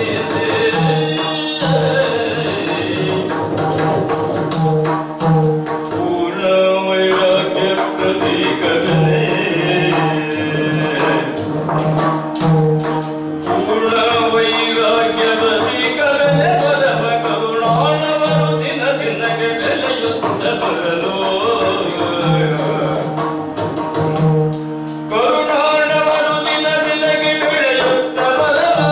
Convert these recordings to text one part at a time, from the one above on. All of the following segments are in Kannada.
ಪೂರ್ಣ ವೈರಾಗ್ಯ ಪ್ರತೀಕಗಳೇ ಪೂರ್ಣ ವೈರಾಗ್ಯ ಪ್ರತೀಕಗಳೇ ಪರಮ ಕರುಣಾಳವರು ದಿನ ದಿನಕ್ಕೆ ಬೆಳೆಯುತ್ತ ಬರಲು ಕರುಣಾಳವರು ದಿನ ದಿನಕ್ಕೆ ಬೆಳೆಯುತ್ತ ಬರಲು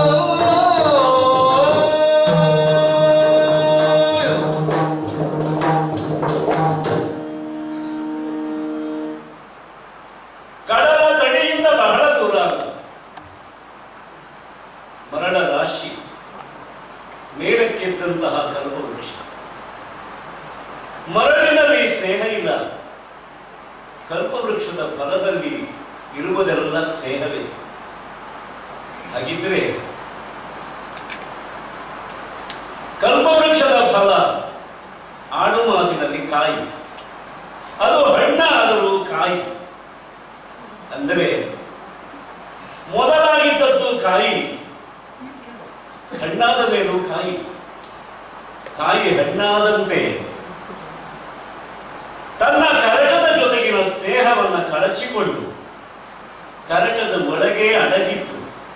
ಕಡಲ ತಡಿಯಿಂದ ಬಹಳ ದೂರ ಮರಣ ರಾಶಿ ಮೇಲಕ್ಕೆದ್ದಂತಹ ಕಲ್ಪವೃಕ್ಷ ಮರಳಿನಲ್ಲಿ ಸ್ನೇಹ ಇಲ್ಲ ಕಲ್ಪವೃಕ್ಷದ ಫಲದಲ್ಲಿ ಇರುವುದೆಲ್ಲ ಸ್ನೇಹವೇ ಹಾಗಿದ್ರೆ ಕಲ್ಪವೃಕ್ಷದ ಫಲ ಆಡು ಮಾತಿನಲ್ಲಿ ಕಾಯಿ ಅದು ಹಣ್ಣಾದರೂ ಕಾಯಿ ಅಂದರೆ ಮೊದಲಾಗಿದ್ದದ್ದು ಕಾಯಿ ಹಣ್ಣಾದ ಮೇಲೂ ಕಾಯಿ ಕಾಯಿ ಹಣ್ಣಾದಂತೆ ತನ್ನ ಕರಟದ ಜೊತೆಗಿನ ಸ್ನೇಹವನ್ನ ಕಳಚಿಕೊಂಡು ಕರಟದ ಒಳಗೆ ಅಡಗಿತ್ತು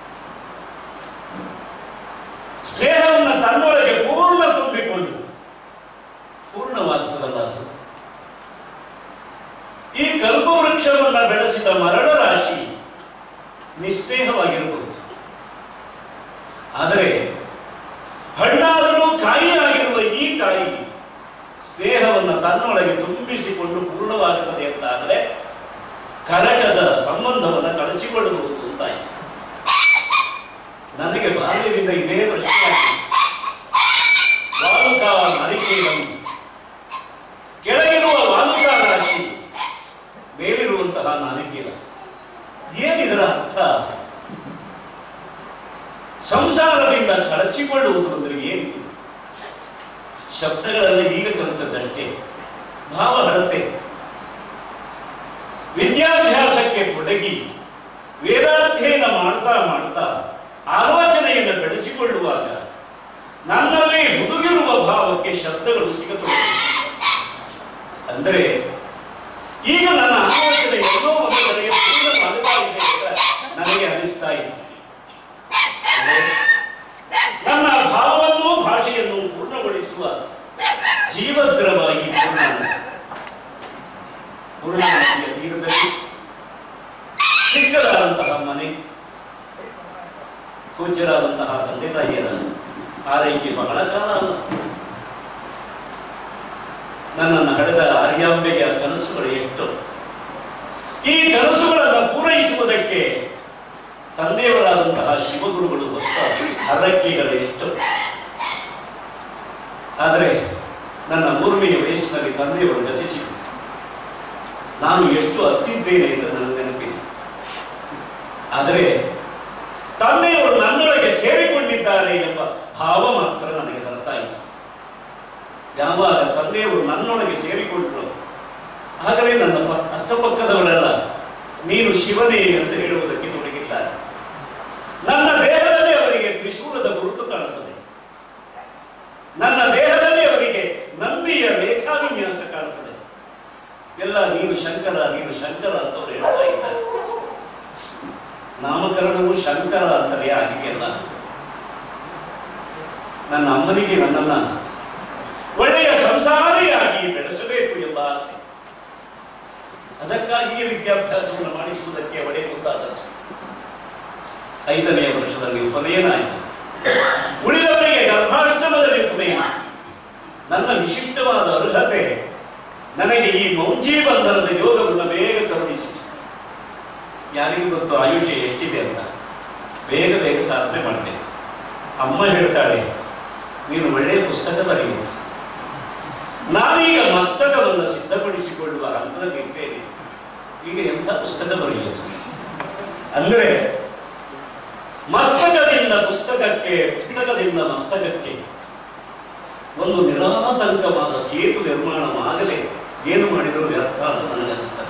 ಸ್ನೇಹವನ್ನ ತನ್ನೊಳಗೆ ಪೂರ್ಣ ತುಂಬಿಕೊಂಡು ಪೂರ್ಣವಾಗ್ತದಲ್ಲ ಅದು ಈ ಕಲ್ಪವೃಕ್ಷವನ್ನ ಬೆಳೆಸಿದ ಮರಣ ರಾಶಿ ನಿಸ್ನೇಹವಾಗಿರಬಹುದು ಆದರೆ ಹಣ್ಣಾದರೂ ಕಾಯಿಯಾಗಿರುವ ಈ ಕಾಯಿ ಸ್ನೇಹವನ್ನು ತನ್ನೊಳಗೆ ತುಂಬಿಸಿಕೊಂಡು ಪೂರ್ಣವಾಗುತ್ತದೆ ಅಂತಾದರೆ ಕರಟದ ಸಂಬಂಧವನ್ನು ಕಳಚಿಕೊಳ್ಳಬಹುದು ಅಂತಾಯಿತು ನನಗೆ ಬಾಲ್ಯದಿಂದ ಇದೇ ಪ್ರಶ್ನೆ ಆಗಿದೆ. ವಾಲುಕ ನರಿಕೇಲಂ ಕೆಳಗಿರುವ ವಾಲುಕ ರಾಶಿ ಮೇಲಿರುವಂತಹ ನಾಲಿಕೇಲ ಏನಿದರ ಅರ್ಥ ಸಂಸಾರದಿಂದ ಕಳಚಿಕೊಳ್ಳುವುದು ಅಂದರೆ ಏನಿದೆ ಶಬ್ದಗಳಲ್ಲಿ ಈಗ ಕಲಿತದ್ದಷ್ಟೇ ಭಾವ ಹಳತೆ ವಿದ್ಯಾಭ್ಯಾಸಕ್ಕೆ ತೊಡಗಿ ವೇದಾಧ್ಯಯನ ಮಾಡ್ತಾ ಮಾಡ್ತಾ ಆಲೋಚನೆಯನ್ನು ಬೆಳೆಸಿಕೊಳ್ಳುವಾಗ ನನ್ನಲ್ಲಿ ಹುದುಗಿರುವ ಭಾವಕ್ಕೆ ಶಬ್ದಗಳು ಸಿಗತೊಡಗಿವೆ ಅಂದರೆ ಈಗ ನನ್ನ ಆಲೋಚನೆ ಎಲ್ಲೋ ಒಂದು ಕಡೆಗೆ ಪೂರ್ಣವಾಗುತ್ತಾ ಇದೆ ಅಂತ ನನಗೆ ಅನಿಸ್ತಾ ಇದೆ ಅಂದರೆ ನನ್ನ ಭಾವವನ್ನು ಭಾಷೆಯನ್ನು ಪೂರ್ಣಗೊಳಿಸುವ ಜೀವದ್ರವ ಈ ಪೂರ್ಣಾನಂದ ಪೂರ್ಣಾನಂದಿಯ ತೀರದಲ್ಲಿ ಚಿಕ್ಕದಾದಂತಹ ಮನೆ ಪೂಜ್ಯರಾದಂತಹ ತಂದೆ ತಾಯಿಯರ ಆರೈಕೆ ಬಹಳ ಕಾಲ ಅಲ್ಲ ನನ್ನನ್ನು ಹಡೆದ ಆರ್ಯಾಂಬೆಯ ಕನಸುಗಳು ಎಷ್ಟು ಈ ಕನಸುಗಳನ್ನು ಪೂರೈಸುವುದಕ್ಕೆ ತಂದೆಯವರಾದಂತಹ ಶಿವಗುರುಗಳು ಹೊತ್ತ ಹರಕೆಗಳು ಎಷ್ಟು ಆದರೆ ನನ್ನ ಮೂರನೆಯ ವಯಸ್ಸಿನಲ್ಲಿ ತಂದೆಯವರು ಗತಿಸಿದರು ನಾನು ಎಷ್ಟು ಅತ್ತಿದ್ದೇನೆ ಅಂತ ನನ್ನ ನೆನಪಿದೆ ಆದರೆ ತಂದೆಯವರು ನನ್ನೊಳಗೆ ಸೇರಿಕೊಂಡಿದ್ದಾರೆ ಎಂಬ ಭಾವ ಮಾತ್ರ ನನಗೆ ಬರ್ತಾ ಇತ್ತು ಯಾವಾಗ ತಂದೆಯವರು ನನ್ನೊಳಗೆ ಸೇರಿಕೊಂಡರು ಆಗಲೇ ನನ್ನ ಪ- ಅಕ್ಕಪಕ್ಕದವರೆಲ್ಲ ನೀನು ಶಿವನೇ ಅಂತ ಹೇಳುವುದಕ್ಕೆ ತೊಡಗಿದ್ದಾರೆ ನನ್ನ ದೇಹದಲ್ಲಿ ಅವರಿಗೆ ತ್ರಿಶೂಲದ ಗುರುತು ಕಾಣುತ್ತದೆ ನನ್ನ ದೇಹದಲ್ಲಿ ಅವರಿಗೆ ನಂದಿಯ ರೇಖಾವಿನ್ಯಾಸ ಕಾಣುತ್ತದೆ ಎಲ್ಲ ನೀನು ಶಂಕರ ನೀನು ಶಂಕರ ಅಂತ ಅವರು ಹೇಳ್ತಾ ಇದ್ದಾರೆ ನಾಮಕರಣವು ಶಂಕರ ಅಂತಲೇ ಆಗಿದೆಯಲ್ಲ ನನ್ನ ಅಮ್ಮನಿಗೆ ನನ್ನನ್ನ ಒಳ್ಳೆಯ ಸಂಸಾರಿಯಾಗಿ ಬೆಳೆಸಬೇಕು ಎಂಬ ಆಸೆ ಅದಕ್ಕಾಗಿಯೇ ವಿದ್ಯಾಭ್ಯಾಸವನ್ನು ಮಾಡಿಸುವುದಕ್ಕೆ ಒಡೆ ಮುಂದಾದದ್ದು ಐದನೆಯ ವರ್ಷದಲ್ಲಿ ಉಪನಯನ ಆಯಿತು ಉಳಿದವರಿಗೆ ಗರ್ಭಾಷ್ಟಮದಲ್ಲಿ ಉಪನಯನ ನನ್ನ ವಿಶಿಷ್ಟವಾದ ಅರ್ಹತೆ ನನಗೆ ಈ ಮೌಂಜಿ ಬಂಧನದ ಯೋಗವನ್ನು ಬೇಗ ಕರುಣಿಸಿತು ಯಾರಿಗೂ ಗೊತ್ತು ಆಯುಷ್ಯ ಎಷ್ಟಿದೆ ಅಂತ ಬೇಗ ಬೇಗ ಸಾಧನೆ ಮಾಡಬೇಕು ಅಮ್ಮ ಹೇಳ್ತಾಳೆ ನೀನು ಒಳ್ಳೆಯ ಪುಸ್ತಕ ಬರೆಯುವುದು ನಾನೀಗ ಮಸ್ತಕವನ್ನು ಸಿದ್ಧಪಡಿಸಿಕೊಳ್ಳುವ ಹಂತದಲ್ಲಿ ಇದ್ದೇನೆ ಈಗ ಎಂಥ ಪುಸ್ತಕ ಬರೆಯುವುದು ಅಂದರೆ ಮಸ್ತಕದಿಂದ ಪುಸ್ತಕಕ್ಕೆ ಪುಸ್ತಕದಿಂದ ಮಸ್ತಕಕ್ಕೆ ಒಂದು ನಿರಾತಂಕವಾದ ಸೇತು ನಿರ್ಮಾಣವಾಗದೆ ಏನು ಮಾಡಿದರೂ ವ್ಯರ್ಥ ಅಂತ ನನಗನ್ನಿಸ್ತದೆ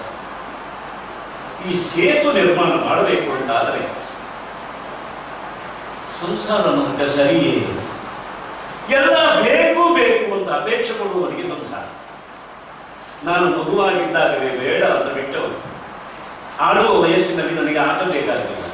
ಈ ಸೇತು ನಿರ್ಮಾಣ ಮಾಡಬೇಕು ಅಂತಾದರೆ ಸಂಸಾರ ಮಾರ್ಗ ಸರಿಯೇ ಎಲ್ಲ ಬೇಕು ಬೇಕು ಅಂತ ಅಪೇಕ್ಷೆ ಪಡುವವರಿಗೆ ಸಂಸಾರ ನಾನು ಮಗುವಾಗಿದ್ದಾಗಲೇ ಬೇಡ ಅಂತ ಬಿಟ್ಟವರು ಆಡುವ ವಯಸ್ಸಿನಲ್ಲಿ ನನಗೆ ಆಟ ಬೇಕಾಗಲಿಲ್ಲ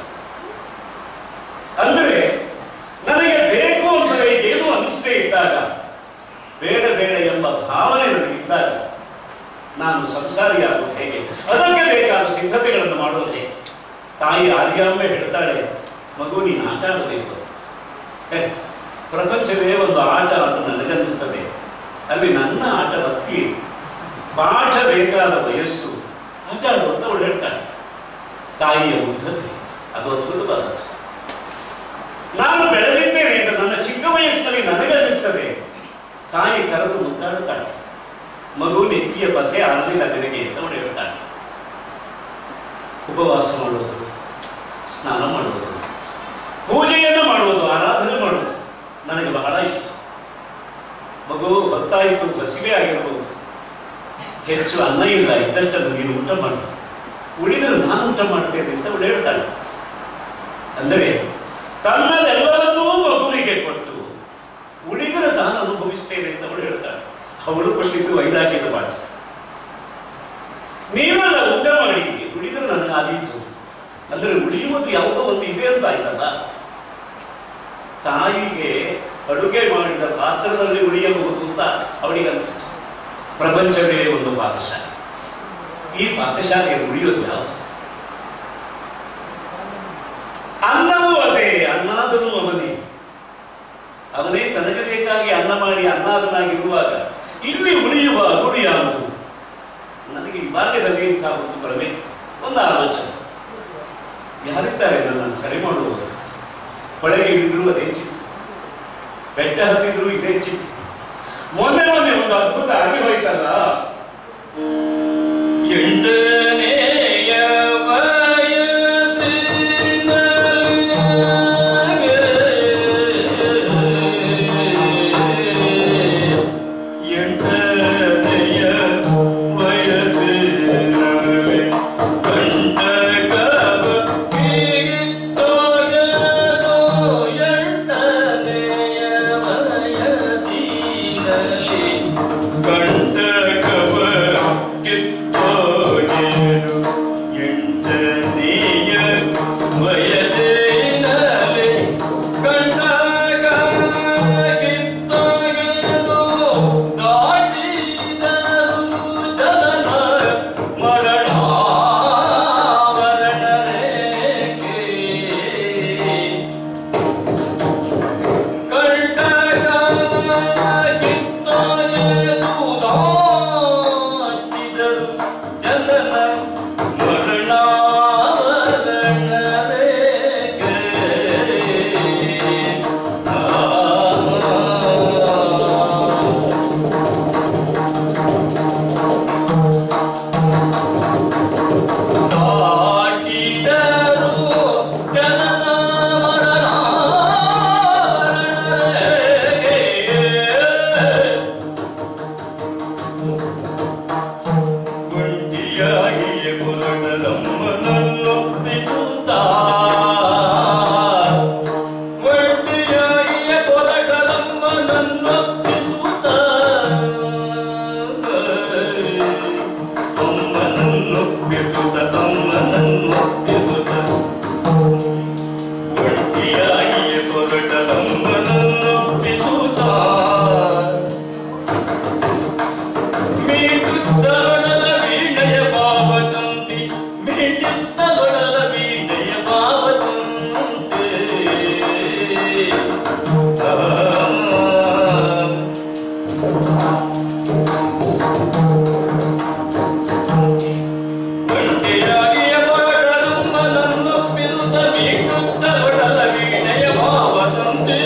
ಅಂದರೆ ನನಗೆ ಬೇಕು ಅಂದರೆ ಏನು ಅನಿಸದೇ ಇದ್ದಾಗ ಬೇಡ ಬೇಡ ಎಂಬ ಭಾವನೆ ನನಗಿದ್ದಾಗ ನಾನು ಸಂಸಾರಿಯಾಗೋದು ಹೇಗೆ ಅದಕ್ಕೆ ಬೇಕಾದ ಸಿದ್ಧತೆಗಳನ್ನು ಮಾಡೋದು ಹೇಗೆ ತಾಯಿ ಆರ್ಯಾಮ್ಮೆ ಹೇಳ್ತಾಳೆ ಮಗು ನೀನು ಆಟ ಆಡಬೇಕು ಹೇ, ಪ್ರಪಂಚವೇ ಒಂದು ಆಟ ಅಂತ ನನಗನ್ನಿಸ್ತದೆ ಅಲ್ಲಿ ನನ್ನ ಆಟ ಭಕ್ತಿ ಪಾಠ ಬೇಕಾದ ವಯಸ್ಸು ಆಟ ಆಡುವಂತ ಅವಳು ಹೇಳ್ತಾಳೆ ತಾಯಿಯ ಮುಗ್ಧತೆ ಅದು ಅದ್ಭುತವಾದದ್ದು ನಾನು ಬೆಳೆದಿದ್ದೇನೆ ಅಂತ ನನ್ನ ಚಿಕ್ಕ ವಯಸ್ಸಿನಲ್ಲಿ ನನಗನ್ನಿಸ್ತದೆ ತಾಯಿ ಕರೆದು ಮುದ್ದಾಡುತ್ತಾಳೆ ಮಗು ನೆತ್ತಿಯ ಪಸೆ ಆಗಲಿಲ್ಲ ನಿನಗೆ ಅಂತ ಅವಳು ಹೇಳ್ತಾಳೆ ಉಪವಾಸ ಮಾಡುವುದು ಸ್ನಾನ ಮಾಡುವುದು ಪೂಜೆಯನ್ನು ಮಾಡುವುದು ಆರಾಧನೆ ಮಾಡುವುದು ನನಗೆ ಬಹಳ ಇಷ್ಟ ಮಗು ಹೊತ್ತಾಯಿತು ಹಸಿವೆ ಆಗಿರಬಹುದು ಹೆಚ್ಚು ಅನ್ನ ಇಲ್ಲ ಇದ್ದಷ್ಟನ್ನು ನೀನು ಊಟ ಮಾಡು ಉಳಿದರೆ ನಾನು ಊಟ ಮಾಡ್ತೇನೆ ಅಂತ ಅವಳು ಹೇಳ್ತಾಳೆ ಅಂದರೆ ತನ್ನದೆಲ್ಲವನ್ನೂ ಮಗುವಿಗೆ ಕೊಟ್ಟು ಉಳಿದರೆ ನಾನು ಅನುಭವಿಸ್ತೇನೆ ಅಂತ ಅವಳು ಹೇಳ್ತಾಳೆ ಅವಳು ಕೊಟ್ಟಿದ್ದು ವೈದಾಗ್ಯದ ಪಾಠ ನೀವೆಲ್ಲ ಊಟ ಮಾಡಿ ಉಳಿದರೆ ನನಗೆ ಆದೀತು ಅಂದ್ರೆ ಉಳಿಯುವುದು ಯಾವುದೋ ಒಂದು ಇದೆ ಅಂತ ಆಯ್ತಲ್ಲ ತಾಯಿಗೆ ಅಡುಗೆ ಮಾಡಿದ ಪಾತ್ರದಲ್ಲಿ ಉಳಿಯಬಹುದು ಅಂತ ಅವಳಿಗೆ ಅನಿಸುತ್ತೆ ಪ್ರಪಂಚವೇ ಒಂದು ಪಾಕಶಾಲೆ ಈ ಪಾಕಶಾಲೆಯಲ್ಲಿ ಉಳಿಯೋದು ಯಾವುದು ಅನ್ನವೂ ಅದೇ ಅನ್ನಾದನು ಅವನೇ ಅವನೇ ತನಗೆ ಬೇಕಾಗಿ ಅನ್ನ ಮಾಡಿ ಅನ್ನಾದನಾಗಿರುವಾಗ ಇಲ್ಲಿ ಉಳಿಯುವ ಗುಡಿ ಯಾವುದು ನನಗೆ ಈ ಬಾಲ್ಯದಲ್ಲಿ ಇಂತಹ ಒಂದು ಭ್ರಮೆ ಒಂದು ಆಲೋಚನೆ ಯಾರಿದ್ದಾರೆ ನನ್ನನ್ನು ಸರಿ ಮಾಡುವುದು ಹೊಳೆಗೆ ಇಳಿದ್ರು ಅದೇ ಚಿಕ್ಕ ಬೆಟ್ಟ ಹತ್ತಿದ್ರು ಇದೇ ಚಿಕ್ಕ ಮೊನ್ನೆ ಮೊನ್ನೆ ಒಂದು ಅದ್ಭುತ ಆಗಿ ಹೋಯ್ತಲ್ಲ ಎಂಟನೆಯ ವಯಸ್ಸಿನಲ್ಲಿ ಎಂಟನೆಯ ವಯಸ್ಸಿನಲ್ಲಿ ಕಂಟಕವ ಕಿತ್ತೊಗೆದು ಎಂಟನೆಯ ವಯಸ್ಸಿನಲ್ಲಿ ಕಂಟಕವ ಕಿತ್ತೊಗೆದು ಎಂಟನೆಯ ವಯಸ್ಸಿನಲ್ಲಿ ಕಂಟಕ ಕಿತ್ತೊಗೆದು ದಾಟಿದರು ಜನನ ಮರಣ ಮರಣ ರೇಖೆ ಜನನ ಮರಣ ದಾಟಿದರು ಜನನ ಮರಣ ಗುಂಟಿಯಾಗಿಯೇ ಪುರಟದಮ್ಮನನ್ನೊಪ್ಪಿಸುತ್ತ ಗುಂಟಿಯಾಗಿಯೇ ಪುರಟದಮ್ಮನನ್ನೊಪ್ಪಿಸುತ್ತ ಅಮ್ಮನನ್ನೊಪ್ಪಿಸುತ್ತ ಅಮ್ಮನನ್ನೊಪ್ಪಿಸುತ್ತ ಒಂಟಿಯಾಗಿಯೇ ಪೊರಟದಮ್ಮನನ್ನೊಪ್ಪಿಸುತ್ತ ಮೀಟುತ್ತಲೊಡಲ ವೀಣೆಯ ಭಾವತಂತಿ ಮೀಟುತ್ತಲೊಡಲ ವೀಣೆಯ ಭಾವತಂತೆ ಆ ಒಂಟಿಯಾಗಿಯ ಪೊರಟದಮ್ಮನನ್ನೊಪ್ಪಿಸುತ್ತ ಮೀಟುತ್ತಲೊಡಲ ವೀಣೆಯ ಭಾವತಂತೆ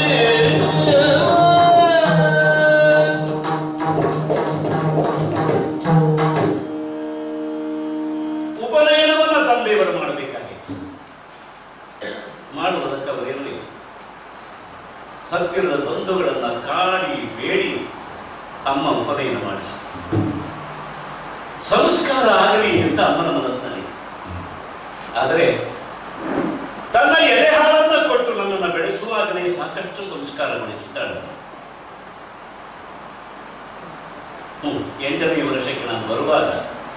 ಉಪನಯನವನ್ನ ತಂದೆಯವರು ಮಾಡಬೇಕಾಗಿತ್ತು ಮಾಡುವುದಕ್ಕೆ ಅವರಿರಲಿಲ್ಲ ಹತ್ತಿರದ ಬಂಧುಗಳನ್ನ ಕಾಡಿ ಬೇಡಿ ಅಮ್ಮ ಉಪನಯನ ಮಾಡಿಸಿ ಸಂಸ್ಕಾರ ಆಗಲಿ ಅಂತ ಅಮ್ಮನ ಮನಸ್ಸಿನಲ್ಲಿ ಆದರೆ ತನ್ನ ಎದೆ ಹಾಲನ್ನ ಕೊಟ್ಟು ನನ್ನನ್ನು ಬೆಳೆಸುವಾಗ ಬರುವಾಗಲೇ ಸಾಕಷ್ಟು ಸಂಸ್ಕಾರಗೊಳಿಸಿದ್ದಾಳೆ ಹ್ಮ್ ಎಂಟನೇ ವರ್ಷಕ್ಕೆ ನಾನು ಬರುವಾಗ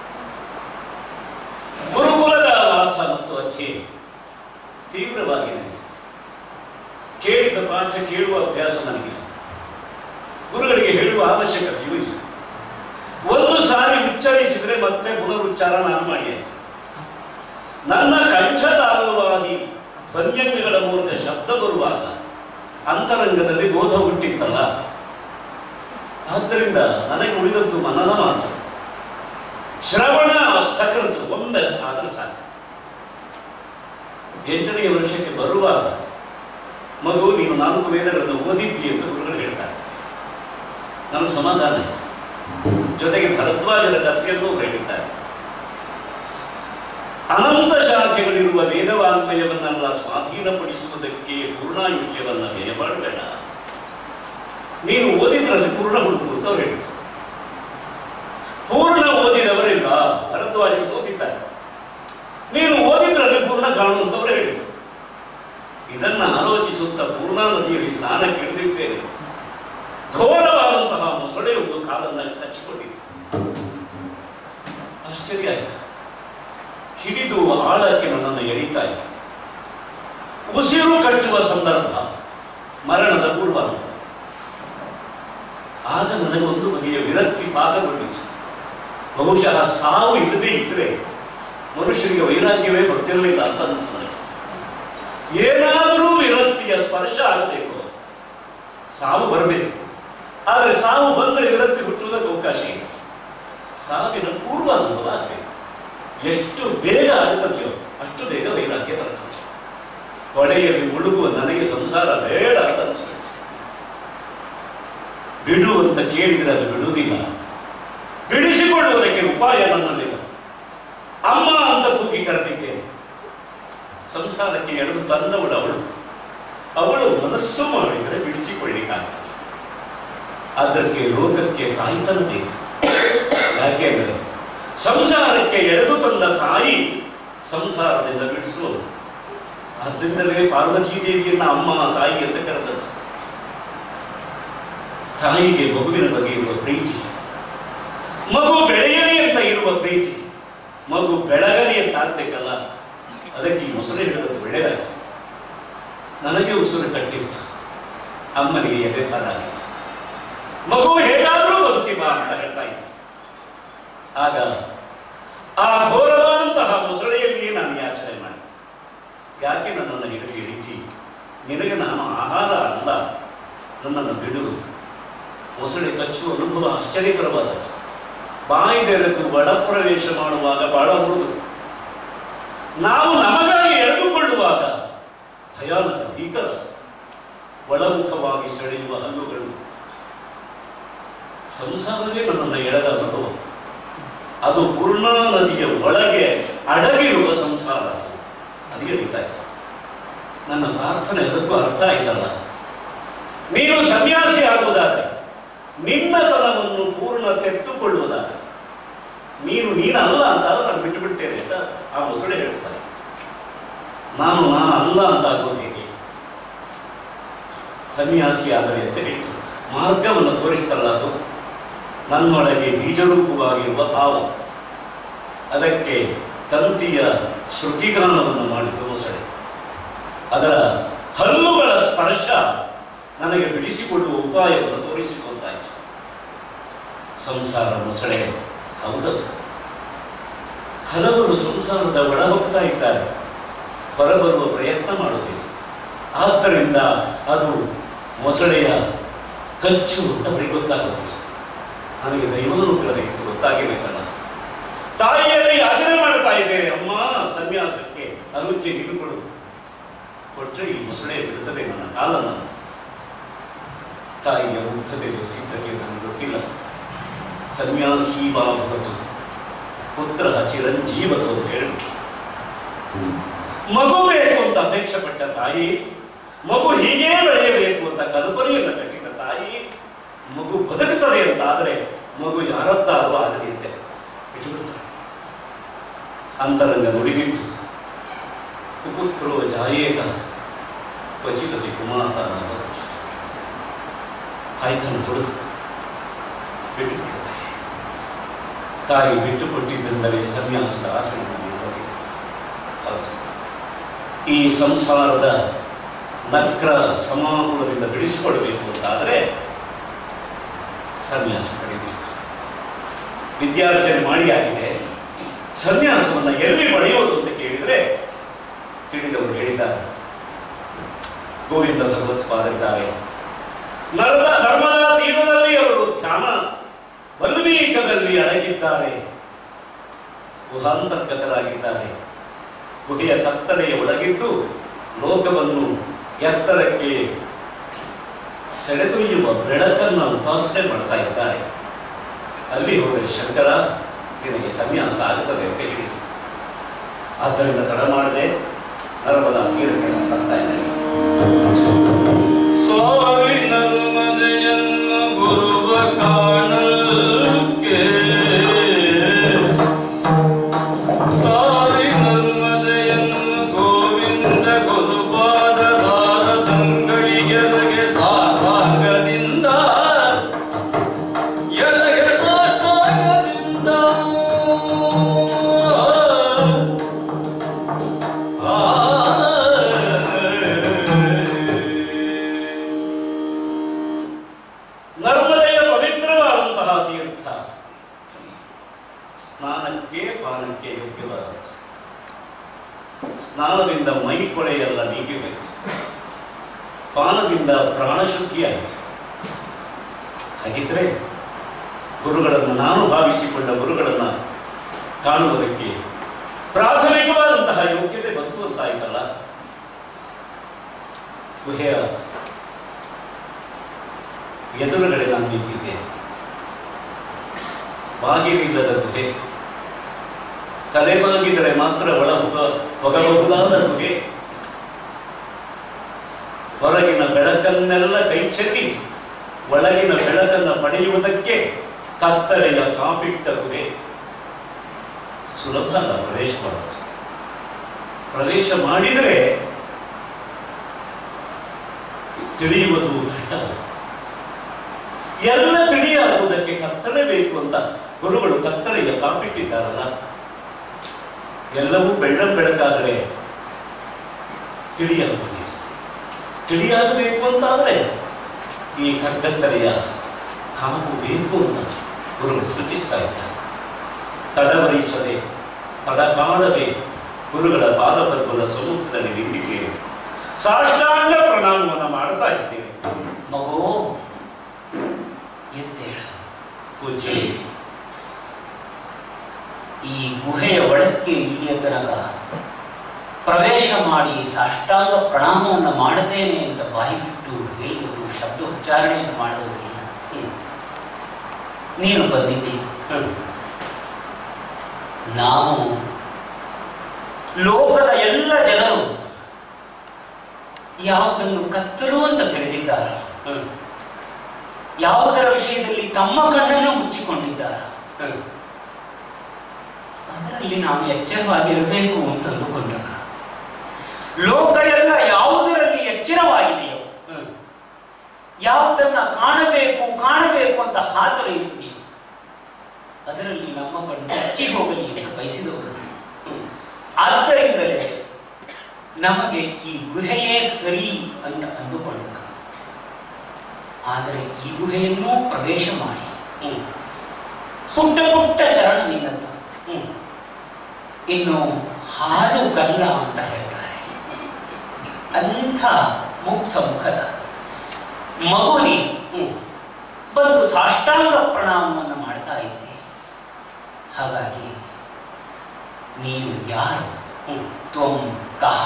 ಗುರುಕುಲದ ವಾಸ ಮತ್ತು ಅಧ್ಯಯನ ತೀವ್ರವಾಗಿ ನನಗೆ ಕೇಳಿದ ಪಾಠ ಕೇಳುವ ಅಭ್ಯಾಸ ನನಗಿಲ್ಲ ಗುರುಗಳಿಗೆ ಹೇಳುವ ಅವಶ್ಯಕತೆಯೂ ಇಲ್ಲ ಒಂದು ಸಾರಿ ಉಚ್ಚರಿಸಿದರೆ ಮತ್ತೆ ಪುನರುಚ್ಚಾರ ನಾನು ಮಾಡಿಯಾಯ್ತು ನನ್ನ ಕಂಠದಾಲವಾಗಿ ಭಂಜಂಗಗಳ ಮೂಲಕ ಶಬ್ದ ಬರುವಾಗ ಅಂತರಂಗದಲ್ಲಿ ಬೋಧ ಹುಟ್ಟಿತ್ತಲ್ಲ ಆದ್ದರಿಂದ ನನಗೆ ಉಳಿದದ್ದು ಮನನ ಮಾತ್ರ ಶ್ರವಣ ಸಕೃತ್ ಒಮ್ಮೆ ಆದ್ರೆ ಸಾಕು ಎಂಟನೇ ವರ್ಷಕ್ಕೆ ಬರುವಾಗ ಮಗು ನೀನು ನಾಲ್ಕು ವೇದಗಳನ್ನು ಓದಿದ್ದಿ ಎಂದು ಗುರುಗಳು ಹೇಳ್ತಾರೆ ನಮಗೆ ಸಮಾಧಾನ ಆಯ್ತು ಜೊತೆಗೆ ಭರದ್ವಾಜರ ಕಥೆಯನ್ನು ಹೇಳಿದ್ದಾರೆ ಅನಂತ ಶಾಖೆಗಳಿರುವ ವೇದವಾಂಗ್ಮಯವನ್ನೆಲ್ಲ ಸ್ವಾಧೀನಪಡಿಸುವುದಕ್ಕೆ ಪೂರ್ಣಾಯುಷ್ಯವನ್ನ ವ್ಯಯ ಮಾಡಬೇಡ ನೀನು ಓದಿದ್ರಲ್ಲಿ ಪೂರ್ಣ ಹುಡುಕು ಅಂತ ಅವ್ರು ಹೇಳಿದ್ರು ಪೂರ್ಣ ಓದಿದವರಿಲ್ಲ ಭರದ್ವಾಜರು ಸೋತಿದ್ದಾರೆ ನೀನು ಓದಿದ್ರಲ್ಲಿ ಪೂರ್ಣ ಕಾಣು ಅಂತ ಅವರು ಹೇಳಿದ್ರು ಇದನ್ನ ಆಲೋಚಿಸುತ್ತಾ ಪೂರ್ಣಾ ನದಿಯಲ್ಲಿ ಸ್ನಾನಕ್ಕೆ ಇಳಿದಿದ್ದೇನೆ ಘೋರವಾದಂತಹ ಮೊಸಳೆಯೊಂದು ಕಾಲನ್ನ ಕಚ್ಚಿಕೊಂಡಿದೆ ಆಶ್ಚರ್ಯ ಆಯಿತು ಹಿಡಿದು ಆಳಕ್ಕೆ ನನ್ನನ್ನು ಎಳಿತಾ ಇತ್ತು ಉಸಿರು ಕಟ್ಟುವ ಸಂದರ್ಭ ಮರಣದ ಪೂರ್ವಾಂತ ಆಗ ನನಗೊಂದು ಬಗೆಯ ವಿರಕ್ತಿ ಪಾಕಗೊಂಡಿತು ಬಹುಶಃ ಸಾವು ಇಲ್ಲದೆ ಇದ್ರೆ ಮನುಷ್ಯರಿಗೆ ವೈರಾಗ್ಯವೇ ಗೊತ್ತಿರಲಿಲ್ಲ ಅಂತ ಅನಿಸ್ತದೆ ಏನಾದರೂ ವಿರಕ್ತಿಯ ಸ್ಪರ್ಶ ಆಗಬೇಕು ಸಾವು ಬರಬೇಕು ಆದರೆ ಸಾವು ಬಂದರೆ ವಿರಕ್ತಿ ಹುಟ್ಟುವುದಕ್ಕೆ ಅವಕಾಶ ಇದೆ ಸಾವಿನ ಪೂರ್ವ ಅನುಭವ ಆಗಬೇಕು ಎಷ್ಟು ಬೇಗ ಆಗ್ತದೆಯೋ ಅಷ್ಟು ಬೇಗ ವೈರಾಗ್ಯ ಬರ್ತದೆ ಹೊಳೆಯಲ್ಲಿ ಮುಳುಗುವ ನನಗೆ ಸಂಸಾರ ಬೇಡ ಅಂತ ಅನಿಸ್ಬಿಡ್ತು ಬಿಡು ಅಂತ ಕೇಳಿದರೆ ಅದು ಬಿಡುವುದಿಲ್ಲ ಬಿಡಿಸಿಕೊಳ್ಳುವುದಕ್ಕೆ ಉಪಾಯ ನನ್ನಲ್ಲಿಲ್ಲ ಅಮ್ಮ ಅಂತ ಕೂಗಿ ಕರೆದಿದ್ದೇನೆ ಸಂಸಾರಕ್ಕೆ ಎಳೆದು ತಂದವಳು ಅವಳು ಅವಳು ಮನಸ್ಸು ಮಾಡಿದರೆ ಬಿಡಿಸಿಕೊಳ್ಳಿಕ್ಕಾಗ್ತದೆ ಅದಕ್ಕೆ ಲೋಕಕ್ಕೆ ತಾಯ್ತನ ಬೇಕು ಯಾಕೆಂದರೆ ಸಂಸಾರಕ್ಕೆ ಎಳೆದು ತಂದ ತಾಯಿ ಸಂಸಾರದಿಂದ ಬಿಡಿಸುವಳು ಆದ್ದರಿಂದಲೇ ಪಾರ್ವತೀ ದೇವಿಯನ್ನ ಅಮ್ಮ ತಾಯಿ ಅಂತ ಕರೆದದ್ದು ತಾಯಿಗೆ ಮಗುವಿನ ಬಗ್ಗೆ ಇರುವ ಪ್ರೀತಿ ಮಗು ಬೆಳೆಯಲಿ ಅಂತ ಇರುವ ಪ್ರೀತಿ ಮಗು ಬೆಳಗಲಿ ಅಂತ ಆಗ್ಬೇಕಲ್ಲ ಅದಕ್ಕೆ ಈ ಮೊಸರು ಹಿಡಿದದ್ದು ಒಳ್ಳೆಯದಾಯ್ತು ನನಗೆ ಉಸಿರು ಕಟ್ಟಿತ್ತು ಅಮ್ಮನಿಗೆ ಎದೆ ಹಾರಾಗಿತ್ತು ಮಗು ಹೇಗಾದರೂ ಬದುಕಿ ಬಾ ಅಂತ ಹೇಳ್ತಾ ಇತ್ತು ಆಗ ಆ ಘೋರವಾದಂತಹ ಮೊಸಳೆಯಲ್ಲಿಯೇ ನಾನು ಯಾಚನೆ ಮಾಡಿ ಯಾಕೆ ನನ್ನನ್ನು ಹಿಡಿದು ಹಿಡಿತಿ ನಿನಗೆ ನಾನು ಆಹಾರ ಅಲ್ಲ ನನ್ನನ್ನು ಬಿಡುವುದು ಮೊಸಳೆ ಕಚ್ಚುವ ಅನುಭವ ಆಶ್ಚರ್ಯಕರವಾದದ್ದು ಬಾಯಿ ಬೆರೆತು ಒಳ ಪ್ರವೇಶ ಮಾಡುವಾಗ ಬಹಳ ಮೃದು ನಾವು ನಮಗಾಗಿ ಎಳೆದುಕೊಳ್ಳುವಾಗ ಭಯಾನಕ ಭೀಕರ ಒಳಮುಖವಾಗಿ ಸೆಳೆಯುವ ಹಲ್ಲುಗಳು ಸಂಸಾರವೇ ನನ್ನನ್ನು ಎಳೆದ ಅನುಭವ ಅದು ಪೂರ್ಣಾ ನದಿಯ ಒಳಗೆ ಅಡಗಿರುವ ಸಂಸಾರ ಅದು. ಅದು ಎಳಿತಾ ಇತ್ತು ನನ್ನ ಪ್ರಾರ್ಥನೆ ಅದಕ್ಕೂ ಅರ್ಥ ಆಯ್ತಲ್ಲ ನೀನು ಸನ್ಯಾಸಿ ಆಗುವುದಾದ್ರೆ ನಿನ್ನತನವನ್ನು ಪೂರ್ಣ ತೆತ್ತುಕೊಳ್ಳುವುದಾದ್ರೆ ನೀನು ನೀನಲ್ಲ ಅಂತ ನಾನು ಬಿಟ್ಟು ಬಿಡ್ತೇನೆ ಅಂತ ಆ ಮೊಸಳೆ ಹೇಳ್ತಾರೆ ನಾನು ನಾನು ಅಲ್ಲ ಅಂತ ಆಗೋದು ಹೇಗೆ ಸನ್ಯಾಸಿ ಆದರೆ ಅಂತ ಹೇಳಿತು ಮಾರ್ಗವನ್ನು ತೋರಿಸ್ತಲ್ಲ ಅದು ನನ್ನೊಳಗೆ ಬೀಜರೂಪವಾಗಿರುವ ಭಾವ ಅದಕ್ಕೆ ತಂತಿಯ ಶ್ರುತಿಗಾನವನ್ನು ಮಾಡಿದ್ದು ಮೊಸಳೆ ಅದರ ಹಲ್ಲುಗಳ ಸ್ಪರ್ಶ ನನಗೆ ಬಿಡಿಸಿಕೊಳ್ಳುವ ಉಪಾಯವನ್ನು ತೋರಿಸಿಕೊಳ್ತಾಯಿತು ಸಂಸಾರ ಮೊಸಳೆ ಹೌದದು ಹಲವರು ಸಂಸಾರದ ಒಳ ಹೋಗ್ತಾ ಇದ್ದಾರೆ ಹೊರಬರುವ ಪ್ರಯತ್ನ ಮಾಡುವುದಿಲ್ಲ ಆದ್ದರಿಂದ ಅದು ಮೊಸಳೆಯ ಕಚ್ಚು ಅಂತ ಅವರಿಗೆ ಗೊತ್ತಾಗುತ್ತಿಲ್ಲ ನನಗೆ ದೈವಾನುಗ್ರಹ ಇತ್ತು ಗೊತ್ತಾಗಿಬೇಕಲ್ಲ ತಾಯಿಯಲ್ಲಿ ಯಾಚನೆ ಮಾಡ್ತಾ ಇದ್ದೇನೆ ಅಮ್ಮ ಸನ್ಯಾಸಕ್ಕೆ ಅನುಜ್ಞೆ ಹಿಡಿದುಕೊಡು ಕೊಟ್ಟರೆ ಈ ಮೊಸಳೆ ಬಿಡುತ್ತದೆ ನನ್ನ ಕಾಲನ್ನು ತಾಯಿಯ ಮುಗ್ಧತೆ ಸಿದ್ಧತೆ ನನಗೆ ಗೊತ್ತಿಲ್ಲ ಸನ್ಯಾಸಿ ಬಾ ಭವತು ಪುತ್ರ ಚಿರಂಜೀವತು ಅಂತ ಹೇಳ್ಬಿಟ್ಟು ಮಗು ಬೇಕು ಅಂತ ಅಪೇಕ್ಷೆ ಪಟ್ಟ ತಾಯಿ ಮಗು ಹೀಗೇ ಬೆಳೆಯಬೇಕು ಅಂತ ಕಲ್ಪನೆಯನ್ನು ಕಟ್ಟಿದ ತಾಯಿ ಮಗು ಬದುಕುತ್ತದೆ ಅಂತ ಆದರೆ ಮಗು ಯಾರದ್ದಾರೋ ಆಗದಂತೆ ಬಿಟ್ಟುಬಿಡ್ತಾರೆ ಅಂತರಂಗ ನುಡಿದಿತ್ತು ಕುಪುತ್ರೋ ಜಾಯೇತ ಪಚಿದಲ್ಲಿ ಕುಮಾರನ ಆಯ್ತನ್ನು ತೊಳೆದು ಬಿಟ್ಟು ಬಿಡ್ತಾರೆ ತಾಯಿ ಬಿಟ್ಟು ಕೊಟ್ಟಿದ್ದೆಂದರೆ ಸನ್ಯಾಸದ ಆಸನದಲ್ಲಿ ಹೋಗಿದೆ ಹೌದು ಈ ಸಂಸಾರದ ನಕ್ರ ಸಮಾಕುಲದಿಂದ ಬಿಡಿಸಿಕೊಳ್ಬೇಕು ಅಂತಾದರೆ ಸನ್ಯಾಸ ಪಡೆಯಬೇಕು ವಿದ್ಯಾರ್ಜನೆ ಮಾಡಿ ಆಗಿದೆ ಸನ್ಯಾಸವನ್ನು ಎಲ್ಲಿ ಪಡೆಯೋದು ಅಂತ ಕೇಳಿದರೆ ತಿಳಿದವರು ಹೇಳಿದ್ದಾರೆ ಗೋವಿಂದ ಭಗವತ್ಪಾದರಿದ್ದಾರೆ ನರ್ಮದ ನರ್ಮದಾ ತೀರದಲ್ಲಿ ಅವರು ಧ್ಯಾನ ವಲ್ಮೀಕದಲ್ಲಿ ಅಡಗಿದ್ದಾರೆ ಗುಹಾಂತರ್ಗತರಾಗಿದ್ದಾರೆ ಗುಹೆಯ ಕತ್ತಲೆಯ ಒಳಗಿದ್ದು ಲೋಕವನ್ನು ಎತ್ತರಕ್ಕೆ ಸೆಳೆದೊಯ್ಯುವ ಬೆಳಕನ್ನು ಉಪಾಸನೆ ಮಾಡ್ತಾ ಇದ್ದಾರೆ ಅಲ್ಲಿ ಹೋದರೆ ಶಂಕರ ನಿನಗೆ ಸನ್ಯಾಸ ಆಗುತ್ತದೆ ಅಂತ ಹೇಳಿದರು ಆದ್ದರಿಂದ ತಡ ಮಾಡದೆ ನರ್ಮದಾ ತೀರಕ್ಕೆ ಬರ್ತಾ ಇದ್ದಾರೆ ಸ್ವಾಮಿ ನರ್ಮದೆಯನ್ನು ಗುರುವ ಕಾಣಲ್ಕೆ ಸಾರಿ ನರ್ಮದೆಯನ್ನು ಗೋವಿಂದ ಗುರುಪಾದ ಸಾರ ಸಂಗಳಿಗೆಲಗೆ ಸಾಕಾಗದಿಂದ ಎಲಗೆ ಸಾಕಾಗದಿಂದ ನರ್ಮದೆಯ ಪವಿತ್ರವಾದಂತಹ ತೀರ್ಥ ಸ್ನಾನಕ್ಕೆ ಪಾನಕ್ಕೆ ಯೋಗ್ಯವಾದ ಸ್ನಾನದಿಂದ ಮೈ ಕೊಳೆಯೆಲ್ಲ ನೀಗಿ ಹೋಯಿತು ಪಾನದಿಂದ ಪ್ರಾಣಶುದ್ಧಿಯಾಯಿತು ಹಾಗಿದ್ರೆ ಗುರುಗಳನ್ನು ನಾನು ಭಾವಿಸಿಕೊಂಡ ಗುರುಗಳನ್ನು ಕಾಣುವುದಕ್ಕೆ ಪ್ರಾಥಮಿಕವಾದಂತಹ ಯೋಗ್ಯತೆ ಬಂತು ಅಂತಾಯ್ತಲ್ಲ ಗುಹೆಯ ಎದುರುಗಡೆ ನಾನು ನಿಂತಿದ್ದೆ ಬಾಗಿಲಿಲ್ಲದ ಗುಹೆ ತಲೆ ಬಾಗಿದರೆ ಮಾತ್ರ ಒಳ ಹೋಗ ಹೋಗಬಹುದಾದ ಗುಹೆ ಹೊರಗಿನ ಬೆಳಕನ್ನೆಲ್ಲ ಕೈ ಚೆಲ್ಲಿ ಒಳಗಿನ ಬೆಳಕನ್ನು ಪಡೆಯುವುದಕ್ಕೆ ಕತ್ತಲೆಯ ಕಾಪಿಟ್ಟ ಗುಹೆ ಸುಲಭ ಅಲ್ಲ ಪ್ರವೇಶ ಮಾಡೋದು ಪ್ರವೇಶ ಮಾಡಿದರೆ ತಿಳಿಯುವುದು ಕಷ್ಟ ಎಲ್ಲ ತಿಳಿಯಾಗುವುದಕ್ಕೆ ಕತ್ತಲೆ ಬೇಕು ಅಂತ ಗುರುಗಳು ಕತ್ತಲೆಯ ಕಾಪಿಟ್ಟಿದ್ದಾರಲ್ಲ ಎಲ್ಲವೂ ಬೆಳ್ಳಂ ಬೆಳಕಾದರೆ ತಿಳಿಯಾಗುವುದಿಲ್ಲ ತಿಳಿಯಾಗಬೇಕು ಅಂತಾದರೆ ಈ ಕಗ್ಗತ್ತಲೆಯ ಕಾಮು ಬೇಕು ಅಂತ ಗುರುಗಳು ಸೂಚಿಸ್ತಾ ಇದ್ದಾರೆ ತಡವರಿಸದೆ ತಡ ಕಾಣದೆ ಗುರುಗಳ ಪಾದಪದ್ಮದ ಸಮ್ಮುಖದಲ್ಲಿ ನಿಂತಿದ್ದೇವೆ ಸಾಷ್ಟಾಂಗ ಪ್ರಣಾಮವನ್ನು ಮಾಡ್ತಾ ಇದ್ದೇವೆ ಮಗು ಎದ್ದೇಳ ಪೂಜ್ಯ ಈ ಗುಹೆಯ ಒಳಕ್ಕೆ ಇಲ್ಲಿಯ ತನಕ ಪ್ರವೇಶ ಮಾಡಿ ಸಾಷ್ಟಾಂಗ ಪ್ರಣಾಮವನ್ನು ಮಾಡುತ್ತೇನೆ ಅಂತ ಬಾಯಿ ಬಿಟ್ಟು ಹೇಳಿದವರು ಶಬ್ದ ಉಚ್ಚಾರಣೆಯನ್ನು ಮಾಡಿದವರಿಲ್ಲ ಹ್ಮ್. ನೀನು ಬಂದಿದ್ದಿ ಹ್ಮ್. ನಾವು ಲೋಕದ ಎಲ್ಲ ಜನರು ಯಾವುದನ್ನು ಕತ್ತಲು ಅಂತ ತಿಳಿದಿದ್ದಾರೆ ಹ್ಮ್. ಯಾವುದರ ವಿಷಯದಲ್ಲಿ ತಮ್ಮ ಕಣ್ಣನ್ನು ಮುಚ್ಚಿಕೊಂಡಿದ್ದಾರ ಹ್ಮ್. ಅದರಲ್ಲಿ ನಾವು ಎಚ್ಚರವಾಗಿರಬೇಕು ಅಂತ ಅಂದುಕೊಂಡಾಗ ಲೋಕ ಎಲ್ಲ ಯಾವುದರಲ್ಲಿ ಎಚ್ಚರವಾಗಿದೆಯೋ ಹ್ಮ್. ಯಾವುದನ್ನ ಕಾಣಬೇಕು ಕಾಣಬೇಕು ಅಂತ ಹಾತಲು ಇದೆಯೋ ಅದರಲ್ಲಿ ನಮ್ಮ ಕಣ್ಣು ಮುಚ್ಚಿ ಹೋಗಲಿ ಅಂತ ಬಯಸಿದವರು ಹ್ಮ್. ಆದ್ದರಿಂದಲೇ ನಮಗೆ ಈ ಗುಹೆಯೇ ಸರಿ ಅಂತ ಅಂದುಕೊಂಡ ಆದರೆ ಈ ಗುಹೆಯನ್ನು ಪ್ರವೇಶ ಮಾಡಿ ಹ್ಮ್. ಪುಟ್ಟ ಪುಟ್ಟ ಚರಣ ನಿನ್ನಂತ ಹ್ಮ್. ಇನ್ನು ಹಾಲು ಗಲ್ಲ ಅಂತ ಹೇಳ್ತಾರೆ ಅಂಥ ಮುಗ್ಧ ಮುಖದ ಮಗುನಿ ಹ್ಮ್. ಬಂದು ಸಾಷ್ಟಾಂಗ ಪ್ರಣಾಮವನ್ನು ಮಾಡ್ತಾ ಇದ್ದೆ ಹಾಗಾಗಿ ನೀನು ಯಾರು ಹ್ಮ್. ತ್ವಂ ಕಹ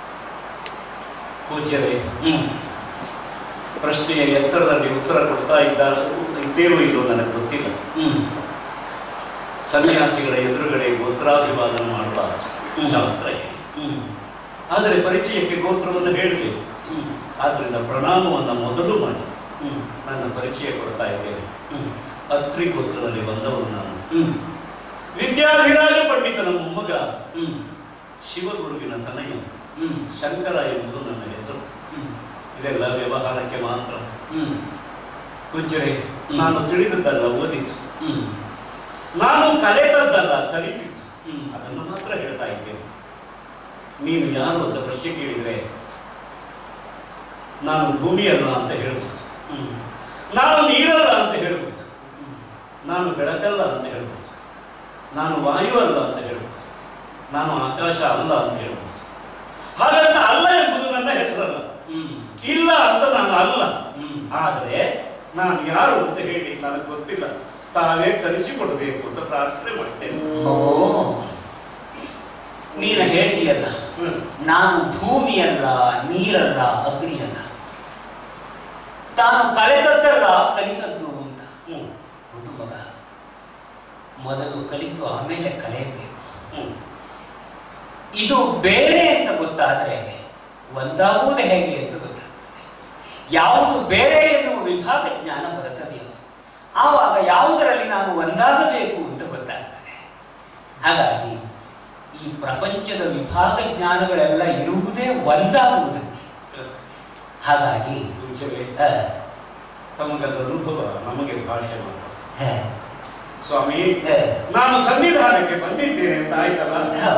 ಪೂಜ್ಯರೇ ಹ್ಮ್ ಪ್ರಶ್ನೆಯ ಎತ್ತರದಲ್ಲಿ ಉತ್ತರ ಕೊಡ್ತಾ ಇದ್ದ ಇದ್ದೇವೋ ಇಲ್ಲೋ ನನಗೆ ಗೊತ್ತಿಲ್ಲ ಹ್ಮ್ ಸನ್ಯಾಸಿಗಳ ಎದುರುಗಡೆ ಗೋತ್ರಾಭಿವಾದನ ಮಾಡುವ ಶಾಸ್ತ್ರ ಇದೆ. ಹ್ಮ್ ಆದರೆ ಪರಿಚಯಕ್ಕೆ ಗೋತ್ರವನ್ನು ಹೇಳಬೇಕು ಹ್ಮ್ ಆದ್ದರಿಂದ ಪ್ರಣಾಮವನ್ನು ಮೊದಲು ಮಾಡಿ ಹ್ಮ್ ನನ್ನ ಪರಿಚಯ ಕೊಡ್ತಾ ಇದ್ದೇನೆ ಹ್ಮ್ ಅತ್ರಿ ಗೋತ್ರದಲ್ಲಿ ಬಂದವನು ನಾನು ಹ್ಮ್ ವಿದ್ಯಾಧಿರಾಜ ಪಂಡಿತನ ಮೊಮ್ಮಗ ಹ್ಮ್ ಶಿವಗುರುವಿನ ತನಯ ಹ್ಮ್ ಶಂಕರ ಎಂಬುದು ನನ್ನ ಹೆಸರು ಹ್ಮ್ ಇದೆಲ್ಲ ವ್ಯವಹಾರಕ್ಕೆ ಮಾತ್ರ ಹ್ಮ್ ಕುಂಚರೆ ಹ್ಮ್. ನಾನು ತಿಳಿದದ್ದಲ್ಲ ಓದಿದ್ದು ಹ್ಮ್ ನಾನು ಕಲಿತದ್ದಲ್ಲ ಕಲಿತಿದ್ದು ಹ್ಮ್ ಅದನ್ನು ಮಾತ್ರ ಹೇಳ್ತಾ ಇದ್ದೇನೆ ನೀನು ಯಾರು ಅಂತ ಪ್ರಶ್ನೆ ಕೇಳಿದರೆ ನಾನು ಭೂಮಿಯಲ್ಲ ಅಂತ ಹೇಳ್ಬೋದು ಹ್ಮ್ ನಾನು ನೀರಲ್ಲ ಅಂತ ಹೇಳ್ಬೋದು ಹ್ಮ್ ನಾನು ಬೆಳಕಲ್ಲ ಅಂತ ಹೇಳ್ಬೋದು ನಾನು ವಾಯು ಅಲ್ಲ ಅಂತ ಹೇಳ್ಬೋದು ನಾನು ಆಕಾಶ ಅಲ್ಲ ಅಂತ ಹೇಳ್ಬೋದು ಹಾಗಂತ ಅಲ್ಲ ಎಂಬುದು ನನ್ನ ಹೆಸರಲ್ಲ ಹ್ಮ್ ಇಲ್ಲ ಅಂತ ನಾನು ಅಲ್ಲ ಹ್ಮ್ ಆದರೆ ನಾನು ಯಾರು ಅಂತ ಹೇಳಿ ನನಗೆ ಗೊತ್ತಿಲ್ಲ ತಾವೇ ಕಲಿಸಿಕೊಡಬೇಕು ಅಂತ ಪ್ರಾರ್ಥನೆ ಮಾಡ್ತೇನೆ ಓ ನೀನು ಹೇಳಿದೆಯಲ್ಲ ಹ್ಮ್. ನಾನು ಭೂಮಿಯಲ್ಲ ನೀರಲ್ಲ ಅಗ್ನಿಯಲ್ಲ ತಾನು ಕಲಿತದ್ದಲ್ಲ ಕಲಿತದ್ದು ಅಂತ ಹ್ಮ್. ಹೌದು ಮಗ ಮೊದಲು ಕಲಿತು ಆಮೇಲೆ ಕಲಿಯಬೇಕು ಹ್ಮ್. ಇದು ಬೇರೆ ಅಂತ ಗೊತ್ತಾದರೆ ಒಂದಾಗುವುದು ಹೇಗೆ ಅಂತ ಗೊತ್ತಾಗ್ತದೆ ಯಾವುದು ಬೇರೆ ಎನ್ನುವ ವಿಭಾಗ ಜ್ಞಾನ ಬರುತ್ತದೆಯೋ ಆವಾಗ ಯಾವುದರಲ್ಲಿ ನಾನು ಒಂದಾಗಬೇಕು ಅಂತ ಗೊತ್ತಾಗ್ತದೆ ಹಾಗಾಗಿ ಈ ಪ್ರಪಂಚದ ವಿಭಾಗ ಜ್ಞಾನಗಳೆಲ್ಲ ಇರುವುದೇ ಒಂದಾಗುವುದಕ್ಕೆ ಹಾಗಾಗಿ ಕುಂಚವೇ, ಆ, ತಮಗದ ಅನುಭವ ನಮಗೆ ಭಾಷೆ ಮಾತ್ರ ಆ, ಸ್ವಾಮಿ ಆ, ನಾನು ಸಂವಿಧಾನಕ್ಕೆ ಬಂದಿದ್ದೇನೆ ಅಂತ ಆಯ್ತಲ್ಲ ಆ,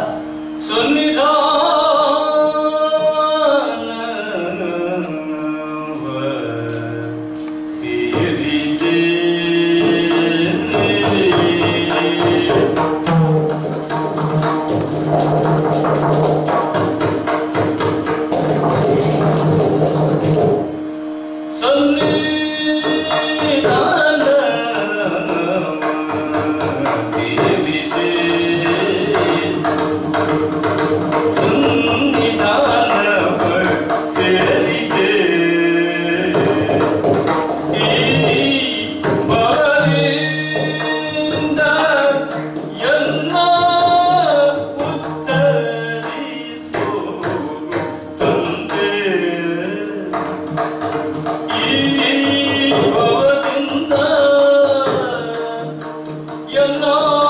ಎಲ್ಲ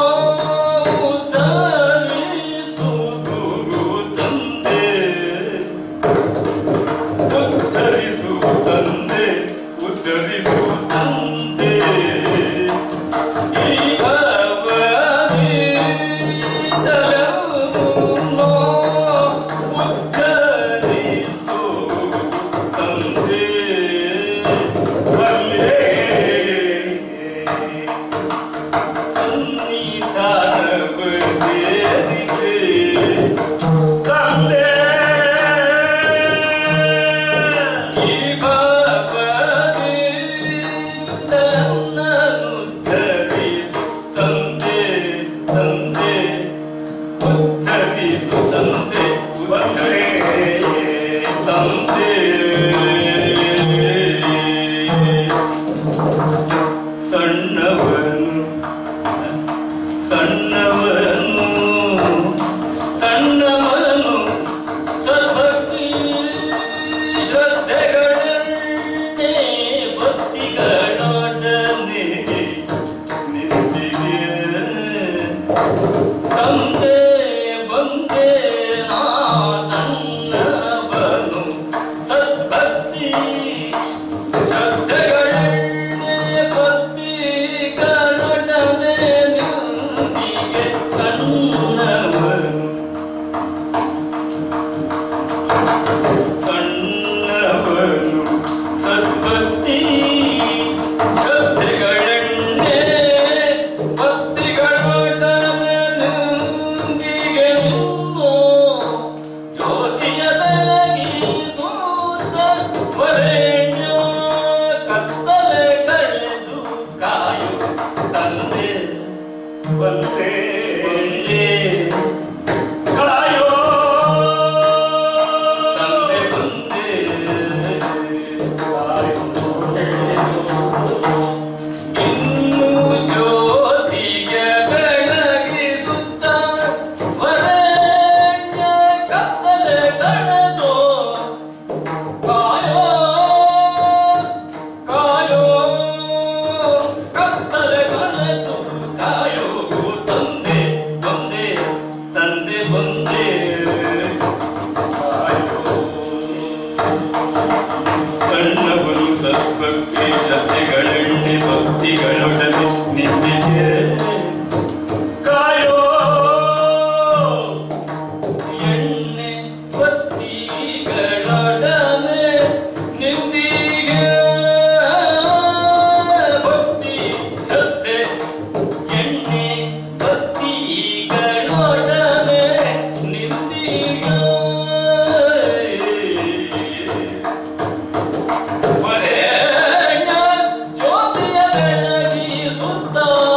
ಉತ್ತರಿಸುವುದು ತಂದೆ ಉತ್ತರಿಸು ತಂದೆ ಉತ್ತರಿಸು ತಂದೆ ಈಗವನಿಂದಲೂ ಉತ್ತರಿಸು ತಂದೆ ಬಲ್ಲೆ ಸನ್ನಿಧಾನವ ಸೇರಿದೆ ತಂದೆ ಈ ಪಾಪದಿಂದ ನನ್ನನ್ನು ಉದ್ಧರಿಸು ತಂದೆ ತಂದೆ ಉದ್ಧರಿಸು ತಂದೆ ಉದ್ಧರೇ ತಂದೆ ಸಣ್ಣವನು ಸಣ್ಣವನು ಸಣ್ಣವನು ಸದ್ಭಕ್ತಿ ಶ್ರದ್ಧೆಗಳನ್ನೇ ಭಕ್ತಿಗಳೊಡನೆ ನಿಂತಿದೆ ತಂದೆ ಬಂದೆ ನಾ ಸಣ್ಣವನು ಸದ್ಭಕ್ತಿ ಶ್ರದ್ಧೆಗಳನ್ನೇ ಭಕ್ತಿಗಳೊಡನೆ ನಿಂದಿಗೆ ಸಣ್ಣವನು ಸಣ್ಣವನು ಸದ್ಭಕ್ತಿ ಶ್ರದ್ಧೆಗಳನ್ನೇ ಭಕ್ತಿಗಳೊಡನೆ ನಿಂದಿಗೆ ನಿನ್ನೋ ಜ್ಯೋತಿಯ ಬೆಳಗಿಸುತ್ತ ವರೆಣ್ಯ ಕತ್ತಲೆ ಕಳೆದು ಕಾಯು ತಂದೆ ಬಂದೆ ಕಾಯೋ ತಂದೆ ಬಂದೆ ಇನ್ನು ಜ್ಯೋತಿಗೆ ಬೆಳಗಿಸುತ್ತ ವರೆಣ್ಯ ಕತ್ತಲೆ ಕಳೆದು ಕಾಯೋ ಕಾಯೋ ಕತ್ತಲೆ ಕಳೆದು ಕಾಯೋ ತಂದೆ ಶ್ರದ್ಧೆಗಳೆಣ್ಣೆ ಭಕ್ತಿಗಳೊಡನೆ ನಿಂತಿದೆ ಕಾಯೋ ಎಣ್ಣೆ ಭಕ್ತಿಗಳೊಡನೆ ನಿಂದಿಗೆ ಭಕ್ತಿ ಶ್ರದ್ಧೆ ಎಣ್ಣೆ ಭಕ್ತಿಗಳೊಡನೆ ನಿಂದಿಗೆ ವರೆಣ್ಯ ಜ್ಯೋತಿಯ ಬೆಳಗಿಸುತ್ತ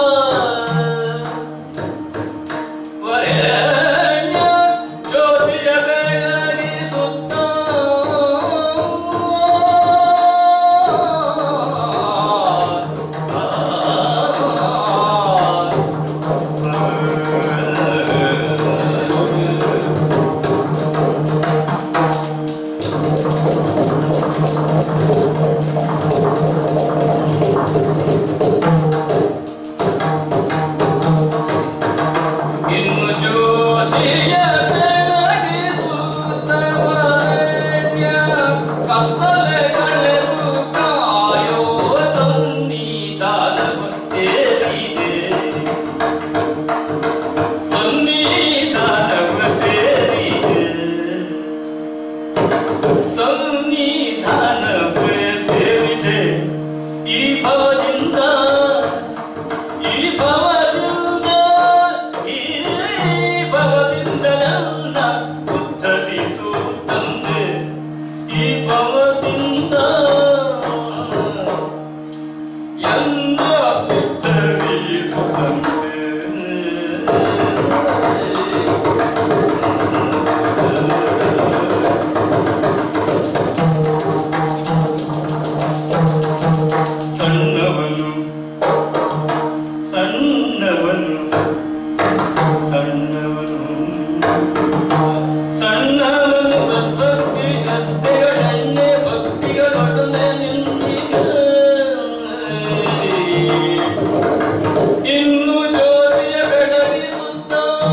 ವರೆಣ್ಯ ಜ್ಯೋತಿಯ ಬೆಳಗಿಸುತ್ತ ಇನ್ನು ಜ್ಯೋತಿಯ ಬೆಳಗಿಸುತ್ತ ವರೆಣ್ಯ ಕತ್ತಲೆ ಕಳೆದು ಕಾಯೋ ಸನ್ನಿಧಾನವ ಸೇರಿದೆ ಸನ್ನಿಧಾನವ ಸೇರಿದೆ ಸನ್ನಿಧಾನವ ಸೇರಿದೆ ಈ ಭವದಿಂದ ಈ ಭವದಿಂದ ಈ ಭವದಿಂದ ನನ್ನ ಉದ್ಧರಿಸು ತಂದೆ ಈ ಭವದಿಂದ ಎಲ್ಲ ಉದ್ಧರಿಸು ಸಣ್ಣವನು ಸಣ್ಣವನು ಸಣ್ಣವನು ಸಣ್ಣವನು ಸದ್ಭಕ್ತಿ ಶ್ರದ್ಧೆಗಳೆಣ್ಣೆ ಭಕ್ತಿಗಳೊಡನೆ ನಿಂತಿಗ ಇನ್ನು ಜ್ಯೋತಿಯ ಬೆಳಗಿಸುತ್ತ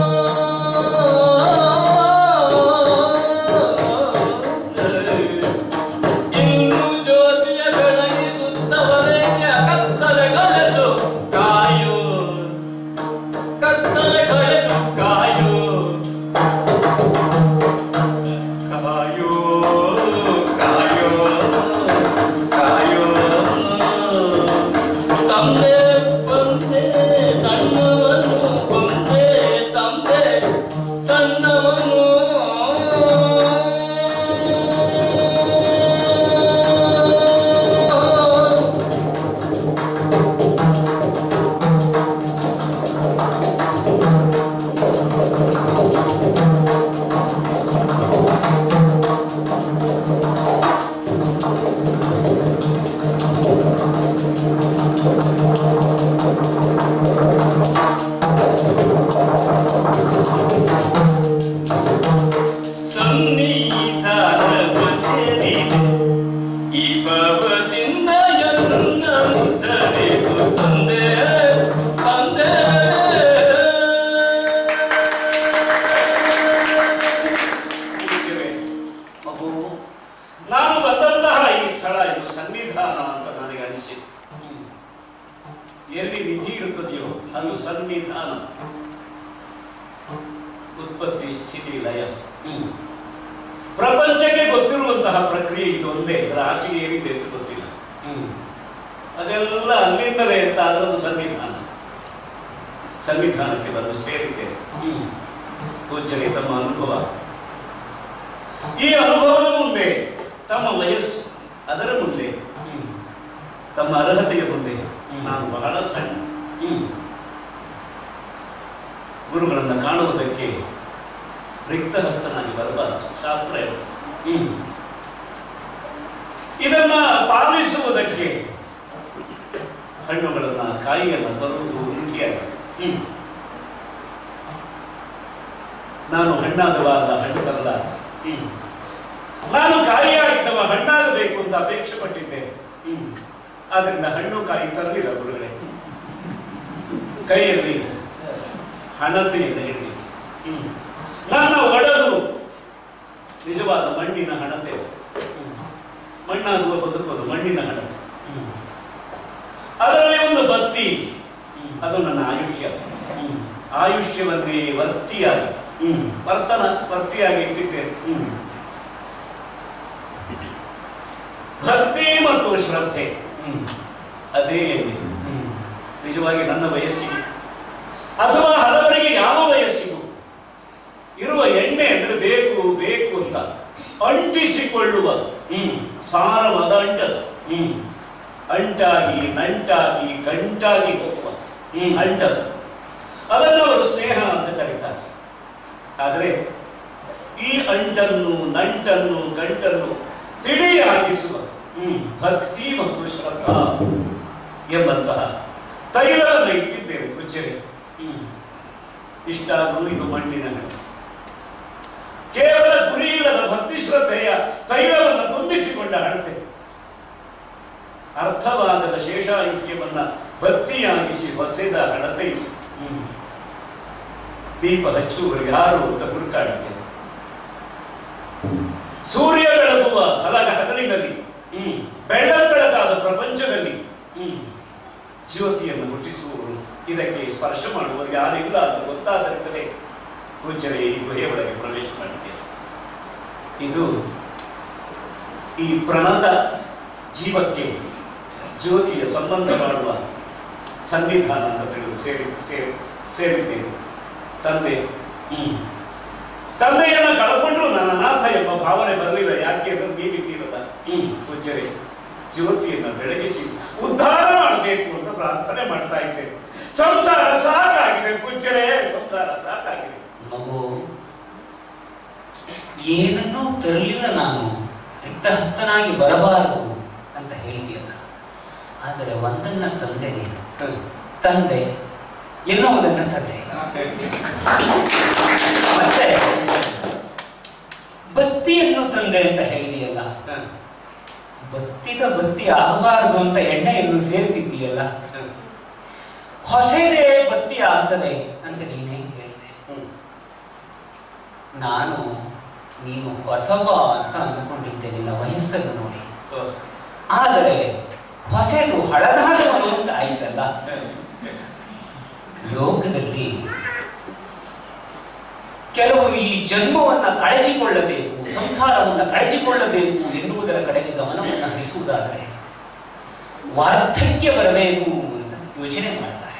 ಇನ್ನು ಜ್ಯೋತಿಯ ಬೆಳಗಿಸುತ್ತವರೆಗೆ ಕತ್ತಲೆ ಕಳೆದು ಕಾಯೋ ಕತ್ತಲೆ ಕಳೆದು ಕಾಯೋ ಕಾಯೋ ಕಾಯೋ ಕಾಯೋ ತಂದೆ ಬಂದೆ ಸಣ್ಣವನು ಬಂದೆ ತಂದೆ ಸಣ್ಣವನು ಸನ್ನಿಧಾನವ ಸೇರಿದೆ ಈ ಭವದಿಂದ ಎಲ್ಲ ಉದ್ಧರಿಸು ತಂದೆ ತಂದೆ ಮಗು ನಾನು ಬಂದಂತಹ ಈ ಸ್ಥಳ ಇದು ಸನ್ನಿಧಾನ ಅಂತ ನನಗೆ ಅನಿಸಿತು ಹ್ಮ್. ಎಲ್ಲಿ ವಿಧಿ ಇರುತ್ತದೆಯೋ ಅದು ಸನ್ನಿಧಾನ ಉತ್ಪತ್ತಿ ಸ್ಥಿತಿ ಲಯ ಹ್ಮ್. ಪ್ರಪಂಚಕ್ಕೆ ಗೊತ್ತಿರುವಂತಹ ಪ್ರಕ್ರಿಯೆ ಇದು ಒಂದೇ ಇದರ ಆಚೆಗೆ ಏನಿದೆ ಅಂತ ಗೊತ್ತಿಲ್ಲ ಹ್ಮ್. ಅದೆಲ್ಲ ಅಲ್ಲಿಂದಲೇ ಅಂತ ಅದರೊಂದು ಸನ್ನಿಧಾನ ಸನ್ನಿಧಾನಕ್ಕೆ ಬಂದು ಸೇರಿದೆ ಹ್ಮ್. ಪೂಜ್ಯರಿಗೆ ತಮ್ಮ ಅನುಭವ ಈ ಅನುಭವದ ಮುಂದೆ ತಮ್ಮ ವಯಸ್ಸು ಅದರ ಮುಂದೆ ಹ್ಮ್. ತಮ್ಮ ಅರ್ಹತೆಯ ಮುಂದೆ ಹ್ಮ್. ನಾನು ಬಹಳ ಸಣ್ಣ ಹ್ಮ್. ಗುರುಗಳನ್ನು ಕಾಣುವುದಕ್ಕೆ ರಿಕ್ತಹಸ್ತನಾಗಿ ಬರಬಾರದು ಶಾಸ್ತ್ರ ಹೇಳುತ್ತೆ. ಹ್ಮ್. ಇದನ್ನ ಪಾಲಿಸುವುದಕ್ಕೆ ಹಣ್ಣುಗಳನ್ನ ಕಾಯಿಯನ್ನ ತರುವುದು ರೂಢಿಯಾಗಿದೆ ಹ್ಮ್. ನಾನು ಹಣ್ಣಾದವಾಗ ಹಣ್ಣು ತರಲ ಹ್ಮ್. ನಾನು ಕಾಯಿಯಾಗಿದ್ದವ ಹಣ್ಣಾಗಬೇಕು ಅಂತ ಅಪೇಕ್ಷೆ ಪಟ್ಟಿದ್ದೆ ಹ್ಮ್. ಆದ್ರಿಂದ ಹಣ್ಣು ಕಾಯಿ ತರಲಿಲ್ಲ ಗುರುಗಳೇ ಕೈಯಲ್ಲಿ ಹಣತೆಯನ್ನು ಹಿಡಿದು ಹ್ಮ್. ನನ್ನ ಒಡಲು ನಿಜವಾದ ಮಣ್ಣಿನ ಹಣತೆ ಹ್ಮ್. ಮಣ್ಣಾಗುವ ಬದುಕೋದು ಮಣ್ಣಿನ ಹಣತೆ ಹ್ಮ್. ಇನ್ನೊಂದು ಭಕ್ತಿ ಅದು ನನ್ನ ಆಯುಷ್ಯ ಹ್ಮ್. ಆಯುಷ್ಯವನ್ನೇ ವರ್ತಿಯಾಗಿ ಹ್ಮ್. ವರ್ತನ ವರ್ತಿಯಾಗಿ ಇಟ್ಟಿದ್ದೇನೆ ಹ್ಮ್. ಭಕ್ತಿ ಮತ್ತು ಶ್ರದ್ಧೆ ಹ್ಮ್. ಅದೇ ಎಣ್ಣೆ ಹ್ಮ್. ನಿಜವಾಗಿ ನನ್ನ ವಯಸ್ಸಿಗೆ ಅಥವಾ ಹಲವರಿಗೆ ಯಾವ ವಯಸ್ಸಿಗೂ ಇರುವ ಎಣ್ಣೆ ಅಂದ್ರೆ ಬೇಕು ಬೇಕು ಅಂತ ಅಂಟಿಸಿಕೊಳ್ಳುವ ಹ್ಮ್. ಸಾರವಾದ ಅಂಟದು ಹ್ಮ್. ಅಂಟಾಗಿ ನಂಟಾಗಿ ಗಂಟಾಗಿ ಹೋಗುವ ಹ್ಮ್. ಅಂಟದು ಅದನ್ನು ಅವರು ಸ್ನೇಹ ಅಂತ ಕರೀತಾರೆ ಆದರೆ ಈ ಅಂಟನ್ನು ನಂಟನ್ನು ಗಂಟನ್ನು ತಿಳಿಯಾಗಿಸುವ ಹ್ಮ್. ಭಕ್ತಿ ಮತ್ತು ಶ್ರದ್ಧಾ ಎಂಬಂತಹ ತೈಲವನ್ನು ಇಟ್ಟಿದ್ದೇವೆ ಕುಚ್ಚರಿ ಹ್ಮ್. ಇಷ್ಟಾದರೂ ಇದು ಮಣ್ಣಿನ ಮನೆ ಕೇವಲ ಗುರಿ ಇಲ್ಲದ ಭಕ್ತಿ ಶ್ರದ್ಧೆಯ ತೈಲವನ್ನು ತುಂಬಿಸಿಕೊಂಡ ಹಣತೆ ಅರ್ಥವಾಗದ ಶೇಷಾಯುಷ್ಯವನ್ನ ಭಕ್ತಿಯಾಗಿಸಿ ಹೊಸೆದ ಹಣತೆ ಇದು. ಹ್ಮ್. ದೀಪ ಹಚ್ಚುವರು ಯಾರು ಅಂತ ಹುಡುಕಾಡಿದ್ದೇನೆ ಸೂರ್ಯ ಬೆಳಗುವ ಹಲಗ ಹಗಲಿನಲ್ಲಿ ಹ್ಮ್. ಬೆಳ್ಳಂಬೆಳಗಾದ ಪ್ರಪಂಚದಲ್ಲಿ ಹ್ಮ್. ಜ್ಯೋತಿಯನ್ನು ಹುಟ್ಟಿಸುವವರು ಇದಕ್ಕೆ ಸ್ಪರ್ಶ ಮಾಡುವರು ಯಾರಿಲ್ಲ ಅಂತ ಗೊತ್ತಾದರೆ ಪೂಜ್ಯರೇ ಈ ಗುಹೆಯ ಒಳಗೆ ಪ್ರವೇಶ ಮಾಡಿದ್ದೇವೆ ಇದು ಈ ಪ್ರಣತ ಜೀವಕ್ಕೆ ಜ್ಯೋತಿಯ ಸಂಬಂಧ ಮಾಡುವ ಸನ್ನಿಧಾನ ಅಂತ ತಿಳಿದು ಸೇರಿ ಸೇರಿ ಸೇರಿದ್ದೇವೆ ತಂದೆ ಹ್ಮ್. ತಂದೆಯನ್ನ ಕಳ್ಕೊಂಡ್ರು ನನ್ನ ನಾಥ ಎಂಬ ಭಾವನೆ ಬರಲಿಲ್ಲ ಯಾಕೆ ಅಂದ್ರೆ ನೀವಿದ್ದೀರಲ್ಲ ಹ್ಮ್. ಪೂಜ್ಯರೇ ಜ್ಯೋತಿಯನ್ನು ಬೆಳಗಿಸಿ ಉದ್ಧಾರ ಮಾಡಬೇಕು ಅಂತ ಪ್ರಾರ್ಥನೆ ಮಾಡ್ತಾ ಇದ್ದೇನೆ ಸಂಸಾರ ಸಾಕಾಗಿದೆ ಪೂಜ್ಯರೇ ಸಂಸಾರ ಸಾಕಾಗಿದೆ ಮಗು ಏನನ್ನೂ ತರಲಿಲ್ಲ ನಾನು ರಿಕ್ತಹಸ್ತನಾಗಿ ಬರಬಾರದು ಅಂತ ಹೇಳಿದೆಯಲ್ಲ ಆದರೆ ಒಂದನ್ನ ತಂದೆ ನೀನು ತಂದೆ ಎನ್ನುವುದನ್ನ ತಂದೆ ಮತ್ತೆ ಬತ್ತಿಯನ್ನು ತಂದೆ ಅಂತ ಹೇಳಿದೆಯಲ್ಲ ಬತ್ತಿದ ಬತ್ತಿ ಆಗಬಾರದು ಅಂತ ಎಣ್ಣೆಯನ್ನು ಸೇರಿಸಿದ್ದೀಯಲ್ಲ ಹೊಸದೇ ಬತ್ತಿ ಆಗ್ತದೆ ಅಂತ ನೀನೇ ಹೇಳಿದೆ ನಾನು ನೀನು ಹೊಸಬ ಅಂತ ಅಂದುಕೊಂಡಿದ್ದೆ ನಿನ್ನ ವಯಸ್ಸನ್ನು ನೋಡಿ ಆದರೆ ಹೊಸದು ಹಳದಾದವನು ಅಂತ ಆಯ್ತಲ್ಲ ಲೋಕದಲ್ಲಿ ಕೆಲವರು ಈ ಜನ್ಮವನ್ನ ಕಳಚಿಕೊಳ್ಳಬೇಕು ಸಂಸಾರವನ್ನ ಕಳಚಿಕೊಳ್ಳಬೇಕು ಎನ್ನುವುದರ ಕಡೆಗೆ ಗಮನವನ್ನು ಹರಿಸುವುದಾದರೆ ವಾರ್ಧಕ್ಯ ಬರಬೇಕು ಅಂತ ಯೋಚನೆ ಮಾಡ್ತಾರೆ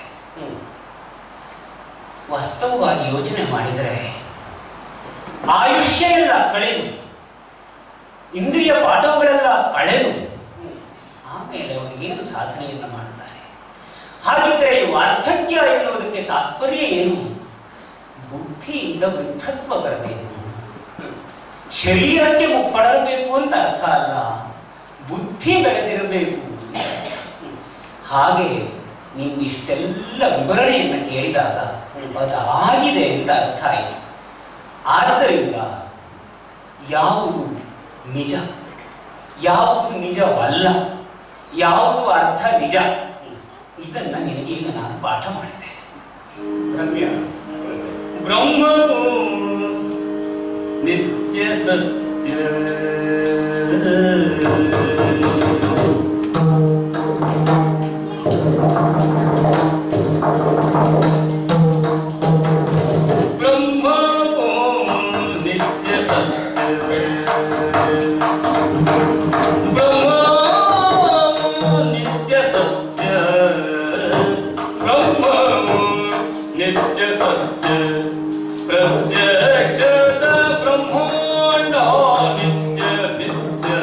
ವಾಸ್ತವವಾಗಿ ಯೋಚನೆ ಮಾಡಿದರೆ ಆಯುಷ್ಯ ಎಲ್ಲ ಕಳೆದು ಇಂದ್ರಿಯ ಪಾಠಗಳೆಲ್ಲ ಕಳೆದು ಆಮೇಲೆ ಅವರು ಏನು ಸಾಧನೆಯನ್ನು ಮಾಡ್ತಾರೆ ಹಾಗಿದ್ದರೆ ಈ ವಾರ್ಧಕ್ಯ ಎನ್ನುವುದಕ್ಕೆ ತಾತ್ಪರ್ಯ ಏನು ಬುದ್ಧಿಯಿಂದ ವೃದ್ಧತ್ವ ಬರಬೇಕು ಶರೀರಕ್ಕೆ ಮುಪ್ಪಡಬೇಕು ಅಂತ ಅರ್ಥ ಅಲ್ಲ ಬುದ್ಧಿ ಬೆಳೆದಿರಬೇಕು ಹಾಗೆ ನೀವು ಇಷ್ಟೆಲ್ಲ ವಿವರಣೆಯನ್ನು ಕೇಳಿದಾಗ ಅದು ಆಗಿದೆ ಅಂತ ಅರ್ಥ ಆಯಿತು ಆದ್ದರಿಂದ ಯಾವುದು ನಿಜ ಯಾವುದು ನಿಜವಲ್ಲ ಯಾವುದು ಅರ್ಥ ನಿಜ ಇದನ್ನ ನಿನಗೆ ಈಗ ನಾನು ಪಾಠ ಮಾಡಿದೆ ಧನ್ಯ ಬ್ರಹ್ಮವು ನಿತ್ಯ ಸತ್ಯ ಬ್ರಹ್ಮವು ನಿತ್ಯ ಸತ್ಯ ಬ್ರಹ್ಮವು ನಿತ್ಯ ಸತ್ಯ ಬ್ರಹ್ಮವು ನಿತ್ಯ ಸತ್ಯ ಪ್ರತ್ಯಕ್ಷದ ಬ್ರಹ್ಮಾಂಡ ನಿತ್ಯ ನಿತ್ಯ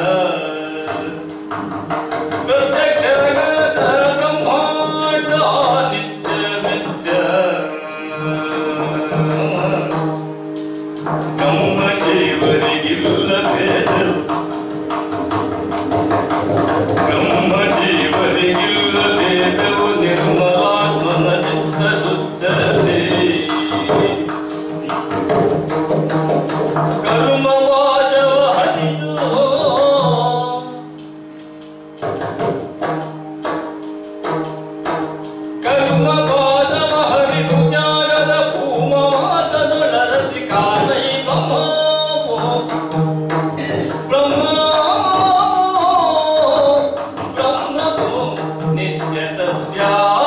ಪ್ರತ್ಯಕ್ಷದ ಬ್ರಹ್ಮಾಂಡ ನಿತ್ಯ ನಿತ್ಯ ನಮ್ಮ ಜೀವರಿಗಿಲ್ಲ ಭೇದ ಬ್ರಹ್ಮ ಜೀವರಿಗಿಲ್ಲ ಭೇದವು ನಿರ್ಮಲಾತ್ಮನ ಚಿತ್ತ ಶುದ್ಧತೆ ಕರ್ಮ ವಾಶವ ಹರಿದು ಕರ್ಮ ವಾಶವ ಹರಿದು ಜ್ಞಾನದ ಭೂಮ ಮಾತದೊಳರಸಿ ಕಾಲೈ ಬ್ರಹ್ಮವೋ ಬ್ರಹ್ಮ ಬ್ರಹ್ಮವು ನಿತ್ಯ ಸತ್ಯ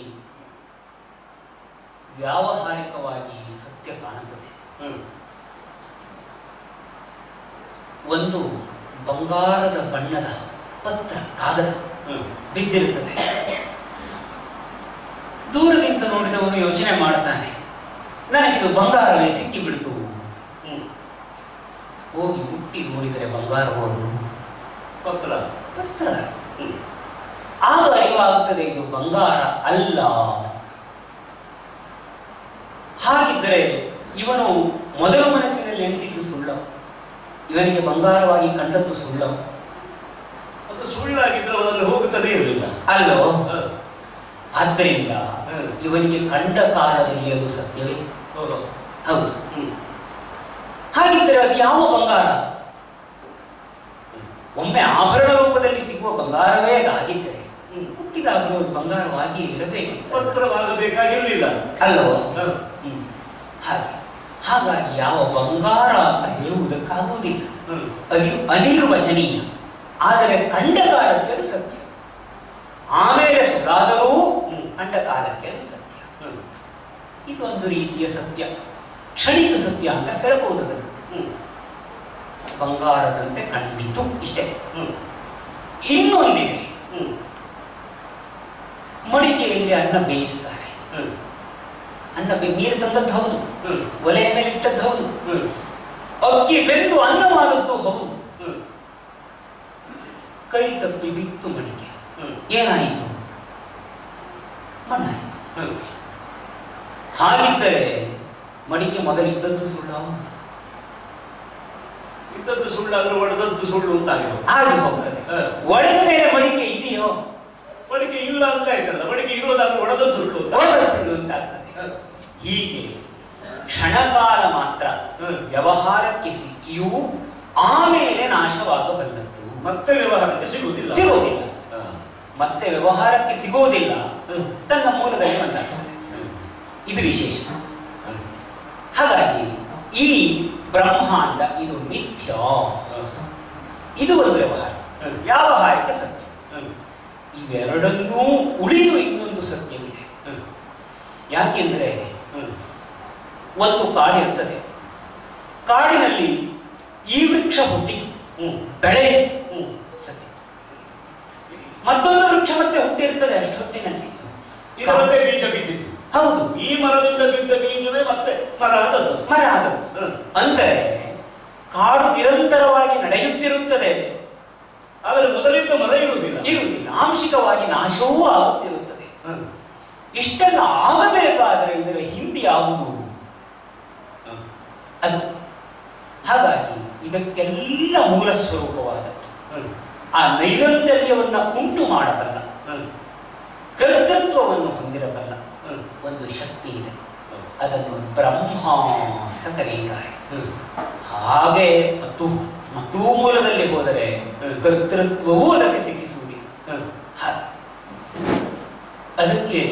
ವ್ಯಾವಹಾರಿಕವಾಗಿ ಸತ್ಯ ಕಾಣುತ್ತದೆ ಹ್ಮ್. ಒಂದು ಬಂಗಾರದ ಬಣ್ಣದ ಪತ್ರ ಕಾಗದ ಹ್ಮ್. ಬಿದ್ದಿರುತ್ತದೆ ದೂರದಿಂದ ನೋಡಿದವನು ಯೋಚನೆ ಮಾಡುತ್ತಾನೆ ನನಗಿದು ಬಂಗಾರವೇ ಸಿಕ್ಕಿಬಿಡ್ತು ಹ್ಮ್. ಹೋಗಿ ಮುಟ್ಟಿ ನೋಡಿದರೆ ಬಂಗಾರವೋ ಅದು ಪತ್ರ ಪತ್ರ ಹ್ಮ್. ಆಗ ಅರಿವಾಗುತ್ತದೆ ಇದು ಬಂಗಾರ ಅಲ್ಲ ಹಾಗಿದ್ದರೆ ಇವನು ಮೊದಲು ಮನಸ್ಸಿನಲ್ಲಿ ಎಣಿಸಿದ್ದು ಸುಳ್ಳು ಇವನಿಗೆ ಬಂಗಾರವಾಗಿ ಕಂಡದ್ದು ಸುಳ್ಳು ಅದು ಸುಳ್ಳಾಗಿದ್ರೆ ಅದರಲ್ಲಿ ಹೋಗುತ್ತಾನೆ ಇರಲಿಲ್ಲ ಅಲ್ಲೋ ಹ. ಆದ್ದರಿಂದ ಹ್ಮ್. ಇವನಿಗೆ ಕಂಡ ಕಾಲದಲ್ಲಿ ಅದು ಸತ್ಯವೇ ಹೌದು. ಹೌದು ಹ್ಮ್. ಹಾಗಿದ್ದರೆ ಅದು ಯಾವ ಬಂಗಾರ ಒಮ್ಮೆ ಆಭರಣ ರೂಪದಲ್ಲಿ ಸಿಗುವ ಬಂಗಾರವೇ ಅದಾಗಿದ್ದರೆ ಹ್ಮ್. ಹುಟ್ಟಿದಾಗಲೂ ಅದು ಬಂಗಾರವಾಗಿ ಇರಬೇಕು ಪತ್ರವಾಗಬೇಕಾಗಿರ್ಲಿಲ್ಲ ಅಲ್ಲೋ ಹ. ಹ್ಮ್. ಹಾಗೆ ಹಾಗಾಗಿ ಯಾವ ಬಂಗಾರ ಅಂತ ಹೇಳುವುದಕ್ಕಾಗುವುದಿಲ್ಲ ಹ್ಮ್. ಅದು ಅನಿರ್ವಚನೀಯ ಆದರೆ ಕಂಡ ಕಾಲಕ್ಕೆ ಅದು ಸತ್ಯ ಆಮೇಲೆ ಸುಳ್ಳಾದರೂ ಹ್ಮ್. ಕಂಡ ಕಾಲಕ್ಕೆ ಅದು ಸತ್ಯ ಹ್ಮ್. ಇದೊಂದು ರೀತಿಯ ಸತ್ಯ ಕ್ಷಣಿಕ ಸತ್ಯ ಅಂತ ಹೇಳಬಹುದು ಅದನ್ನು ಹ್ಮ್. ಬಂಗಾರದಂತೆ ಕಂಡಿತು ಇಷ್ಟೇ ಹ್ಮ್. ಇನ್ನೊಂದಿದೆ ಹ್ಮ್. ಮಡಿಕೆಯಲ್ಲಿ ಅನ್ನ ಬೇಯಿಸ್ತಾರೆ ಹ್ಮ್. ಅನ್ನ ಬೇ ನೀರು ತಂದದ್ದು ಹೌದು ಹ್ಮ್. ಒಲೆಯ ಮೇಲೆ ಇಟ್ಟದ್ದು ಹೌದು ಹ್ಮ್. ಅಕ್ಕಿ ಬೆಂದು ಅನ್ನವಾದದ್ದು ಹೌದು ಹ್ಮ್. ಕೈ ತಪ್ಪಿ ಬಿತ್ತು ಮಡಿಕೆ ಹ್ಮ್. ಏನಾಯಿತು ಮಣ್ಣಾಯಿತು ಹ್ಮ್. ಹಾಗಿದ್ದರೆ ಮಡಿಕೆ ಮೊದಲಿದ್ದದ್ದು ಸುಳ್ಳು ಇದ್ದದ್ದು ಸುಳ್ಳಾದ್ರೆ ಒಡೆದದ್ದು ಸುಳ್ಳು ಅಂತ ಆಗಿರೋದು ಆಗಿ ಹೋಗ್ತದೆ ಹ. ಒಡೆದ ಮೇಲೆ ಮಡಿಕೆ ಇದೆಯೋ ಮಡಿಕೆ ಇಲ್ಲ ಅಂತ ಆಯ್ತಲ್ಲ ಮಡಿಕೆ ಇರೋದಾದ್ರೆ ಒಡೆದದ್ದು ಸುಳ್ಳು ಅಂತ ಒಡೆದ ಸುಳ್ಳು ಅಂತ ಆಗ್ತದೆ ಹ. ಹೀಗೆ ಕ್ಷಣಕಾಲ ಮಾತ್ರ ಹ್ಮ್. ವ್ಯವಹಾರಕ್ಕೆ ಸಿಕ್ಕಿಯೂ ಆಮೇಲೆ ನಾಶವಾಗಬಲ್ಲದ್ದು ಮತ್ತೆ ವ್ಯವಹಾರಕ್ಕೆ ಸಿಗುವುದಿಲ್ಲ ಸಿಗುವುದಿಲ್ಲ ಹ. ಮತ್ತೆ ವ್ಯವಹಾರಕ್ಕೆ ಸಿಗುವುದಿಲ್ಲ ಹ್ಮ್. ತನ್ನ ಮೂಲದಲ್ಲಿ ಬಂದಾಗ್ತದೆ ಹ್ಮ್. ಇದು ವಿಶೇಷ ಹ್ಮ್. ಹಾಗಾಗಿ ಈ ಬ್ರಹ್ಮಾಂಡ ಇದು ಮಿಥ್ಯ ಹ್ಮ್. ಇದು ಒಂದು ವ್ಯವಹಾರ ಹ್ಮ್. ವ್ಯಾವಹಾರಿಕ ಸತ್ಯ ಹ್ಮ್. ಇವೆರಡನ್ನೂ ಉಳಿದು ಇನ್ನೊಂದು ಸತ್ಯವಿದೆ ಹ್ಮ್. ಯಾಕೆಂದರೆ ಹ್ಮ್. ಒಂದು ಕಾಡಿರ್ತದೆ ಕಾಡಿನಲ್ಲಿ ಈ ವೃಕ್ಷ ಹುಟ್ಟಿ ಹ್ಮ್. ಬೆಳೆ ಹ್ಮ್. ಸತ್ಯ ಮತ್ತೊಂದು ವೃಕ್ಷ ಮತ್ತೆ ಹುಟ್ಟಿರ್ತದೆ ಅಷ್ಟೊತ್ತಿನಲ್ಲಿ ಇದರಲ್ಲೇ ಬೀಜ ಬಿದ್ದಿತ್ತು ಹೌದು ಈ ಮರದಿಂದ ಬಿದ್ದ ಬೀಜವೇ ಮತ್ತೆ ಮರ ಆದದ್ದು ಮರ ಆದದ್ದು ಹ್ಮ್. ಅಂದರೆ ಕಾಡು ನಿರಂತರವಾಗಿ ನಡೆಯುತ್ತಿರುತ್ತದೆ ಆದರೆ ಮೊದಲಿದ್ದ ಮರ ಇರುವುದಿಲ್ಲ ಇರುವುದಿಲ್ಲ ಆಂಶಿಕವಾಗಿ ನಾಶವೂ ಆಗುತ್ತಿರುತ್ತದೆ ಹ್ಮ್. ಇಷ್ಟೆಲ್ಲ ಆಗಬೇಕಾದರೆ ಇದರ ಹಿಂದೆ ಯಾವುದು ಹ್ಮ್. ಅದು ಹಾಗಾಗಿ ಇದಕ್ಕೆಲ್ಲ ಮೂಲ ಸ್ವರೂಪವಾದದ್ದು ಹ್ಮ್. ಆ ನೈರಂತರ್ಯವನ್ನ ಉಂಟು ಮಾಡಬಲ್ಲ ಹ್ಮ್. ಕರ್ತೃತ್ವವನ್ನು ಹೊಂದಿರಬಲ್ಲ ಹ್ಮ್. ಒಂದು ಶಕ್ತಿ ಇದೆ ಹ್ಮ್. ಅದನ್ನು ಬ್ರಹ್ಮ ಅಂತ ಕರೆಯುತ್ತಾರೆ ಹ್ಮ್. ಹಾಗೆ ಮತ್ತು ಮತ್ತೂ ಮೂಲದಲ್ಲಿ ಹೋದರೆ ಹ್ಮ್. ಕರ್ತೃತ್ವವೂ ಅದಕ್ಕೆ ಸಿಕ್ಕಿಸುವುದಿಲ್ಲ ಹ್ಮ್. ಹಾಗೆ ಅದಕ್ಕೆ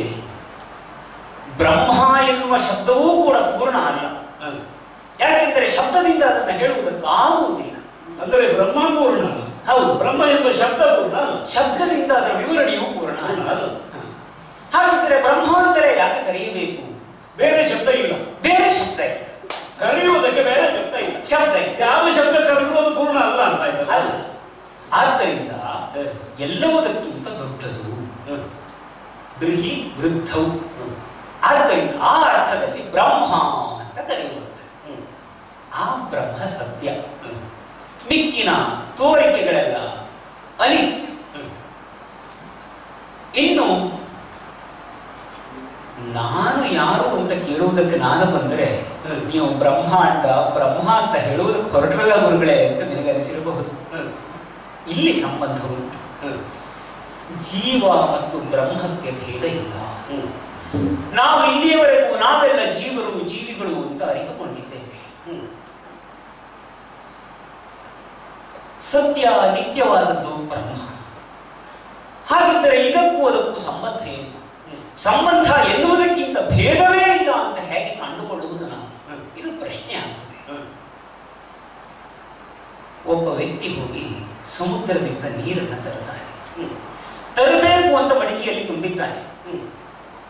ಬ್ರಹ್ಮ ಎನ್ನುವ ಶಬ್ದವೂ ಕೂಡ ಪೂರ್ಣ ಅಲ್ಲ ಹ್ಮ್. ಯಾಕೆಂದರೆ ಶಬ್ದದಿಂದ ಅದನ್ನು ಹೇಳುವುದಕ್ಕಾಗುವುದಿಲ್ಲ ಅಂದರೆ ಬ್ರಹ್ಮಪೂರ್ಣ ಹೌದು ಬ್ರಹ್ಮ ಎಂಬ ಶಬ್ದ ಪೂರ್ಣ ಅಲ್ಲ. ಶಬ್ದದಿಂದ ಅದರ ವಿವರಣೆಯೂ ಪೂರ್ಣ ಪೂರ್ಣ ಅಲ್ಲ ಅಲ್ಲ. ಹ. ಹಾಗಿದ್ದರೆ ಬ್ರಹ್ಮಾಂತರೇ ಯಾಕೆ ಕರೆಯಬೇಕು ಬೇರೆ ಶಬ್ದ ಇಲ್ಲ ಬೇರೆ ಶಬ್ದ ಇಲ್ಲ ಕರೆಯುವುದಕ್ಕೆ ಬೇರೆ ಶಬ್ದ ಇಲ್ಲ ಶಬ್ದ ಇಲ್ಲ ಯಾವ ಶಬ್ದ ಕರೆದ್ರೂ ಅದು ಪೂರ್ಣ ಅಲ್ಲ ಅಂತ ಆಯ್ತಲ್ಲ? ಅಲ್ಲ ಆದ್ದರಿಂದ ಹ್ಮ್. ಎಲ್ಲವುದಕ್ಕಿಂತ ದೊಡ್ಡದು ಹ್ಮ್. ಬೃಹಿ ವೃದ್ಧವು ಹ್ಮ್. ಆದ್ದರಿಂದ ಆ ಅರ್ಥದಲ್ಲಿ ಬ್ರಹ್ಮ ಅಂತ ಕರೆಯುವುದು ಹ್ಮ್. ಆ ಬ್ರಹ್ಮ ಸತ್ಯ ಹ್ಮ್. ಮಿಕ್ಕಿನ ತೋರಿಕೆಗಳೆಲ್ಲ ಅನಿತ್ಯ ಹ್ಮ್. ಇನ್ನು ನಾನು ಯಾರು ಅಂತ ಕೇಳುವುದಕ್ಕೆ ನಾನು ಬಂದರೆ ಹ್ಮ್. ನೀವು ಬ್ರಹ್ಮಾಂಡ ಬ್ರಹ್ಮ ಅಂತ ಹೇಳುವುದಕ್ಕೆ ಹೊರಟದ ಗುರುಗಳೇ ಅಂತ ನಿನಗೆ ಅನಿಸಿರಬಹುದು ಹ್ಮ್. ಇಲ್ಲಿ ಸಂಬಂಧ ಉಂಟು ಹ್ಮ್. ಜೀವ ಮತ್ತು ಬ್ರಹ್ಮಕ್ಕೆ ಭೇದ ಇಲ್ಲ ಹ್ಮ್. ನಾವು ಇಲ್ಲಿಯವರೆಗೂ ನಾವೆಲ್ಲ ಜೀವರು ಜೀವಿಗಳು ಅಂತ ಅರಿತುಕೊಂಡಿದ್ದೇವೆ ಹ್ಮ್. ಸತ್ಯ ನಿತ್ಯವಾದದ್ದು ಬ್ರಹ್ಮ ಹಾಗಿದ್ದರೆ ಇದಕ್ಕೂ ಅದಕ್ಕೂ ಸಂಬಂಧ ಏನು ಹ್ಮ್. ಸಂಬಂಧ ಎನ್ನುವುದಕ್ಕಿಂತ ಭೇದವೇ ಇಲ್ಲ ಅಂತ ಹೇಗೆ ಕಂಡುಕೊಳ್ಳುವುದು ನಾವು ಹ್ಮ್. ಇದು ಪ್ರಶ್ನೆ ಆಗ್ತದೆ ಹ್ಮ್. ಒಬ್ಬ ವ್ಯಕ್ತಿ ಹೋಗಿ ಸಮುದ್ರದಿಂದ ನೀರನ್ನು ತರುತ್ತಾನೆ ಹ್ಮ್. ತರಬೇಕು ಅಂತ ಮಡಿಕೆಯಲ್ಲಿ ತುಂಬಿದ್ದಾನೆ ಹ್ಮ್.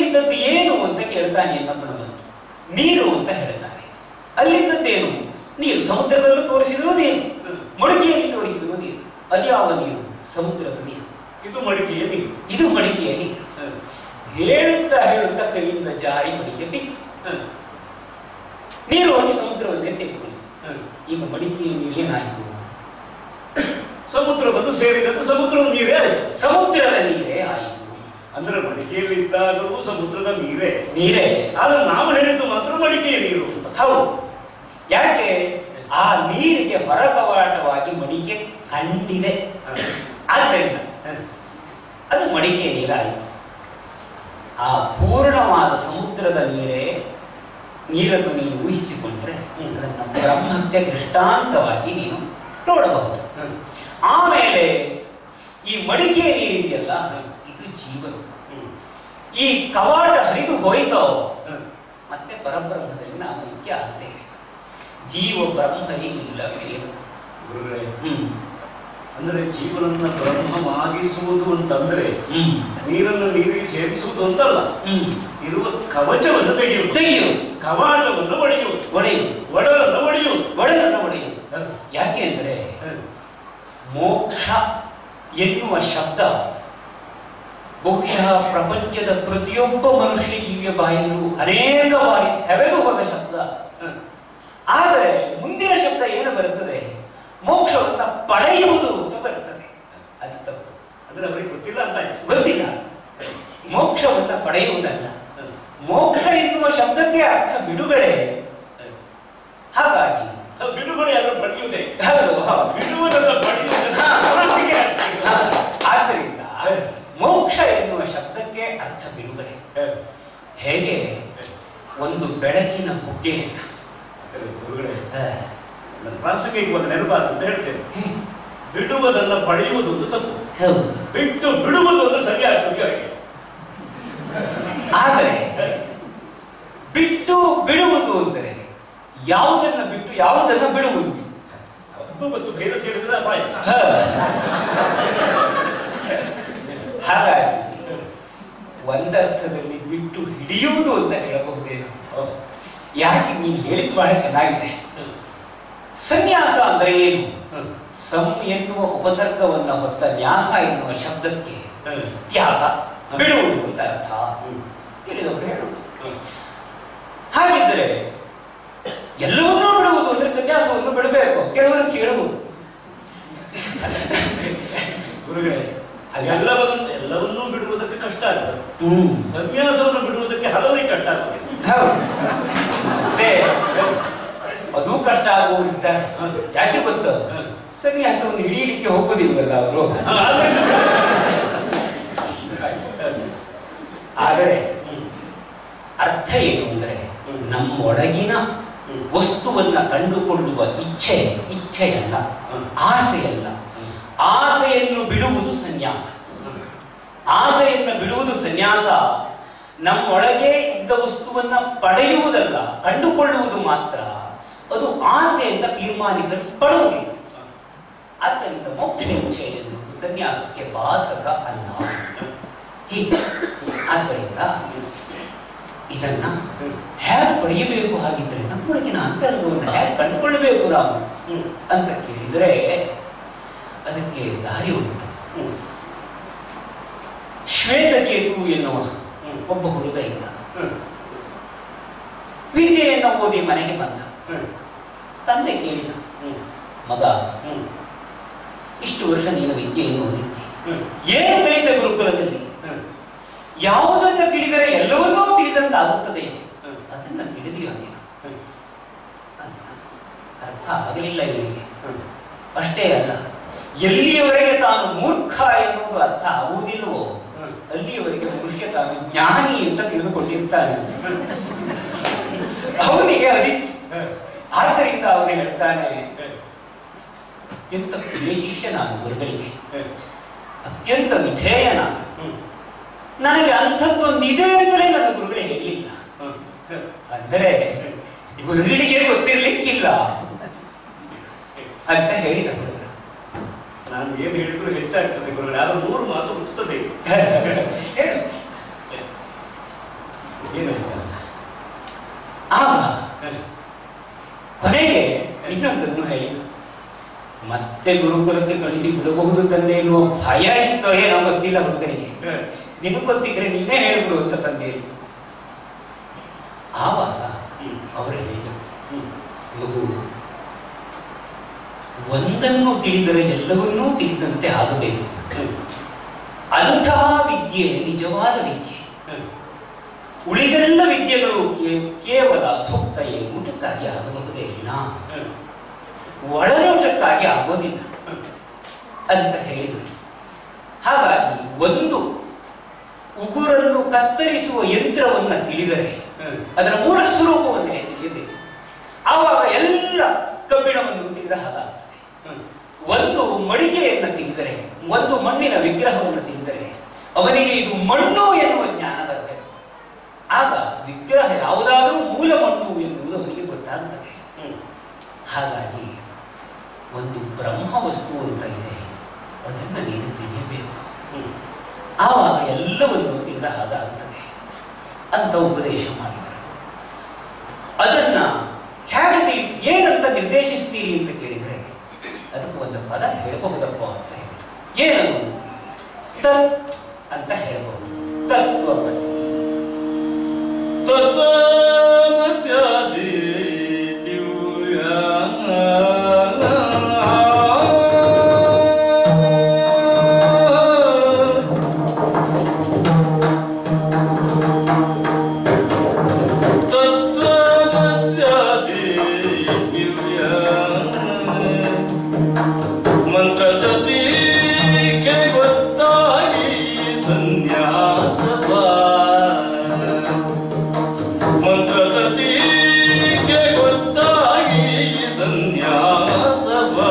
ಅಲ್ಲಿದ್ದದ್ದು ಏನು ಅಂತ ಕೇಳ್ತಾನೆ ಇನ್ನೊಬ್ಬನ ಬಂತು ನೀರು ಅಂತ ಹೇಳ್ತಾನೆ ಅಲ್ಲಿದ್ದದ್ದೇನು ನೀರು ಸಮುದ್ರದಲ್ಲೂ ತೋರಿಸಿದ್ರು ನೀರು ಮಡುಗೆಯಲ್ಲಿ ತೋರಿಸಿದ್ರು ನೀರು ಅದ್ಯಾವ ನೀರು ಸಮುದ್ರದ ನೀರು ಇದು ಮಡಿಕೆಯ ನೀರು ಇದು ಮಡಿಕೆಯ ನೀರು ಹೇಳುತ್ತಾ ಹೇಳುತ್ತಾ ಕೈಯಿಂದ ಜಾರಿ ಮಡಿಕೆ ಬಿತ್ತು ನೀರು ಹೋಗಿ ಸಮುದ್ರವನ್ನೇ ಸೇರಿಕೊಂಡಿತು ಈಗ ಮಡಿಕೆಯ ನೀರು ಏನಾಯಿತು ಸಮುದ್ರವನ್ನು ಸೇರಿದಂತೆ ಸಮುದ್ರದ ನೀರೇ ಆಯ್ತು ಸಮುದ್ರದ ನೀರೇ ಆಯಿತು ಅಂದ್ರೆ ಮಡಿಕೆಯಲ್ಲಿ ಇದ್ದಾಗಲೂ ಸಮುದ್ರದ ನೀರೇ ನೀರೇ ಆದ್ರೆ ನಾವು ಹೇಳಿದ್ದು ಮಾತ್ರ ಮಡಿಕೆಯ ನೀರು ಅಂತ ಹೌದು ಯಾಕೆ ಆ ನೀರಿಗೆ ಹೊರಕವಾಟವಾಗಿ ಮಡಿಕೆ ಕಂಡಿದೆ ಆದ್ದರಿಂದ ಅದು ಮಡಿಕೆಯ ನೀರಾಯಿತು ಆ ಪೂರ್ಣವಾದ ಸಮುದ್ರದ ನೀರೇ ನೀರನ್ನು ನೀನು ಊಹಿಸಿಕೊಂಡ್ರೆ ಹ್ಮ್. ಅದನ್ನು ಬ್ರಹ್ಮಕ್ಕೆ ದೃಷ್ಟಾಂತವಾಗಿ ನೀನು ನೋಡಬಹುದು ಆಮೇಲೆ ಈ ಮಡಿಕೆಯ ನೀರಿದೆಯಲ್ಲ ಇದು ಜೀವನ ಈ ಕವಾಟ ಹರಿದು ಹೋಯ್ತೋ ಮತ್ತೆ ಪರಬ್ರಹ್ಮದಲ್ಲಿ ನಾವು ಐಕ್ಯ ಆಗ್ತೇವೆ ಜೀವ ಬ್ರಹ್ಮ ಇಲ್ಲ ಬೇರೆ. ಗುರುಗಳೇ ಹ್ಮ್ ಅಂದ್ರೆ ಜೀವನನ್ನ ಬ್ರಹ್ಮವಾಗಿಸುವುದು ಅಂತಂದ್ರೆ ಹ್ಮ್ ನೀರನ್ನು ನೀರಿಗೆ ಸೇರಿಸುವುದು ಅಂತಲ್ಲ ಹ್ಮ್ ಇರುವ ಕವಚವನ್ನು ತೆಗೆಯುವುದು ತೆಗೆಯುವುದು ಕವಾಟವನ್ನು ಒಡೆಯುವುದು ಒಡೆಯುವುದು ಒಡಲನ್ನು ಒಡೆಯುವುದು ಒಡೆಯನ್ನು ಒಡೆಯುವುದು ಯಾಕೆ ಅಂದ್ರೆ ಮೋಕ್ಷ ಎನ್ನುವ ಶಬ್ದ ಬಹುಶಃ ಪ್ರಪಂಚದ ಪ್ರತಿಯೊಬ್ಬ ಮನುಷ್ಯ ಜೀವಿಯ ಬಾಯಲ್ಲೂ ಅನೇಕ ಬಾರಿ ಸೆವೆದು ಹೋದ ಶಬ್ದ ಆದರೆ ಮುಂದಿನ ಶಬ್ದ ಏನು ಬರುತ್ತದೆ ಮೋಕ್ಷವನ್ನ ಪಡೆಯುವುದು ಅಂತ ಬರುತ್ತದೆ ಅದು ತಪ್ಪು ಅಂದ್ರೆ ಅವರಿಗೆ ಗೊತ್ತಿಲ್ಲ ಅಂತ ಆಯ್ತು ಗೊತ್ತಿಲ್ಲ ಮೋಕ್ಷವನ್ನ ಪಡೆಯುವುದಲ್ಲ ಮೋಕ್ಷ ಎನ್ನುವ ಶಬ್ದಕ್ಕೆ ಅರ್ಥ ಬಿಡುಗಡೆ ಹಾಗಾಗಿ ಬಿಡುಗಡೆ ಅದನ್ನು ಪಡೆಯುವುದೇ ಹೌದು ಹೌದು. ಬಿಡುವುದನ್ನು ಪಡೆಯುವುದನ್ನು ಹಾ. ಮನಸ್ಸಿಗೆ ಆಗ್ತದೆ. ಹಾ, ಆದ್ದರಿಂದ ಮೋಕ್ಷ ಎನ್ನುವ ಶಬ್ದಕ್ಕೆ ಅರ್ಥ ಬಿಡುಗಡೆ ಹೇಗೆ ಒಂದು ಬೆಳಕಿನ ಬುಗ್ಗೆ ಗುರುಗಳೇ ಆ, ನನ್ನ ಮನಸ್ಸಿಗೆ ಈಗ ಒಂದು ನೆನಪಾದ ಅಂತ ಹೇಳ್ತೇನೆ ಬಿಡುವುದನ್ನ ಪಡೆಯುವುದು ಒಂದು ತಪ್ಪು ಹೌದು ಬಿಟ್ಟು ಬಿಡುವುದು ಒಂದು ಸರಿ ಆಗ್ತದೆ ಹಾಗೆ ಆದರೆ ಬಿಟ್ಟು ಬಿಡುವುದು ಅಂದರೆ ಯಾವುದನ್ನ ಬಿಟ್ಟು ಯಾವುದನ್ನ ಬಿಡುವುದು ಅದು ಮತ್ತು ಭೇದ ಸೇರಿದ್ರೆ ಅಪಾಯ ಹ. ಹಾಗಾಗಿ ಒಂದರ್ಥದಲ್ಲಿ ಬಿಟ್ಟು ಹಿಡಿಯುವುದು ಅಂತ ಹೇಳಬಹುದೇನು ಯಾಕೆ ನೀನು ಹೇಳಿದ್ ಬಹಳ ಚೆನ್ನಾಗಿದೆ ಸನ್ಯಾಸ ಅಂದ್ರೆ ಏನು ಸಂ ಎನ್ನುವ ಉಪಸರ್ಗವನ್ನ ಹೊತ್ತ ನ್ಯಾಸ ಎನ್ನುವ ಶಬ್ದಕ್ಕೆ ತ್ಯಾಗ ಬಿಡುವುದು ಅಂತ ಅರ್ಥ ತಿಳಿದವರು ಹೇಳುವುದು ಹಾಗಿದ್ದರೆ ಎಲ್ಲವನ್ನೂ ಬಿಡುವುದು ಅಂದ್ರೆ ಸನ್ಯಾಸವನ್ನು ಬಿಡಬೇಕು ಕೆಲವರು ಕೇಳುವುದು ಗುರುಗಳೇ ಎಲ್ಲವನ್ನೂ ಎಲ್ಲವನ್ನೂ ಬಿಡುವುದಕ್ಕೆ ಕಷ್ಟ ಆಗ್ತದೆ ಹ್ಮ್ ಸನ್ಯಾಸವನ್ನು ಬಿಡುವುದಕ್ಕೆ ಹಲವರಿಗೆ ಕಷ್ಟ ಆಗ್ತದೆ ಹೌದು ಅದೇ ಅದು ಕಷ್ಟ ಆಗುವವರಿದ್ದಾರೆ ಯಾಕೆ ಗೊತ್ತು ಸನ್ಯಾಸವನ್ನು ಹಿಡಿಯಲಿಕ್ಕೆ ಹೋಗೋದಿಲ್ವಲ್ಲ ಅವರು ಹಾ, ಆದ್ರಿಂದ ಆದರೆ ಅರ್ಥ ಏನು ಅಂದ್ರೆ ನಮ್ಮ ಒಳಗಿನ ವಸ್ತುವನ್ನ ಕಂಡುಕೊಳ್ಳುವ ಇಚ್ಛೆ ಇಚ್ಛೆಯಲ್ಲ ಆಸೆಯಲ್ಲ ಆಸೆಯನ್ನು ಬಿಡುವುದು ಸನ್ಯಾಸ ಆಸೆಯನ್ನು ಬಿಡುವುದು ಸನ್ಯಾಸ ನಮ್ಮೊಳಗೆ ಇದ್ದ ವಸ್ತುವನ್ನ ಪಡೆಯುವುದಲ್ಲ ಕಂಡುಕೊಳ್ಳುವುದು ಮಾತ್ರ ಅದು ಆಸೆಯಿಂದ ತೀರ್ಮಾನಿಸಲ್ಪಡುವುದಿಲ್ಲ ಆದ್ದರಿಂದ ಮೋಕ್ಷ ಇಚ್ಛೆ ಎನ್ನುವುದು ಸನ್ಯಾಸಕ್ಕೆ ಬಾಧಕ ಅಲ್ಲ ಹೀಗೆ ಆದ್ದರಿಂದ ಇದನ್ನ ಹೇಗೆ ಪಡೆಯಬೇಕು ಹಾಗಿದ್ರೆ ನಮ್ಮೊಳಗಿನ ಅಂತರಂಗವನ್ನು ಹೇಗೆ ಕಂಡುಕೊಳ್ಳಬೇಕು ನಾವು ಅಂತ ಕೇಳಿದರೆ ಅದಕ್ಕೆ ದಾರಿ ಉಂಟು ಶ್ವೇತಕೇತು ಎನ್ನುವ ಒಬ್ಬ ಹುಡುಗ ಇದ್ದ ವಿದ್ಯೆಯನ್ನು ಓದಿ ಮನೆಗೆ ಬಂದ ತಂದೆ ಕೇಳಿದ ಮಗ ಇಷ್ಟು ವರ್ಷ ನೀನು ವಿದ್ಯೆಯನ್ನು ಓದಿದ್ದಿ ಏನು ಕಲಿತ ಗುರುಕುಲದಲ್ಲಿ ಯಾವುದನ್ನು ತಿಳಿದರೆ ಎಲ್ಲವನ್ನೂ ತಿಳಿದಂತಾಗುತ್ತದೆ ಅದನ್ನ ತಿಳಿದಿಲ್ಲ ನೀನು ಅಂತ ಅರ್ಥ ಆಗಲಿಲ್ಲ ಇವನಿಗೆ ಅಷ್ಟೇ ಅಲ್ಲ ಎಲ್ಲಿಯವರೆಗೆ ತಾನು ಮೂರ್ಖ ಎನ್ನುವುದು ಅರ್ಥ ಆಗುವುದಿಲ್ಲವೋ ಅಲ್ಲಿಯವರೆಗೆ ಮನುಷ್ಯ ತಾನು ಜ್ಞಾನಿ ಅಂತ ತಿಳಿದುಕೊಂಡಿರ್ತಾನೆ ಅವನಿಗೆ ಅದಿತ್ತು ಆದ್ದರಿಂದ ಅವನು ಹೇಳ್ತಾನೆ ಅತ್ಯಂತ ಪ್ರಿಯ ಶಿಷ್ಯ ನಾನು ಗುರುಗಳಿಗೆ ಅತ್ಯಂತ ವಿಧೇಯ ನಾನು ನನಗೆ ಅಂಥದ್ದೊಂದು ಇದೆ ಅಂತಲೇ ನನ್ನ ಗುರುಗಳೇ ಹೇಳಿಲ್ಲ ಅಂದರೆ ಗುರುಗಳಿಗೆ ಗೊತ್ತಿರ್ಲಿಕ್ಕಿಲ್ಲ ಅಂತ ಹೇಳಿದ ಹುಡುಗ ನಾನು ಏನು ಹೇಳಿದ್ರು ಹೆಚ್ಚಾಗ್ತದೆ ಗುರುಗಳೇ ಆದ್ರೆ ನೂರು ಮಾತು ಹುಟ್ಟುತ್ತದೆ ಹೇಳು ಮತ್ತೆ ಗುರುಕುಲಕ್ಕೆ ಕಳಿಸಿ ಬಿಡಬಹುದು ತಂದೆ ಎನ್ನುವ ಭಯ ಇತ್ತೋ ಏನೋ ಗೊತ್ತಿಲ್ಲ ಹುಡುಗನಿಗೆ ನಿನಗೆ ಗೊತ್ತಿದ್ರೆ ನೀನೇ ಹೇಳ್ಬಿಡು ಅಂತ ತಂದೆ ಆವಾಗ ಅವರು ಹೇಳಿದರು ಮಗು ಒಂದನ್ನು ತಿಳಿದರೆ ಎಲ್ಲವನ್ನೂ ತಿಳಿದಂತೆ ಆಗಬೇಕು ಅಂತಹ ವಿದ್ಯೆ ನಿಜವಾದ ವಿದ್ಯೆ ಉಳಿದೆಲ್ಲ ವಿದ್ಯೆಗಳು ಕೇ- ಕೇವಲ ಭುಕ್ತಯೇ ಊಟಕ್ಕಾಗಿ ಆಗಬಹುದೇ ವಿನಾ ಒಳನೋಟಕ್ಕಾಗಿ ಆಗೋದಿಲ್ಲ ಅಂತ ಹೇಳಿದರು ಹಾಗಾಗಿ ಒಂದು ಉಗುರನ್ನು ಕತ್ತರಿಸುವ ಯಂತ್ರವನ್ನು ತಿಳಿದರೆ ಅದರ ಮೂಲ ಸ್ವರೂಪವನ್ನೇ ತಿಳಿಯಬೇಕು ಆವಾಗ ಎಲ್ಲ ಕಬ್ಬಿಣವನ್ನು ತಿಳಿದ ಹಾಗಾಗ್ತದೆ ಒಂದು ಮಡಿಕೆಯನ್ನು ತೆಗೆದರೆ ಒಂದು ಮಣ್ಣಿನ ವಿಗ್ರಹವನ್ನು ತೆಗೆದರೆ ಅವನಿಗೆ ಇದು ಮಣ್ಣು ಎನ್ನುವ ಜ್ಞಾನ ಬರ್ತದೆ ಆಗ ವಿಗ್ರಹ ಯಾವುದಾದರೂ ಮೂಲ ಮಣ್ಣು ಎನ್ನುವುದು ಅವನಿಗೆ ಗೊತ್ತಾಗುತ್ತದೆ ಹಾಗಾಗಿ ಒಂದು ಬ್ರಹ್ಮ ವಸ್ತು ಅಂತ ಇದೆ ಅದನ್ನು ನೀನು ತಿಳಿಯಬೇಕು ಆವಾಗ ಎಲ್ಲವನ್ನು ತಿಳಿದ ಹಾಗಾಗುತ್ತದೆ ಅಂತ ಉಪದೇಶ ಮಾಡಿದರು ಅದನ್ನ ಹೇಗೆ ತಿಳಿ ಏನಂತ ನಿರ್ದೇಶಿಸ್ತೀರಿ ಅಂತ ಕೇಳಿದರೆ ಅದಕ್ಕೆ ಒಂದು ಪದ ಹೇಳಬಹುದಪ್ಪ ಅಂತ ಹೇಳಿ ಏನದು ತತ್ ಅಂತ ಹೇಳಬಹುದು ತತ್ವಮಸಿ ತತ್ವಮಸ್ಯಾದಿ ದಿವ್ಯ ತತ್ವಮಸ್ಯಾದಿ ದಿವ್ಯ ಮಂತ್ರದತಿ ಗೊತ್ತಾಗಿ ಸನ್ಯಾಸವ ಮಂತ್ರದತಿ ಗೊತ್ತಾಗಿ ಸನ್ಯಾಸವ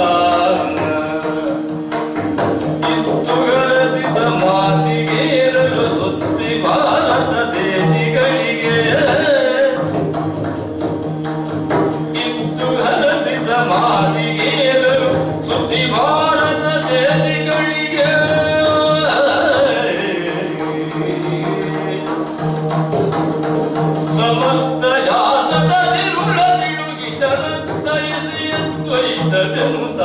ಇತ್ತು ಗಳಿಸಿ ಸಮಾಧಿಗೇರಲು ಸುತ್ತಿ ಭಾರತ ದೇಶಿಗಳಿಗೆ ಇತ್ತು ಹಲಸಿ ಸಮಾಧಿಗೇರಲು ಸುದ್ದಿ ಭಾರತ ದೇಶಿಗಳಿಗೆ ಸಮಸ್ತ ಶಾಸನ ತಿರುಳ ತಿರುಗಿದರಂತಯಿಸಿ ದ್ವೈತವೆನುತ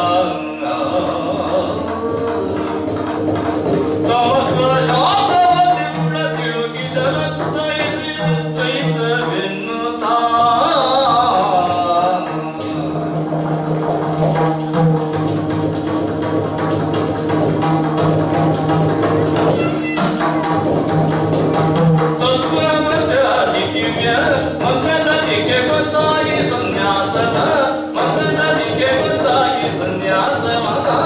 ಸಮಸ್ತ ಶಾಸನ ತಿರುಳ ತಿರುಗಿದರಂತಯಿಸಿ ದ್ವೈತವೆನ್ನುತ್ತ ತತ್ವಮಸ್ಯಾದಿ ದಿವ್ಯ ಮಂತ್ರದ ದೀಕ್ಷೆ ಗೊತ್ತಾಗಿ ಸನ್ಯಾಸನ ಮಂತ್ರದ ದೀಕ್ಷೆ ಗೊತ್ತಾಗಿ ಸನ್ಯಾಸವ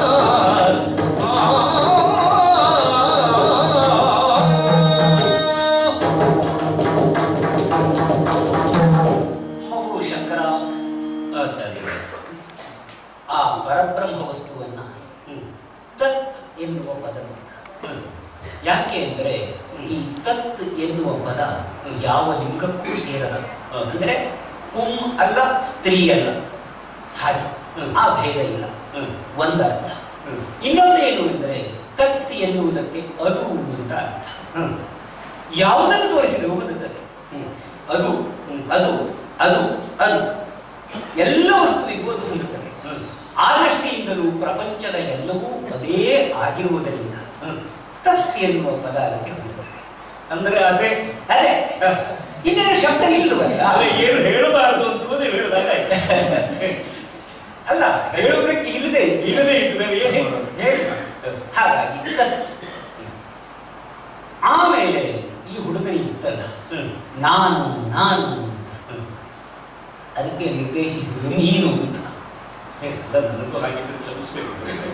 ಮಗು ಶಂಕರ ಆಚಾರ್ಯ ಆ ಪರಬ್ರಹ್ಮ ವಸ್ತುವನ್ನ ತತ್ ಎನ್ನುವ ಪದದಿಂದ ಯಾಕೆ ಅಂದರೆ ಈ ತತ್ ಎನ್ನುವ ಪದ ಯಾವ ಲಿಂಗಕ್ಕೂ ಸೇರಲ್ಲ ಅಂದರೆ ಪುಂ ಅಲ್ಲ ಸ್ತ್ರೀ ಅಲ್ಲ ಹಾಗೆ ಆ ಭೇದ ಇಲ್ಲ ಒಂದರ್ಥ ಇನ್ನೊಂದೇನು ಎಂದರೆ ತತ್ ಎನ್ನುವುದಕ್ಕೆ ಅದು ಅಂತ ಅರ್ಥ ಯಾವುದನ್ನು ತೋರಿಸಿದರೂ ಬರುತ್ತದೆ ಅದು ಅದು ಅದು ಅದು ಎಲ್ಲ ವಸ್ತುವಿಗೂ ಅದು ಹೊಂದುತ್ತದೆ ಆ ದೃಷ್ಟಿಯಿಂದಲೂ ಪ್ರಪಂಚದ ಎಲ್ಲವೂ ಅದೇ ಆಗಿರುವುದರಿಂದ ತತ್ ಎನ್ನುವ ಪದ ಅದಕ್ಕೆ ಹೊಂದುತ್ತದೆ ಅಂದ್ರೆ ಅದೇ ಅದೇ ಇನ್ನೇನು ಶಬ್ದ ಇಲ್ಲವಲ್ಲ ಅದೇ ಏನು ಹೇಳಬಾರದು ಅಂತ ನೀವು ಹೇಳಿದಾಗ ಅಲ್ಲ ಹೇಳುವುದಕ್ಕೆ ಇಲ್ಲದೆ ಇಲ್ಲದೆ ಇದ್ದು ಬೇರೆ ಏನು ಮಾಡೋದು? ಹೇಗೆ? ಹಾಗಾಗಿ ತತ್ ಆಮೇಲೆ ಈ ಹುಡುಗನಿಗೆ ಇತ್ತಲ್ಲ ಹ್ಮ್. ನಾನು ನಾನು ಅಂತ. ಹ್ಮ್. ಅದಕ್ಕೆ ನಿರ್ದೇಶಿಸಿದ್ರು ನೀನು ಅಂತ ಹೇ, ಅಲ್ಲ, ನನಗೂ ಹಾಗಿದ್ರೆ ಕ್ಷಮಿಸ್ಬೇಕು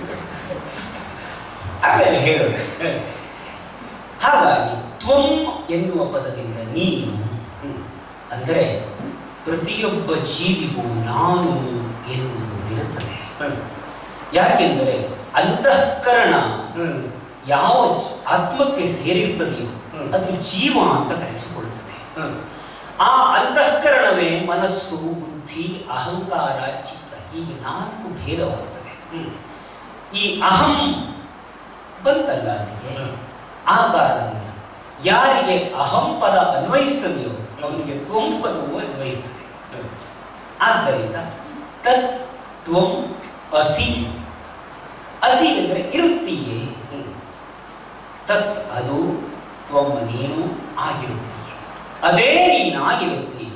ಆಮೇಲೆ ಹೇಳೋಣ ಹೇ. ಹಾಗಾಗಿ ತ್ವಂ ಎನ್ನುವ ಪದದಿಂದ ನೀನು ಹ್ಮ್. ಅಂದರೆ ಪ್ರತಿಯೊಬ್ಬ ಜೀವಿಗೂ ನಾನು ಎನ್ನುವುದು ಇರುತ್ತದೆ ಹ್ಮ್. ಯಾಕೆಂದರೆ ಅಂತಃಕರಣ ಹ್ಮ್. ಯಾವ ಜ- ಆತ್ಮಕ್ಕೆ ಸೇರಿರ್ತದೆಯೋ ಹ್ಮ್. ಅದು ಜೀವ ಅಂತ ಕರೆಸಿಕೊಳ್ಳುತ್ತದೆ ಹ್ಮ್. ಆ ಅಂತಃಕರಣವೇ ಮನಸ್ಸು ಬುದ್ಧಿ ಅಹಂಕಾರ ಚಿತ್ತ ಹೀಗೆ ನಾಲ್ಕು ಭೇದವಾಗುತ್ತದೆ ಹ್ಮ್. ಈ ಅಹಂ ಬಂತಲ್ಲ ಅಲ್ಲಿಗೆ ಹ್ಮ್. ಆ ಕಾರಣದಿಂದ ಯಾರಿಗೆ ಅಹಂ ಪದ ಅನ್ವಯಿಸ್ತದೆಯೋ ಅವನಿಗೆ ತ್ವಂ ಪದವು ಅನ್ವಯಿಸ್ತದೆ ಹ್ಮ್. ಆದ್ದರಿಂದ ತತ್ ತ್ವಂ ಅಸಿ ಅಸಿ ಎಂದರೆ ಇರುತ್ತೀಯೇ ತತ್ ಅದು ತ್ವಮ್ಮ ನೀನು ಆಗಿರುತ್ತೀಯೆ ಅದೇ ನೀನಾಗಿರುತ್ತೀಯೆ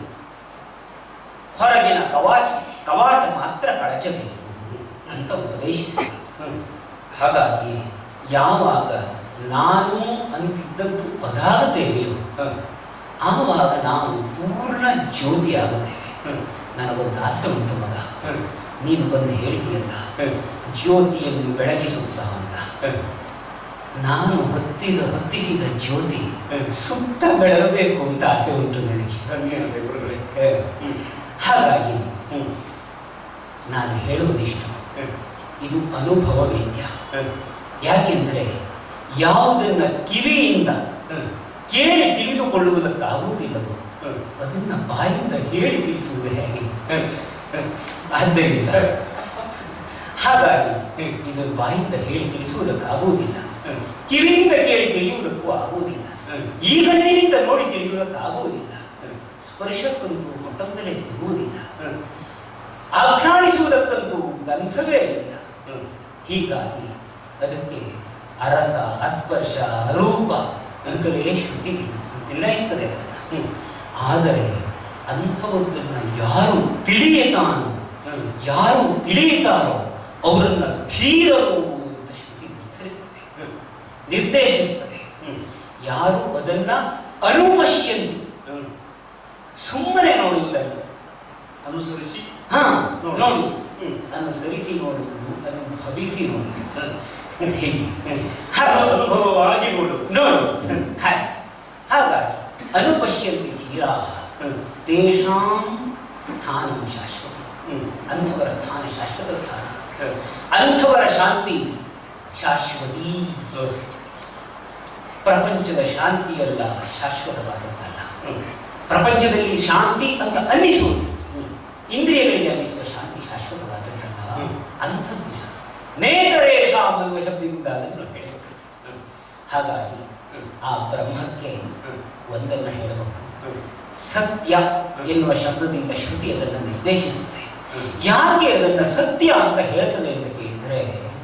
ಹೊರಗಿನ ಕವಾಟ ಕವಾಟ ಮಾತ್ರ ಕಳಚಬೇಕು ಅಂತ ಉಪದೇಶಿಸಿದ ಹಾಗಾಗಿ ಯಾವಾಗ ನಾನು ಅಂತಿದ್ದದ್ದು ಅದಾಗುತ್ತೇವೆಯೋ ಆವಾಗ ನಾವು ಪೂರ್ಣ ಜ್ಯೋತಿ ಆಗುತ್ತೇವೆ ನನಗೊಂದು ಆಸೆ ಉಂಟು ಮಗ ನೀನು ಬಂದು ಹೇಳಿದೆಯಲ್ಲ ಜ್ಯೋತಿಯನ್ನು ಬೆಳಗಿಸುತ್ತಾ ಅಂತ ನಾನು ಹತ್ತಿದ ಹತ್ತಿಸಿದ ಜ್ಯೋತಿ ಸುತ್ತ ಬೆಳಗಬೇಕು ಅಂತ ಆಸೆ ಉಂಟು ನನಗೆ ಹ. ಹಾಗಾಗಿ ನಾನು ಹೇಳುವುದಿಷ್ಟು ಇದು ಅನುಭವ ವೇದ್ಯ ಯಾಕೆಂದ್ರೆ ಯಾವುದನ್ನ ಕಿವಿಯಿಂದ ಕೇಳಿ ತಿಳಿದುಕೊಳ್ಳುವುದಕ್ಕಾಗುವುದಿಲ್ಲವೋ ಅದನ್ನ ಬಾಯಿಂದ ಹೇಳಿ ತಿಳಿಸುವುದು ಹೇಗೆ ಆದ್ದರಿಂದ ಹಾಗಾಗಿ ಇದು ಬಾಯಿಂದ ಹೇಳಿ ತಿಳಿಸುವುದಕ್ಕಾಗುವುದಿಲ್ಲ ಕಿವಿಯಿಂದ ಕೇಳಿ ತಿಳಿಯುವುದಕ್ಕೂ ಆಗುವುದಿಲ್ಲ ಈ ಕಣ್ಣಿನಿಂದ ನೋಡಿ ತಿಳಿಯುವುದಕ್ಕಾಗುವುದಿಲ್ಲ ಸ್ಪರ್ಶಕ್ಕಂತೂ ಮೊಟ್ಟ ಮೊದಲೇ ಸಿಗುವುದಿಲ್ಲ ಆಘ್ರಾಣಿಸುವುದಕ್ಕಂತೂ ಗಂಧವೇ ಇಲ್ಲ ಹೀಗಾಗಿ ಅದಕ್ಕೆ ಅರಸ ಅಸ್ಪರ್ಶ ಅರೂಪ ಅಂತಲೇ ಶ್ರುತಿ ನಿರ್ಣಯಿಸ್ತದೆ ಅದನ್ನ. ಆದರೆ ಅಂಥವದ್ದನ್ನ ಯಾರು ತಿಳಿಯತಾನೋ ಯಾರು ತಿಳಿಯುತ್ತಾರೋ ಅವರನ್ನ ಧೀರರು ಅಂತ ಶ್ರುತಿ ನಿರ್ಧರಿಸ್ತದೆ ನಿರ್ದೇಶಿಸ್ತದೆ ಯಾರು ಅದನ್ನ ಅನುಪಶ್ಯಂತಿ ಸುಮ್ಮನೆ ನೋಡುವುದಲ್ಲ ಅನುಸರಿಸಿ ಹಾ ನೋಡು. ನೋಡಿ ಹ್ಮ್. ಅದನ್ನು ಸರಿಸಿ ನೋಡುವುದು ಅದನ್ನು ಭವಿಸಿ ನೋಡುವುದು ಹೀಗೆ ಅನುಭವವಾಗಿ ನೋಡುವುದು ನೋಡು ಹಾಗೆ ಹಾಗಾಗಿ ಅನುಪಶ್ಯಂತಿ ಧೀರಾ ತೇಷಾಂ ಸ್ಥಾನ ಶಾಶ್ವತ ಅಂಥವರ ಸ್ಥಾನ ಶಾಶ್ವತ ಸ್ಥಾನ ಅಂಥವರ ಶಾಂತಿ ಶಾಶ್ವತಿ ಪ್ರಪಂಚದ ಶಾಂತಿಯಲ್ಲ ಶಾಶ್ವತವಾದದ್ದಲ್ಲ ಪ್ರಪಂಚದಲ್ಲಿ ಶಾಂತಿ ಅಂತ ಅನ್ನಿಸುವುದು ಇಂದ್ರಿಯಗಳಿಗೆ ಅನ್ನಿಸುವ ಶಾಂತಿ ಶಾಶ್ವತವಾದದ್ದಲ್ಲ ಹ್ಮ್. ಅಂಥದ್ದು ನೇತರೇಶಾಂ ಎನ್ನುವ ಶಬ್ದದಿಂದ ಅದನ್ನು ಹೇಳಬೇಕು ಹಾಗಾಗಿ ಆ ಬ್ರಹ್ಮಕ್ಕೆ ಒಂದನ್ನು ಹೇಳಬಹುದು ಸತ್ಯ ಎನ್ನುವ ಶಬ್ದದಿಂದ ಶ್ರುತಿ ಅದನ್ನು ನಿರ್ದೇಶಿಸುತ್ತೆ ಯಾಕೆ ಅದನ್ನು ಸತ್ಯ ಅಂತ ಹೇಳ್ತದೆ ಅಂತ ಕೇಳಿದ್ರೆ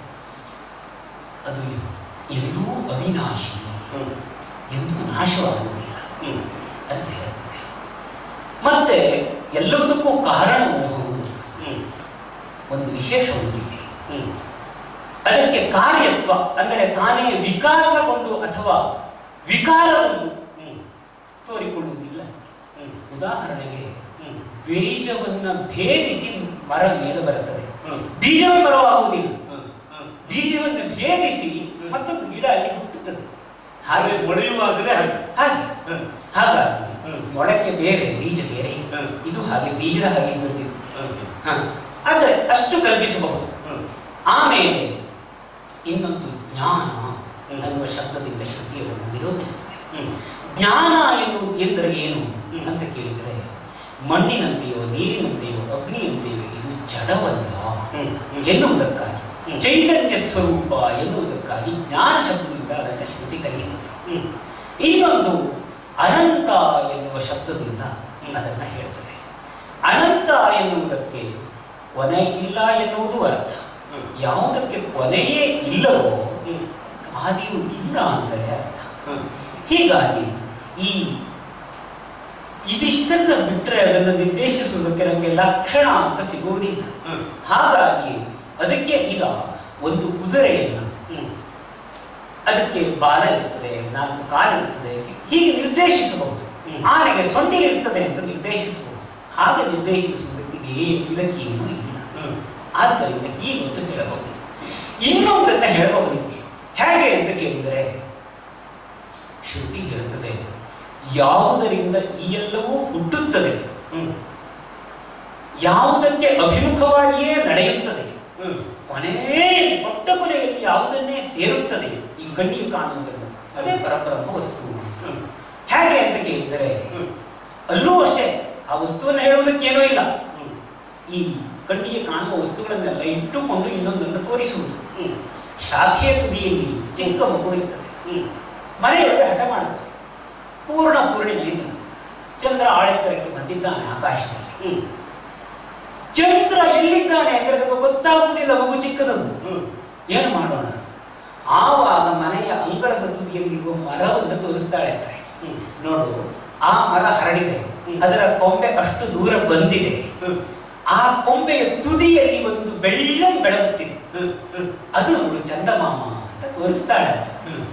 ಅದು ಎಂದೂ ಅವಿನಾಶಿ ಎಂದೂ ನಾಶವಾಗುವುದಿಲ್ಲ ಅಂತ ಹೇಳ್ತದೆ ಮತ್ತೆ ಎಲ್ಲದಕ್ಕೂ ಕಾರಣವು ಹೌದು ಒಂದು ವಿಶೇಷ ಒಂದಿದೆ ಅದಕ್ಕೆ ಕಾರ್ಯತ್ವ ಅಂದರೆ ತಾನೇ ವಿಕಾಸಗೊಂಡು ಅಥವಾ ವಿಕಾರಗೊಂಡು ತೋರಿಕೊಳ್ಳುವುದಿಲ್ಲ ಉದಾಹರಣೆಗೆ ಬೀಜವನ್ನ ಭೇದಿಸಿ ಮರ ಮೇಲೆ ಬರುತ್ತದೆ ಬೀಜವೇ ಮರವಾಗುವುದಿಲ್ಲ ಬೀಜವನ್ನು ಭೇದಿಸಿ ಮತ್ತೊಂದು ಗಿಡ ಅಲ್ಲಿ ಹುಟ್ಟುತ್ತದೆ ಹಾಗೆ ಹಾಗೆ ಮೊಳೆಯುವಾಗಲೇ ಹಾಗೆ ಹಾಗೆ ಹ್ಮ್. ಹಾಗಾಗಿ ಹ್ಮ್. ಮೊಳಕೆ ಬೇರೆ ಬೀಜ ಬೇರೆ ಹ್ಮ್. ಇದು ಹಾಗೆ ಬೀಜದ ಹಾಗೆ ಬಂದಿದೆ ಹ್ಮ್. ಹ. ಆದರೆ ಅಷ್ಟು ಕಲ್ಪಿಸಬಹುದು ಹ್ಮ್. ಆಮೇಲೆ ಇನ್ನೊಂದು ಜ್ಞಾನ ಹ್ಮ್. ಅನ್ನುವ ಶಬ್ದದಿಂದ ಶ್ರುತಿಯನ್ನು ನಿರೂಪಿಸುತ್ತೆ ಹ್ಮ್. ಜ್ಞಾನ ಎನ್ನುವುದು ಎಂದರೆ ಏನು ಹ್ಮ್. ಅಂತ ಕೇಳಿದರೆ ಮಣ್ಣಿನಂತೆಯೋ ನೀರಿನಂತೆಯೋ ಅಗ್ನಿಯಂತೆಯೋ ಇದು ಜಡವಲ್ಲ ಹ್ಮ್. ಹ್ಮ್. ಎನ್ನುವುದಕ್ಕಾಗಿ ಹ್ಮ್. ಚೈತನ್ಯ ಸ್ವರೂಪ ಎನ್ನುವುದಕ್ಕಾಗಿ ಜ್ಞಾನ ಶಬ್ದದಿಂದ ಅದನ್ನು ಶ್ರುತಿ ಕರೆಯುತ್ತದೆ ಹ್ಮ್. ಇನ್ನೊಂದು ಅನಂತ ಎನ್ನುವ ಶಬ್ದದಿಂದ ಹ್ಮ್. ಅದನ್ನು ಹೇಳ್ತದೆ ಅನಂತ ಎನ್ನುವುದಕ್ಕೆ ಕೊನೆ ಇಲ್ಲ ಎನ್ನುವುದು ಅರ್ಥ ಹ್ಮ್. ಯಾವುದಕ್ಕೆ ಕೊನೆಯೇ ಇಲ್ಲವೋ ಹ್ಮ್. ಆದಿಯೂ ಇಲ್ಲ ಅಂತಲೇ ಅರ್ಥ ಹ್ಮ್. ಹೀಗಾಗಿ ಈ ಇದಿಷ್ಟನ್ನ ಬಿಟ್ಟರೆ ಅದನ್ನು ನಿರ್ದೇಶಿಸುವುದಕ್ಕೆ ನಮಗೆ ಲಕ್ಷಣ ಅಂತ ಸಿಗುವುದಿಲ್ಲ ಹ್ಮ್. ಹಾಗಾಗಿ ಅದಕ್ಕೆ ಈಗ ಒಂದು ಕುದುರೆಯನ್ನು ಹ್ಮ್. ಅದಕ್ಕೆ ಬಾಲ ಇರ್ತದೆ ನಾಲ್ಕು ಕಾಲು ಇರ್ತದೆ ಹೀಗೆ ನಿರ್ದೇಶಿಸಬಹುದು ಹ್ಮ್. ಆನೆಗೆ ಸೊಂಡಿ ಇರ್ತದೆ ಅಂತ ನಿರ್ದೇಶಿಸಬಹುದು ಹಾಗೆ ನಿರ್ದೇಶಿಸುವುದಕ್ಕೆ ಇದೇ- ಇದಕ್ಕೇನು ಇಲ್ಲ ಹ್ಮ್. ಆದ್ದರಿಂದ ಹೀಗೊಂದು ಹೇಳಬಹುದು ಇನ್ನೊಂದನ್ನ ಹೇಳಬಹುದು ಹೇಗೆ ಅಂತ ಕೇಳಿದರೆ ಶ್ರುತಿ ಹೇಳುತ್ತದೆ ಯಾವುದರಿಂದ ಈ ಎಲ್ಲವೂ ಹುಟ್ಟುತ್ತದೆ ಹ್ಮ್. ಯಾವುದಕ್ಕೆ ಅಭಿಮುಖವಾಗಿಯೇ ನಡೆಯುತ್ತದೆ ಹ್ಮ್. ಕೊನೆ ದೊಡ್ಡ ಕೊನೆಯಲ್ಲಿ ಯಾವುದನ್ನೇ ಸೇರುತ್ತದೆ ಈ ಕಣ್ಣಿಗೆ ಕಾಣುವುದನ್ನು ಅದೇ ಪರಬ್ರಹ್ಮ ವಸ್ತು ಹ್ಮ್. ಹೇಗೆ ಅಂತ ಕೇಳಿದರೆ ಹ್ಮ್. ಅಲ್ಲೂ ಅಷ್ಟೇ ಆ ವಸ್ತುವನ್ನು ಹೇಳುವುದಕ್ಕೇನೂ ಇಲ್ಲ ಹ್ಮ್. ಈ ಕಣ್ಣಿಗೆ ಕಾಣುವ ವಸ್ತುಗಳನ್ನೆಲ್ಲ ಇಟ್ಟುಕೊಂಡು ಇನ್ನೊಂದನ್ನು ತೋರಿಸುವುದು ಹ್ಮ್. ಶಾಖೆಯ ತುದಿಯಲ್ಲಿ ಚಿಕ್ಕ ಮಗು ಇರ್ತದೆ ಹ್ಮ್. ಮನೆಯೊಳಗೆ ಹಠ ಮಾಡುತ್ತದೆ ಪೂರ್ಣ ಪೂರ್ಣಿಮೆಯಿಂದ ಚಂದ್ರ ಆಳೆತ್ತರಕ್ಕೆ ಬಂದಿದ್ದಾನೆ ಆಕಾಶದಲ್ಲಿ ಹ್ಮ್. ಚಂದ್ರ ಎಲ್ಲಿದ್ದಾನೆ ಅಂದ್ರೆ ನಮಗೆ ಗೊತ್ತಾಗುವುದಿಲ್ಲ ಮಗು ಚಿಕ್ಕದನ್ನು ಹ್ಮ್. ಏನು ಮಾಡೋಣ ಆವಾಗ ಮನೆಯ ಅಂಗಳದ ತುದಿಯಲ್ಲಿರುವ ಮರವನ್ನು ತೋರಿಸ್ತಾಳೆ ತಾಯಿ ಹ್ಮ್. ನೋಡು ಆ ಮರ ಹರಡಿದೆ ಹ್ಮ್. ಅದರ ಕೊಂಬೆ ಅಷ್ಟು ದೂರ ಬಂದಿದೆ ಹ್ಮ್. ಆ ಕೊಂಬೆಯ ತುದಿಯಲ್ಲಿ ಒಂದು ಬೆಳ್ಳಂ ಬೆಳಗುತ್ತಿದೆ ಹ್ಮ್. ಹ್ಮ್. ಅದು ನೋಡು ಚಂದಮಾಮ ಅಂತ ತೋರಿಸ್ತಾಳೆ ಹ್ಮ್.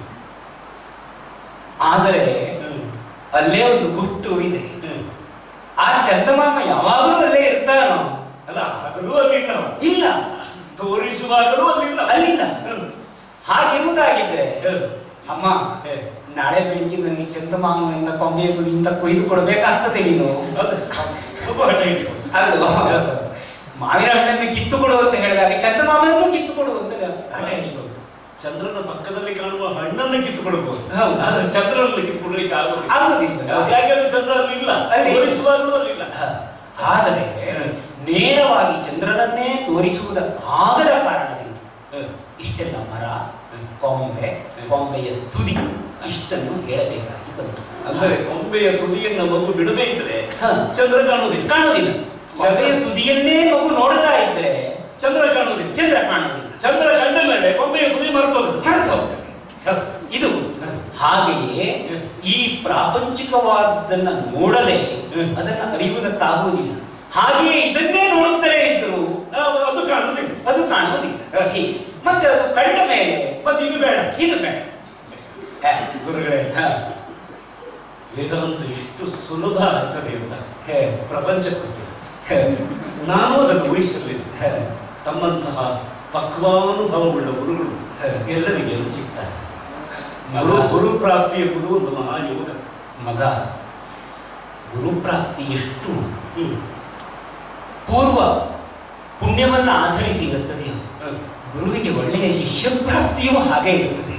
ಆದರೆ ಹ್ಮ್. ಅಲ್ಲೇ ಒಂದು ಗುಟ್ಟು ಇದೆ ಹ್ಮ್. ಆ ಚಂದಮಾಮ ಯಾವಾಗಲೂ ಅಲ್ಲೇ ಇರ್ತಾನೋ ಅಲ್ಲ ಆಗಲೂ ಅಲ್ಲಿಲ್ಲ ಅವ. ಇಲ್ಲ ತೋರಿಸುವಾಗಲೂ ಅಲ್ಲಿಲ್ಲ ಅಲ್ಲಿಲ್ಲ ಹ್ಮ್. ಹಾಗಿರುವುದಾಗಿದ್ರೆ ಹ್ಮ್. ಅಮ್ಮ ಹೇ. ನಾಳೆ ಬೆಳಿಗ್ಗೆ ನನಗೆ ಚಂದಮಾಮನಿಂದ ಕೊಂಬೆಯ ತುದಿಯಿಂದ ಕೊಯ್ದು ಕೊಡಬೇಕಾಗ್ತದೆ ನೀನು ಅದು ಒಬ್ಬ ಹಠ ಹಿಡಿಯುವ. ಅಲ್ವಾ ಮಾವಿನ ಹಣ್ಣನ್ನು ಕಿತ್ತು ಕೊಡು ಅಂತ ಹೇಳಿದಾಗ ಚಂದಮಾಮನನ್ನು ಕಿತ್ತು ಕೊಡು ಅಂತ ಹಠ ಹಿಡಿಬಹುದು ಚಂದ್ರನ ಪಕ್ಕದಲ್ಲಿ ಕಾಣುವ ಹಣ್ಣನ್ನು ಕಿತ್ತುಕೊಡಬಹುದು ಹೌದು. ಆದ್ರೆ ಚಂದ್ರನಲ್ಲಿ ಕಿತ್ತುಕೊಡ್ಲಿಕ್ಕೆ ಆಗುದಿಲ್ಲ ಆಗುದಿಲ್ಲ ಯಾಕೆಂದ್ರೆ ಚಂದ್ರ ಅಲ್ಲಿ ಇಲ್ಲ ಅಲ್ಲಿ. ತೋರಿಸುವಾಗಲೂ ಅಲ್ಲಿಲ್ಲ ಹ. ಆದರೆ ನೇರವಾಗಿ ಚಂದ್ರನನ್ನೇ ತೋರಿಸುವುದಕ್ಕಾಗದ ಕಾರಣದಿಂದ ಹ್ಮ್. ಇಷ್ಟೆಲ್ಲ ಮರ ಕೊಂಬೆ ಕೊಂಬೆಯ ತುದಿ ಇಷ್ಟನ್ನು ಹೇಳಬೇಕಾಗಿ ಬಂತು ಅಂದ್ರೆ ಕೊಂಬೆಯ ತುದಿಯನ್ನ ಮಗು ಬಿಡದೇ ಇದ್ರೆ ಹ. ಚಂದ್ರ ಕಾಣುವುದಿಲ್ಲ ಕಾಣುವುದಿಲ್ಲ ಕೊಂಬೆಯ ತುದಿಯನ್ನೇ ಮಗು ನೋಡ್ತಾ ಇದ್ರೆ ಚಂದ್ರ ಕಾಣುವುದಿಲ್ಲ ಚಂದ್ರ ಕಾಣುವುದಿಲ್ಲ ಚಂದ್ರ ಕಂಡ ಮೇಲೆ ಕೊಂಬೆಯ ತುದಿ ಮರೆತೋಗ್ತದೆ ಮರೆತು ಹೋಗ್ತದೆ. ಇದು ಹಾಗೆಯೇ ಈ ಪ್ರಾಪಂಚಿಕವಾದನ್ನ ನೋಡದೆ ಹ್ಮ್. ಅದನ್ನ ಅರಿಯುವುದಕ್ಕಾಗುವುದಿಲ್ಲ ಹಾಗೆಯೇ ಇದನ್ನೇ ನೋಡುತ್ತಲೇ ಇದ್ದರು ನಾವು ಅದು ಕಾಣುವುದಿಲ್ಲ ಅದು ಕಾಣುವುದಿಲ್ಲ ಹೀಗೆ. ಮತ್ತೆ ಅದು ಕಂಡ ಮೇಲೆ ಮತ್ತೆ ಇದು ಬೇಡ ಇದು ಬೇಡ ಹ. ಗುರುಗಳೇ ಹ. ವೇದಾಂತ ಎಷ್ಟು ಸುಲಭ ಆಗ್ತದೆ ಅಂತ ಹ. ಪ್ರಪಂಚ ಗೊತ್ತಿಲ್ಲ ಹ. ನಾನು ಅದನ್ನು ಊಹಿಸಲಿಲ್ಲ ಹ. ತಮ್ಮಂತಹ ಪಕ್ವಾನುಭವವುಳ್ಳ ಗುರುಗಳು ಹ. ಎಲ್ಲರಿಗೆ ಎಲ್ಲಿ ಸಿಗ್ತಾರೆ ಮಗ. ಗುರು ಗುರು ಪ್ರಾಪ್ತಿ ಎಂಬುದು ಒಂದು ಮಹಾಯೋಗ ಮಗ ಗುರುಪ್ರಾಪ್ತಿ ಎಷ್ಟು ಹ್ಮ್. ಪೂರ್ವ ಪುಣ್ಯವನ್ನ ಆಚರಿಸಿ ಇರುತ್ತದೆಯೋ ಹ್ಮ್. ಗುರುವಿಗೆ ಒಳ್ಳೆಯ ಶಿಷ್ಯ ಪ್ರಾಪ್ತಿಯೂ ಹಾಗೆ ಇರುತ್ತದೆ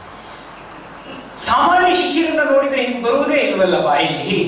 ಸಾಮಾನ್ಯ ಶಿಷ್ಯರನ್ನ ನೋಡಿದ್ರೆ ಹಿಂಗೆ ಬರುವುದೇ ಇಲ್ವಲ್ಲ ಬಾಯಲ್ಲಿ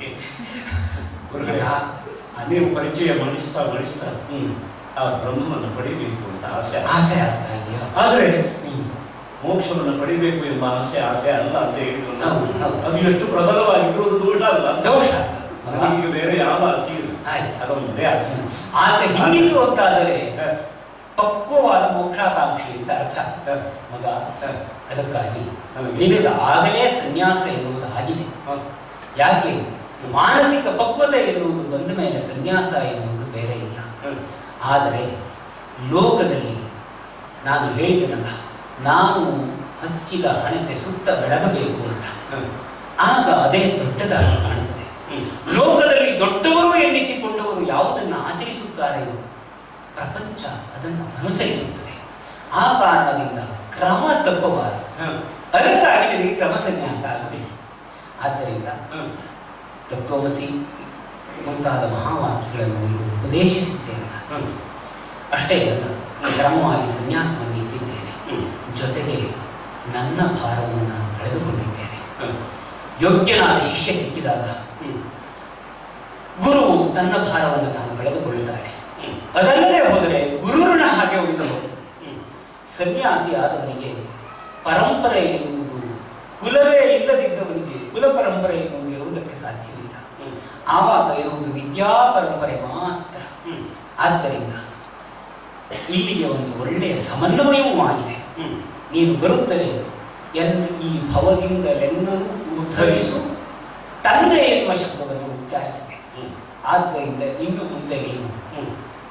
ಗುರುಗಳೇ ನೀವು ಪರಿಚಯ ಮಾಡಿಸ್ತಾ ಮಾಡಿಸ್ತಾ ಹ್ಮ್. ಆ ಬ್ರಹ್ಮವನ್ನು ಪಡಿಬೇಕು ಅಂತ ಆಸೆ ಆಸೆ ಆಗ್ತಾ ಇದೆಯಾ ಆದರೆ ಹ್ಮ್. ಮೋಕ್ಷವನ್ನು ಪಡಿಬೇಕು ಎಂಬ ಆಸೆ ಆಸೆ ಅಲ್ಲ ಅಂತ ಹೇಳಿದ್ರು ನಾವು. ಹೌದು, ಹೌದು. ಅದು ಎಷ್ಟು ಪ್ರಬಲವಾಗಿದ್ರು ಅದು ದೋಷ ಅಲ್ಲ ದೋಷ ನಮಗೆ ಬೇರೆ ಯಾವ ಆಸೆ ಇಲ್ಲ ಆಯ್ತು. ಅದೊಂದೇ ಆಸೆ ಆಸೆ ಹಿಂದಿತ್ತು ಅಂತಾದರೆ ಹ. ಪಕ್ವವಾದ ಮೋಕ್ಷಾಕಾಂಕ್ಷಿ ಅಂತ ಅರ್ಥ ಹ. ಮಗ ಹ. ಅದಕ್ಕಾಗಿ ನನಗೆ- ನಿನಗೆ ಆಗಲೇ ಸನ್ಯಾಸ ಎನ್ನುವುದು ಆಗಿದೆ ಹ. ಯಾಕೆ ಮಾನಸಿಕ ಪಕ್ವತೆ ಎನ್ನುವುದು ಬಂದ ಮೇಲೆ ಸನ್ಯಾಸ ಎನ್ನುವುದು ಬೇರೆ ಇಲ್ಲ ಹ. ಆದರೆ ಲೋಕದಲ್ಲಿ ನಾನು ಹೇಳಿದನಲ್ಲ ನಾನು ಹಚ್ಚಿದ ಹಣತೆ ಸುತ್ತ ಬೆಳಗಬೇಕು ಅಂತ ಹ. ಆಗ ಅದೇ ದೊಡ್ಡದಾಗಿ ಕಾಣುತ್ತದೆ ಹ್ಮ್. ಲೋಕದಲ್ಲಿ ದೊಡ್ಡವರು ಎನ್ನಿಸಿಕೊಂಡವರು ಯಾವುದನ್ನು ಆಚರಿಸುತ್ತಾರೆಯೋ ಪ್ರಪಂಚ ಅದನ್ನು ಅನುಸರಿಸುತ್ತದೆ ಆ ಕಾರಣದಿಂದ ಕ್ರಮ ತಪ್ಪಬಾರದು ಹ. ಅದಕ್ಕಾಗಿ ನಿನಗೆ ಕ್ರಮ ಸನ್ಯಾಸ ಆಗಬೇಕು ಆದ್ದರಿಂದ ಹ. ತತ್ವಮಸಿ ಮುಂತಾದ ಮಹಾವಾಕ್ಯಗಳನ್ನು ನೀನು ಉಪದೇಶಿಸಿದ್ದೇನೆ ಹ. ಅಷ್ಟೇ ಅಲ್ಲ ಕ್ರಮವಾಗಿ ಸನ್ಯಾಸವನ್ನು ಇಟ್ಟಿದ್ದೇನೆ ಹ್ಮ್. ಜೊತೆಗೆ ನನ್ನ ಭಾರವನ್ನು ನಾನು ಕಳೆದುಕೊಂಡಿದ್ದೇನೆ ಹ. ಯೋಗ್ಯನಾದ ಶಿಷ್ಯ ಸಿಕ್ಕಿದಾಗ ಹ್ಮ್. ಗುರು ತನ್ನ ಭಾರವನ್ನು ತಾನು ಕಳೆದುಕೊಳ್ಳುತ್ತಾನೆ ಹ್ಮ್. ಅದಲ್ಲದೆ ಹೋದರೆ ಗುರುವಿನ ಹಾಗೆ ಉಳಿದು ಹೋಗುತ್ತದೆ ಹ್ಮ್. ಸನ್ಯಾಸಿ ಆದವನಿಗೆ ಪರಂಪರೆ ಎನ್ನುವುದು ಕುಲವೇ ಇಲ್ಲದಿದ್ದವನಿಗೆ ಕುಲ ಪರಂಪರೆ ಎನ್ನುವುದು ಇರುವುದಕ್ಕೆ ಸಾಧ್ಯವಿಲ್ಲ ಹ್ಮ್. ಆವಾಗ ಇರುವುದು ವಿದ್ಯಾ ಪರಂಪರೆ ಮಾತ್ರ ಹ್ಮ್. ಆದ್ದರಿಂದ ಇಲ್ಲಿಗೆ ಒಂದು ಒಳ್ಳೆಯ ಸಮನ್ವಯವೂ ಆಗಿದೆ ಹ್ಮ್. ನೀನು ಬರುತ್ತಲೇ ಎನ್ ಈ ಭವದಿಂದಲೆನ್ನನು ಉದ್ಧರಿಸು ತಂದೆ ಎನ್ನುವ ಶಬ್ದವನ್ನು ಉಚ್ಚಾರಿಸಿದೆ ಹ್ಮ್. ಆದ್ದರಿಂದ ಇನ್ನು ಮುಂದೆ ನೀನು ಹ್ಮ್.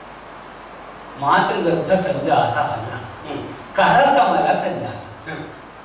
ಮಾತೃಗರ್ಭ ಸಂಜಾತ ಅಲ್ಲ ಹ್ಮ್. ಕರಕಮಲ ಸಂಜಾತ ಹ್ಮ್.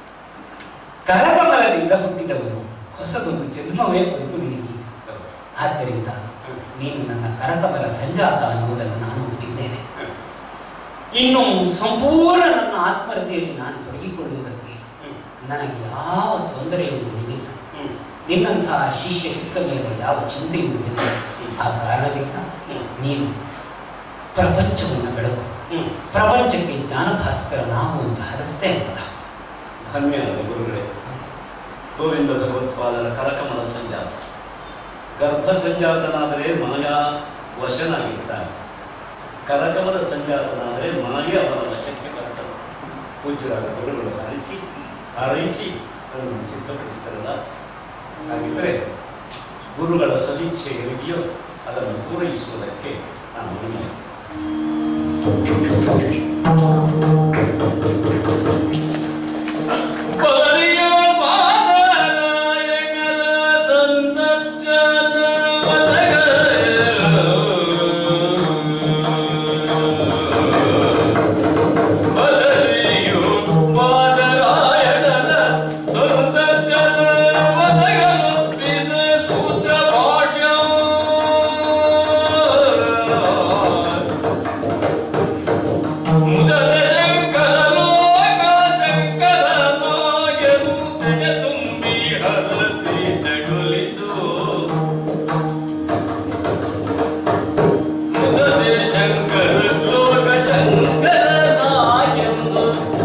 ಕರಕಮಲದಿಂದ ಹುಟ್ಟಿದವನು ಹೊಸದೊಂದು ಜನ್ಮವೇ ಬಂತು ನಿನಗೆ ಆದ್ದರಿಂದ ನೀನು ನನ್ನ ಕರಕಮಲ ಸಂಜಾತ ಅನ್ನುವುದನ್ನು ನಾನು ಒಪ್ಪಿದ್ದೇನೆ ಹ್ಮ್. ಇನ್ನು ಸಂಪೂರ್ಣ ನನ್ನ ಆತ್ಮರತೆಯಲ್ಲಿ ನಾನು ತೊಡಗಿಕೊಳ್ಳುವುದಕ್ಕೆ ಹ್ಮ್. ನನಗೆ ಯಾವ ತೊಂದರೆಯೂ ಉಳಿದಿಲ್ಲ ಹ್ಮ್. ನಿನ್ನಂತಹ ಶಿಷ್ಯ ಸಿಕ್ಕ ಮೇಲೆ ಯಾವ ಚಿಂತೆಯೂ ಉಳಿದಿಲ್ಲ ಆ ಕಾರಣದಿಂದ ಹ್ಮ್. ನೀನು ಪ್ರಪಂಚವನ್ನು ಬೆಳಗು ಹ್ಮ್. ಪ್ರಪಂಚಕ್ಕೆ ಜ್ಞಾನಭಾಸ್ಕರ ನಾವು ಅಂತ ಹರಸ್ತೇ ಅಲ್ಲ ಧನ್ಯವಾದ ಗುರುಗಳೇ ಗೋವಿಂದ ಭಗವತ್ಪಾದರ ಕರಕಮಲ ಸಂಜಾತ ಗರ್ಭ ಸಂಜಾತನಾದರೆ ಮಾಯಾ ವಶನಾಗಿರ್ತಾನೆ ಕರಕಮಲ ಸಂಜಾತನಾದರೆ ಮಾಯೆ ಅವನ ವಶಕ್ಕೆ ಬರ್ತದೆ ಪೂಜ್ಯರಾದ ಗುರುಗಳು ಹರಿಸಿ ಹಾರೈಸಿ ಅದನ್ನು ಸಿದ್ಧಪಡಿಸ್ತಾರಲ್ಲ ಹಾಗಿದ್ದರೆ ಗುರುಗಳ ಸದೀಕ್ಷೆ ಏನಿದೆಯೋ ಅದನ್ನು ಪೂರೈಸುವುದಕ್ಕೆ ನಾನು ಅನುಮತಿ ಬಲಿಯ ಮಾದರಾಯಣರ ಸಂದರ್ಶನ ಬಲಿಯು ಮಾದರಾಯಣರ ಸಂದರ್ಶನ ಒದಗಲೊಪ್ಪಿಸ ಸೂತ್ರ ಭಾಷ್ಯ ಮುದದ ಶಂಕರ ಲೋಕ ಶಂಕರ ನಾಯನು ತೆಗೆ ತುಂಬಿ ಹಲಸಿ ತಗುಲಿತು ಮುದದ ಶಂಕರ ಲೋಕ ಶಂಕರ ನಾಯನು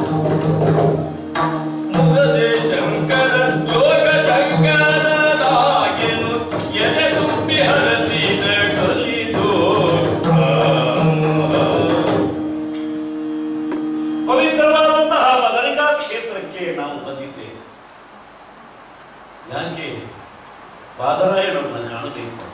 ಮುದದ ಶಂಕರ ಲೋಕ ಶಂಕರ ನಾಯನು ಎದೆ ತುಂಬಿ ಹಲಸಿ ತಗುಲಿತು ಪವಿತ್ರವಾದಂತಹ ಬದರಿಕಾ ಕ್ಷೇತ್ರಕ್ಕೆ ನಾವು ಬಂದಿದ್ದೇವೆ ಯಾಕೆ ಬಾದರಾಯಣರನ್ನ ಕಾಣಬೇಕು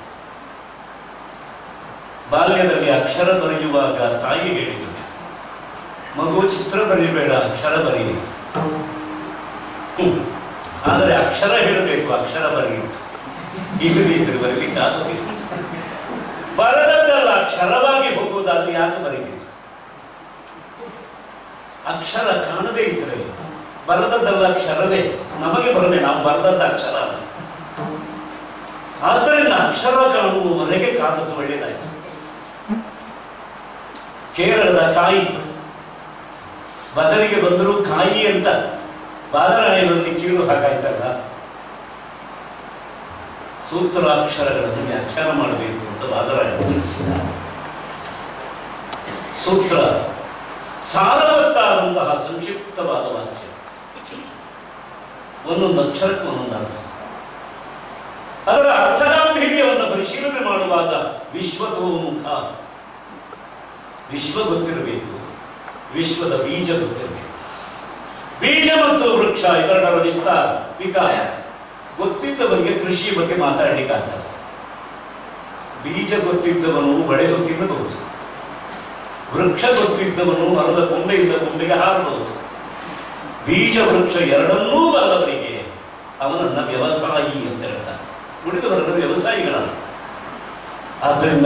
ಬಾಲ್ಯದಲ್ಲಿ ಅಕ್ಷರ ಬರೆಯುವಾಗ ತಾಯಿ ಹೇಳಿದರು ಮಗು ಚಿತ್ರ ಬರೀಬೇಡ ಅಕ್ಷರ ಬರೀ ಹ್ಮ್. ಆದರೆ ಅಕ್ಷರ ಹೇಳಬೇಕು ಅಕ್ಷರ ಬರೀ ಇಲ್ಲಿ ಇದ್ರೆ ಬರಲಿಕ್ಕಾಗಬೇಕು ಬರದದ್ದಲ್ಲ ಅಕ್ಷರವಾಗಿ ಹೋಗುವುದಾದ್ರೆ ಯಾಕೆ ಬರೀಬೇಕು ಅಕ್ಷರ ಕಾಣದೇ ಇದ್ದರೆ ಬರದದ್ದಲ್ಲ ಅಕ್ಷರವೇ ನಮಗೆ ಬರದೆ ನಾವು ಬರದದ್ದ ಅಕ್ಷರ ಅಲ್ಲ. ಆದ್ದರಿಂದ ಅಕ್ಷರ ಕಾಣುವವರೆಗೆ ಕಾದದ್ದು ಒಳ್ಳೆಯದಾಯಿತು ಕೇರಳದ ಕಾಯಿ ಬದಲಿಗೆ ಬಂದರೂ ಕಾಯಿ ಅಂತ ಬಾದರಾಯಣದಲ್ಲಿ ಕೀಳು ಹಾಕಾಯ್ತಲ್ಲ ಸೂತ್ರಾಕ್ಷರಗಳನ್ನು ವ್ಯಾಖ್ಯಾನ ಮಾಡಬೇಕು ಅಂತ ಬಾದರಾಯಣ ತಿಳಿಸಿದ್ದಾರೆ ಸೂತ್ರ ಸಾರವತ್ತಾದಂತಹ ಸಂಕ್ಷಿಪ್ತವಾದ ವಾಕ್ಯ ಒಂದೊಂದು ಅಕ್ಷರಕ್ಕೆ ಒಂದೊಂದು ಅರ್ಥ ಅದರ ಅರ್ಥಗಾಂಭೀರ್ಯವನ್ನು ಪರಿಶೀಲನೆ ಮಾಡುವಾಗ ವಿಶ್ವತೋಮುಖ ವಿಶ್ವ ಗೊತ್ತಿರಬೇಕು ವಿಶ್ವದ ಬೀಜ ಗೊತ್ತಿರಬೇಕು ಬೀಜ ಮತ್ತು ವೃಕ್ಷ ಇವೆರಡರ ವಿಸ್ತಾರ ವಿಕಾಸ ಗೊತ್ತಿದ್ದವರಿಗೆ ಕೃಷಿ ಬಗ್ಗೆ ಮಾತಾಡಲಿಕ್ಕಾಗ್ತದೆ ಬೀಜ ಗೊತ್ತಿದ್ದವನು ಬೆಳೆದು ತಿನ್ನಬಹುದು ವೃಕ್ಷ ಗೊತ್ತಿದ್ದವನು ಮರದ ಕೊಂಬೆಯಿಂದ ಕೊಂಬೆಗೆ ಹಾರಬಹುದು ಬೀಜ ವೃಕ್ಷ ಎರಡನ್ನೂ ಬಲ್ಲವರಿಗೆ ಅವನನ್ನ ವ್ಯವಸಾಯಿ ಅಂತ ಹೇಳ್ತಾರೆ ಉಳಿದವರನ್ನು ವ್ಯವಸಾಯಿಗಳಲ್ಲ ಆದ್ದರಿಂದ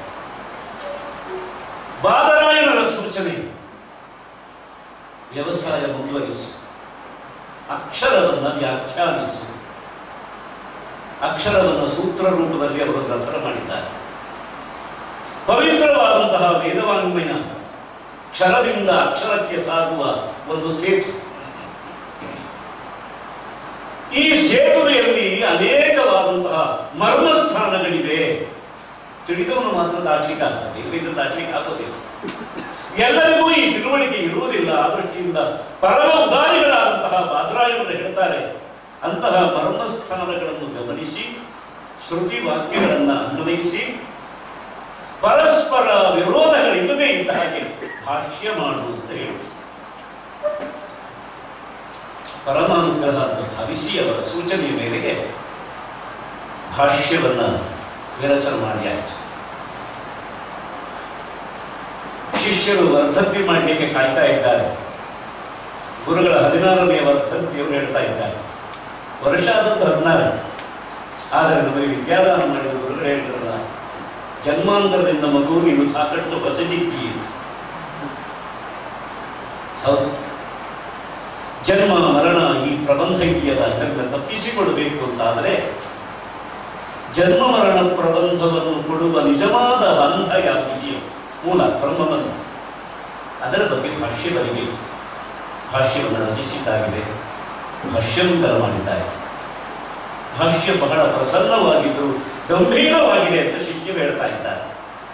ಬಾದರಾಯಣರ ಸೂಚನೆ ವ್ಯವಸಾಯ ಮುಂದುವರಿಸು ಅಕ್ಷರವನ್ನು ವ್ಯಾಖ್ಯಾನಿಸು ಅಕ್ಷರವನ್ನು ಸೂತ್ರ ರೂಪದಲ್ಲಿ ಅವರು ಗ್ರಂಥನ ಮಾಡಿದ್ದಾರೆ ಪವಿತ್ರವಾದಂತಹ ವೇದವಾಂಗ್ಮಯ ಕ್ಷರದಿಂದ ಅಕ್ಷರಕ್ಕೆ ಸಾಗುವ ಒಂದು ಸೇತು ಈ ಸೇತುವೆಯಲ್ಲಿ ಅನೇಕವಾದಂತಹ ಮರ್ಮಸ್ಥಾನಗಳಿವೆ ತಿಳಿದವನು ಮಾತ್ರ ದಾಟ್ಲಿಕ್ಕೆ ಆಗ್ತದೆ ಇಲ್ಲಿಂದ ದಾಟ್ಲಿಕ್ಕೆ ಆಗೋದಿಲ್ಲ ಎಲ್ಲರಿಗೂ ಈ ತಿಳುವಳಿಕೆ ಇರುವುದಿಲ್ಲ ಆ ದೃಷ್ಟಿಯಿಂದ ಪರಮ ಉದಾರಿಗಳಾದಂತಹ ಬಾದರಾಯಣರು ಹೇಳ್ತಾರೆ ಅಂತಹ ಮರ್ಮಸ್ಥಾನಗಳನ್ನು ಗಮನಿಸಿ ಶ್ರುತಿ ವಾಕ್ಯಗಳನ್ನು ಅನ್ವಯಿಸಿ ಪರಸ್ಪರ ವಿರೋಧಗಳಿಲ್ಲದೆ ಇದ್ದ ಹಾಗೆ ಭಾಷ್ಯ ಮಾಡು ಅಂತ ಹೇಳ್ತಾರೆ ಪರಮಾನುಗ್ರಹ ಅಂತ ಭಾವಿಸಿ ಅವರ ಸೂಚನೆಯ ಮೇರೆಗೆ ಭಾಷ್ಯವನ್ನ ವಿರಚನೆ ಮಾಡಿ ಆಯ್ತು ಶಿಷ್ಯರು ವರ್ಧಂತಿ ಮಾಡಲಿಕ್ಕೆ ಕಾಯ್ತಾ ಇದ್ದಾರೆ ಗುರುಗಳ ಹದಿನಾರನೇ ವರ್ಧಂತಿಯವರು ಹೇಳ್ತಾ ಇದ್ದಾರೆ ವರ್ಷ ಆದದ್ದು ಹದಿನಾರು ಆದರೆ ನಮಗೆ ವಿದ್ಯಾದಾನ ಮಾಡಿದ ಗುರುಗಳು ಹೇಳಿದ್ರಲ್ಲ ಜನ್ಮಾಂತರದಿಂದ ಮಗು ನೀನು ಸಾಕಷ್ಟು ಬಸದಿದ್ದೀ ಹೌದು ಜನ್ಮ ಮರಣ ಈ ಪ್ರಬಂಧ ಇದೆಯಲ್ಲ ಇದನ್ನು ತಪ್ಪಿಸಿಕೊಡಬೇಕು ಅಂತಾದರೆ ಜನ್ಮ ಮರಣ ಪ್ರಬಂಧವನ್ನು ಕೊಡುವ ನಿಜವಾದ ಬಂಧ ಯಾವುದಿದೆಯೋ ಮೂಲ ಬ್ರಹ್ಮಬಂಧ ಅದರ ಬಗ್ಗೆ ಭಾಷ್ಯ ಬರೀಬೇಕು ಭಾಷ್ಯವನ್ನು ರಚಿಸಿದ್ದಾಗಿದೆ ಭಾಷ್ಯಂತರ ಮಾಡಿದ್ದಾರೆ ಭಾಷ್ಯ ಬಹಳ ಪ್ರಸನ್ನವಾಗಿದ್ದು ಗಂಭೀರವಾಗಿದೆ ಅಂತ ಶಿಷ್ಯರು ಹೇಳ್ತಾ ಇದ್ದಾರೆ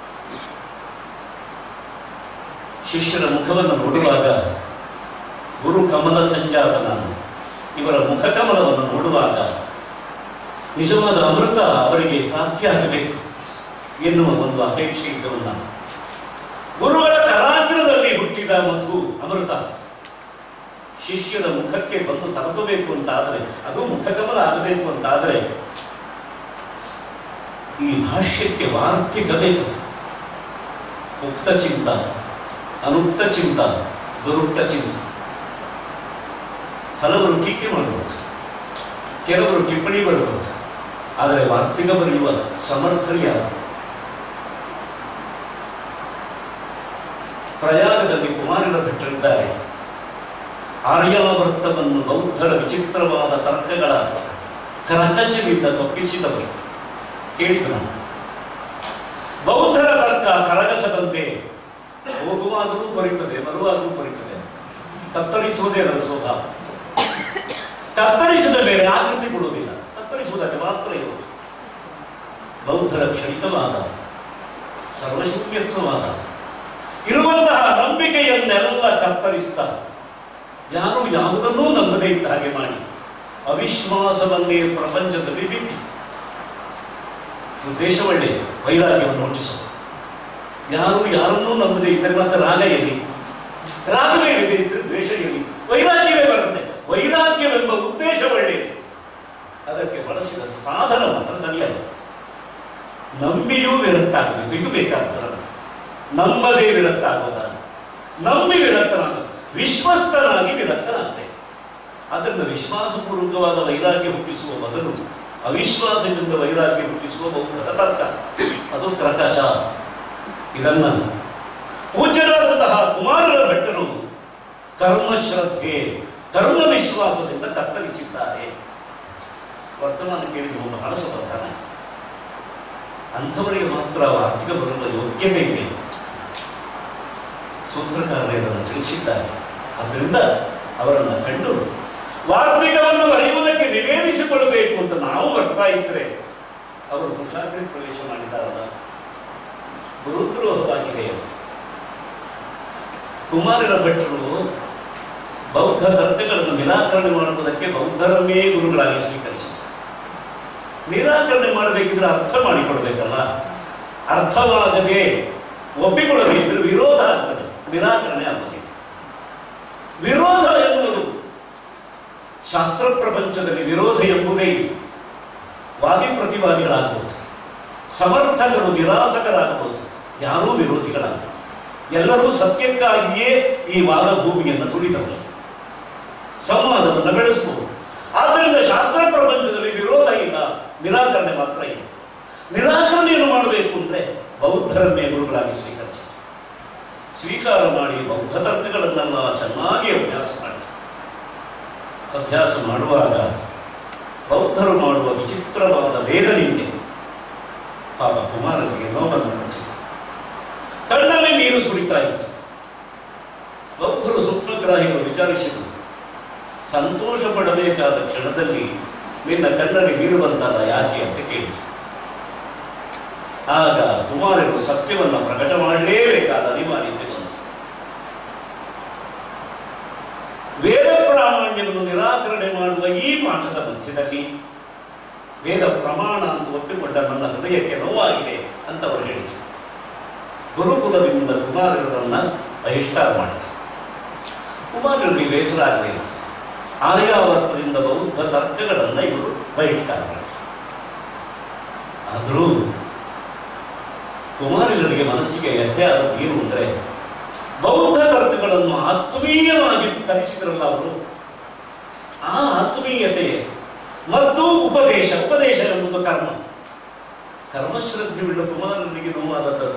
ಶಿಷ್ಯರ ಮುಖವನ್ನು ನೋಡುವಾಗ ಗುರು ಕಮಲ ಸಂಜಾತ ನಾನು ಇವರ ಮುಖಕಮಲವನ್ನು ನೋಡುವಾಗ ನಿಜವಾದ ಅಮೃತ ಅವರಿಗೆ ಪ್ರಾಪ್ತಿಯಾಗಬೇಕು ಎನ್ನುವ ಒಂದು ಅಪೇಕ್ಷೆ ಇದ್ದವನು ನಾನು ಗುರುಗಳ ಕರಾಗ್ರದಲ್ಲಿ ಹುಟ್ಟಿದ ಮಧು ಅಮೃತ ಶಿಷ್ಯರ ಮುಖಕ್ಕೆ ಬಂದು ತಲುಪಬೇಕು ಅಂತಾದರೆ ಅದು ಮುಖಕಮಲ ಆಗಬೇಕು ಅಂತಾದರೆ ಈ ಭಾಷ್ಯಕ್ಕೆ ವಾರ್ತಿಕ ಬೇಕು ಉಕ್ತ ಚಿಂತ ಅನುಕ್ತ ಚಿಂತ ದುರುಕ್ತ ಚಿಂತ ಹಲವರು ಟೀಕೆ ಮಾಡಬಹುದು ಕೆಲವರು ಟಿಪ್ಪಣಿ ಬರಬಹುದು ಆದರೆ ವಾರ್ತಿಕ ಬರೆಯುವ ಸಮರ್ಥರು ಯಾರು ಪ್ರಯಾಗದಲ್ಲಿ ಕುಮಾರನ ಭಟ್ಟರಿದ್ದಾರೆ ಆರ್ಯಾವರ್ತವನ್ನು ಬೌದ್ಧರ ವಿಚಿತ್ರವಾದ ತರ್ಕಗಳ ಕರಕಚದಿಂದ ತಪ್ಪಿಸಿದವರು ಕೇಳಿದ್ರು ನಾನು ಬೌದ್ಧರ ತರ್ಕ ಕರಗಸದಂತೆ ಹೋಗುವಾಗಲೂ ಬರೀತದೆ ಬರುವಾಗಲೂ ಬರೀತದೆ ಕತ್ತರಿಸುವುದೇ ಅದರ ಸ್ವಭಾವ ಕತ್ತರಿಸಿದ ಮೇಲೆ ಆಕೃತಿ ಕೊಡುವುದಿಲ್ಲ ಕತ್ತರಿಸುವುದಕ್ಕೆ ಮಾತ್ರ ಇರುವುದು ಬೌದ್ಧರ ಕ್ಷಣಿಕವಾದ ಸರ್ವಶೂನ್ಯತ್ವವಾದ ಇರುವಂತಹ ನಂಬಿಕೆಯನ್ನೆಲ್ಲ ಕತ್ತರಿಸ್ತಾ ಯಾರು ಯಾವುದನ್ನೂ ನಂಬದೇ ಇದ್ದ ಹಾಗೆ ಮಾಡಿ ಅವಿಶ್ವಾಸವನ್ನೇ ಪ್ರಪಂಚದಲ್ಲಿ ಬಿತ್ತಿ ಉದ್ದೇಶ ಒಳ್ಳೆಯದು ವೈರಾಗ್ಯವನ್ನು ಹುಟ್ಟಿಸೋದು ಯಾರು ಯಾರನ್ನೂ ನಂಬದೇ ಇದ್ದರೆ ಮತ್ತೆ ರಾಗ ಎಲ್ಲಿ ರಾಗವೇ ಇರದೆ ಇದ್ದರೆ ದ್ವೇಷ ಎಲ್ಲಿ ವೈರಾಗ್ಯವೇ ಬರ್ತದೆ ವೈರಾಗ್ಯವೆಂಬ ಉದ್ದೇಶ ಒಳ್ಳೆಯದು ಅದಕ್ಕೆ ಬಳಸಿದ ಸಾಧನ ಮಾತ್ರ ಸರಿಯಲ್ಲ ನಂಬಿಯೂ ವಿರಕ್ತ ಆಗಬೇಕು ಇದು ಬೇಕಾಗ್ತದೆ ನಂಬದೇ ವಿರಕ್ತ ಆಗೋದ ನಂಬಿ ವಿರಕ್ತನಾಗ ವಿಶ್ವಸ್ತನಾಗಿ ವಿರಕ್ತನಾಗಬೇಕು ಆದ್ದರಿಂದ ವಿಶ್ವಾಸಪೂರ್ವಕವಾದ ವೈರಾಗ್ಯ ಹುಟ್ಟಿಸುವ ಬದಲು ಅವಿಶ್ವಾಸದಿಂದ ವೈರಾಗ್ಯ ಹುಟ್ಟಿಸುವ ಬೌದ್ಧದ ತರ್ಕ ಅದು ಕ್ರಕಚ ಇದನ್ನ ಪೂಜ್ಯರಾದಂತಹ ಕುಮಾರರ ಭಟ್ಟರು ಕರ್ಮಶ್ರದ್ಧೆ ಕರ್ಮ ವಿಶ್ವಾಸದಿಂದ ಕತ್ತರಿಸಿದ್ದಾರೆ ವರ್ತಮಾನ ಕೇಳಿದ ಬಹಳ ಸಮಾಧಾನ ಅಂಥವರಿಗೆ ಮಾತ್ರ ಆರ್ಥಿಕ ಬರುವ ಯೋಗ್ಯತೆ ಇದೆ ಸೂತ್ರಕಾರರು ಇದನ್ನು ತಿಳಿಸಿದ್ದಾರೆ ಆದ್ದರಿಂದ ಅವರನ್ನು ಕಂಡು ವಾರ್ತಿಕವನ್ನು ಬರೆಯುವುದಕ್ಕೆ ನಿವೇದಿಸಿಕೊಳ್ಳಬೇಕು ಅಂತ ನಾವು ಬರ್ತಾ ಇದ್ರೆ ಅವರು ಕುಶಾಗ್ರಿ ಪ್ರವೇಶ ಮಾಡಿದ್ದಾರಲ್ಲ ಗುರುದ್ರೋಹವಾಗಿದೆ ಕುಮಾರರ ಭಟ್ಟರು ಬೌದ್ಧ ತರ್ಕಗಳನ್ನು ನಿರಾಕರಣೆ ಮಾಡುವುದಕ್ಕೆ ಬೌದ್ಧರನ್ನೇ ಗುರುಗಳಾಗಿ ಸ್ವೀಕರಿಸಿದರು ನಿರಾಕರಣೆ ಮಾಡಬೇಕಿದ್ರೆ ಅರ್ಥ ಮಾಡಿಕೊಡ್ಬೇಕಲ್ಲ ಅರ್ಥವಾಗದೆ ಒಪ್ಪಿಕೊಳ್ಳಬೇಕಿದ್ರೆ ವಿರೋಧ ಆಗ್ತದೆ ನಿರಾಕರಣೆ ಆಗುವುದಿಲ್ಲ ವಿರೋಧ ಎನ್ನುವುದು ಶಾಸ್ತ್ರ ಪ್ರಪಂಚದಲ್ಲಿ ವಿರೋಧ ಎಂಬುದೇ ಇಲ್ಲ. ವಾದಿ ಪ್ರತಿವಾದಿಗಳಾಗಬಹುದು ಸಮರ್ಥಕರು ನಿರಾಸಕರಾಗಬಹುದು ಯಾರೂ ವಿರೋಧಿಗಳಾಗಬಹುದು ಎಲ್ಲರೂ ಸತ್ಯಕ್ಕಾಗಿಯೇ ಈ ವಾದ ಭೂಮಿಯನ್ನು ತುಳಿದವರು ಸಂವಾದವನ್ನು ಬೆಳೆಸಬಹುದು ಆದ್ದರಿಂದ ಶಾಸ್ತ್ರ ಪ್ರಪಂಚದಲ್ಲಿ ವಿರೋಧ ಇಲ್ಲ ನಿರಾಕರಣೆ ಮಾತ್ರ ಇಲ್ಲ ನಿರಾಕರಣೆಯನ್ನು ಮಾಡಬೇಕು ಅಂದ್ರೆ ಬೌದ್ಧರನ್ನೇ ಗುರುಗಳಾಗಿ ಸ್ವೀಕರಿಸಿ ಸ್ವೀಕಾರ ಮಾಡಿ ಬೌದ್ಧ ತರ್ಕಗಳನ್ನೆಲ್ಲ ಚೆನ್ನಾಗಿ ಅಭ್ಯಾಸ ಮಾಡಿ ಅಭ್ಯಾಸ ಮಾಡುವಾಗ ಬೌದ್ಧರು ಮಾಡುವ ವಿಚಿತ್ರವಾದ ವೇದನಿಂದೆ ಪಾಪ ಕುಮಾರನಿಗೆ ನೋವನ್ನು ಕೊಟ್ಟಿದೆ ಕಣ್ಣಲ್ಲಿ ನೀರು ಸುರಿತಾ ಇತ್ತು ಬೌದ್ಧರು ಸೂಕ್ಷ್ಮಗ್ರಾಹಿಗಳು ವಿಚಾರಿಸಿದರು ಸಂತೋಷ ಪಡಬೇಕಾದ ಕ್ಷಣದಲ್ಲಿ ನಿನ್ನ ಕಣ್ಣಲ್ಲಿ ನೀರು ಬಂತಲ್ಲ ಯಾಕೆ ಅಂತ ಕೇಳಿದರು ಆಗ ಕುಮಾರರು ಸತ್ಯವನ್ನು ಪ್ರಕಟ ಮಾಡಲೇಬೇಕಾದ ಅನಿವಾರ್ಯತೆ ಬಂತು ವೇದ ಪ್ರಾಮಾಣ್ಯವನ್ನು ನಿರಾಕರಣೆ ಮಾಡುವ ಈ ಪಾಠದ ಮಧ್ಯದಲ್ಲಿ ವೇದ ಪ್ರಮಾಣ ಅಂತ ಒಪ್ಪಿಕೊಂಡ ನನ್ನ ಹೃದಯಕ್ಕೆ ನೋವಾಗಿದೆ ಅಂತ ಅವರು ಹೇಳಿದರು ಗುರುಕುಲದಿಂದ ಕುಮಾರರನ್ನ ಬಹಿಷ್ಕಾರ ಮಾಡಿದರು ಕುಮಾರರಿಗೆ ಬೇಸರ ಆಗಲಿಲ್ಲ ಆರ್ಯಾವರ್ತದಿಂದ ಬೌದ್ಧ ತರ್ಕಗಳನ್ನು ಇವರು ಬಹಿಷ್ಕಾರ ಮಾಡಿದರು ಆದರೂ ಕುಮಾರಿಗಳಿಗೆ ಮನಸ್ಸಿಗೆ ವ್ಯಥೆ ಆದದ್ದು ಏನು ಅಂದರೆ ಬೌದ್ಧ ತರ್ಕಗಳನ್ನು ಆತ್ಮೀಯವಾಗಿ ಕಲಿಸಿದ್ರಲ್ಲ ಅವರು ಆ ಆತ್ಮೀಯತೆ ಮತ್ತು ಉಪದೇಶ ಉಪದೇಶ ಎಂಬುದು ಕರ್ಮ ಕರ್ಮಶ್ರದ್ಧೆಯುಳ್ಳ ಕುಮಾರನಿಗೆ ನೋವಾದದ್ದು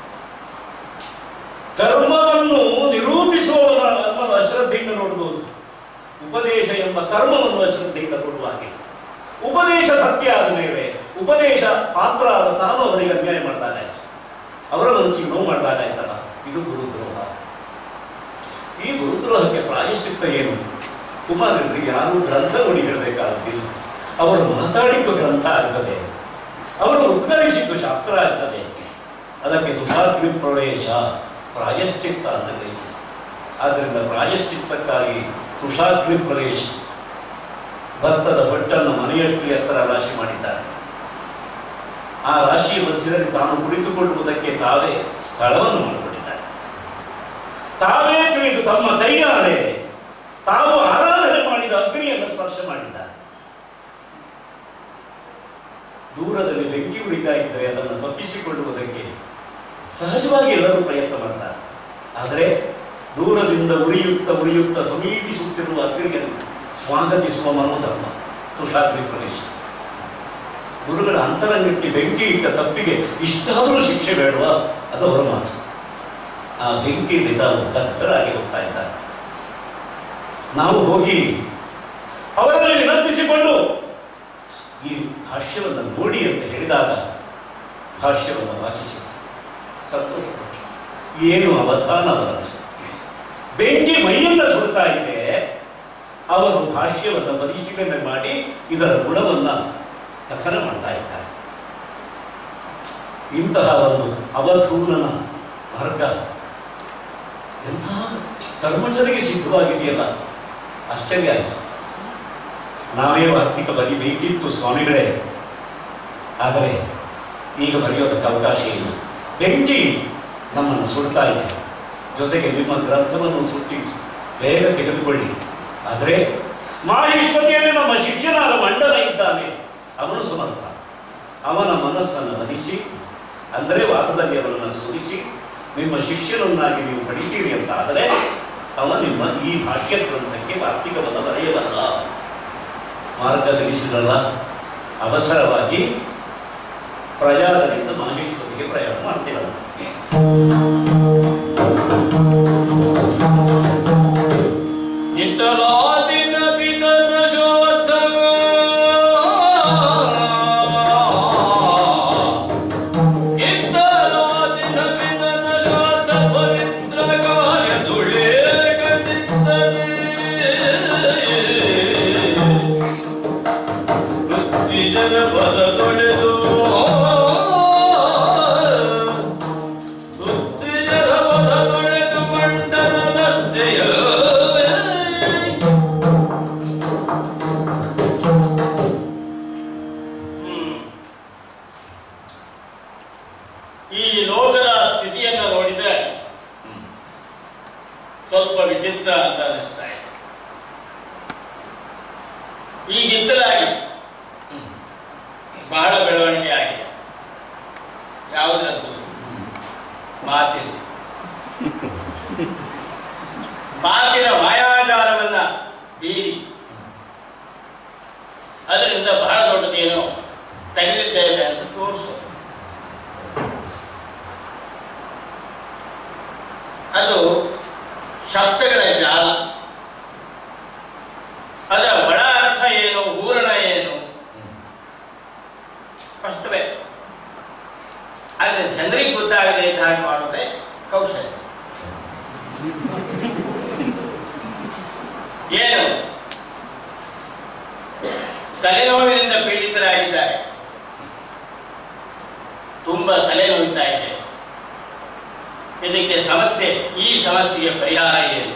ಕರ್ಮವನ್ನು ನಿರೂಪಿಸುವವನ ಅನ್ನೋ ಅಶ್ರದ್ಧೆಯಿಂದ ನೋಡಬಹುದು ಉಪದೇಶ ಎಂಬ ಕರ್ಮವನ್ನು ಅಶ್ರದ್ಧೆಯಿಂದ ನೋಡುವ ಹಾಗೆ ಉಪದೇಶ ಸತ್ಯ ಆದ ಮೇಲೆ ಉಪದೇಶ ಪಾತ್ರ ಆದ ತಾನು ಅವರಿಗೆ ಅನ್ಯಾಯ ಮಾಡಿದಾಗ ಅವರ ಮನಸ್ಸಿಗೆ ನೋವು ಮಾಡಿದಾಗ ಆಯ್ತಲ್ಲ ಇದು ಗುರುದ್ರೋಹ ಈ ಗುರುದ್ರೋಹಕ್ಕೆ ಪ್ರಾಯಶ್ಚಿತ್ತ ಏನು ಕುಮಾರರಿಗೆ ಯಾರು ಗ್ರಂಥ ನೋಡಿ ಹೇಳಬೇಕಾಗುತ್ತಿಲ್ಲ ಅವರು ಮಾತಾಡಿದ್ದು ಗ್ರಂಥ ಆಗ್ತದೆ ಅವರು ಉದ್ಗರಿಸಿದ್ದು ಶಾಸ್ತ್ರ ಆಗ್ತದೆ ಅದಕ್ಕೆ ದುಃಖಾಗ್ನಿ ಪ್ರವೇಶ ಪ್ರಾಯಶ್ಚಿತ್ತ ಅಂತ ಗ್ರಹಿಸಿ ಆದ್ದರಿಂದ ಪ್ರಾಯಶ್ಚಿತ್ತಕ್ಕಾಗಿ ತುಷಾಗ್ನಿ ಪ್ರವೇಶ ಭತ್ತದ ಬಟ್ಟನ್ನು ಮನೆಯಷ್ಟು ಎತ್ತರ ರಾಶಿ ಮಾಡಿದ್ದಾರೆ ಆ ರಾಶಿಯ ಮಧ್ಯದಲ್ಲಿ ತಾನು ಕುಳಿತುಕೊಳ್ಳುವುದಕ್ಕೆ ತಾವೇ ಸ್ಥಳವನ್ನು ಮಾಡಿಕೊಂಡಿದ್ದಾರೆ ತಾವೇ ತಿಳಿದು ತಮ್ಮ ಕೈಯಾರೆ ತಾವು ಆರಾಧನೆ ಮಾಡಿದ ಅಗ್ನಿಯನ್ನು ಸ್ಪರ್ಶ ಮಾಡಿದ್ದಾರೆ ದೂರದಲ್ಲಿ ಬೆಂಕಿ ಉಳಿತಾ ಇದ್ದರೆ ಅದನ್ನು ತಪ್ಪಿಸಿಕೊಳ್ಳುವುದಕ್ಕೆ ಸಹಜವಾಗಿ ಎಲ್ಲರೂ ಪ್ರಯತ್ನ ಮಾಡ್ತಾರೆ ಆದರೆ ದೂರದಿಂದ ಉರಿಯುತ್ತ ಉರಿಯುತ್ತ ಸಮೀಪಿಸುತ್ತಿರುವ ಅಗ್ನಿಯನ್ನು ಸ್ವಾಗತಿಸುವ ಮನೋಧರ್ಮ ತುಷಾದ್ರಿ ಪ್ರದೇಶ ಗುರುಗಳ ಅಂತರಂಗಕ್ಕೆ ಬೆಂಕಿ ಇಟ್ಟ ತಪ್ಪಿಗೆ ಇಷ್ಟಾದರೂ ಶಿಕ್ಷೆ ಬೇಡವಾ ಅದು ಅವರ ಮಾತು ಆ ಬೆಂಕಿಯಿಂದ ಅವರು ದಗ್ಧರಾಗಿ ಹೋಗ್ತಾ ಇದ್ದಾರೆ ನಾವು ಹೋಗಿ ಅವರಲ್ಲಿ ವಿನಂತಿಸಿಕೊಂಡು ಈ ಭಾಷ್ಯವನ್ನು ನೋಡಿ ಅಂತ ಹೇಳಿದಾಗ ಭಾಷ್ಯವನ್ನು ವಾಚಿಸಿ ಸಂತೋಷಪಟ್ಟು ಏನು ಅವಧಾನ ಅವರದ್ದು ಬೆಂಕಿ ಮೈಯಿಂದ ಸುಡ್ತಾ ಇದೆ ಅವರು ಭಾಷ್ಯವನ್ನು ಪರಿಶೀಲನೆ ಮಾಡಿ ಇದರ ಗುಣವನ್ನು ಕಥನ ಮಾಡ್ತಾ ಇದ್ದಾರೆ ಇಂತಹ ಒಂದು ಅವಧೂನನ ಮಾರ್ಗ ಎಂಥ ಕರ್ಮಚರಿಗೆ ಸಿದ್ಧವಾಗಿದೆಯಲ್ಲ ಆಶ್ಚರ್ಯ ಆಯಿತು ನಾವೇ ವಾರ್ತಿಕ ಬರಿಬೇಕಿತ್ತು ಸ್ವಾಮಿಗಳೇ ಆದರೆ ಈಗ ಬರೆಯೋದಕ್ಕೆ ಅವಕಾಶ ಇಲ್ಲ ಬೆಂಕಿ ನಮ್ಮನ್ನು ಸುಡ್ತಾ ಇದೆ ಜೊತೆಗೆ ನಿಮ್ಮ ಗ್ರಂಥವನ್ನು ಸುಟ್ಟಿ ಬೇಗ ತೆಗೆದುಕೊಳ್ಳಿ ಆದರೆ ಮಾಹೇಶ್ವತಿಯಲ್ಲಿ ನಮ್ಮ ಶಿಷ್ಯನಾದ ಮಂಡಲ ಇದ್ದಾನೆ ಅವನು ಸಮರ್ಥ ಅವನ ಮನಸ್ಸನ್ನು ವಹಿಸಿ ಅಂದರೆ ವಾದದಲ್ಲಿ ಅವನನ್ನು ಸೋಲಿಸಿ ನಿಮ್ಮ ಶಿಷ್ಯನನ್ನಾಗಿ ನೀವು ಪಡಿತೀರಿ ಅಂತ ಆದರೆ ಅವ ನಿಮ್ಮ ಈ ಭಾಷ್ಯ ಗ್ರಂಥಕ್ಕೆ ವಾರ್ತಿಕವನ್ನು ಬರೆಯಬಲ್ಲ ಮಾರ್ಗ ತಿಳಿಸಿದಲ್ಲ ಅವಸರವಾಗಿ ಪ್ರಯಾಣದಿಂದ ಮಹೇಶ್ವರಿಗೆ ಪ್ರಯಾಣ ಮಾಡ್ತೀರಲ್ಲ ಇತರಾದಿನ ಪಿತನ ಶೋಥ ಇತರಾದಿನ ಪಿತನ ಶೋಥ ಪವಿತ್ರ ಕಾರ್ಯದುಳೇಕ ಚಿತ್ತದಿ ವೃತ್ತಿಜನ ಪದ ತೊಳೆದು ವೃತ್ತಿಜನ ಪದ ತೊಳೆದು ಮಂಡಲದಂತೆಯ ಹ್ಮ್. ಈ ಲೋಕದ ಸ್ಥಿತಿಯನ್ನು ನೋಡಿದ್ರೆ ಸ್ವಲ್ಪ ವಿಚಿತ್ರ ಅಂತ ಅನಿಸ್ತಾ ಇದೆ ಈಗಿತ್ತಲಾಗಿ ಬಹಳ ಬೆಳವಣಿಗೆ ಆಗಿದೆ ಯಾವುದರದ್ದು ಮಾತಿನ ಮಾತಿನ ಮಾಯಾಜಾಲವನ್ನ ಬೀರಿ ಅದರಿಂದ ಬಹಳ ದೊಡ್ಡದೇನೋ ತೆಗೆದಿದ್ದೇವೆ ಅಂತ ತೋರಿಸೋದು ಅದು ಶಬ್ದಗಳ ಜಾಲ ಅದರ ಒಳ ಅರ್ಥ ಏನು ಹೂರಣ ಏನು ಸ್ಪಷ್ಟವೇ ಆದರೆ ಜನರಿಗೆ ಗೊತ್ತಾಗದೆ ಇದ್ದ ಹಾಗೆ ಮಾಡೋದೇ ಕೌಶಲ್ಯ ಏನು ತಲೆನೋವಿನಿಂದ ಪೀಡಿತರಾಗಿದ್ದಾರೆ ತುಂಬಾ ತಲೆನೋಯ್ತಾ ಇದೆ ಇದಕ್ಕೆ ಸಮಸ್ಯೆ ಈ ಸಮಸ್ಯೆಯ ಪರಿಹಾರ ಏನು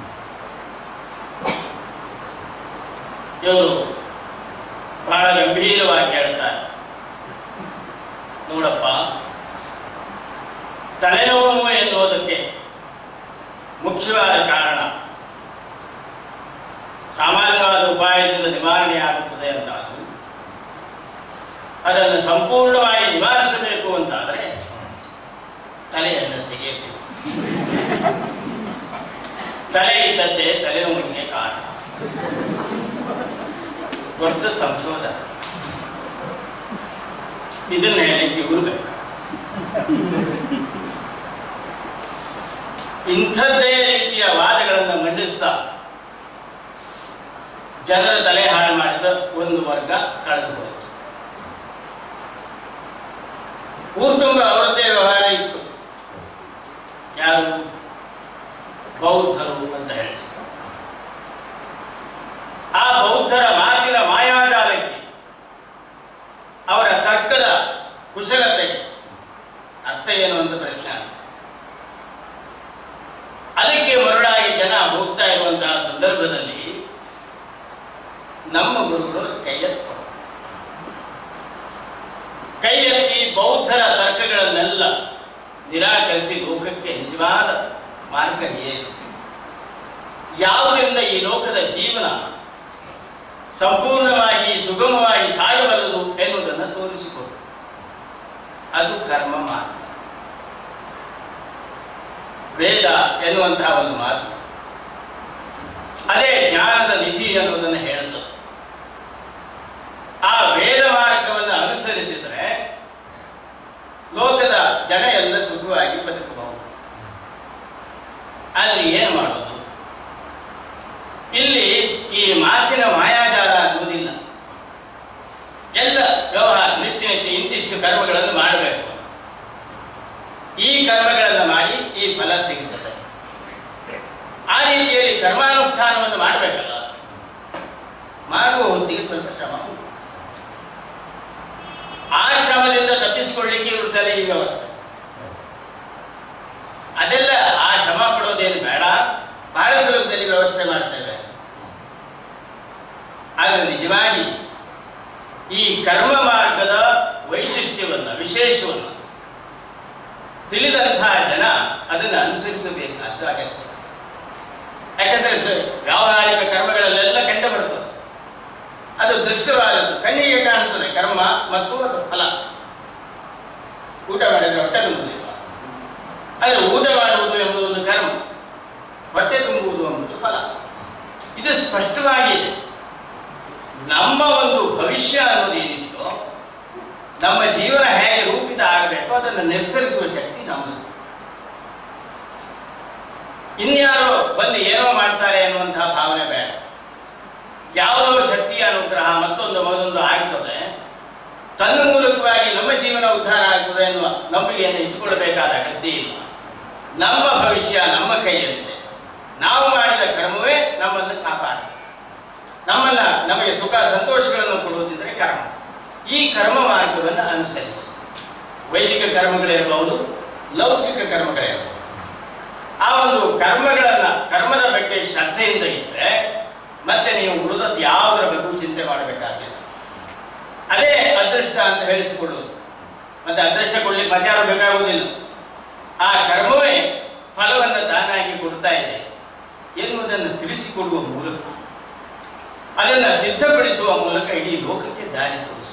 ಇವರು ಬಹಳ ಗಂಭೀರವಾಗಿ ಹೇಳ್ತಾರೆ ನೋಡಪ್ಪ ತಲೆನೋವು ಎನ್ನುವುದಕ್ಕೆ ಮುಖ್ಯವಾದ ಕಾರಣ ಸಾಮಾನ್ಯವಾದ ಉಪಾಯದಿಂದ ನಿವಾರಣೆ ಆಗುತ್ತದೆ ಅಂತಾದರೂ ಅದನ್ನು ಸಂಪೂರ್ಣವಾಗಿ ನಿವಾರಿಸಬೇಕು ಅಂತಾದರೆ ತಲೆಯನ್ನು ತೆಗೆಯಬೇಕು ತಲೆ ಇದ್ದದ್ದೇ ತಲೆನೋವಿಗೆ ಕಾರಣ ದೊಡ್ಡ ಸಂಶೋಧನೆ ಇದನ್ನ ಹೇಳಲಿಕ್ಕೆ ಇವರು ಬೇಕು ಇಂಥದ್ದೇ ರೀತಿಯ ವಾದಗಳನ್ನು ಮಂಡಿಸ್ತಾ ಜನರ ತಲೆ ಹಾಳು ಮಾಡಿದ ಒಂದು ವರ್ಗ ಕಳೆದು ಹೋಯಿತು ಊರ್ತುಂಗ ಅವರದ್ದೇ ವ್ಯವಹಾರ ಇತ್ತು ಯಾರು ಬೌದ್ಧರು ಅಂತ ಹೇಳಿಸಿ ಆ ಬೌದ್ಧರ ಮಾತಿನ ಮಾಯಾಜಾಲಕ್ಕೆ ಅವರ ತರ್ಕದ ಕುಶಲತೆ ಅರ್ಥ ಏನು ಅಂತ ಪ್ರಶ್ನೆ ಅದಕ್ಕೆ ಮರುಳಾಗಿ ಜನ ಹೋಗ್ತಾ ಇರುವಂತಹ ಸಂದರ್ಭದಲ್ಲಿ ನಮ್ಮ ಗುರುಗಳು ಕೈ ಎತ್ಕೊಂಡು ಕೈ ಎತ್ತಿ ಬೌದ್ಧರ ತರ್ಕಗಳನ್ನೆಲ್ಲ ನಿರಾಕರಿಸಿ ಲೋಕಕ್ಕೆ ನಿಜವಾದ ಮಾರ್ಗ ಏನು ಯಾವುದರಿಂದ ಈ ಲೋಕದ ಜೀವನ ಸಂಪೂರ್ಣವಾಗಿ ಸುಗಮವಾಗಿ ಸಾಗಬಲ್ಲದು ಎನ್ನುವುದನ್ನು ತೋರಿಸಿಕೊಡು ಅದು ಕರ್ಮ ಮಾರ್ಗ ವೇದ ಎನ್ನುವಂತಹ ಒಂದು ಮಾತು ಅದೇ ಜ್ಞಾನದ ನಿಧಿ ಅನ್ನೋದನ್ನು ಹೇಳುತ್ತದೆ ಆ ವೇದ ಮಾರ್ಗವನ್ನು ಅನುಸರಿಸಿದರೆ ಲೋಕದ ಜನ ಎಲ್ಲ ಸುಖವಾಗಿ ಬದುಕಬಹುದು ಆದರೆ ಏನು ಮಾಡೋದು ಇಲ್ಲಿ ಈ ಮಾತಿನ ಮಾಯಾಜಾಲ ಅನ್ನುವುದಿಲ್ಲ ಎಲ್ಲ ವ್ಯವಹಾರ ನಿತ್ಯ ನಿತ್ಯ ಇಂತಿಷ್ಟು ಕರ್ಮಗಳನ್ನು ಮಾಡಬೇಕು ಈ ಕರ್ಮಗಳನ್ನು ಮಾಡಿ ಈ ಫಲ ಸಿಗುತ್ತದೆ ಆ ರೀತಿಯಲ್ಲಿ ಕರ್ಮಾನುಷ್ಠಾನವನ್ನು ಮಾಡಬೇಕಲ್ಲ ಮಾಡುವ ಹೊತ್ತಿಗೆ ಸ್ವಲ್ಪ ಶ್ರಮ ಉಂಟು. ಆ ಶ್ರಮದಿಂದ ತಪ್ಪಿಸಿಕೊಳ್ಳಿಕ್ಕೆ ಇರುತ್ತದೆ ಈ ವ್ಯವಸ್ಥೆ ಅದೆಲ್ಲ ಆ ಶ್ರಮ ಪಡೋದೇನು ಬೇಡ ಬಹಳ ಸುಲಭದಲ್ಲಿ ವ್ಯವಸ್ಥೆ ಮಾಡ್ತೇವೆ ಆದರೆ ನಿಜವಾಗಿ ಈ ಕರ್ಮ ಮಾರ್ಗದ ವೈಶಿಷ್ಟ್ಯವನ್ನ ವಿಶೇಷವನ್ನು ತಿಳಿದಂತಹ ಜನ ಅದನ್ನು ಅನುಸರಿಸಬೇಕಾದ್ದು ಅಗತ್ಯ ಯಾಕಂದ್ರೆ ದ- ವ್ಯಾವಹಾರಿಕ ಕರ್ಮಗಳಲ್ಲೆಲ್ಲ ಕಂಡು ಬರ್ತದೆ ಅದು ದೃಷ್ಟವಾದದ್ದು ಕಣ್ಣಿಗೆ ಕಾಣುತ್ತದೆ ಕರ್ಮ ಮತ್ತು ಅದು ಫಲ ಊಟ ಮಾಡಿದ್ರೆ ಹೊಟ್ಟೆ ತುಂಬುವುದಿಲ್ಲ ಆದರೆ ಊಟ ಮಾಡುವುದು ಎಂಬುದು ಒಂದು ಕರ್ಮ ಹೊಟ್ಟೆ ತುಂಬುವುದು ಎಂಬುದು ಫಲ ಇದು ಸ್ಪಷ್ಟವಾಗಿದೆ ನಮ್ಮ ಒಂದು ಭವಿಷ್ಯ ಅನ್ನೋದು ಏನಿದೆಯೋ ನಮ್ಮ ಜೀವನ ಹೇಗೆ ರೂಪಿತ ಆಗಬೇಕು ಅದನ್ನು ನಿರ್ಧರಿಸುವ ಶಕ್ತಿ ನಮ್ಮದು ಇನ್ಯಾರೋ ಬಂದು ಏನೋ ಮಾಡ್ತಾರೆ ಅನ್ನುವಂತಹ ಭಾವನೆ ಬೇಡ ಯಾವುದೋ ಶಕ್ತಿಯ ಅನುಗ್ರಹ ಮತ್ತೊಂದು ಮತ್ತೊಂದು ಆಗ್ತದೆ ತನ್ನ ಮೂಲಕವಾಗಿ ನಮ್ಮ ಜೀವನ ಉದ್ಧಾರ ಆಗ್ತದೆ ಎನ್ನುವ ನಂಬಿಕೆಯನ್ನು ಇಟ್ಟುಕೊಳ್ಳಬೇಕಾದ ಅಗತ್ಯ ಇಲ್ಲ ನಮ್ಮ ಭವಿಷ್ಯ ನಮ್ಮ ಕೈಯಲ್ಲಿದೆ ನಾವು ಮಾಡಿದ ಕರ್ಮವೇ ನಮ್ಮನ್ನು ಕಾಪಾಡುತ್ತೆ ನಮ್ಮನ್ನ ನಮಗೆ ಸುಖ ಸಂತೋಷಗಳನ್ನು ಕೊಡುವುದಿದ್ರೆ ಕರ್ಮ ಈ ಕರ್ಮ ಮಾರ್ಗವನ್ನು ಅನುಸರಿಸಿ ವೈದಿಕ ಕರ್ಮಗಳಿರಬಹುದು ಲೌಕಿಕ ಕರ್ಮಗಳಿರಬಹುದು ಆ ಒಂದು ಕರ್ಮಗಳನ್ನ ಕರ್ಮದ ಬಗ್ಗೆ ಶ್ರದ್ಧೆಯಿಂದ ಇದ್ರೆ ಮತ್ತೆ ನೀವು ಉಳಿದದ್ದು ಯಾವುದರ ಬಗ್ಗೆ ಚಿಂತೆ ಮಾಡಬೇಕಾಗಿಲ್ಲ ಅದೇ ಅದೃಷ್ಟ ಅಂತ ಹೇಳಿಸಿಕೊಳ್ಳುವುದು ಮತ್ತೆ ಅದೃಷ್ಟ ಕೊಡ್ಲಿಕ್ಕೆ ಮತ್ತಾರು ಬೇಕಾಗುವುದಿಲ್ಲ ಆ ಕರ್ಮವೇ ಫಲವನ್ನು ತಾನಾಗಿ ಕೊಡ್ತಾ ಇದೆ ಎನ್ನುವುದನ್ನು ತಿಳಿಸಿಕೊಡುವ ಮೂಲಕ ಅದನ್ನು ಸಿದ್ಧಪಡಿಸುವ ಮೂಲಕ ಇಡೀ ಲೋಕಕ್ಕೆ ದಾರಿ ತೋರಿಸಿ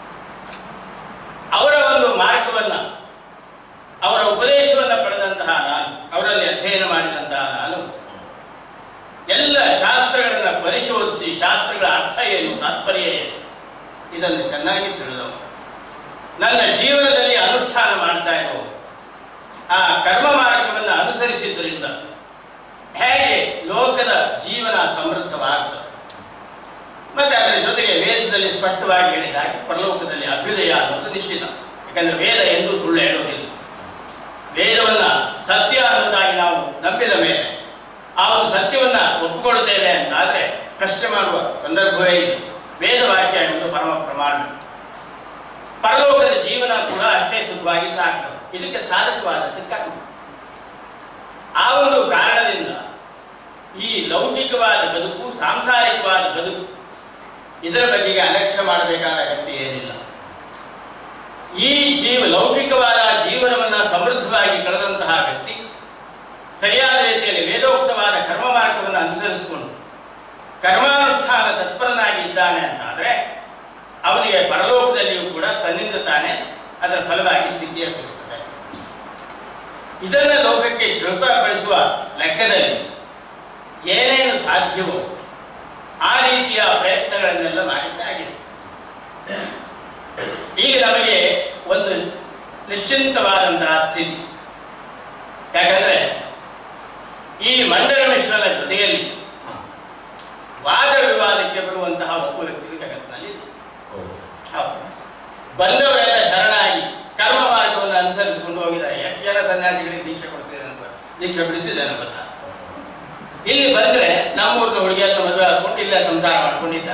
ಅವರ ಒಂದು ಮಾರ್ಗವನ್ನ ಅವರ ಉಪದೇಶವನ್ನು ಪಡೆದಂತಹ ನಾನು ಅವರಲ್ಲಿ ಅಧ್ಯಯನ ಮಾಡಿದಂತಹ ನಾನು ಎಲ್ಲ ಶಾಸ್ತ್ರಗಳನ್ನು ಪರಿಶೋಧಿಸಿ ಶಾಸ್ತ್ರಗಳ ಅರ್ಥ ಏನು ತಾತ್ಪರ್ಯ ಏನು ಇದನ್ನು ಚೆನ್ನಾಗಿ ತಿಳಿದವು ನನ್ನ ಜೀವನದಲ್ಲಿ ಅನುಷ್ಠಾನ ಮಾಡ್ತಾ ಇರೋರು ಆ ಕರ್ಮ ಮಾರ್ಗವನ್ನು ಅನುಸರಿಸಿದ್ದರಿಂದ ಹೇಗೆ ಲೋಕದ ಜೀವನ ಸಮೃದ್ಧವಾಗ್ತದೆ ಮತ್ತೆ ಅದರ ಜೊತೆಗೆ ವೇದದಲ್ಲಿ ಸ್ಪಷ್ಟವಾಗಿ ಹೇಳಿದ ಹಾಗೆ ಪರಲೋಕದಲ್ಲಿ ಅಭ್ಯುದಯ ಅನ್ನೋದು ನಿಶ್ಚಿತ ಯಾಕಂದ್ರೆ ವೇದ ಎಂದೂ ಸುಳ್ಳು ಹೇಳೋದಿಲ್ಲ ವೇದವನ್ನ ಸತ್ಯ ಅನ್ನೋದಾಗಿ ನಾವು ನಂಬಿದ ಮೇಲೆ ಆ ಒಂದು ಸತ್ಯವನ್ನ ಒಪ್ಪಿಕೊಳ್ಳುತ್ತೇವೆ ಅಂತಾದ್ರೆ ಪ್ರಶ್ನೆ ಮಾಡುವ ಸಂದರ್ಭವೇ ಇಲ್ಲ ವೇದ ವಾಕ್ಯ ಎಂಬುದು ಪರಮ ಪ್ರಮಾಣ ಪರಲೋಕದ ಜೀವನ ಕೂಡ ಅಷ್ಟೇ ಸುಖವಾಗಿ ಸಾಗ್ತದೆ ಇದಕ್ಕೆ ಸಾಧಕವಾದದ್ದು ಕರ್ಮ ಆ ಒಂದು ಕಾರಣದಿಂದ ಈ ಲೌಕಿಕವಾದ ಬದುಕು ಸಾಂಸಾರಿಕವಾದ ಬದುಕು ಇದರ ಬಗೆಗೆ ಅಲಕ್ಷ್ಯ ಮಾಡಬೇಕಾದ ಅಗತ್ಯ ಏನಿಲ್ಲ ಈ ಜೀವ ಲೌಕಿಕವಾದ ಜೀವನವನ್ನ ಸಮೃದ್ಧವಾಗಿ ಕಳೆದಂತಹ ವ್ಯಕ್ತಿ ಸರಿಯಾದ ರೀತಿಯಲ್ಲಿ ವೇದೋಕ್ತವಾದ ಕರ್ಮ ಮಾರ್ಗವನ್ನು ಅನುಸರಿಸಿಕೊಂಡು ಕರ್ಮಾನುಷ್ಠಾನ ತತ್ಪರನಾಗಿ ಇದ್ದಾನೆ ಅಂತಾದ್ರೆ ಅವನಿಗೆ ಪರಲೋಕದಲ್ಲಿಯೂ ಕೂಡ ತನ್ನಿಂದ ತಾನೇ ಅದರ ಫಲವಾಗಿ ಸಿದ್ಧಿಯ ಸಿಗುತ್ತದೆ ಇದನ್ನ ಲೋಕಕ್ಕೆ ಶ್ರದ್ಧಪಡಿಸುವ ಲೆಕ್ಕದಲ್ಲಿ ಏನೇನು ಸಾಧ್ಯವೋ ಆ ರೀತಿಯ ಪ್ರಯತ್ನಗಳನ್ನೆಲ್ಲ ಮಾಡಿದ್ದಾಗಿದೆ ಈಗ ನಮಗೆ ಒಂದು ನಿಶ್ಚಿಂತವಾದಂತಹ ಸ್ಥಿತಿ ಯಾಕಂದ್ರೆ ಈ ಮಂಡಲ ಮಿಶ್ರನ ಜೊತೆಯಲ್ಲಿ ವಾದ ವಿವಾದಕ್ಕೆ ಬರುವಂತಹ ಒಬ್ಬ ವ್ಯಕ್ತಿ ಜಗತ್ತಿನಲ್ಲಿ ಇದೆ. ಹೌದು. ಬಂದವರೆಲ್ಲ ಶರಣಾಗಿ ಕರ್ಮ ಮಾರ್ಗವನ್ನು ಅನುಸರಿಸಿಕೊಂಡು ಹೋಗಿದ್ದಾರೆ ಎಷ್ಟು ಜನ ಸನ್ಯಾಸಿಗಳಿಗೆ ದೀಕ್ಷೆ ಕೊಡ್ತಿದೆ ಅಂತ ದೀಕ್ಷೆ ಬಿಡಿಸಿದ್ದಾನೆ ಗೊತ್ತಾ ಇಲ್ಲಿ ಬಂದ್ರೆ ನಮ್ಮೂರಿನ ಹುಡುಗಿಯನ್ನ ಮದುವೆ ಹಾಕೊಂಡು ಇಲ್ಲೇ ಸಂಸಾರ ಮಾಡ್ಕೊಂಡಿದ್ದ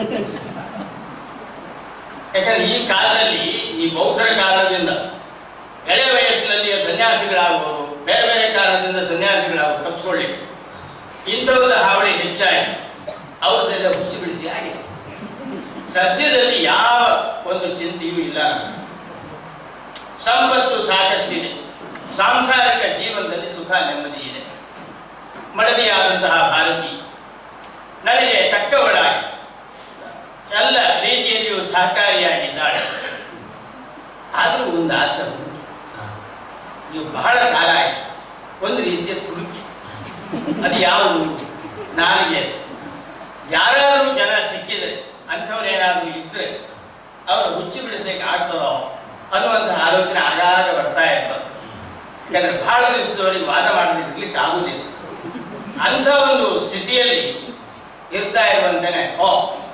ಯಾಕಂದ್ರೆ ಈ ಕಾಲದಲ್ಲಿ ಈ ಬೌದ್ಧರ ಕಾಲದಿಂದ ಎಳೆ ವಯಸ್ಸಿನಲ್ಲಿ ಸನ್ಯಾಸಿಗಳಾಗುವರು ಬೇರೆ ಬೇರೆ ಕಾರಣದಿಂದ ಸನ್ಯಾಸಿಗಳಾಗುವರು ತಪ್ಪಿಸ್ಕೊಳ್ಳಿ ಇಂಥವ್ರದ ಹಾವಳಿ ಹೆಚ್ಚಾಗಿ ಅವ್ರದ್ದೆಲ್ಲ ಹುಚ್ಚು ಬಿಡಿಸಿ ಆಗಿದೆ ಸದ್ಯದಲ್ಲಿ ಯಾವ ಒಂದು ಚಿಂತೆಯೂ ಇಲ್ಲ ನಮಗೆ. ಸಂಪತ್ತು ಸಾಕಷ್ಟಿದೆ ಸಾಂಸಾರಿಕ ಜೀವನದಲ್ಲಿ ಸುಖ ನೆಮ್ಮದಿ ಇದೆ ಮಡದಿಯಾದಂತಹ ಭಾರತಿ ನನಗೆ ತಕ್ಕವಳಾಗಿ ಎಲ್ಲ ರೀತಿಯಲ್ಲಿಯೂ ಸಹಕಾರಿಯಾಗಿದ್ದಾಳೆ ಆದರೂ ಒಂದು ಆಸೆ ಉಂಟು. ಇದು ಬಹಳ ಕಾಲ ಆಯಿತು ಒಂದು ರೀತಿಯ ತುರುಕಿ ಅದು ಯಾವುದು ನಾಲಿಗೆ ಯಾರಾದರೂ ಜನ ಸಿಕ್ಕಿದ್ರೆ ಅಂಥವ್ರೇನಾದ್ರೂ ಇದ್ರೆ ಅವರು ಹುಚ್ಚು ಬಿಡಿಸ್ಲಿಕ್ಕೆ ಆಗ್ತದೋ ಅನ್ನುವಂಥ ಆಲೋಚನೆ ಆಗಾಗ ಬರ್ತಾ ಇರ್ತದೆ ಯಾಕಂದ್ರೆ ಬಹಳ ದಿವಸದವರೆಗೆ ವಾದ ಮಾಡಲಿಕ್ಕೆ ಆಗುವುದಿಲ್ಲ ಅಂಥ ಒಂದು ಸ್ಥಿತಿಯಲ್ಲಿ ಇರ್ತಾ ಇರುವಂತೇನೆ ಓ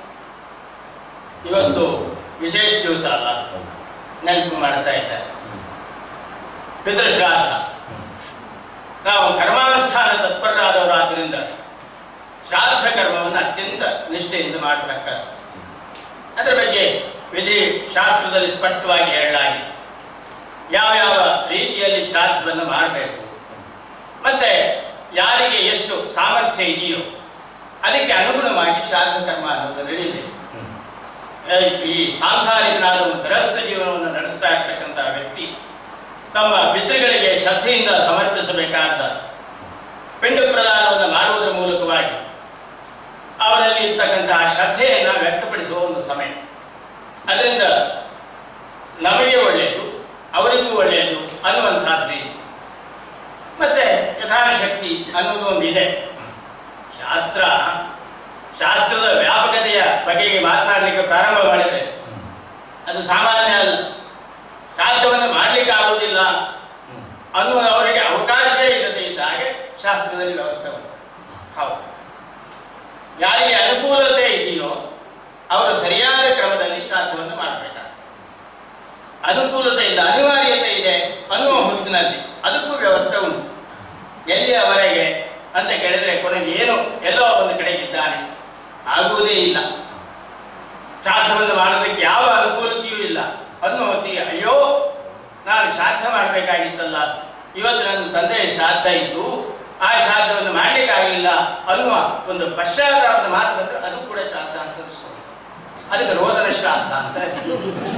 ಇವತ್ತು ವಿಶೇಷ ದಿವಸ ಅಲ್ಲ ನೆನಪು ಮಾಡ್ತಾ ಇದ್ದಾರೆ ಪಿತೃಶ್ರಾದ್ದ ನಾವು ಕರ್ಮಾನುಷ್ಠಾನ ತತ್ಪರರಾದವರಾದ್ದರಿಂದ ಶ್ರಾದ್ದ ಕರ್ಮವನ್ನು ಅತ್ಯಂತ ನಿಷ್ಠೆಯಿಂದ ಮಾಡತಕ್ಕದ್ದು ಅದರ ಬಗ್ಗೆ ವಿಧಿ ಶಾಸ್ತ್ರದಲ್ಲಿ ಸ್ಪಷ್ಟವಾಗಿ ಹೇಳಲಾಗಿದೆ ಯಾವ ಯಾವ ರೀತಿಯಲ್ಲಿ ಶ್ರಾದ್ದವನ್ನು ಮಾಡಬೇಕು ಮತ್ತೆ ಯಾರಿಗೆ ಎಷ್ಟು ಸಾಮರ್ಥ್ಯ ಇದೆಯೋ ಅದಕ್ಕೆ ಅನುಗುಣವಾಗಿ ಶ್ರಾದ್ದ ಕರ್ಮ ಅನ್ನೋದು ನಡೆಯಬೇಕು ಏ, ಈ ಸಾಂಸಾರಿಕನಾದ ಒಂದು ಗೃಹಸ್ಥ ಜೀವನವನ್ನು ನಡೆಸ್ತಾ ಇರ್ತಕ್ಕಂಥ ವ್ಯಕ್ತಿ ತಮ್ಮ ಪಿತೃಗಳಿಗೆ ಶ್ರದ್ಧೆಯಿಂದ ಸಮರ್ಪಿಸಬೇಕಾದ ಪಿಂಡ ಪ್ರದಾನವನ್ನು ಮಾಡುವುದರ ಮೂಲಕವಾಗಿ ಅವರಲ್ಲಿ ಇರ್ತಕ್ಕಂತಹ ಶ್ರದ್ಧೆಯನ್ನು ವ್ಯಕ್ತಪಡಿಸುವ ಒಂದು ಸಮಯ ಅದರಿಂದ ನಮಗೆ ಒಳ್ಳೆಯದು ಅವರಿಗೂ ಒಳ್ಳೆಯದು ಅನ್ನುವಂಥದ್ದು ಇದೆ. ಮತ್ತೆ ಯಥಾಶಕ್ತಿ ಅನ್ನೋದು ಒಂದು ಇದೆ ಶಾಸ್ತ್ರ ಶಾಸ್ತ್ರದ ವ್ಯಾಪಕತೆಯ ಬಗೆಗೆ ಮಾತನಾಡಲಿಕ್ಕೆ ಪ್ರಾರಂಭ ಮಾಡಿದರೆ ಅದು ಸಾಮಾನ್ಯ ಅಲ್ಲ ಶ್ರಾದ್ದವನ್ನು ಮಾಡಲಿಕ್ಕೆ ಆಗುವುದಿಲ್ಲ ಅನ್ನುವ ಅವರಿಗೆ ಅವಕಾಶವೇ ಇಲ್ಲದೆ ಇದ್ದಾಗೆ ಶಾಸ್ತ್ರದಲ್ಲಿ ವ್ಯವಸ್ಥೆ ಉಂಟು ಹೌದು ಯಾರಿಗೆ ಅನುಕೂಲತೆ ಇದೆಯೋ ಅವರು ಸರಿಯಾದ ಕ್ರಮದಲ್ಲಿ ಶ್ರಾದ್ದವನ್ನು ಮಾಡಬೇಕಾಗ್ತದೆ ಅನುಕೂಲತೆ ಇಲ್ಲ ಅನಿವಾರ್ಯತೆ ಇದೆ ಅನ್ನುವ ಹೊತ್ತಿನಲ್ಲಿ ಅದಕ್ಕೂ ವ್ಯವಸ್ಥೆ ಉಂಟು ಎಲ್ಲಿಯವರೆಗೆ ಅಂತ ಕೇಳಿದ್ರೆ ಕೊನೆಗೆ ಏನು ಎಲ್ಲೋ ಒಂದು ಕಡೆಗಿದ್ದಾನೆ ಆಗುವುದೇ ಇಲ್ಲ ಶ್ರಾದ್ದವನ್ನು ಮಾಡೋದಕ್ಕೆ ಯಾವ ಅನುಕೂಲತೆಯೂ ಇಲ್ಲ ಅನ್ನೋ ಹೊತ್ತಿಗೆ ಅಯ್ಯೋ ನಾನು ಶ್ರಾದ್ದ ಮಾಡಬೇಕಾಗಿತ್ತಲ್ಲ ಇವತ್ತು ನನ್ನ ತಂದೆಯ ಶ್ರಾದ್ದ ಇತ್ತು ಆ ಶ್ರಾದ್ದವನ್ನು ಮಾಡಲಿಕ್ಕಾಗಲಿಲ್ಲ ಅನ್ನುವ ಒಂದು ಪಶ್ಚಾತ್ತಾಪದ ಮಾತು ಬಂದ್ರೆ ಅದು ಕೂಡ ಶ್ರಾದ್ದ ಅಂತ ಅನಿಸ್ಕೊಂಡು ಅದಕ್ಕೆ ರೋದನ ಶ್ರಾದ್ದ ಅಂತ ಹೆಸರು.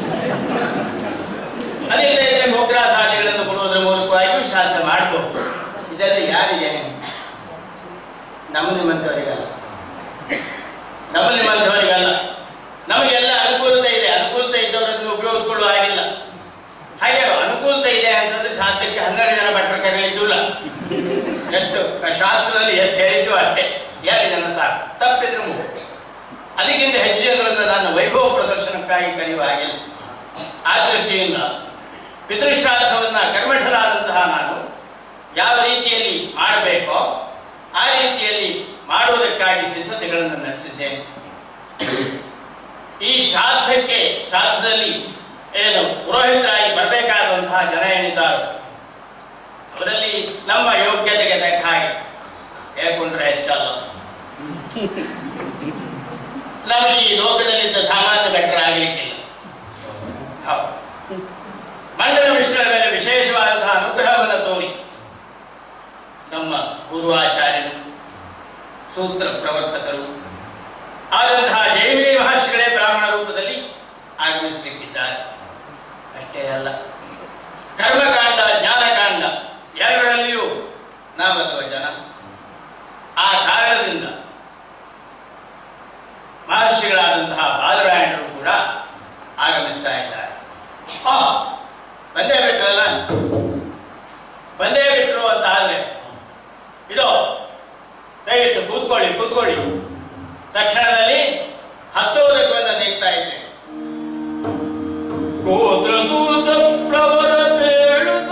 ಅದಿಲ್ಲದೆ ಇದ್ರೆ ಭೋಗ್ರಾಸಾದಿಗಳನ್ನು ಕೊಡುವುದರ ಮೂಲಕವಾಗಿಯೂ ಶ್ರಾದ್ದ ಮಾಡಬಹುದು ಇದೆಲ್ಲ ಯಾರಿಗೆ ನಮ್ಮ ನಿಮ್ಮಂಥವರಿಗಲ್ಲ ನಮ್ಮ ನಿಮ್ಮಂಥವರಿಗಲ್ಲ ನಮಗೆಲ್ಲ ಅನುಕೂಲತೆ ಇದೆ ಅನುಕೂಲತೆ ಇದ್ದವರನ್ನು ಉಪಯೋಗಿಸ್ಕೊಳ್ಳುವ ಹಾಗಿಲ್ಲ ಹಾಗೆ ಅನುಕೂಲತೆ ಇದೆ ಅಂತಂದ್ರೆ ಸಾಧ್ಯಕ್ಕೆ ಹನ್ನೆರಡು ಜನ ಭಟ್ರು ಕರೆಯಲಿದ್ದಿಲ್ಲ ಎಷ್ಟು ಶಾಸ್ತ್ರದಲ್ಲಿ ಎಷ್ಟು ಹೇಳಿದ್ದು ಅಷ್ಟೇ ಎರಡು ಜನ ಸಾಕು ತಪ್ಪಿದ್ರೆ ಮುಗು ಅದಕ್ಕಿಂತ ಹೆಚ್ಚು ಜನರನ್ನು ನಾನು ವೈಭವ ಪ್ರದರ್ಶನಕ್ಕಾಗಿ ಕರೆಯುವ ಹಾಗಿಲ್ಲ ಆ ದೃಷ್ಟಿಯಿಂದ ಪಿತೃಶ್ರಾದ್ದವನ್ನ ಕರ್ಮಠರಾದಂತಹ ನಾನು ಯಾವ ರೀತಿಯಲ್ಲಿ ಮಾಡಬೇಕೋ ಆ ರೀತಿಯಲ್ಲಿ ಮಾಡುವುದಕ್ಕಾಗಿ ಸಿದ್ಧತೆಗಳನ್ನು ನಡೆಸಿದ್ದೇನೆ ಈ ಶ್ರಾದ್ದಕ್ಕೆ ಶ್ರಾದ್ದದಲ್ಲಿ ಏನು ಪುರೋಹಿತರಾಗಿ ಬರಬೇಕಾದಂತಹ ಜನ ಏನಿದ್ದಾರೆ ಅವರಲ್ಲಿ ನಮ್ಮ ಯೋಗ್ಯತೆಗೆ ತಕ್ಕ ಹಾಗೆ ಹೇಳ್ಕೊಂಡ್ರೆ ಹೆಚ್ಚಲ್ಲ ನಮಗೆ ಈ ಲೋಕದಲ್ಲಿದ್ದ ಸಾಮಾನ್ಯ ಭಟ್ರಾಗಲಿಕ್ಕಿಲ್ಲ ಹೌದು ಮಂಡಲ ಮಿಶ್ರರ ಮೇಲೆ ವಿಶೇಷವಾದಂತಹ ಅನುಗ್ರಹವನ್ನು ತೋರಿ ನಮ್ಮ ಪೂರ್ವಾಚಾರ್ಯರು ಸೂತ್ರ ಪ್ರವರ್ತಕರು ಆದಂತಹ ಜೈಮಿನಿ ಮಹರ್ಷಿಗಳೇ ಬ್ರಾಹ್ಮಣ ರೂಪದಲ್ಲಿ ಆಗಮಿಸಲಿಕ್ಕಿದ್ದಾರೆ ಅಷ್ಟೇ ಅಲ್ಲ ಕರ್ಮಕಾಂಡ ಜ್ಞಾನಕಾಂಡ ಎರಡರಲ್ಲಿಯೂ ನಾವಲ್ಲವ ಜನ ಆ ಕಾರಣದಿಂದ ಮಹರ್ಷಿಗಳಾದಂತಹ ಬಾದರಾಯಣರು ಕೂಡ ಆಗಮಿಸ್ತಾ ಇದ್ದಾರೆ ಆ, ಬಂದೇ ಬಿಟ್ರಲ್ಲ ಬಂದೇ ಬಿಟ್ರು ಅಂತ ಆದ್ರೆ ಇದು ದಯವಿಟ್ಟು ಕೂತ್ಕೊಳ್ಳಿ ಕೂತ್ಕೊಳ್ಳಿ ತಕ್ಷಣದಲ್ಲಿ ಹಸ್ತೋದಕವನ್ನು ನೀಡ್ತಾ ಇದ್ದೇನೆ ಗೋತ್ರಸೂತ ಪ್ರವರ ಬೇಡುತ್ತ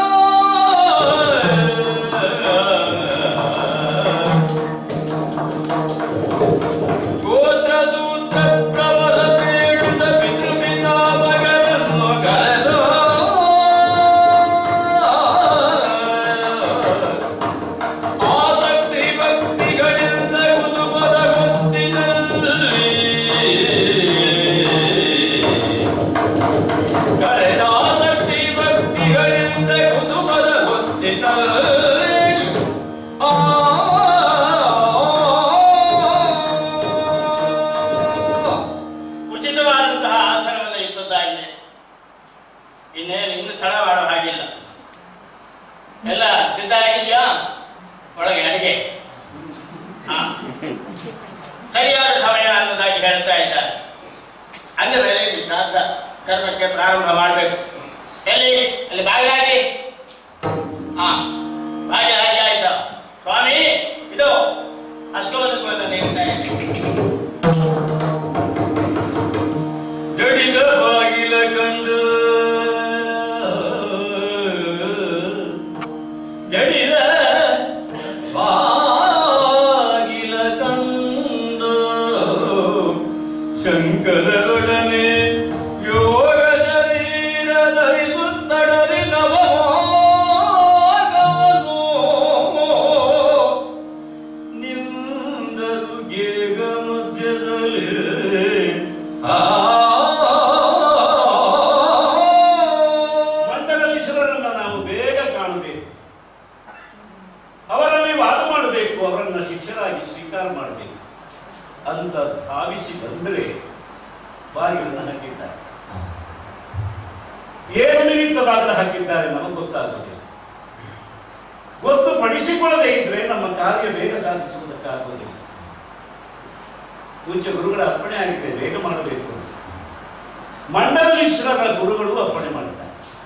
ಗೋತ್ರಸೂತ ಪ್ರವರ ಬೇಡುತ್ತ ಪಿತೃಪಿತಾಮಗರನ್ನು ಕರೆದು ಆಸಕ್ತಿ ಭಕ್ತಿಗಳಿಂದ ಕುತುಕದ ಗೊತ್ತಿನಲ್ಲಿ ಕರೆದಾಸಕ್ತಿ ಭಕ್ತಿಗಳಿಂದ ಕುತುಕದ ಗೊತ್ತಿನಲ್ಲಿ ಆ ಉಚಿತವಾದಂತಹ ಆಸನವನ್ನು ಇದ್ದದ್ದಾಗಿದೆ ಇನ್ನೇನು ಇನ್ನು ತಡ ಮಾಡೋ ಹಾಗಿಲ್ಲ ಎಲ್ಲ ಸಿದ್ಧ ಆಗಿದೆಯಾ ಒಳಗೆ ಅಡಿಗೆ ಹಾ ಸರಿಯಾದ ಸಮಯ ಅನ್ನೋದಾಗಿ ಹೇಳ್ತಾ ಇದ್ದಾರೆ ಅಂದ ಮೇಲೆ ಈ ಶ್ರಾದ್ದ ಕರ್ಮಕ್ಕೆ ಪ್ರಾರಂಭ ಮಾಡಬೇಕು ಎಲ್ಲಿ ಅಲ್ಲಿ ಬಾಗಿಲಾಗಿ ಹಾ ಬಾಗಿಲ ಬಾಗಿಲು ಹಾಕಿದ್ದಾರೆ ನಮಗೆ ಗೊತ್ತಾಗುವುದಿಲ್ಲ ಗೊತ್ತು ಪಡಿಸಿಕೊಳ್ಳದೇ ಇದ್ರೆ ನಮ್ಮ ಕಾರ್ಯ ಬೇಗ ಸಾಧಿಸುವುದಕ್ಕಾಗುವುದಿಲ್ಲ ಪೂಜ್ಯ ಗುರುಗಳ ಅಪ್ಪಣೆ ಆಗಿದೆ ಬೇಗ ಮಾಡಬೇಕು ಅಂತ. ಮಂಡಲ ಮಿಶ್ರರ ಗುರುಗಳು ಅಪ್ಪಣೆ ಮಾಡಿದ್ದಾರೆ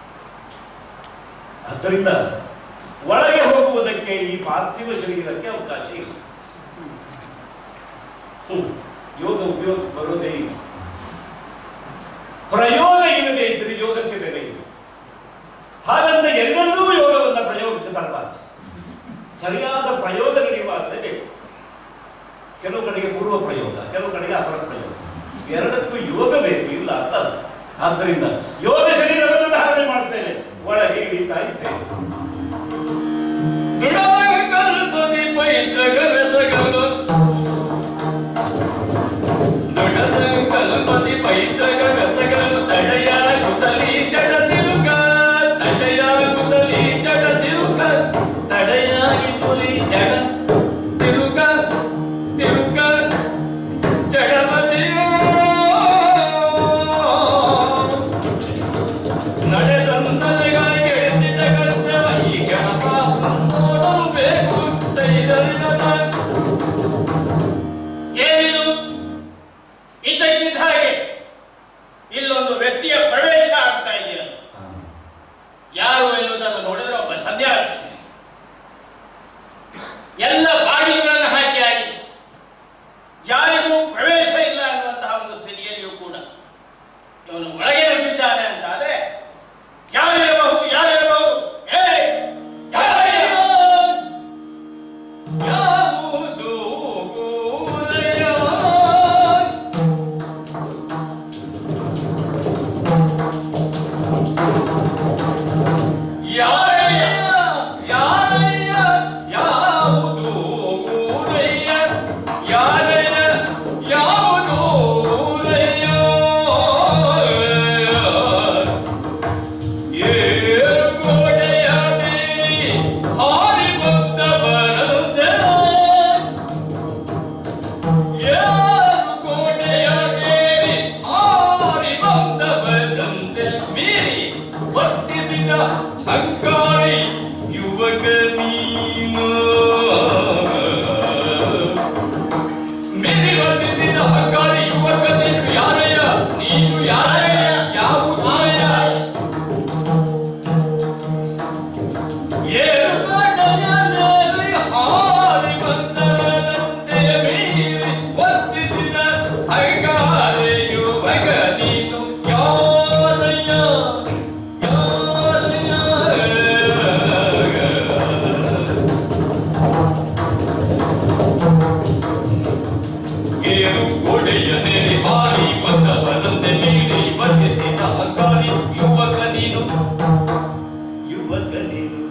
ಆದ್ದರಿಂದ ಒಳಗೆ ಹೋಗುವುದಕ್ಕೆ ಈ ಪಾರ್ಥಿವ ಶರೀರಕ್ಕೆ ಅವಕಾಶ ಇಲ್ಲ ಹ್ಮ್. ಯೋಗ ಉಪಯೋಗ ಬರೋದೇ ಇಲ್ಲ ಪ್ರಯೋಗ ಇಲ್ಲದೆ ಇದ್ರೆ ಯೋಗಕ್ಕೆ ಬೆಲೆ ಇಲ್ಲ ಹಾಗಂತ ಎಲ್ಲೆಲ್ಲೂ ಯೋಗವನ್ನ ಪ್ರಯೋಗಕ್ಕೆ ತರಬಾರದು ಸರಿಯಾದ ಪ್ರಯೋಗ ನಡೆಯುವಾಗಲೇ ಬೇಕು ಕೆಲವು ಕಡೆಗೆ ಪೂರ್ವ ಪ್ರಯೋಗ ಕೆಲವು ಕಡೆಗೆ ಅಪರ ಪ್ರಯೋಗ ಎರಡಕ್ಕೂ ಯೋಗ ಬೇಕು ಇಲ್ಲ ಅಂತ ಅಲ್ಲ. ಆದ್ದರಿಂದ ಯೋಗ ಶರೀರವನ್ನು ಧಾರಣೆ ಮಾಡ್ತೇನೆ ಒಳಗೆ ಇಳಿತಾ ಇದ್ದೇನೆ ದೃಢಸಂಕಲ್ಪದಿ ಪೈತೃಕ ಬೆಸಗಲು ದೃಢಸಂಕಲ್ಪದಿ ಪೈತೃಕ ಬೆಸಗಲು ತಡೆಯಾಗುತ್ತಲೀ ಜಡ ತಿರುಗ ತಡೆಯಾಗುತ್ತಲೀ ಜಡ ತಿರುಗ ತಡೆಯಾಗಿ ಪುಲಿ ಜಡ ತಿರುಗ ತಿರುಗ ಜಡಮತಿಯೋ ನಡೆದಂತನೆಗಾಗಿ ಎಳೆದಿದ್ದ ಕರ್ತವ್ಯ ಈ ಗಣಪ ನೋಡಲು ಬೇಕು ಧೈರ್ಯವಿಲ್ಲದ ಏನಿದು ಇದ್ದಕ್ಕಿದ್ದ ಹಾಗೆ ಇಲ್ಲೊಂದು ವ್ಯಕ್ತಿಯ ಪ್ರವೇಶ ಆಗ್ತಾ ಇದೆಯಲ್ಲ ಯಾರು ಎನ್ನುವುದನ್ನು ನೋಡಿದ್ರೆ ಒಬ್ಬ ಸನ್ಯಾಸಿ ಎಲ್ಲ ಬಾಗಿಲುಗಳನ್ನು ಹಾಕಿ ಆಗಿದೆ ಯಾರಿಗೂ ಪ್ರವೇಶ ಇಲ್ಲ ಅನ್ನುವಂತಹ ಒಂದು ಸ್ಥಿತಿಯಲ್ಲಿಯೂ ಕೂಡ ಇವನು ಒಳಗೆ ನುಗ್ಗಿದ್ದಾನೆ ಅಂತ ಆದ್ರೆ ಯಾರಿರಬಹುದು ಯಾರಿರಬಹುದು ಏ ಯಾರಿರಬಹುದು? ಯಾವುದು ಗೋಲಯ ಯಾರಯ್ಯ ಯಾರಯ್ಯ ಯಾವುದು ಗೋಲಯ್ಯ ಯಾರಯ್ಯ ಯಾವುದು ಗೋಲಯ್ಯ ಏರು ಗೋಡೆಯ ಮೇಲೆ ಹಾರಿ ಬಂದ ಬರದೆ ಏರು ಗೋಡೆಯ ಮೇಲೆ ಹಾರಿ ಬಂದ ಬರಂತೆ ಮೀರಿ ವರ್ತಿಸಿದ ಹಂಗಾರಿ ಯುವಕ ನೀನು ಮೀರಿ ವರ್ತಿಸಿದ ಹಂಗಾರಿ ಯುವಕ ನೀನು ಯಾರಯ್ಯ ನೀನು ಯಾರಯ್ಯ ಯಾವುದು ಯುವಕ ನೀನು ಯುವಕ ನೀನು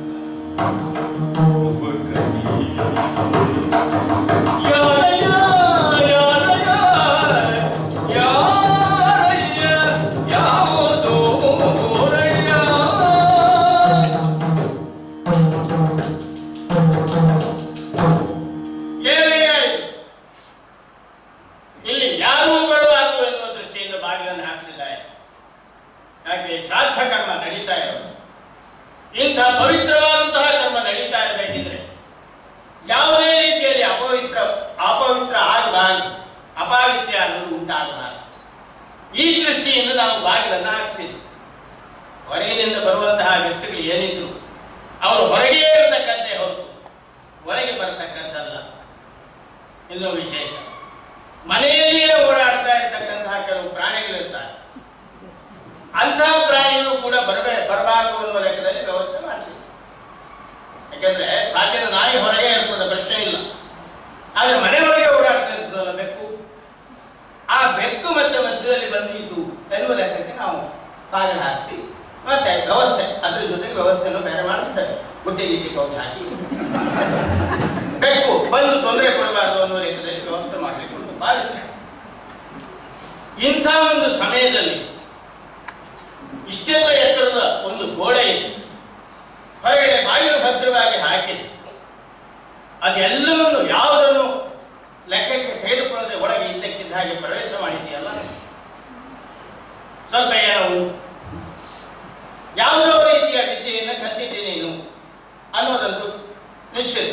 ಏನಯ್ಯ ಇದು? ಇಲ್ಲಿ ಯಾರೂ ಬರಬಾರದು ಎನ್ನುವ ದೃಷ್ಟಿಯಿಂದ ಬಾಗಿಲನ್ನು ಹಾಕಿಸಿದ್ದಾರೆ ಯಾಕೆ ಶ್ರಾದ್ದ ಕರ್ಮ ನಡೀತಾ ಇರೋದು ಇಂಥ ಪವಿತ್ರವಾದಂತಹ ಕರ್ಮ ನಡೀತಾ ಇರಬೇಕಿದ್ರೆ ಯಾವುದೇ ರೀತಿಯಲ್ಲಿ ಅಪವಿತ್ರ ಅಪವಿತ್ರ ಆಗಬಾರದು ಅಪಾವಿತ್ರ್ಯ ಅನ್ನೋದು ಉಂಟಾಗಬಾರದು ಈ ದೃಷ್ಟಿಯಿಂದ ನಾವು ಬಾಗಿಲನ್ನು ಹಾಕಿಸಿದ್ವಿ ಹೊರಗಿನಿಂದ ಬರುವಂತಹ ವ್ಯಕ್ತಿಗಳು ಏನಿದ್ರು ಅವರು ಹೊರಗೆ ಇರತಕ್ಕಂತೆ ಹೊರತು ಒಳಗೆ ಬರತಕ್ಕಂಥಲ್ಲ ಇನ್ನೂ ವಿಶೇಷ ಮನೆಯಲ್ಲಿಯೇ ಓಡಾಡ್ತಾ ಇರ್ತಕ್ಕಂತಹ ಕೆಲವು ಪ್ರಾಣಿಗಳಿರ್ತಾರೆ ಅಂತಹ ಪ್ರಾಣಿಗಳು ಕೂಡ ಬರಬೇ ಬರಬಾರದು ಅನ್ನುವ ಲೆಕ್ಕದಲ್ಲಿ ವ್ಯವಸ್ಥೆ ಮಾಡ್ತೀವಿ ಯಾಕಂದ್ರೆ ಸಾಕಿನ ನಾಯಿ ಹೊರಗೆ ಇರ್ತದೆ ಪ್ರಶ್ನೆ ಇಲ್ಲ ಆದ್ರೆ ಮನೆ ಒಳಗೆ ಓಡಾಡ್ತಾ ಇರ್ತದಲ್ಲ ಬೆಕ್ಕು ಆ ಬೆಕ್ಕು ಮತ್ತೆ ಮಧ್ಯದಲ್ಲಿ ಬಂದಿದ್ದು ಎನ್ನುವ ಲೆಕ್ಕಕ್ಕೆ ನಾವು ಬಾಗಿಲು ಹಾಕಿಸಿ ಮತ್ತೆ ವ್ಯವಸ್ಥೆ ಅದ್ರ ಜೊತೆಗೆ ವ್ಯವಸ್ಥೆಯನ್ನು ಬೇರೆ ಮಾಡಿಸಿದ್ದಾರೆ ಗುಡ್ಡೆ ಗೀಟಿ ಕೌಚ್ ಹಾಕಿ ಬೆಕ್ಕು ಬಂದು ತೊಂದರೆ ಕೊಡಬಾರದು ಅನ್ನೋ ಲೆಕ್ಕದಲ್ಲಿ ವ್ಯವಸ್ಥೆ ಮಾಡಲಿಕ್ಕೆ ಒಂದು ಬಾಗಿಲು ಇಂಥ ಒಂದು ಸಮಯದಲ್ಲಿ ಇಷ್ಟೆಲ್ಲ ಎತ್ತರದ ಒಂದು ಗೋಡೆ ಇದೆ ಹೊರಗಡೆ ಬಾಗಿಲು ಭದ್ರವಾಗಿ ಹಾಕಿದೆ ಅದೆಲ್ಲವನ್ನು ಯಾವುದನ್ನು ಲೆಕ್ಕಕ್ಕೆ ತೆಗೆದುಕೊಳ್ಳದೆ ಒಳಗೆ ಇದ್ದಕ್ಕಿದ್ದ ಹಾಗೆ ಪ್ರವೇಶ ಮಾಡಿದೆಯಲ್ಲ ಸ್ವಲ್ಪ ಏನೋ ಉಂಟು ಯಾವುದೋ ರೀತಿಯ ವಿದ್ಯೆಯನ್ನು ಕಲಿತಿದ್ದೆ ನೀನು ಅನ್ನೋದಂತೂ ನಿಶ್ಚಿತ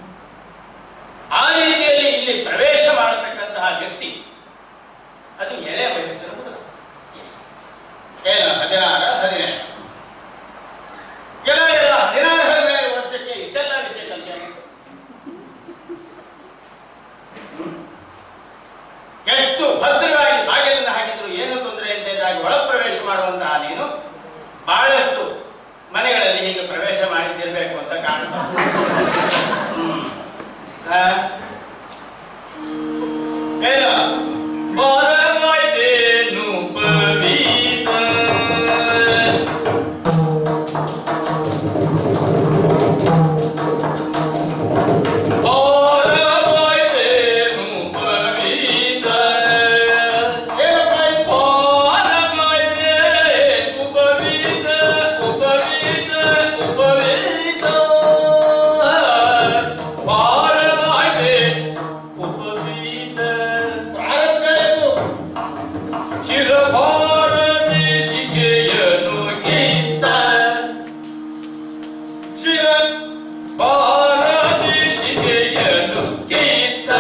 ಆ ರೀತಿಯಲ್ಲಿ ಇಲ್ಲಿ ಪ್ರವೇಶ ಮಾಡತಕ್ಕಂತಹ ವ್ಯಕ್ತಿ ಅದು ಎಳೆ ವಯಸ್ಸಿನ ಹುಡುಗ ಏನು ಹದಿನಾರ ಹದಿನೇಳು ಕೆಲ ಎಲ್ಲ ಹದಿನಾರು ಹದಿನೈದು ವರ್ಷಕ್ಕೆ ಇದೆಲ್ಲ ವಿದ್ಯೆ ಕಲಿಯಾಗಿತ್ತು ಎಷ್ಟು ಭದ್ರವಾಗಿ ಬಾಗಿಲನ್ನು ಹಾಕಿದ್ರು ಏನು ತೊಂದರೆ ಇಲ್ಲದಾಗಿ ಒಳ ಪ್ರವೇಶ ಮಾಡುವಂತಹ ನೀನು ಬಹಳಷ್ಟು ಮನೆಗಳಲ್ಲಿ ಹೀಗೆ ಪ್ರವೇಶ ಮಾಡಿದ್ದಿರ್ಬೇಕು ಅಂತ ಕಾಣ್ತದೆ ಹ್ಮ್. ಆ? ಏನು ಪರಮಾಯ್ತೇನು ಪವಿತ್ರ ಪರಮಾಯ್ತೇನು ಪವಿತ್ರ ಏನಪ್ಪ ಇದು? ಪರಮಾಯ್ತೇನು ಪವಿತ್ರ ಉಪವಿತ್ರ ಉಪವಿತ್ರ ಪರಮಾಯ್ತೆ ಉಪವಿತ್ರ ಪ್ರಾರಬ್ಧ ಇದು. ಶಿರಭಾರತಿ ಶಿಕೆಯನು ಗೀತ ಶಿರ ಭಾರತಿ ಶಿಕೆಯನು ಗೀತ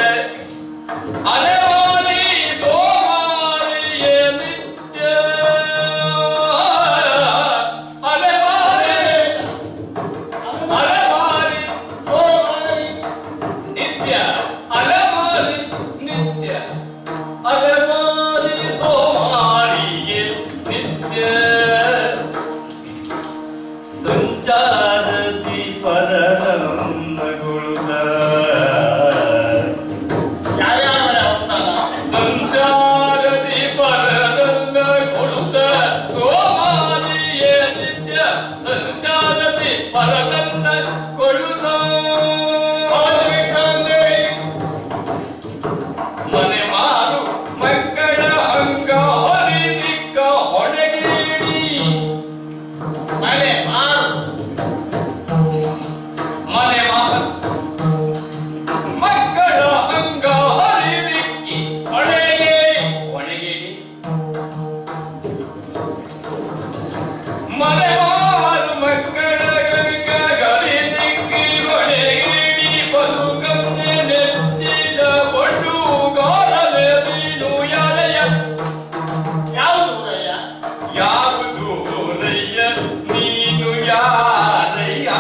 ಅಲೆಮಾರಿ ಸೋಮಾರಿಯ ನಿತ್ಯ ಅಲೆಮಾರಿ ಅಲೆಮಾರಿ ಸೋಮಾರಿ. ನಿತ್ಯ ಅಲೆಮಾರಿ ನಿತ್ಯ ಅಲೆಮಾರಿ ಸೋಮಾರಿಯೇ ನಿತ್ಯ ಸಂಚಾರದಿ ಪರನಗೊಳ್ಳುತ್ತ ಯಾರ್ಯಾರ ಮನೆ ಹೋಗ್ತಾನ? ಸಂಚಾರದಿ ಪರನಗೊಳ್ಳುತ್ತ ಸೋಮಾರಿಯೇ ನಿತ್ಯ ಸಂಚಾರದಿ ಪರನಗೊಳ್ಳುತ್ತ ಹೌದು ಭಿಕ್ಷಾಂದೇವಿ. ಮನೆ ಮಾರು ಮಕ್ಕಳ ಹಂಗ ಹೊರಿದಿಕ್ಕ ಹೊಣೆಗೇಡಿ ಮನೆ ಮಾರು. ಮನೆ ಮಾರು ಮಕ್ಕಳ ಹಂಗ ಹೊರಿದಿಕ್ಕಿ ಹೊಣೆಗೆ ಹೊಣೆಗೇಡಿ ಮನೆ ಮಾರು ಮಕ್ಕಳ ಗಂಗ ಗರಿದಿಕ್ಕಿ ಹೊಣೆಗೇಡಿ ಬದುಕಂತೆ ನೆತ್ತಿದ ಬಡುಗಾರಲೆ ನೀನು ಯಾರೆಯ ಯಾವುದು ಊರಯ್ಯ? ಯಾವುದು ರಯ್ಯ ನೀನು ಯಾರಯ್ಯ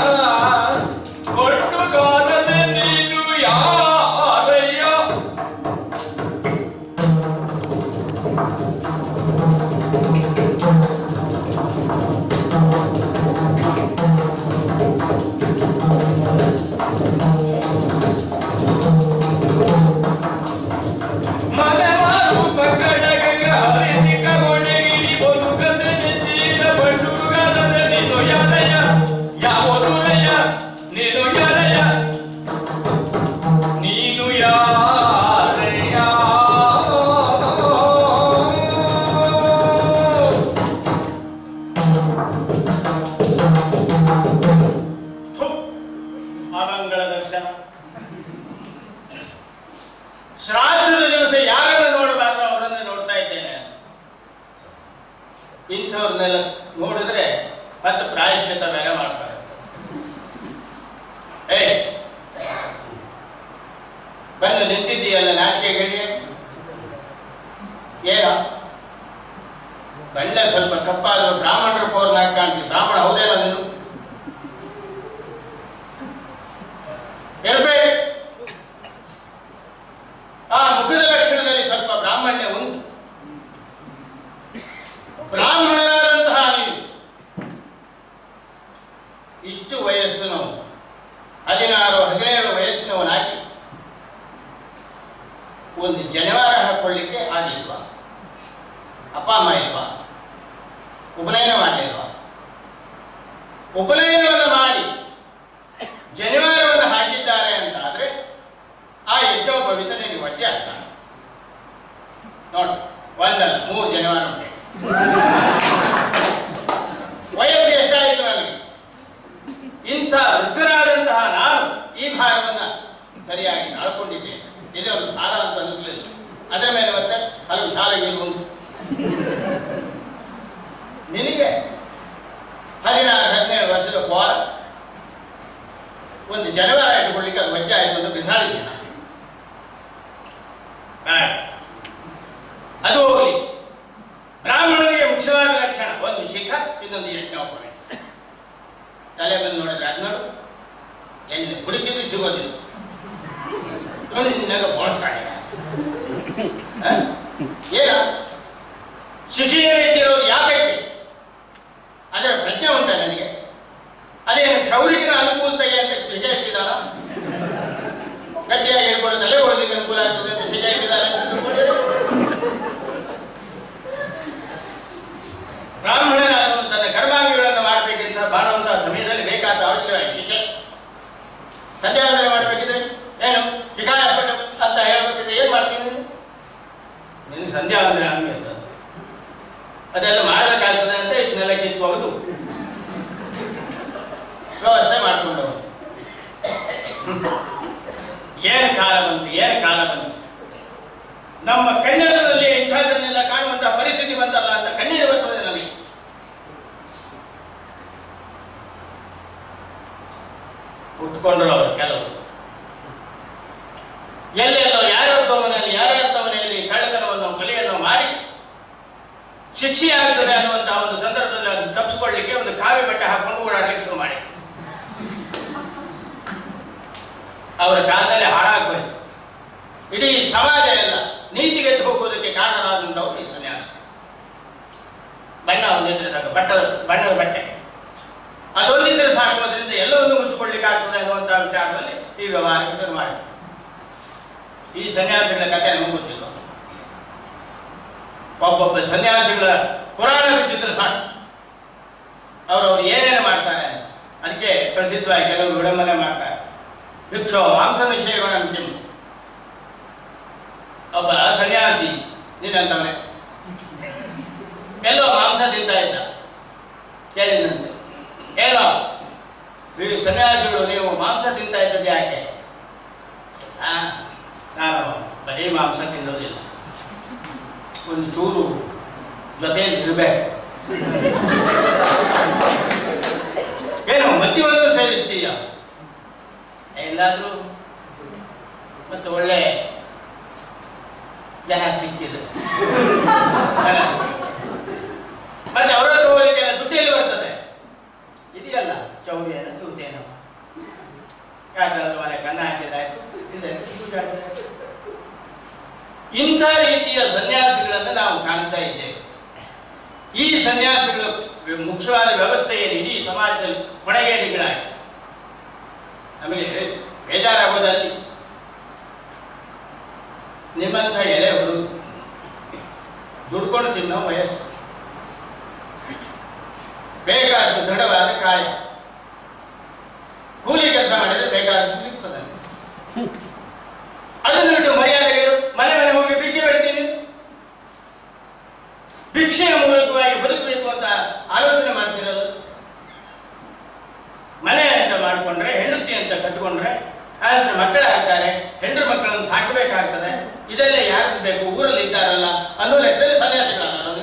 ಒಟ್ಟುಗಾರನೆ ನೀನು ಯಾರಯ್ಯ ಮನವಾರು ಮಕ್ಕಳ ಗಂಗ ಹರಿಸಿಕ ಹೊಣೆಗಿರಿ ಬದುಕದೆ ನೆಚ್ಚಿದ ಬಂಡುಗಾರದ ನೀನು ಯಾರಯ್ಯ ಯಾವುದುರಯ್ಯ ನೀನು ಯಾರಯ್ಯ ನೀನು ಯಾರಯ್ಯ ಥು. ಅಮಂಗಳ ದರ್ಶನ ಶ್ರಾದ್ದದ ದಿವಸ ಯಾರನ್ನು ನೋಡಬಾರ್ದು ಅವರನ್ನು ನೋಡ್ತಾ ಇದ್ದೇನೆ ಇಂಥವ್ರನ್ನೆಲ್ಲ ನೋಡಿದ್ರೆ ಮತ್ತೆ ಪ್ರಾಯಶ್ಚಿತ್ತ ಬೇರೆ ಮಾಡ್ತಾರೆ ಏ ಬಂದು ನಿಂತಿದ್ದೀಯಲ್ಲ ನಾಚಿಕೆ ಗಡಿಗೆ ಏನ ಬಣ್ಣ ಸ್ವಲ್ಪ ಕಪ್ಪಾದ್ರು ಬ್ರಾಹ್ಮಣರ ಪೌರ್ನಾಗ ಕಾಣ್ತಿ ಬ್ರಾಹ್ಮಣ ಹೌದೇನೋ ನೀನು ಇರ್ಬೇಕು ಆ ಮುಖದ ಲಕ್ಷಣದಲ್ಲಿ ಸ್ವಲ್ಪ ಬ್ರಾಹ್ಮಣ್ಯ ಉಂಟು ಬ್ರಾಹ್ಮಣರಾದಂತಹ ನೀವು ಇಷ್ಟು ವಯಸ್ಸಿನವು ಹದಿನಾರು ಹದಿನೇಳು ವಯಸ್ಸಿನವನಾಗಿ ಒಂದು ಜನಿವಾರ ಹಾಕೊಳ್ಳಿಕ್ಕೆ ಆಗಿಲ್ವಾ ಅಪ್ಪ ಅಮ್ಮ ಇಲ್ವಾ ಉಪನಯನ ಮಾಡಲಿಲ್ವಾ ಉಪನಯನವನ್ನು ಮಾಡಿ ಜನಿವಾರವನ್ನು ಹಾಕಿದ್ದಾರೆ ಅಂತ ಆದ್ರೆ ಆ ಯಜ್ಞೋಪವಿತ ನಿನಗೆ ವಜ್ಜೆ ಆಗ್ತಾನೆ ನೋಡು ಒಂದಲ್ಲ ಮೂರು ಜನಿವಾರ ಉಂಟೆ ವಯಸ್ಸು ಎಷ್ಟಾಯಿತು ನನಗೆ ಇಂಥ ವೃದ್ಧರಾದಂತಹ ನಾನು ಈ ಭಾರವನ್ನ ಸರಿಯಾಗಿ ತಾಳ್ಕೊಂಡಿದ್ದೇನೆ ಇದೇ ಒಂದು ಭಾರ ಅಂತ ಅನಿಸ್ಲಿಲ್ಲ ಅದರ ಮೇಲೆ ಮತ್ತೆ ಹಲವು ಶಾಲೆಗೆ ಉಂಟು ನಿನಗೆ ಒಂದು ಜನವಾರ ಇಟ್ಕೊಳ್ಳಿಕ್ಕೆ ಅದು ವಜ್ಜೆ ಆಯ್ತು ಅಂತ ಬಿಸಾಡಿದ್ದೆ ನಾನು ಬೇಡ. ಅದು ಹೋಗಲಿ ಬ್ರಾಹ್ಮಣನಿಗೆ ಮುಖ್ಯವಾದ ಲಕ್ಷಣ ಒಂದು ಶಿಖ ಇನ್ನೊಂದು ಯಜ್ಞೋಪವೇ ತಲೆ ಬಂದು ನೋಡಿದ್ರೆ ಅದು ನೋಡು ಎಲ್ಲಿ ಹುಡುಕಿದ್ರು ಸಿಗೋದಿಲ್ಲ ನಿನ್ನಾಗ ಬೋಳಿಸ್ತಾನೆ ಏನ ಶಿಖಿಗೆ ಇಟ್ಟಿರೋದು ಯಾಕೈತಿ ಅದರ ಪ್ರಜ್ಞೆ ಉಂಟ ನನಗೆ ಅದೇನು ಕ್ಷೌರಿಕಿನ ಅನುಕೂಲತೆಗೆ ಅಂತ ಶಿಖೆ ಇಟ್ಟಿದ್ದಾನ ಗಟ್ಟಿಯಾಗಿ ಹೇಳ್ಕೊಂಡು ತಲೆ ಓದಿಗೆ ಅನುಕೂಲ ಆಗ್ತದೆ ಅಂತ ಶಿಖೆ ಇಟ್ಟಿದ್ದಾರೆ ಅಂತ ತಿಳ್ಕೊಂಡಿದ್ದೀರಾ? ಬ್ರಾಹ್ಮಣನಾದವನು ತನ್ನ ಕರ್ಮಾಂಗಗಳನ್ನು ಮಾಡಬೇಕಿಂತ ಬಾಳುವಂತಹ ಸಮಯದಲ್ಲಿ ಬೇಕಾದ ಅವಶ್ಯ ಶಿಖೆ ಸಂಧ್ಯಾವಂದನೆ ಮಾಡಬೇಕಿದ್ರೆ ಏನು ಶಿಖಾಯ ಪಟ್ಟು ಅಂತ ಹೇಳ್ಬೇಕಿದ್ರೆ ಏನ್ ಮಾಡ್ತೀನಿ ನೀನು? ನಿನಗೆ ಸಂಧ್ಯಾವಂದನೆ ಹಂಗೆ ಅಂತ ಅದೆಲ್ಲ ಮಾಡಬೇಕಾಗ್ತದೆ ಅಂತ ಇದನ್ನೆಲ್ಲ ಕಿತ್ತು ಹೋಗುದು ವ್ಯವಸ್ಥೆ ಮಾಡಿಕೊಂಡು ಏನು ಕಾಲ ಬಂತು ಏನು ಕಾಲ ಬಂತು ನಮ್ಮ ಕಣ್ಣಲ್ಲಿ ಇಂಥದ್ದನ್ನೆಲ್ಲ ಕಾಣುವಂತಹ ಪರಿಸ್ಥಿತಿ ಬಂತಲ್ಲ ಅಂತ ಕಣ್ಣೀರು ಬರ್ತದೆ ನಮಗೆ ಉಟ್ಕೊಂಡ್ರು ಅವರು ಕೆಲವರು ಎಲ್ಲೆಲ್ಲೋ ಯಾರೊಬ್ಬ ಮನೆಯಲ್ಲಿ ಯಾರ್ಯಾರ್ದ ಮನೆಯಲ್ಲಿ ಕಳ್ಳತನವನ್ನು ಕೊಲೆಯನ್ನು ಮಾಡಿ ಶಿಕ್ಷೆ ಆಗ್ತದೆ ಅನ್ನುವಂತಹ ಒಂದು ಸಂದರ್ಭದಲ್ಲಿ ಅದನ್ನು ತಪ್ಪಿಸ್ಕೊಳ್ಳಿಕ್ಕೆ ಒಂದು ಕಾವಿ ಬಟ್ಟೆ ಹಾಕೊಂಡು ಓಡಾಡ್ಲಿಕ್ಕೆ ಶುರು ಮಾಡಿ ಅವರ ಕಾಲದಲ್ಲಿ ಹಾಳಾಗೋಯ್ತು ಇಡೀ ಸಮಾಜ ಎಲ್ಲ ನೀತಿಗೆಟ್ಟು ಹೋಗುವುದಕ್ಕೆ ಕಾರಣರಾದಂಥವ್ರು ಈ ಸನ್ಯಾಸ ಬಣ್ಣ ಒಂದಿದ್ರೆ ಸಾಕು ಬಟ್ಟ ಬಣ್ಣದ ಬಟ್ಟೆ ಅದೊಂದಿದ್ರೆ ಸಾಕು ಅದರಿಂದ ಎಲ್ಲವನ್ನೂ ಮುಚ್ಚಿಕೊಳ್ಳಿಕ್ಕೆ ಆಗ್ತದೆ ಅನ್ನುವಂತಹ ವಿಚಾರದಲ್ಲಿ ಈ ವ್ಯವಹಾರಕ್ಕೆ ಶುರು ಮಾಡಿ ಈ ಸನ್ಯಾಸಿಗಳ ಕಥೆ ನಮಗೆ ಗೊತ್ತಿಲ್ಲ ಒಬ್ಬೊಬ್ಬ ಸನ್ಯಾಸಿಗಳ ಪುರಾಣ ಬಿಚ್ಚಿದ್ರೆ ಸಾಕು ಅವರವ್ರು ಏನೇನು ಮಾಡ್ತಾರೆ ಅದಕ್ಕೆ ಪ್ರಸಿದ್ಧವಾಗಿ ಕೆಲವರು ವಿಡಂಬನೆ ಮಾಡ್ತಾರೆ ಭಿಕ್ಷೋ ಮಾಂಸ ನಿಷೇಧವಂತಿಂ ಒಬ್ಬ ಸನ್ಯಾಸಿ ನಿನ್ನಂತವನೇ ಎಲ್ಲೋ ಮಾಂಸ ತಿಂತಾ ಇದ್ದ ಕೇಳಿದಂತೆ ಏನೋ ಈ ಸನ್ಯಾಸಿಗಳು ನೀವು ಮಾಂಸ ತಿಂತಾ ಇದ್ದದ್ದು ಯಾಕೆ ಆ, ನಾನು ಬರೀ ಮಾಂಸ ತಿನ್ನೋದಿಲ್ಲ ಒಂದು ಚೂರು ಜೊತೆಯಲ್ಲಿ ಇರಬೇಕು ಏನು ಮದ್ಯವನ್ನು ಸೇವಿಸ್ತೀಯ ಎಲ್ಲಾದ್ರೂ ಮತ್ತೆ ಒಳ್ಳೆ ಜನ ಸಿಕ್ಕಿದ್ರು ಜನ ಸಿಕ್ಕಿದ್ರು. ಮತ್ತೆ ಅವರ ಹತ್ರ ಹೋಗ್ಲಿಕ್ಕೆಲ್ಲ ದುಡ್ಡೆಲ್ಲಿ ಬರ್ತದೆ ಇದೆಯಲ್ಲ ಚೌರಿಯನ ಚೂತೇನೋ ಯಾಕಂದ್ರೆ ಮನೆ ಕನ್ನ ಹಾಕಿದಾಯ್ತು ಇದೆ ಪೂಜೆ ಆಗಿದಾಯ್ತು. ಇಂಥ ರೀತಿಯ ಸನ್ಯಾಸಿಗಳನ್ನು ನಾವು ಕಾಣ್ತಾ ಇದ್ದೇವೆ ಈ ಸನ್ಯಾಸಿಗಳು ಮುಖ್ಯವಾದ ವ್ಯವಸ್ಥೆ ಏನು ಇಡೀ ಸಮಾಜದಲ್ಲಿ ಹೊಣೆಗೇಡಿಗಳಾಗಿ ನಮಗೆ ಬೇಜಾರಾಗೋದಲ್ಲಿ ನಿಮ್ಮಂಥ ಎಳೆ ಹುಡುಗ ದುಡ್ಕೊಂಡು ತಿನ್ನೋ ವಯಸ್ಸು ಬೇಕಾದಷ್ಟು ದೃಢವಾದ ಕಾಯ ಕೂಲಿ ಕೆಲಸ ಮಾಡಿದ್ರೆ ಬೇಕಾದಷ್ಟು ಸಿಗ್ತದೆ ಅದನ್ನು ಬಿಟ್ಟು ಮರ್ಯಾದೆಗಳು ಮನೆ ಮನೆ ಹೋಗಿ ಭಿಕ್ಷೆ ಬಿಡ್ತೀನಿ ಭಿಕ್ಷೆಯ ಮೂಲಕವಾಗಿ ಬದುಕಬೇಕು ಅಂತ ಆಲೋಚನೆ ಮಾಡ್ತಿರೋದು ಮನೆ ಅಂತ ಮಾಡಿಕೊಂಡ್ರೆ ಹೆಂಡತಿ ಅಂತ ಕಟ್ಟಿಕೊಂಡ್ರೆ ಆದ್ರೆ ಮಕ್ಕಳಾಗ್ತಾರೆ ಹೆಂಡ್ರ ಮಕ್ಕಳನ್ನು ಸಾಕಬೇಕಾಗ್ತದೆ ಇದೆಲ್ಲ ಯಾರು ಬೇಕು ಊರಲ್ಲಿ ಇದ್ದಾರಲ್ಲ ಅನ್ನೋ ಲೆಕ್ಕದಲ್ಲಿ ಸನ್ಯಾಸಿಗಳಾದರು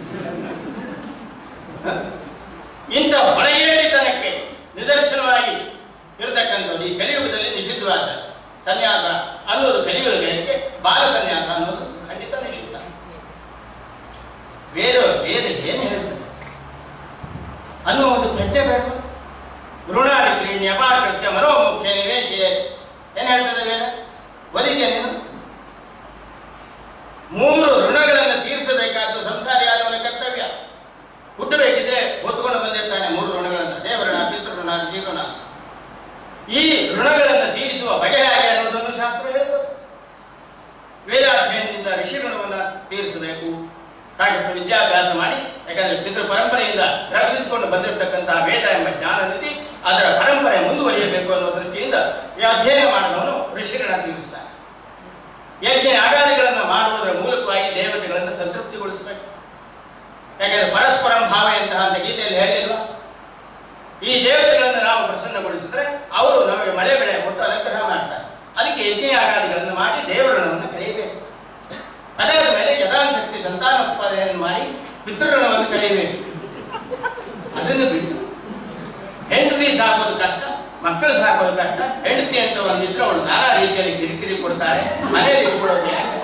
ಇಂಥ ಹೊಳಗೇಡಿತನಕ್ಕೆ ನಿದರ್ಶನವಾಗಿ ಇರತಕ್ಕಂಥದ್ದು ಈ ಕಲಿಯುಗದಲ್ಲಿ ನಿಷಿದ್ಧವಾದ ಸನ್ಯಾಸ ಅನ್ನೋದು ಕಲಿಯುಗಕ್ಕೆ ಬಾಲ ಸನ್ಯಾಸ ಅನ್ನೋದು ಖಂಡಿತ ನಿಷಿದ್ಧ ವೇದ ವೇದ ಏನು ಹೇಳ್ತದೆ ಅನ್ನೋ ಒಂದು ಪ್ರಜ್ಞೆ ಬೇಕು ಋಣಾರಿತ್ರಿ ಅಪಾಕೃತ್ಯ ಮನೋಮುಖ್ಯ ನಿವೇಶಿ ಏನ್ ಹೇಳ್ತದೆ ವೇದ ಒಲಿಗೆ ನೀನು ಮೂರು ಋಣಗಳನ್ನು ತೀರಿಸಬೇಕಾದ್ದು ಸಂಸಾರಿಯಾದವನ ಕರ್ತವ್ಯ ಹುಟ್ಟಬೇಕಿದ್ರೆ ಹೊತ್ಕೊಂಡು ಬಂದಿರ್ತಾನೆ ಮೂರು ಋಣಗಳನ್ನು ದೇವಋಣ ಪಿತೃಋಣ ಜೀವನ ಈ ಋಣಗಳನ್ನು ತೀರಿಸುವ ಬಗೆ ಹೇಗೆ ಅನ್ನೋದನ್ನು ಶಾಸ್ತ್ರ ಹೇಳ್ತದೆ ವೇದಾಧ್ಯಯನದಿಂದ ಋಷಿ ಋಣವನ್ನು ತೀರಿಸಬೇಕು ಸಾಕಷ್ಟು ವಿದ್ಯಾಭ್ಯಾಸ ಮಾಡಿ ಯಾಕಂದ್ರೆ ಪಿತೃ ಪರಂಪರೆಯಿಂದ ರಕ್ಷಿಸಿಕೊಂಡು ಬಂದಿರತಕ್ಕಂತಹ ವೇದ ಎಂಬ ಜ್ಞಾನ ನೀತಿ ಅದರ ಪರಂಪರೆ ಮುಂದುವರಿಯಬೇಕು ಅನ್ನೋ ದೃಷ್ಟಿಯಿಂದ ಈ ಅಧ್ಯಯನ ಮಾಡಿದವನು ಋಷಿಗಳನ್ನ ತೀರಿಸ್ತಾನೆ ಯಜ್ಞ ಯಾಗಾದಿಗಳನ್ನು ಮಾಡುವುದರ ಮೂಲಕವಾಗಿ ದೇವತೆಗಳನ್ನು ಸಂತೃಪ್ತಿಗೊಳಿಸಬೇಕು ಯಾಕಂದ್ರೆ ಪರಸ್ಪರಂ ಭಾವೆಯಂತಹ ಅಂತ ಗೀತೆಯಲ್ಲಿ ಹೇಳಿಲ್ವಾ ಈ ದೇವತೆಗಳನ್ನು ನಾವು ಪ್ರಸನ್ನಗೊಳಿಸಿದ್ರೆ ಅವರು ನಮಗೆ ಮಳೆ ಬೆಳೆ ಕೊಟ್ಟು ಅನುಗ್ರಹ ಮಾಡ್ತಾರೆ ಅದಕ್ಕೆ ಯಜ್ಞ ಯಾಗಾದಿಗಳನ್ನು ಮಾಡಿ ದೇವರಣವನ್ನು ಕರೆಯಬೇಕು ಅದಾದ ಮೇಲೆ ಯಥಾಶಕ್ತಿ ಸಂತಾನ ಉತ್ಪಾದನೆಯನ್ನು ಮಾಡಿ ಪಿತೃಋಣವನ್ನು ಕಳೆಯಬೇಕು ಅದನ್ನು ಬಿಟ್ಟು ಹೆಂಡತಿ ಸಾಕೋದು ಕಷ್ಟ ಮಕ್ಕಳು ಸಾಕೋದು ಕಷ್ಟ ಹೆಂಡತಿ ಅಂತ ಒಂದಿದ್ರೆ ಅವಳು ನಾನಾ ರೀತಿಯಲ್ಲಿ ಕಿರಿಕಿರಿ ಕೊಡ್ತಾಳೆ ಮನೆಯಲ್ಲಿ ಇಟ್ಕೊಳ್ಳೋದು ಯಾಕೆ?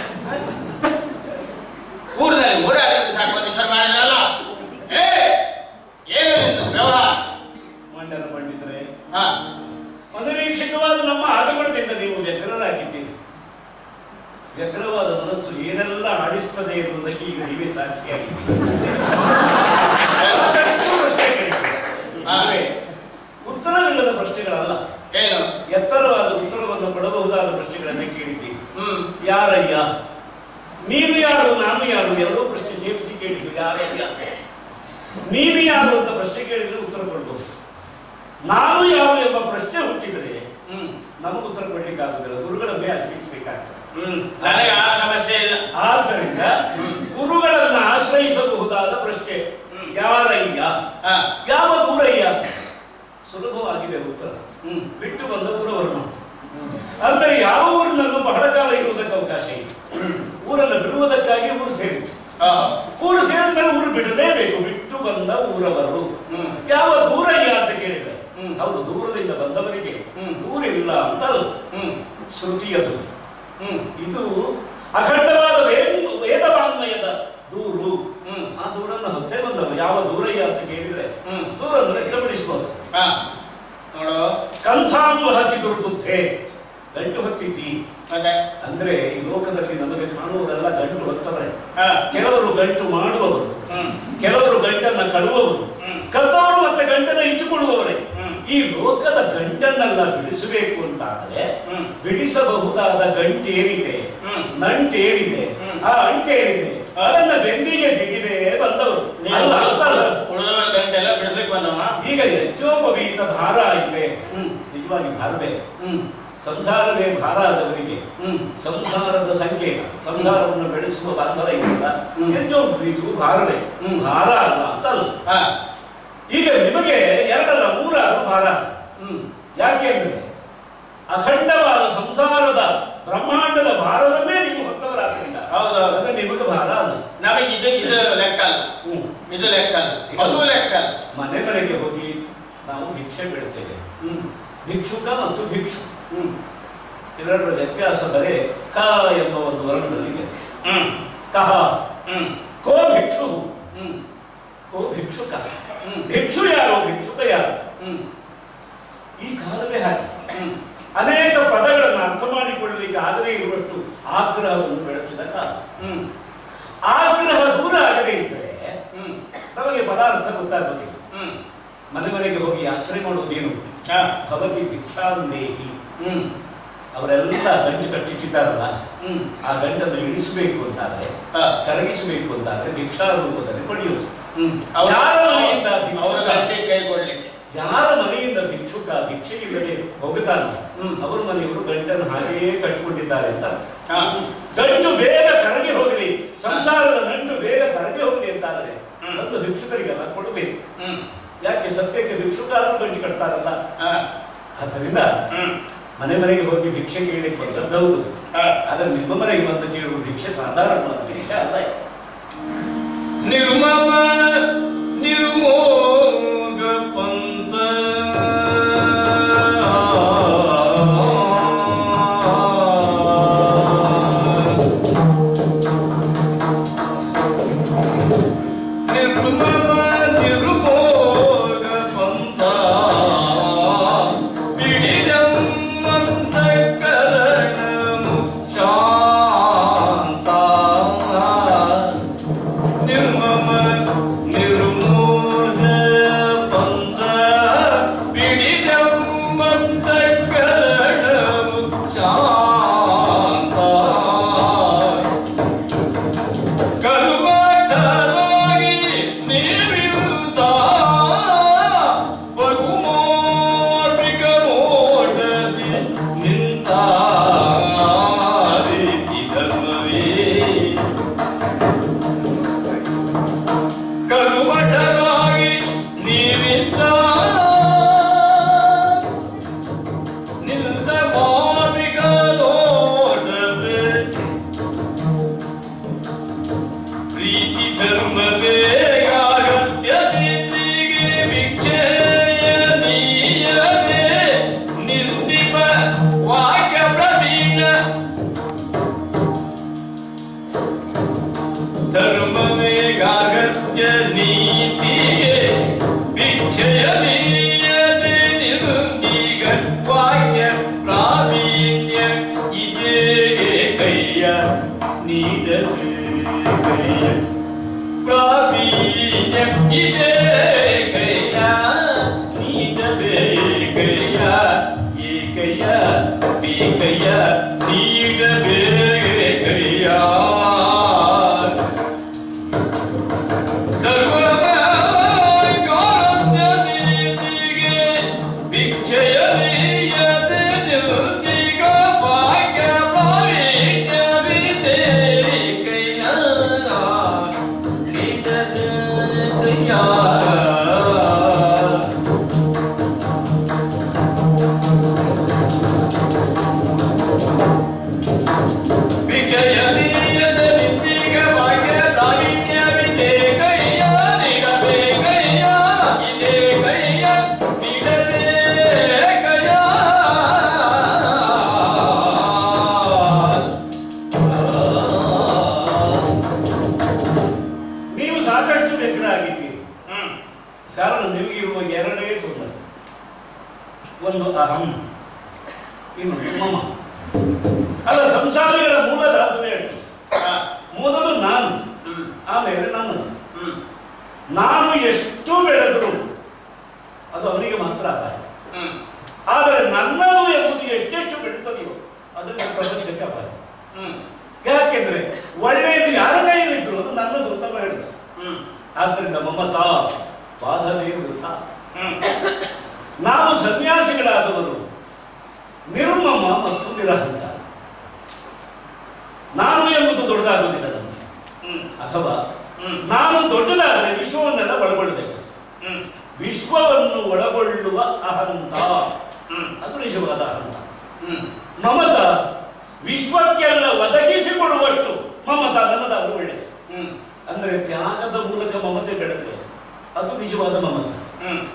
ಊರಿನಲ್ಲಿ ಓಡಾಡಿದ್ರೆ ಸಾಕು ಒಂದು ಹೆಸರು ಮಾಡಿದ್ರಲ್ಲ ಏ ಏನು ನಿಂದು ವ್ಯವಹಾರ ಮಂಡಲ ಪಂಡಿತರೆ ಹಾ ಅನಿರೀಕ್ಷಿತವಾದ ನಮ್ಮ ಆಗಮನದಿಂದ ನೀವು ವ್ಯಗ್ರರಾಗಿದ್ದೀರಿ ವ್ಯಗ್ರವಾದ ಮನಸ್ಸು ಏನೆಲ್ಲ ಆಡಿಸ್ತದೆ ಎನ್ನುವುದಕ್ಕೆ ಈಗ ನೀವೇ ಸಾಕ್ಷಿಯಾಗಿದ್ದೀರಿ ಸಾಕಷ್ಟು ಪ್ರಶ್ನೆಗಳಿವೆ. ಆದರೆ ಉತ್ತರವಿಲ್ಲದ ಪ್ರಶ್ನೆಗಳಲ್ಲ ಏನು ಎತ್ತರವಾದ ಉತ್ತರವನ್ನು ಕೊಡಬಹುದಾದ ಪ್ರಶ್ನೆಗಳನ್ನೇ ಕೇಳಿದ್ದೀರಿ ಹ್ಮ್ ಯಾರಯ್ಯ ನೀನು ಯಾರು ನಾನು ಯಾರು ಎರಡೂ ಪ್ರಶ್ನೆ ಸೇರಿಸಿ ಕೇಳಿದ್ರು ಯಾರಯ್ಯ ನೀನು ಯಾರು ಅಂತ ಪ್ರಶ್ನೆ ಕೇಳಿದ್ರೆ ಉತ್ತರ ಕೊಡ್ಬೋದು ನಾನು ಯಾರು ಎಂಬ ಪ್ರಶ್ನೆ ಹುಟ್ಟಿದರೆ ಹ್ಮ್ ನಮಗೆ ಉತ್ತರ ಕೊಡ್ಲಿಕ್ಕಾಗುದಿಲ್ಲ ಗುರುಗಳನ್ನೇ ಆಶ್ರಯಿಸಬೇಕಾಗ್ತದೆ ಹ್ಮ್ ನನಗೆ ಆ ಸಮಸ್ಯೆ ಇಲ್ಲ ಆದ್ದರಿಂದ ಗುರುಗಳನ್ನ ಆಶ್ರಯಿಸಬಹುದಾದ ಪ್ರಶ್ನೆ ಹ್ಮ್. ಯಾರಯ್ಯ ಹಾ ಯಾವ ದೂರಯ್ಯ ಸುಲಭವಾಗಿದೆ ಉತ್ತರ ಹ್ಮ್ ಬಿಟ್ಟು ಬಂದ ಊರವರನ್ನು ಅಂದರೆ ಯಾವ ಊರಿನಲ್ಲೂ ಬಹಳ ಕಾಲ ಇರುವುದಕ್ಕೆ ಅವಕಾಶ ಇದೆ ಊರನ್ನು ಬಿಡುವುದಕ್ಕಾಗಿ ಊರು ಸೇರಿತು ಆ, ಊರು ಸೇರಿದ ಮೇಲೆ ಊರು ಬಿಡಲೇಬೇಕು ಬಿಟ್ಟು ಬಂದ ಊರವರು ಹ್ಮ್. ಯಾವ ದೂರಯ್ಯ ಅಂತ ಕೇಳಿದ್ರೆ ಹ್ಮ್. ಹೌದು ದೂರದಿಂದ ಬಂದವರಿಗೆ ಹ್ಮ್. ಊರಿಲ್ಲ ಅಂತ ಅಲ್ಲ ಹ್ಮ್ ಶ್ರುತಿಯದು ಹ್ಮ್ ಇದು ಅಖಂಡವಾದ ವೇದ ವೇದವಾನ್ಮಯದ ದೂರು ಹ್ಮ್. ಆ ದೂರನ್ನು ಹೊತ್ತೇ ಬಂದವ ಯಾವ ದೂರಯ್ಯ ಅಂತ ಕೇಳಿದ್ರೆ ಹ್ಮ್. ದೂರ ಅಂದ್ರೆ ಗಮನಿಸಬಹುದು ಹಾ ನೋಡು ಕಂಥಾನು ಹಸಿ ದುರ್ಬುದ್ಧೆ ಗಂಟು ಹೊತ್ತಿದ್ದಿ ಮತ್ತೆ ಅಂದ್ರೆ ಈ ಲೋಕದಲ್ಲಿ ನಮಗೆ ಕಾಣುವುದೆಲ್ಲ ಗಂಟು ಹೊತ್ತವರೇ ಹಾ ಕೆಲವರು ಗಂಟು ಮಾಡುವವರು ಹ್ಮ್ ಕೆಲವರು ಗಂಟನ್ನ ಕಳುವವರು ಹ್ಮ್. ಕದ್ದವರು ಮತ್ತೆ ಗಂಟನ್ನ ಇಟ್ಟುಕೊಳ್ಳುವವರೇ ಹ್ಮ್. ಈ ಲೋಕದ ಗಂಟನ್ನೆಲ್ಲ ಬಿಡಿಸಬೇಕು ಅಂತಾದ್ರೆ ಹ್ಮ್. ಬಿಡಿಸಬಹುದಾದ ಗಂಟೇನಿದೆ ಹ್ಮ್. ನಂಟೇನಿದೆ ಹ್ಮ್. ಆ ಅಂಟೇನಿದೆ ಅದನ್ನ ಬೆನ್ನಿಗೆ ಬಿಗಿದೆ ಬಂದವರು ನೀನು ಅಲ್ಲ ಅಂತಲ್ಲ. ಉಳಿದವರ ಗಂಟೆಲ್ಲ ಬಿಡಿಸ್ಲಿಕ್ಕೆ ಬಂದವ ಈಗ ಯಜ್ಜೋಪವೀತ ಭಾರ ಇದೆ ಹ್ಮ್. ನಿಜವಾಗಿ ಭಾರವೇ ಹ್ಮ್ ಸಂಸಾರವೇ ಭಾರ ಆದವರಿಗೆ ಹ್ಮ್ ಸಂಸಾರದ ಸಂಕೇತ ಸಂಸಾರವನ್ನು ಬೆಳೆಸುವ ಬಾಂಧವ ಇಲ್ಲ ಹ್ಮ್. ಯಜ್ಜೋಪವೀತು ಭಾರವೇ ಹ್ಮ್. ಭಾರ ಅಲ್ಲ ಅಂತಲ್ಲ ಹಾ ಈಗ ನಿಮಗೆ ಎರಡರ ಮೂರಾರು ಭಾರ ಹ್ಮ್ ಯಾಕೆ ಅಂದ್ರೆ ಅಖಂಡವಾದ ಸಂಸಾರದ ಬ್ರಹ್ಮಾಂಡದ ಭಾರವನ್ನೇ ನೀವು ಹೊತ್ತವರಾದ್ರಿಂದ ಹೌದು ಅದು ನಿಮಗೆ ಭಾರ ಅಲ್ಲ ನಮಗೆ ಇದು ಇದು ಲೆಕ್ಕ ಅಲ್ಲ ಹ್ಮ್. ಇದು ಲೆಕ್ಕ ಅಲ್ಲ ಅದು ಲೆಕ್ಕ ಅಲ್ಲ ಮನೆ ಮನೆಗೆ ಹೋಗಿ ನಾವು ಭಿಕ್ಷೆ ಬಿಡ್ತೇವೆ ಹ್ಮ್ ಭಿಕ್ಷುಕ ಮತ್ತು ಭಿಕ್ಷು ಹ್ಮ್ ಇವೆರಡರ ವ್ಯತ್ಯಾಸ ಬರೇ ಕ ಎಂಬ ಒಂದು ವರ್ಣದಲ್ಲಿದೆ ಹ್ಮ್ ಕಹ ಹ್ಮ್ ಕೋ ಭಿಕ್ಷು ಹ್ಮ್ ಕೋ ಭಿಕ್ಷುಕ ಹ್ಮ್. ಭಿಕ್ಷು ಯಾರು ಭಿಕ್ಷುಕ ಯಾರು ಹ್ಮ್ ಈ ಕಾಲವೇ ಹಾಗೆ ಹ್ಮ್ ಅನೇಕ ಪದಗಳನ್ನು ಅರ್ಥ ಮಾಡಿಕೊಳ್ಳಲಿಕ್ಕೆ ಆಗದೇ ಇರುವಷ್ಟು ಆಗ್ರಹವನ್ನು ಬೆಳೆಸಿದ ಕಾಲ ಹ್ಮ್ ಆಗ್ರಹ ದೂರ ಆಗದೇ ಇದ್ದರೆ ಹ್ಮ್ ನಮಗೆ ಪದಾರ್ಥ ಗೊತ್ತಾಗೋದಿಲ್ಲ ಹ್ಮ್ ಮನೆ ಮನೆಗೆ ಹೋಗಿ ಯಾಚನೆ ಮಾಡುವುದೇನು ಹಾ ಭವತಿ ಭಿಕ್ಷಾಂದೇಹಿ ಹ್ಮ್ ಅವರೆಲ್ಲ ಗಂಟು ಕಟ್ಟಿಟ್ಟಿದ್ದಾರಲ್ಲ ಹ್ಮ್ ಆ ಗಂಟನ್ನು ಇಳಿಸಬೇಕು ಅಂತಾದ್ರೆ ಹಾ. ಕರಗಿಸಬೇಕು ಅಂತಾದ್ರೆ ಭಿಕ್ಷಾ ರೂಪದಲ್ಲಿ ಪಡೆಯುವುದು ಹ್ಮ್ ಯಾರ ಮನೆಯಿಂದ ಭಿಕ್ಷುಕ? ಅವರ ಗಂಟೆ ಕೈ ಕೊಡ್ಲಿಕ್ಕೆ ಯಾರ ಮನೆಯಿಂದ ಭಿಕ್ಷುಕ ಭಿಕ್ಷೆ ಇಲ್ಲದೆ ಹೋಗುತ್ತಾನೆ ಹ್ಮ್. ಅವರ ಮನೆಯವರು ಗಂಟನ್ನು ಹಾಗೆಯೇ ಕಟ್ಟಿಕೊಂಡಿದ್ದಾರೆ ಅಂತ ಹಾ ಗಂಟು ಬೇಗ ಕರಗಿ ಹೋಗಲಿ ಸಂಸಾರದ ನಂಟು ಬೇಗ ಕರಗಿ ಹೋಗಲಿ ಅಂತಾದ್ರೆ ಹ್ಮ್. ಒಂದು ಭಿಕ್ಷುಕರಿಗೆಲ್ಲ ಕೊಡಬೇಕು ಹ್ಮ್ ಯಾಕೆ ಸತ್ಯಕ್ಕೆ ಭಿಕ್ಷುಕಾರರು ಗಂಟು ಕಟ್ತಾರಲ್ಲ ಹಾ ಆದ್ದರಿಂದ ಹ್ಮ್ ಮನೆ ಮನೆಗೆ ಹೋಗಿ ಭಿಕ್ಷೆ ಕೇಳಲಿಕ್ಕೆ ಬಂದದ್ದು ಹೌದು ಹಾ ಆದ್ರೆ ನಿಮ್ಮ ಮನೆಗೆ ಬಂದು ಕೇಳುವ ಭಿಕ್ಷೆ ಸಾಧಾರಣವಾದ ಭಿಕ್ಷೆ ಅಲ್ಲ ನಿರ್ಮಮ ನಿರ್ಮೋಗ ಪಂಥ ನಿರ್ಮಮ ನಿರ್ಮೋಗ ಪಂಥ ಪಿಡಿದಮ್ಮಂತಕರಣಮು ಶಾಂತ ನಿರ್ಮಮ ನಿರ್ಮೂಲ ಪಂಥ ಪಿಡಿದಮ್ಮಂತ ಕರಣಮು ಶಾಂತ ಕಲ್ಮಠರಾಗಿ ನೀವಿರುತ್ತ ಬಹುಮಾರ್ಮಿಕ ನೋಡದಿ ನಿಂತ ರೀತಿ ಧರ್ಮವೇ ಕಲ್ಮಠರಾಗಿ ನೀವಿದ್ದ ನಿಂತ ಮಾರ್ಮಿಕ ನೋಡದೆ ಪ್ರೀತಿ ಧರ್ಮವೇ ಅಗತ್ಯ ಭಿಕ್ಷೆಯ ನೀಯದೆ ನೀತಿಗೆ ಭಿಕ್ಷೆಯ ನೀಯದೆ ನಿರುಂದಿಗ ವಾಕ್ಯ ಪ್ರಾವೀಣ್ಯ ಇದೇ ಕೈಯ ನೀಡಬೇಕಯ್ಯ ಪ್ರಾವೀಣ್ಯ ಇದೇ ಕೈಯ ನೀಡಬೇಕಯ್ಯ ಏಕಯ್ಯ ಬೇಕಯ್ಯ ನೀಡಬೇಕಯ್ಯ ನೀವು ಸಾಕಷ್ಟು ವ್ಯಗ್ರ ಆಗಿದ್ದೀರಿ ಹ್ಮ್ ಕಾರಣ ನಿಮಗೆ ಇರುವ ಎರಡೇ ತೊಂದರೆ ಒಂದು ಅಹಂ ಇನ್ನೊಂದು ಮಮ ಅಲ್ಲ ಸಂಸಾರಿಗಳ ಮೂಲ ಧಾತುವೇ ಹೇಳಿ ಹಾ. ಮೊದಲು ನಾನು ಹ್ಮ್ ಆಮೇಲೆ ನನ್ನದು ಹ್ಮ್ ನಾನು ಎಷ್ಟು ಬೆಳೆದರೂ ಅದು ಅವನಿಗೆ ಮಾತ್ರ ಅಪಾಯ ಹ್ಮ್ ಆದರೆ ನನ್ನದು ಎಂಬುದು ಎಷ್ಟೆಷ್ಟು ಬೆಳೀತದೆಯೋ ಅದನ್ನು ಪ್ರಪಂಚಕ್ಕೆ ಅಪಾಯ ಹ್ಮ್ ಯಾಕೆಂದ್ರೆ ಒಳ್ಳೆಯದು ಯಾರ ಕೈಯಲ್ಲಿದ್ರು ಅದು ನನ್ನದು ಅಂತ ಹೇಳಿದ ಹ್ಮ್ ಆದ್ದರಿಂದ ಮಮತಾ ಬಾಧವೇ ವೃಥ ಹ್ಮ್ ನಾವು ಸನ್ಯಾಸಿಗಳಾದವರು ನಿರ್ಮಮ ಮತ್ತು ನಿರಹಂಕಾರ ನಾನು ಎಂಬುದು ದೊಡ್ಡದಾಗುವುದಿಲ್ಲ ನಮಗೆ ಹ್ಮ್ ಅಥವಾ ಹ್ಮ್ ನಾನು ದೊಡ್ಡದಾದರೆ ವಿಶ್ವವನ್ನೆಲ್ಲ ಒಳಗೊಳ್ಳಬೇಕು ಹ್ಮ್ ವಿಶ್ವವನ್ನು ಒಳಗೊಳ್ಳುವ ಅಹಂತ ಹ್ಮ್ ಅದು ನಿಜವಾದ ಅಹಂತ ಹ್ಮ್ ಮಮತ ವಿಶ್ವಕ್ಕೆಲ್ಲ ಒದಗಿಸಿಕೊಡುವಷ್ಟು ಮಮತ ನನ್ನದಾದರೂ ಒಳ್ಳೆಯದು ಹ್ಮ್ ಅಂದರೆ ತ್ಯಾಗದ ಮೂಲಕ ಮಮತೆ ಬೆಳೆದರೆ ಅದು ನಿಜವಾದ ಮಮತ ಹ್ಮ್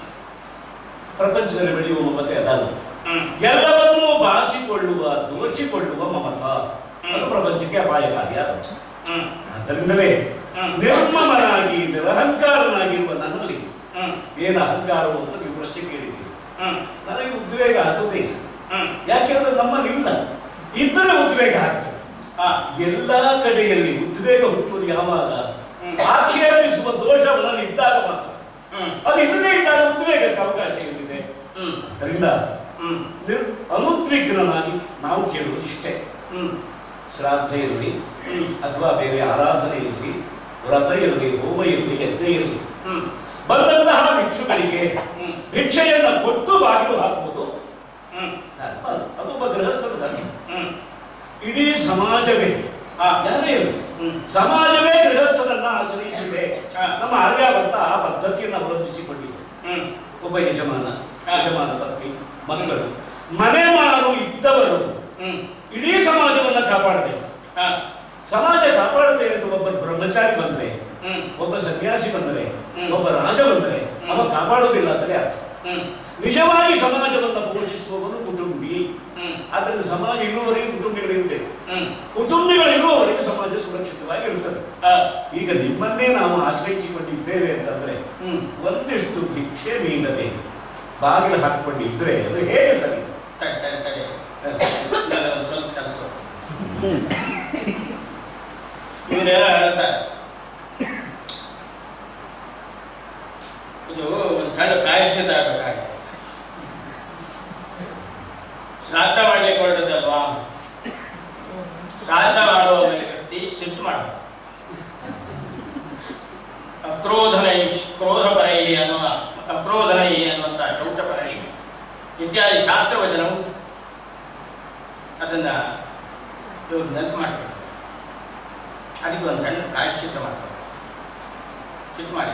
ಪ್ರಪಂಚದಲ್ಲಿ ಬೆಳೆಯುವ ಮಮತೆ ಅದಲ್ಲ ಹ್ಮ್ ಎಲ್ಲವನ್ನೂ ಬಾಚಿಕೊಳ್ಳುವ ದೋಚಿಕೊಳ್ಳುವ ಮಮತ ಅದು ಪ್ರಪಂಚಕ್ಕೆ ಅಪಾಯಕಾರಿಯಾದದ್ದು ಹ್ಮ್ ಆದ್ದರಿಂದಲೇ ಹ್ಮ್. ನಿರ್ಮಮನಾಗಿ ನಿರಹಂಕಾರನಾಗಿರುವ ನನ್ನಲ್ಲಿ ಹ್ಮ್ ಏನು ಅಹಂಕಾರವು ಅಂತ ನೀವು ಪ್ರಶ್ನೆ ಕೇಳಿದ್ದೀರಿ ಹ್ಮ್ ನನಗೆ ಉದ್ವೇಗ ಆಗುವುದೇ ಇಲ್ಲ ಹ್ಮ್ ಯಾಕೆಂದ್ರೆ ನಮ್ಮಲ್ಲಿ ಇಲ್ಲ ಇದ್ದರೆ ಉದ್ವೇಗ ಆಗ್ತದೆ ಹಾ ಎಲ್ಲಾ ಕಡೆಯಲ್ಲಿ ಉದ್ವೇಗ ಹುಟ್ಟುವುದು ಯಾವಾಗ ಹ್ಮ್. ಆಕ್ಷೇಪಿಸುವ ದೋಷ ಮನಲ್ಲಿ ಇದ್ದಾಗ ಮಾತ್ರ ಹ್ಮ್ ಅದು ಇಲ್ಲದೇ ಇದ್ದಾಗ ಉದ್ವೇಗಕ್ಕೆ ಅವಕಾಶ ಎಲ್ಲಿದೆ ಹ್ಮ್ ಅದರಿಂದ ಹ್ಮ್ ನಿರ್ ಅನುದ್ವಿಗ್ನನಾಗಿ ನಾವು ಕೇಳುವುದು ಇಷ್ಟೇ ಹ್ಮ್ ಶ್ರಾದ್ದ ಇರಲಿ ಹ್ಮ್ ಅಥವಾ ಬೇರೆ ಆರಾಧನೆ ಇರಲಿ ವ್ರತ ಇರಲಿ ಹೋಮ ಇರಲಿ ಯಜ್ಞ ಇರಲಿ ಹ್ಮ್ ಬಂದಂತಹ ಭಿಕ್ಷುಗಳಿಗೆ ಹ್ಮ್ ಭಿಕ್ಷೆಯನ್ನು ಕೊಟ್ಟು ಬಾಗಿಲು ಹಾಕುವುದು ಹ್ಮ್ ಧರ್ಮ. ಅದು ಒಬ್ಬ ಗೃಹಸ್ಥರ ಧರ್ಮ ಹ್ಮ್ ಇಡೀ ಸಮಾಜವೇ ಹಾ. ಯಾರೇ ಇರಲಿ ಹ್ಮ್ ಸಮಾಜವೇ ಗೃಹಸ್ಥರನ್ನ ಆಚರಿಸಿದೆ ಹಾ. ನಮ್ಮ ಆರ್ಯಾವರ್ತ ಆ ಪದ್ಧತಿಯನ್ನು ಅವಲಂಬಿಸಿಕೊಂಡಿದೆ ಹ್ಮ್ ಒಬ್ಬ ಯಜಮಾನ ಹಾ. ಯಜಮಾನ ಪತ್ನಿ ಮಕ್ಕಳು ಮನೆ ಮಾರು ಇದ್ದವರು ಹ್ಮ್ ಇಡೀ ಸಮಾಜವನ್ನ ಕಾಪಾಡಬೇಕು ಹಾ ಸಮಾಜ ಕಾಪಾಡುತ್ತೆ ಅಂತ ಒಬ್ಬ ಬ್ರಹ್ಮಚಾರಿ ಬಂದ್ರೆ ಹ್ಮ್ ಒಬ್ಬ ಸನ್ಯಾಸಿ ಬಂದರೆ ಹ್ಮ್. ಒಬ್ಬ ರಾಜ ಬಂದರೆ ಅವ ಹ್ಮ್. ಕಾಪಾಡುವುದಿಲ್ಲ ಅಂತಲೇ ಅರ್ಥ ಹ್ಮ್ ನಿಜವಾಗಿ ಸಮಾಜವನ್ನು ಪೋಷಿಸುವವನು ಕುಟುಂಬಿ ಹ್ಮ್ ಆದ್ದರಿಂದ ಸಮಾಜ ಇರುವವರೆಗೆ ಕುಟುಂಬಿಗಳಿರಬೇಕು ಹ್ಮ್ ಕುಟುಂಬಿಗಳು ಇರುವವರೆಗೆ ಸಮಾಜ ಸುರಕ್ಷಿತವಾಗಿ ಇರುತ್ತದೆ ಹಾ ಈಗ ನಿಮ್ಮನ್ನೇ ನಾವು ಆಶ್ರಯಿಸಿಕೊಂಡಿದ್ದೇವೆ ಅಂತಂದ್ರೆ ಹ್ಮ್ ಒಂದಿಷ್ಟು ಭಿಕ್ಷೆ ನೀಡದೆ ಬಾಗಿಲು ಹಾಕೊಂಡಿದ್ರೆ ಅದು ಹೇಗೆ ಸರಿ ತಡೆ ತಡೆ ತಡೆ ನನಗೆ ಒಂದು ಸ್ವಲ್ಪ ಕೆಲಸ ಇವರೇನೋ ಹೇಳ್ತಾರೆ ಇದು ಒಂದು ಸಣ್ಣ ಪ್ರಾಯಶ್ಚಿತ ಆಗಬೇಕಾಗಿದೆ ಶ್ರಾದ್ದ ಮಾಡ್ಲಿಕ್ಕೆ ಹೊರಟದಲ್ವಾ ಶ್ರಾದ್ದ ಮಾಡುವ ವ್ಯಕ್ತಿ ಸಿಟ್ಟು ಮಾಡ ಅಕ್ರೋಧನೈ ಕ್ರೋಧಪರೈ ಅನ್ನುವ ಅಕ್ರೋಧನೈ ಅನ್ನುವಂಥ ಶೌಚಪರೈ ಇತ್ಯಾದಿ ಶಾಸ್ತ್ರವಚನವು ಅದನ್ನ ಇವ್ರು ನೆನಪು ಮಾಡ್ತಾರೆ ಅದಕ್ಕೆ ಒಂದು ಸಣ್ಣ ಪ್ರಾಯಶ್ಚಿತ್ತ ಮಾಡ್ತಾರೆ ಚಿಕ್ಕ ಮಾಡಿ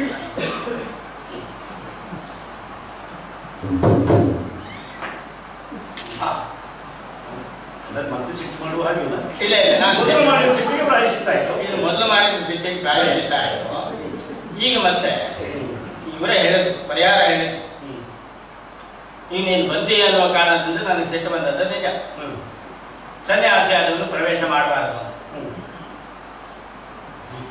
ಹಾ. ಅದನ್ನ ಮತ್ತೆ ಸಿಟ್ಟು ಮಾಡುವ ಹಾಗಿಲ್ಲ ಇಲ್ಲ ಇಲ್ಲ ನಾನು ಮೊದಲು ಮಾಡಿದ ಸಿಟ್ಟಿಗೆ ಪ್ರಾಯಶ್ಚಿತ್ತ ಆಯ್ತು ಇದು ಮೊದಲು ಮಾಡಿದ ಸಿಟ್ಟಿಗೆ ಪ್ರಾಯಶ್ಚಿತ್ತ ಆಯಿತು ಈಗ ಮತ್ತೆ ಇವರೇ ಹೇಳಿದ್ರು ಪರಿಹಾರ ಹೇಳಿದ್ರು ಹ್ಮ್. ಈಗ ನೀನು ಬಂದಿ ಅನ್ನುವ ಕಾರಣದಿಂದ ನನಗೆ ಸಿಟ್ಟು ಬಂದದ್ದು ನಿಜ ಹ್ಮ್. ಸನ್ಯಾಸಿ ಅದನ್ನು ಪ್ರವೇಶ ಮಾಡಬಾರದು ಹ್ಮ್.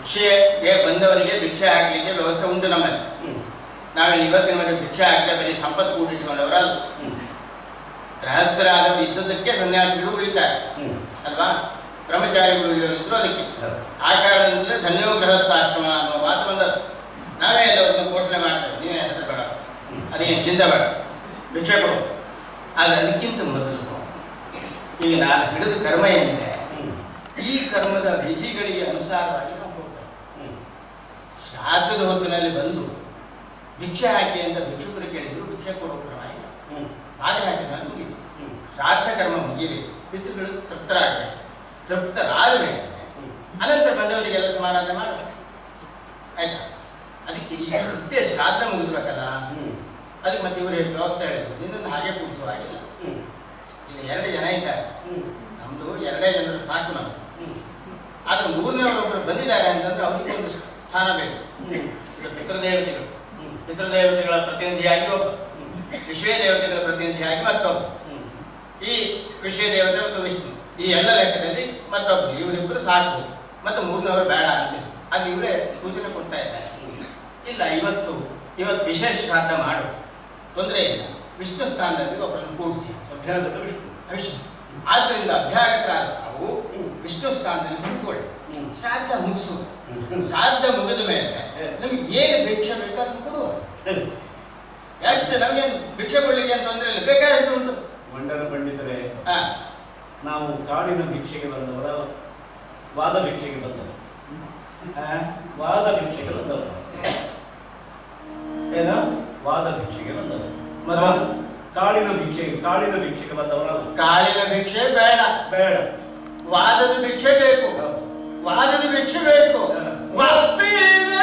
ಭಿಕ್ಷೆಗೆ ಬಂದವರಿಗೆ ಭಿಕ್ಷೆ ಹಾಕಲಿಕ್ಕೆ ವ್ಯವಸ್ಥೆ ಉಂಟು ನಮ್ಮಲ್ಲಿ ಹ್ಮ್. ನಾವೇನು ಇವತ್ತಿನ ಮನೆ ಭಿಕ್ಷೆ ಹಾಕ್ತಾ ಬರೀ ಸಂಪತ್ತು ಕೂಡಿಟ್ಕೊಂಡವರಲ್ಲ ಹ್ಮ್. ಗೃಹಸ್ಥರಾದವರು ಇದ್ದದಕ್ಕೆ ಸನ್ಯಾಸಿಗಳು ಉಳಿತಾರೆ ಹ್ಮ್. ಅಲ್ವಾ ಬ್ರಹ್ಮಚಾರಿಗಳು ಉಳಿಯೋದಿದ್ರು ಅದಕ್ಕೆ ಹೌದು. ಆ ಕಾರಣದಿಂದಲೇ ಧನ್ಯೋ ಗೃಹಸ್ಥಾಶ್ರಮ ಅನ್ನೋ ಮಾತು ಬಂದದ್ದು ನಾವೇ ಎಲ್ಲವನ್ನು ಪೋಷಣೆ ಮಾಡ್ತೇವೆ ನೀವೇ ಹೆಸರು ಬೇಡ ಅದೇನು ಚಿಂತೆ ಬೇಡ ಭಿಕ್ಷೆ ಕೊಡು ಆದರೆ ಅದಕ್ಕಿಂತ ಮೊದಲು ಈಗ ನಾನು ಹಿಡಿದ ಕರ್ಮ ಏನಿದೆ ಹ್ಮ್. ಈ ಕರ್ಮದ ವಿಧಿಗಳಿಗೆ ಅನುಸಾರವಾಗಿ ನಾವು ಹೋಗ್ತೇವೆ ಹ್ಮ್. ಶ್ರಾದ್ದದ ಹೊತ್ತಿನಲ್ಲಿ ಬಂದು ಭಿಕ್ಷೆ ಹಾಕಿ ಅಂತ ಭಿಕ್ಷುಕರು ಕೇಳಿದ್ರು ಭಿಕ್ಷೆ ಕೊಡೋ ಕ್ರಮ ಇಲ್ಲ ಹ್ಮ್. ಹಾಗೆ ಹಾಕಿ ನಾನು ಮುಗಿತು ಹ್ಮ್. ಶ್ರಾದ್ದ ಕರ್ಮ ಮುಗಿಬೇಕು ಪಿತೃಗಳು ತೃಪ್ತರಾಗಬೇಕು ತೃಪ್ತರಾದ ಮೇಲೆ ಹ್ಮ್. ಅನಂತರ ಬಂದವರಿಗೆಲ್ಲ ಸಮಾರಾಧನೆ ಮಾಡಬೇಕು ಆಯ್ತಾ ಅದಕ್ಕೆ ಈ ಕೃತ್ಯ ಶ್ರಾದ್ದ ಮುಗಿಸ್ಬೇಕಲ್ಲ ಹ್ಮ್. ಅದಕ್ಕೆ ಮತ್ತೆ ಇವರು ವ್ಯವಸ್ಥೆ ಹೇಳಿದ್ರು ನಿನ್ನನ್ನು ಹಾಗೆ ಕೂಡಿಸುವ ಹಾಗಿಲ್ಲ ಹ್ಮ್. ಇಲ್ಲಿ ಎರಡು ಜನ ಇದ್ದಾರೆ ಹ್ಮ್. ನಮ್ದು ಎರಡೇ ಜನರು ಸಾಕು ನಾವು ಹ್ಮ್. ಆದ್ರೆ ಮೂರನೇವರೊಬ್ಬರು ಬಂದಿದ್ದಾರೆ ಅಂತಂದ್ರೆ ಅವರಿಗೆ ಒಂದು ಸ್ಥಾನ ಬೇಕು ಹ್ಮ್. ಈಗ ಪಿತೃದೇವತೆಗಳು ಹ್ಮ್. ಪಿತೃದೇವತೆಗಳ ಪ್ರತಿನಿಧಿಯಾಗಿ ಒಬ್ಬ ಹ್ಮ್. ವಿಶ್ವ ದೇವತೆಗಳ ಪ್ರತಿನಿಧಿಯಾಗಿ ಮತ್ತೊಬ್ಬ ಹ್ಮ್. ಈ ವಿಶ್ವ ದೇವತೆ ಮತ್ತು ವಿಷ್ಣು ಈ ಎಲ್ಲ ಲೆಕ್ಕದಲ್ಲಿ ಮತ್ತೊಬ್ಬರು ಇವರಿಬ್ಬರು ಸಾಕು ಮತ್ತು ಮೂರನವರು ಬೇಡ ಅಂತಿದ್ರು ಅದು ಇವರೇ ಸೂಚನೆ ಕೊಡ್ತಾ ಇದ್ದಾರೆ ಇಲ್ಲ ಇವತ್ತು ಇವತ್ತು ವಿಶೇಷ ಶ್ರಾದ್ದ ಮಾಡು ತೊಂದರೆ ಇಲ್ಲ ವಿಷ್ಣು ಸ್ಥಾನದಲ್ಲಿ ಒಬ್ಬರನ್ನು ಕೂಡಿಸಿ ಅಭ್ಯಾಸದ ವಿಷ್ಣು. ವಿಷ್ಣು ಆದ್ದರಿಂದ ಅಭ್ಯಾಗತರಾದ ನಾವು ಹ್ಮ್. ವಿಷ್ಣು ಸ್ಥಾನದಲ್ಲಿ ಕೂತ್ಕೊಳ್ಳಿ ಹ್ಮ್. ಶ್ರಾದ್ದ ಮುಗಿಸು ಹ್ಮ್. ಶ್ರಾದ್ದ ಮುಗಿದ ಮೇಲೆ ನಮ್ಗೆ ಏನು ಭಿಕ್ಷೆ ಬೇಕಾದ್ರೂ ಕೊಡುವ ಹ್ಮ್. ಯಾಕೆ ನಮಗೇನು ಭಿಕ್ಷೆ ಕೊಡ್ಲಿಕ್ಕೆ ಅಂತ ತೊಂದರೆ ಇಲ್ಲ ಬೇಕಾದಷ್ಟು ಉಂಟು ಮಂಡಲ ಪಂಡಿತರೇ ಹಾ ನಾವು ಕಾಡಿನ ಭಿಕ್ಷೆಗೆ ಬಂದವರ ವಾದ ಭಿಕ್ಷೆಗೆ ಬಂದವರು ಹಾ. ವಾದ ಭಿಕ್ಷೆಗೆ ಬಂದವರು ಏನು ವಾದ ಭಿಕ್ಷೆಗೆ ಬಂದವರು ಮತ್ತು ಕಾಡಿನ ಭಿಕ್ಷೆಗೆ ಕಾಡಿನ ಭಿಕ್ಷೆಗೆ ಬಂದವರು ಕಾಲಿನ ಭಿಕ್ಷೆ ಬೇಡ ಬೇಡ ವಾದದ ಭಿಕ್ಷೆ ಬೇಕು ಹೌದು. ವಾದದ ಭಿಕ್ಷೆ ಬೇಕು ಒಪ್ಪಿದ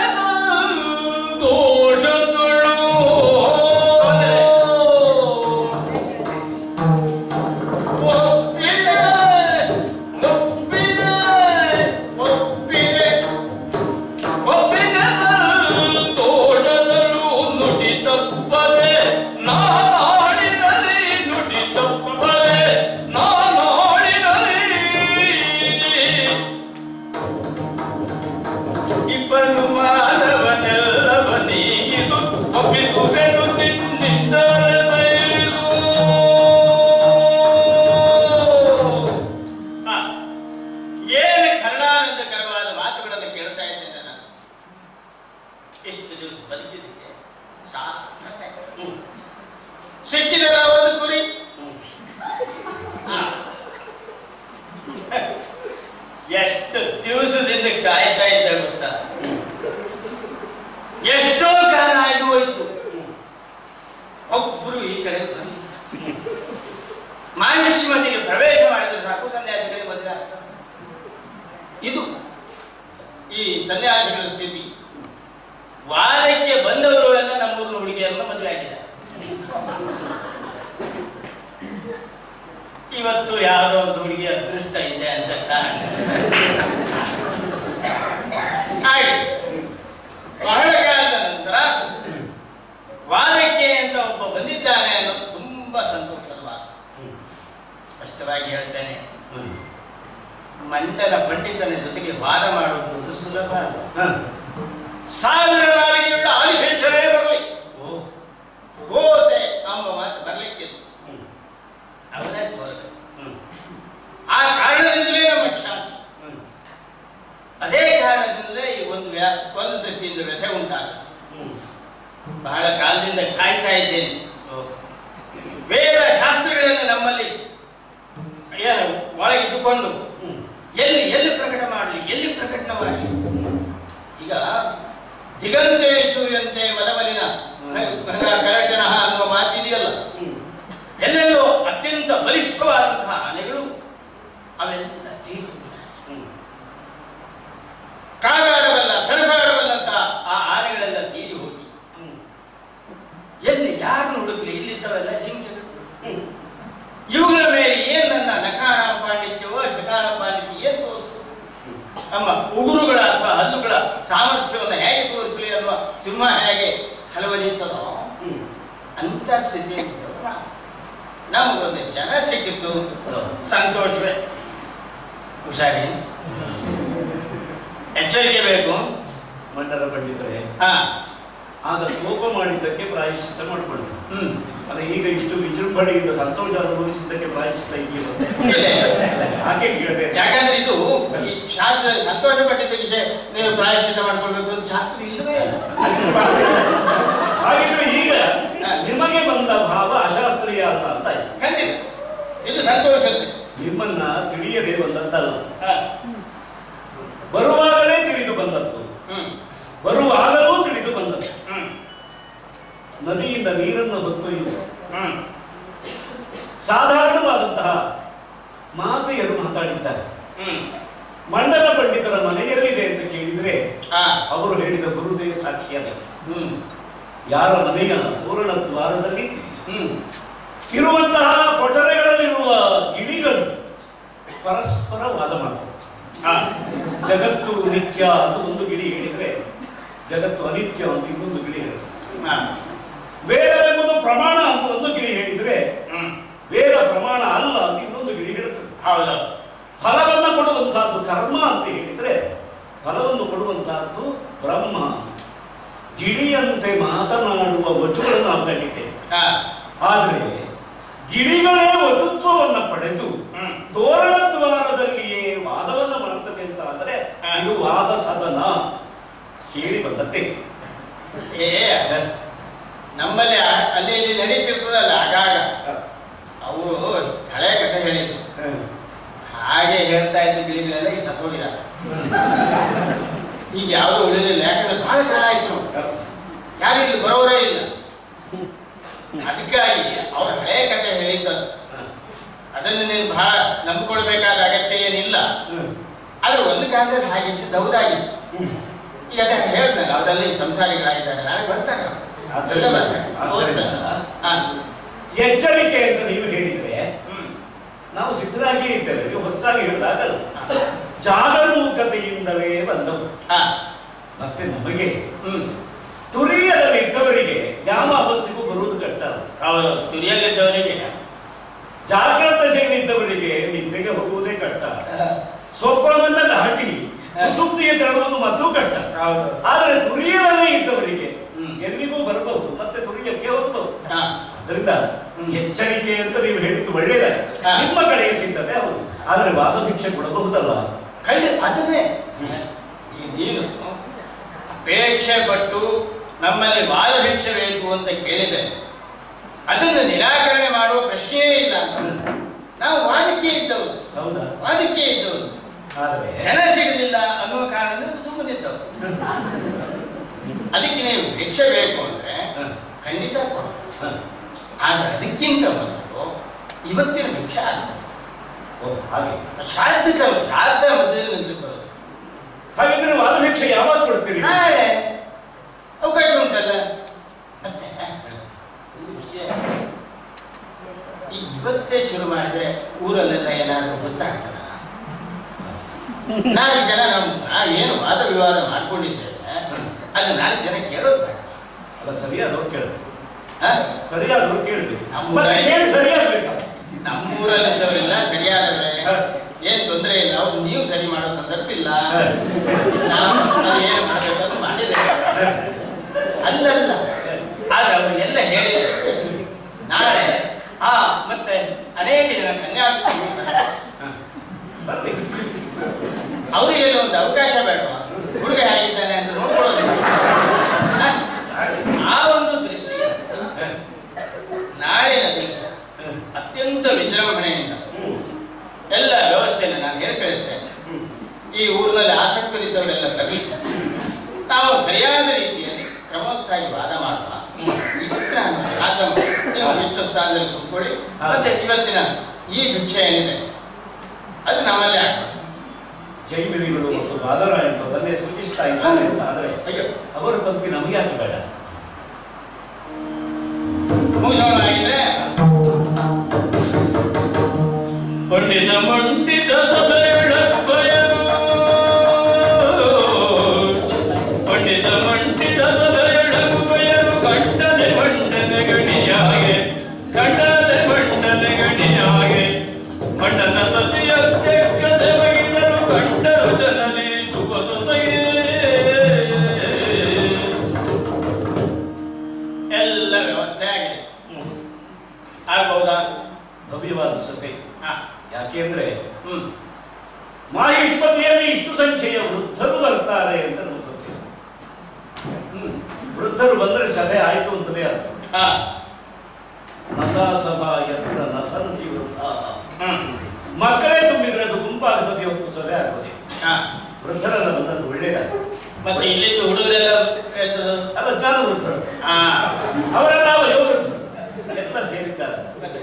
ಸಂತೋಷದಳು ಒಪ್ಪಿದೆ ಒಪ್ಪಿದೆ ಒಪ್ಪಿದೆ ಒಪ್ಪಿದ ಸಂತೋಷದಳು ನುಡಿ ತಪ್ಪದೆ ನಾನಾಡಿನಲ್ಲಿ ನುಡಿ ತಪ್ಪದೆ ನಾನಾಡಿನಲ್ಲಿ ಇಬ್ಬರು ಮಾನವನೆಲ್ಲವ ನೀಗಿಸು ಒಪ್ಪಿಸುವೆನು ನಿನ್ನಿಂದಲೇ ಸೈರಿಸು ಹಾ. ಏನು ಕರುಣಾನಂದಕರವಾದ ಮಾತುಗಳನ್ನು ಕೇಳ್ತಾ ಇದ್ದೇನೆ ನಾನು ಇಷ್ಟು ದಿವಸ ಬದುಕಿದ್ದಕ್ಕೆ ಸಾರ್ಥಕ ಹ್ಮ್. ಸಿಕ್ಕಿದರ ಒಂದು ಕುರಿ ಹ್ಮ್. ಹಾ. ಎಷ್ಟು ದಿವಸದಿಂದ ಕಾಯ್ತಾ ಇದ್ದ ಗೊತ್ತಾ ಎಷ್ಟೋ ಕಾಲ ಆಯ್ತು ಹೋಯ್ತು ಒಬ್ಬರು ಈ ಕಡೆ ಬರಲಿಲ್ಲ ಮಾನುಷ್ಯಮತಿಗೆ ಪ್ರವೇಶ ಮಾಡಿದ್ರೆ ಸಾಕು ಸನ್ಯಾಸಿಗಳಿಗೆ ಮದುವೆ ಆಗ್ತದೆ ಇದು ಈ ಸನ್ಯಾಸಿಗಳ ಸ್ಥಿತಿ ವಾರಕ್ಕೆ ಬಂದವರು ಎಲ್ಲ ನಮ್ಮೂರಿನ ಹುಡುಗಿಯರನ್ನ ಮದುವೆ ಆಗಿದ್ದಾರೆ ಇವತ್ತು ಯಾವುದೋ ಒಂದು ಹುಡುಗಿ ಅದೃಷ್ಟ ಇದೆ ಅಂತ ಕಾರಣ ಆಯ್ತು ಬಹಳ ಕಾಲದ ನಂತರ ವಾದಕ್ಕೆ ಅಂತ ಒಬ್ಬ ಬಂದಿದ್ದಾನೆ ಅನ್ನೋದು ತುಂಬಾ ಸಂತೋಷದ ಮಾತು ಹ್ಮ್. ಸ್ಪಷ್ಟವಾಗಿ ಹೇಳ್ತೇನೆ ಹ್ಮ್. ಮಂಡಲ ಪಂಡಿತನ ಜೊತೆಗೆ ವಾದ ಮಾಡುವುದು ಸುಲಭ ಅಲ್ಲ ಹ. ಸಾವಿರ ನಾಲಿಗೆಯುಳ್ಳ ಆದಿಶೇಷರೇ ಬರಲಿ ಓ. ಹೋದೆ ಎಂಬ ಮಾತು ಬರಲಿಕ್ಕೆ ಹ್ಮ್. ಅವನೇ ಸ್ವರ್ಗ ಹ್ಮ್. ಆ ಕಾರಣದಿಂದಲೇ ನಮ್ಮ ಖ್ಯಾತಿ ಹ್ಮ್. ಅದೇ ಕಾರಣದಿಂದಲೇ ಈ ಒಂದು ವ್ಯಾ ಒಂದು ದೃಷ್ಟಿಯಿಂದ ವ್ಯಥೆ ಉಂಟಾಗುತ್ತೆ ಹ್ಮ್. ಬಹಳ ಕಾಲದಿಂದ ಕಾಯ್ತಾ ಇದ್ದೇನೆ ಓ. ವೇದ ಶಾಸ್ತ್ರಗಳನ್ನು ನಮ್ಮಲ್ಲಿ ಏನು ಒಳಗಿದ್ದುಕೊಂಡು ಹ್ಮ್. ಎಲ್ಲಿ ಎಲ್ಲಿ ಪ್ರಕಟ ಮಾಡಲಿ ಎಲ್ಲಿ ಪ್ರಕಟಣೆ ಮಾಡಲಿ ಈಗ ದಿಗಂತೇಶೂಯಂತೆ ಮದಮಲಿನ ಕರಟನ ಅನ್ನುವ ಮಾತಿದೆಯಲ್ಲ ಹ್ಮ್. ಎಲ್ಲೆಲ್ಲೋ ಅತ್ಯಂತ ಬಲಿಷ್ಠವಾದಂತಹ ಆನೆಗಳು ಅವೆಲ್ಲ ತೀರು ಹ್ಮ್. ಕಾದಾಡಬಲ್ಲ ಸರಸಾಡಬಲ್ಲಂತಹ ಆ ಆನೆಗಳೆಲ್ಲ ತೀರಿ ಹೋಗಿ ಹ್ಮ್. ಎಲ್ಲಿ ಯಾರನ್ನು ಹುಡುಕ್ಲಿ ಇಲ್ಲಿದ್ದವೆಲ್ಲ ಜಿಂಕೆಗಳು ಹ್ಮ್. ಇವುಗಳ ಮೇಲೆ ಏನ್ ನನ್ನ ನಕಾರ ಪಾಂಡಿತ್ಯವೋ ಶಕಾರ ಪಾಂಡಿತ್ಯ ಏನ್ ತೋರಿಸ್ತು ನಮ್ಮ ಉಗುರುಗಳ ಅಥವಾ ಹಲ್ಲುಗಳ ಸಾಮರ್ಥ್ಯವನ್ನು ಹೇಗೆ ತೋರಿಸಲಿ ಅನ್ನುವ ಸಿಂಹ ಹೇಗೆ ಹಲವಲಿರ್ತದೋ ಹ್ಮ್. ಅಂತ ಸ್ಥಿತಿ ನಮಗೊಂದು ಜನ ಸಿಕ್ಕಿತ್ತು ಹೌದು. ಸಂತೋಷವೇ ಹುಷಾರಿ ಎಚ್ಚರಿಕೆ ಬೇಕು ಮಂಡಲ ಪಂಡಿತರೆ ಹಾ ಆಗ ಕೋಪ ಮಾಡಿದ್ದಕ್ಕೆ ಪ್ರಾಯಶ್ಚಿತ್ತ ಮಾಡಿಕೊಂಡ್ರು ಹ್ಮ್ ಅಲ್ಲ ಈಗ ಇಷ್ಟು ವಿಜೃಂಭಣೆಯಿಂದ ಸಂತೋಷ ಅನುಭವಿಸಿದ್ದಕ್ಕೆ ಪ್ರಾಯಶ್ಚಿತ್ತ ಇದೆಯಲ್ಲ ಇದೆ. ಹಾಗೆ ಕೇಳಿದೆ ಯಾಕಂದ್ರೆ ಇದು ಈ ಶಾಸ್ತ್ರ ಸಂತೋಷ ಪಟ್ಟಿದ್ದ ವಿಷಯ ನೀವು ಪ್ರಾಯಶ್ಚಿತ ಮಾಡ್ಕೊಳ್ಬೇಕು ಅಂತ ಶಾಸ್ತ್ರ ಇಲ್ಲವೇ ಇಲ್ಲ ಹಾಗಿದ್ರೆ ಈಗ ನಿಮಗೆ ಬಂದ ಭಾವ ಅಶಾಸ್ತ್ರೀಯ ಅಲ್ಲ ಅಂತ ಆಯ್ತು. ಖಂಡಿತ ಇದು ಸಂತೋಷದ್ದು ನಿಮ್ಮನ್ನ ತಿಳಿಯದೆ ಬಂದದ್ದಲ್ಲ ಹಾ. ಬರುವಾಗಲೇ ತಿಳಿದು ಬಂದದ್ದು ಹ್ಮ್ ಬರುವಾಗಲೂ ತಿಳಿದು ಬಂದದ್ದು ಹ್ಮ್ ನದಿಯಿಂದ ನೀರನ್ನು ಹೊತ್ತೊಯ್ಯುವ ಹ್ಮ್ ಸಾಧಾರಣವಾದಂತಹ ಮಾತೆಯರು ಮಾತಾಡಿದ್ದಾರೆ ಹ್ಮ್ ಮಂಡಲ ಪಂಡಿತರ ಮನೆಯಲ್ಲಿದೆ ಅಂತ ಕೇಳಿದ್ರೆ ಹಾ ಅವರು ಹೇಳಿದ ಗುರುದೇ ಸಾಕ್ಷಿಯಾದ ಹ್ಮ್ ಯಾರ ಮನೆಯ ತೋರಣ ದ್ವಾರದಲ್ಲಿ ಹ್ಮ್ ಇರುವಂತಹ ಕೊಠರೆಗಳಲ್ಲಿರುವ ಗಿಳಿಗಳು ಪರಸ್ಪರ ವಾದ ಮಾಡ್ತವೆ ಹಾ ಜಗತ್ತು ನಿತ್ಯ ಅಂತ ಒಂದು ಗಿಳಿ ಹೇಳಿದ್ರೆ ಜಗತ್ತು ಅನಿತ್ಯ ಅಂತ ಇನ್ನೊಂದು ಗಿಳಿ ಹೇಳುತ್ತೆ ಹಾ ವೇದವೆಂಬುದು ಪ್ರಮಾಣ ಅಂತ ಒಂದು ಗಿಳಿ ಹೇಳಿದ್ರೆ ಹ್ಮ್ ವೇದ ಪ್ರಮಾಣ ಅಲ್ಲ ಅಂತ ಇನ್ನೊಂದು ಗಿಳಿ ಹೇಳುತ್ತದೆ ಹೌದು ಫಲವನ್ನು ಕೊಡುವಂತಹದ್ದು ಕರ್ಮ ಅಂತ ಹೇಳಿದ್ರೆ ಫಲವನ್ನು ಕೊಡುವಂತಹದ್ದು ಬ್ರಹ್ಮ ಗಿಳಿಯಂತೆ ಮಾತನಾಡುವ ವಚುಗಳನ್ನು ನಾವು ಕಂಡಿದ್ದೇವೆ ಹಾ ಆದರೆ ಗಿಳಿಗಳೇ ವಟುತ್ವವನ್ನ ಪಡೆದು ಹ್ಮ್ ತೋರಣ ದ್ವಾರದಲ್ಲಿಯೇ ವಾದವನ್ನ ಮಾಡ್ತವೆ ಅಂತ ಆದರೆ ಹಾ. ಇದು ವಾದ ಸದನ ಕೇಳಿ ಬಂದದ್ದೇ ಏ ನಮ್ಮಲ್ಲಿ ಆ- ಅಲ್ಲಿ ಇಲ್ಲಿ ನಡೀತಿರ್ತದಲ್ಲ ಆಗಾಗ ಅವರು ಹಳೆ ಕಥೆ ಹೇಳಿದ್ರು ಹಾಗೆ ಹೇಳ್ತಾ ಇದ್ದ ಗಿಳಿಗಳೆಲ್ಲ ಈಗ ಸತ್ತೋಗಿಲ್ಲ ಈಗ ಯಾವುದು ಉಳಿಲಿಲ್ಲ ಯಾಕಂದ್ರೆ ಬಹಳ ಕಾಲ ಆಯ್ತು ಯಾರು ಇಲ್ಲಿ ಬರೋರೇ ಇಲ್ಲ ಅದಕ್ಕಾಗಿ ಅವ್ರ ಹಳೆ ಕಥೆ ಹೇಳಿದ್ದದು ಅದನ್ನು ನೀನು ಬಹಳ ನಂಬಿಕೊಳ್ಬೇಕಾದ ಅಗತ್ಯ ಏನಿಲ್ಲ ಆದ್ರೆ ಒಂದು ಕಾಲದಲ್ಲಿ ಹಾಗಿದ್ದು ಹೌದಾಗಿತ್ತು ಈಗ ಅದೇ ಹೇಳ್ತಾರೆ ಅವರೆಲ್ಲ ಈ ಸಂಸಾರಿಗಳಾಗಿದ್ದಾರೆ ನಾಳೆ ಬರ್ತಾರೆ ಅವ್ರು. ಎಲ್ಲ ಬರ್ತಾರೆ ಆದ್ದರಿಂದ ಹಾ. ಎಚ್ಚರಿಕೆ ಅಂತ ನೀವು ಹೇಳಿದ್ರೆ ಹ್ಮ್. ನಾವು ಸಿದ್ಧರಾಗಿ ಇದ್ದೇವೆ ನೀವು ಹೊಸದಾಗಿ ಹೇಳಿದಾಗಲ್ಲ ಜಾಗರೂಕತೆಯಿಂದಲೇ ಬಂದವು ಹಾ. ಮತ್ತೆ ನಮಗೆ ಹ್ಮ್. ತುರಿಯದಲ್ಲಿ ಇದ್ದವರಿಗೆ ಯಾವ ಅವಸ್ಥೆಗೂ ಬರುವುದು ಕಷ್ಟ ಅಲ್ಲ. ಹೌದು ತುರಿಯಲ್ಲಿದ್ದವರಿಗೆ ಜಾಗ್ರತೆಯಲ್ಲಿದ್ದವರಿಗೆ ನಿದ್ದೆಗೆ ಹೋಗುವುದೇ ಕಷ್ಟ ಸ್ವಪ್ನವನ್ನ ದಾಟಿ ಸುಸುಪ್ತಿಗೆ ತೆರಳುವುದು ಮತ್ತೂ ಕಷ್ಟ ಹೌದು ಆದರೆ ತುರಿಯದಲ್ಲೇ ಇದ್ದವರಿಗೆ ಹ್ಮ್. ಎಲ್ಲಿಗೂ ಬರಬಹುದು ಮತ್ತೆ ತುರಿಯಕ್ಕೆ ಹೋಗಬಹುದು ಹಾ. ಅದರಿಂದ ಹ್ಮ್. ಎಚ್ಚರಿಕೆ ಅಂತ ನೀವು ಹೇಳಿದ್ದು ಒಳ್ಳೆಯದೇ ಹಾ. ನಿಮ್ಮ ಕಡೆಯ ಸಿದ್ಧತೆ ಹೌದು ಆದರೆ ವಾದ ಭಿಕ್ಷೆ ಕೊಡಬಹುದಲ್ಲ ಖಂಡಿತ ಅದನ್ನೇ ಈ ನೀನು ಅಪೇಕ್ಷೆ ಪಟ್ಟು ನಮ್ಮಲ್ಲಿ ವಾದ ಭಿಕ್ಷೆ ಬೇಕು ಅಂತ ಕೇಳಿದೆ ಅದನ್ನು ನಿರಾಕರಣೆ ಮಾಡುವ ಪ್ರಶ್ನೆಯೇ ಇಲ್ಲ ನಾವು ವಾದಕ್ಕೆ ಇದ್ದವರು ಹೌದಾ ವಾದಕ್ಕೆ ಇದ್ದವರು ಆದರೆ ಜನ ಸಿಗಲಿಲ್ಲ ಅನ್ನುವ ಕಾರಣದಿಂದ ಸುಮ್ಮನಿದ್ದವರು ಅದಕ್ಕೆ ನೀವು ಭಿಕ್ಷೆ ಬೇಕು ಅಂದ್ರೆ ಹ, ಖಂಡಿತ ಕೊಡು ಹ. ಆದ್ರೆ ಅದಕ್ಕಿಂತ ಮೊದಲು ಇವತ್ತಿನ ಭಿಕ್ಷೆ ಆಗ್ತದೆ ಓ, ಹಾಗೆ ಶ್ರಾದ್ದ ಶ್ರಾದ್ದ ಮೊದಲು ನಿಲ್ಲಿಸ್ಲಿಕ್ಕೆ ಬರೋದು ಹಾಗಿದ್ರೆ ವಾದ ಭಿಕ್ಷೆ ಯಾವಾಗ ಕೊಡ್ತೀರಿ ನಾಳೆ ಅವಕಾಶ ಉಂಟಲ್ಲ ಮತ್ತೆ ಒಂದು ವಿಷಯ ಈಗ ಇವತ್ತೇ ಶುರು ಮಾಡಿದ್ರೆ ಊರಲ್ಲೆಲ್ಲ ಏನಾದರೂ ಗೊತ್ತಾಗ್ತದ ನಾಲ್ಕು ಜನ ನಾವು ನಾವೇನು ವಾದ ವಿವಾದ ಮಾಡ್ಕೊಂಡಿದ್ದೇವೆ ಅದು ನಾಲ್ಕು ಜನ ಕೇಳೋದು ಬೇಡ ಅಲ್ಲ ಸರಿಯಾದವ್ರು ಕೇಳಬೇಕು ಹ? ಸರಿಯಾದವ್ರು ಕೇಳಬೇಕು ನಮ್ಮ ಮತ್ತೆ ಊರಲ್ಲಿ- ಕೇಳಿ ಸರಿಯಾಗ್ಬೇಕಾ ನಮ್ಮೂರಲ್ಲಿದ್ದವರೆಲ್ಲ ಸರಿಯಾದವ್ರೆ ಏನ್ ತೊಂದರೆ ಇಲ್ಲ ಅವ್ರು ನೀವು ಸರಿ ಮಾಡೋ ಸಂದರ್ಭ ಇಲ್ಲ ನಾವು ಏನು ಮಾಡಬೇಕಂತ ಮಾಡಿದ್ದೇವೆ ಅಲ್ಲಲ್ಲ ಆದ್ರೆ ಅವರಿಗೆಲ್ಲ ಹೇಳಿದ್ರು ನಾಳೆ ಆ ಮತ್ತೆ ಅನೇಕ ಜನ ಕನ್ಯಾಕುಮಾರಿ ಬರ್ಲಿ ಅವರಿಗೆಲ್ಲ ಒಂದು ಅವಕಾಶ ಬೇಡವಾ ಹುಡುಗ ಹೇಗಿದ್ದಾನೆ ಅಂತ ನೋಡ್ಕೊಳ್ಳೋದು ಹ? ಆ ಒಂದು ದೃಷ್ಟಿಗೆ ನಾಳಿನ ದಿವಸ ಅತ್ಯಂತ ವಿಜೃಂಭಣೆಯಿಂದ ಹ್ಮ್. ಎಲ್ಲ ವ್ಯವಸ್ಥೆಯನ್ನು ನಾನು ಹೇಳಿ ಕಳಿಸ್ತೇನೆ ಈ ಊರಿನಲ್ಲಿ ಆಸಕ್ತರಿದ್ದವರೆಲ್ಲ ಬರಲಿ ನಾವು ಸರಿಯಾದ ರೀತಿಯಲ್ಲಿ ಕ್ರಮವತ್ತಾಗಿ ವಾದ ಮಾಡುವ ಇವತ್ತಿನ ವಾದ ಮಾಡಿ, ನೀವು ವಿಷ್ಣು ಸ್ಥಾನದಲ್ಲಿ ಕೂತ್ಕೊಳ್ಳಿ ಮತ್ತೆ ಇವತ್ತಿನ ಈ ಭಿಕ್ಷೆ ಏನಿದೆ ಅದು ನಮ್ಮಲ್ಲಿ ಆಗ್ತದೆ ಜೈಮಿನಿಗಳು ಮತ್ತು ಬಾದರಾಯಣರು ಅದನ್ನೇ ಸೂಚಿಸ್ತಾ ಇದ್ದಾರೆ ಅಂತ ಆದರೆ ಅಯ್ಯೋ ಅವರ ಪಂಕ್ತಿ ನಮಗೆ ಯಾಕೆ ಬೇಡ ಮುಗಿಸೋಣ ಆಗಿದ್ರೆ ಪಂಡಿತ ಮಂಡಿತ ಸಭೆಯೊಳಪ್ಪಯರು ಪಂಡಿತ ಮಂಡಿತ ಸಭೆಯೊಳಪ್ಪಯರು ಕಂಡದೆ ಮಂಡನೆ ಗಣಿಯಾಗೆ ಕಂಡದೆ ಮಂಡನೆ ಗಣಿಯಾಗೆ ಮಂಡನ ಸತಿಯ ಅಧ್ಯಕ್ಷತೆ ವಹಿಸಲು ಕಂಡರು ಜನನೇ ಶುಭ ಸೈನ್ಯ ಭವ್ಯವಾದ ಸಭೆ ಹಾ ಯಾಕೆಂದ್ರೆ ಹ್ಮ್ ಮಾಹಿಷ್ಪತಿಯಲ್ಲಿ ಇಷ್ಟು ಸಂಖ್ಯೆಯ ವೃದ್ಧರು ಬರ್ತಾರೆ ಅಂತ ನಮ್ಗೆ ಗೊತ್ತಿಲ್ಲ ಹ್ಮ್ ವೃದ್ಧರು ಬಂದರೆ ಸಭೆ ಆಯ್ತು ಅಂತಲೇ ಅರ್ಥ ಹಾ ನಸಾ ಸಭಾ ಯತ್ರ ನಸಂತಿ ವೃದ್ಧ ಹ್ಮ್ ಮಕ್ಕಳೇ ತುಂಬಿದ್ರೆ ಅದು ಗುಂಪಾಗದೆ ಹೊತ್ತು ಸಭೆ ಆಗೋದೆ ಹಾ ವೃದ್ಧರೆಲ್ಲ ಬಂದದ್ದು ಒಳ್ಳೇದಾಗ್ತದೆ ಮತ್ತೆ ಇಲ್ಲಿದ್ದು ಹುಡುಗರೆಲ್ಲ ಹೇಳ್ತದ ಅಲ್ಲ ಜ್ಞಾನ ವೃದ್ಧರು ಹಾ ಅವರೆಲ್ಲ ವಯೋವೃದ್ಧರು ಎಲ್ಲ ಸೇರಿದ್ದಾರೆ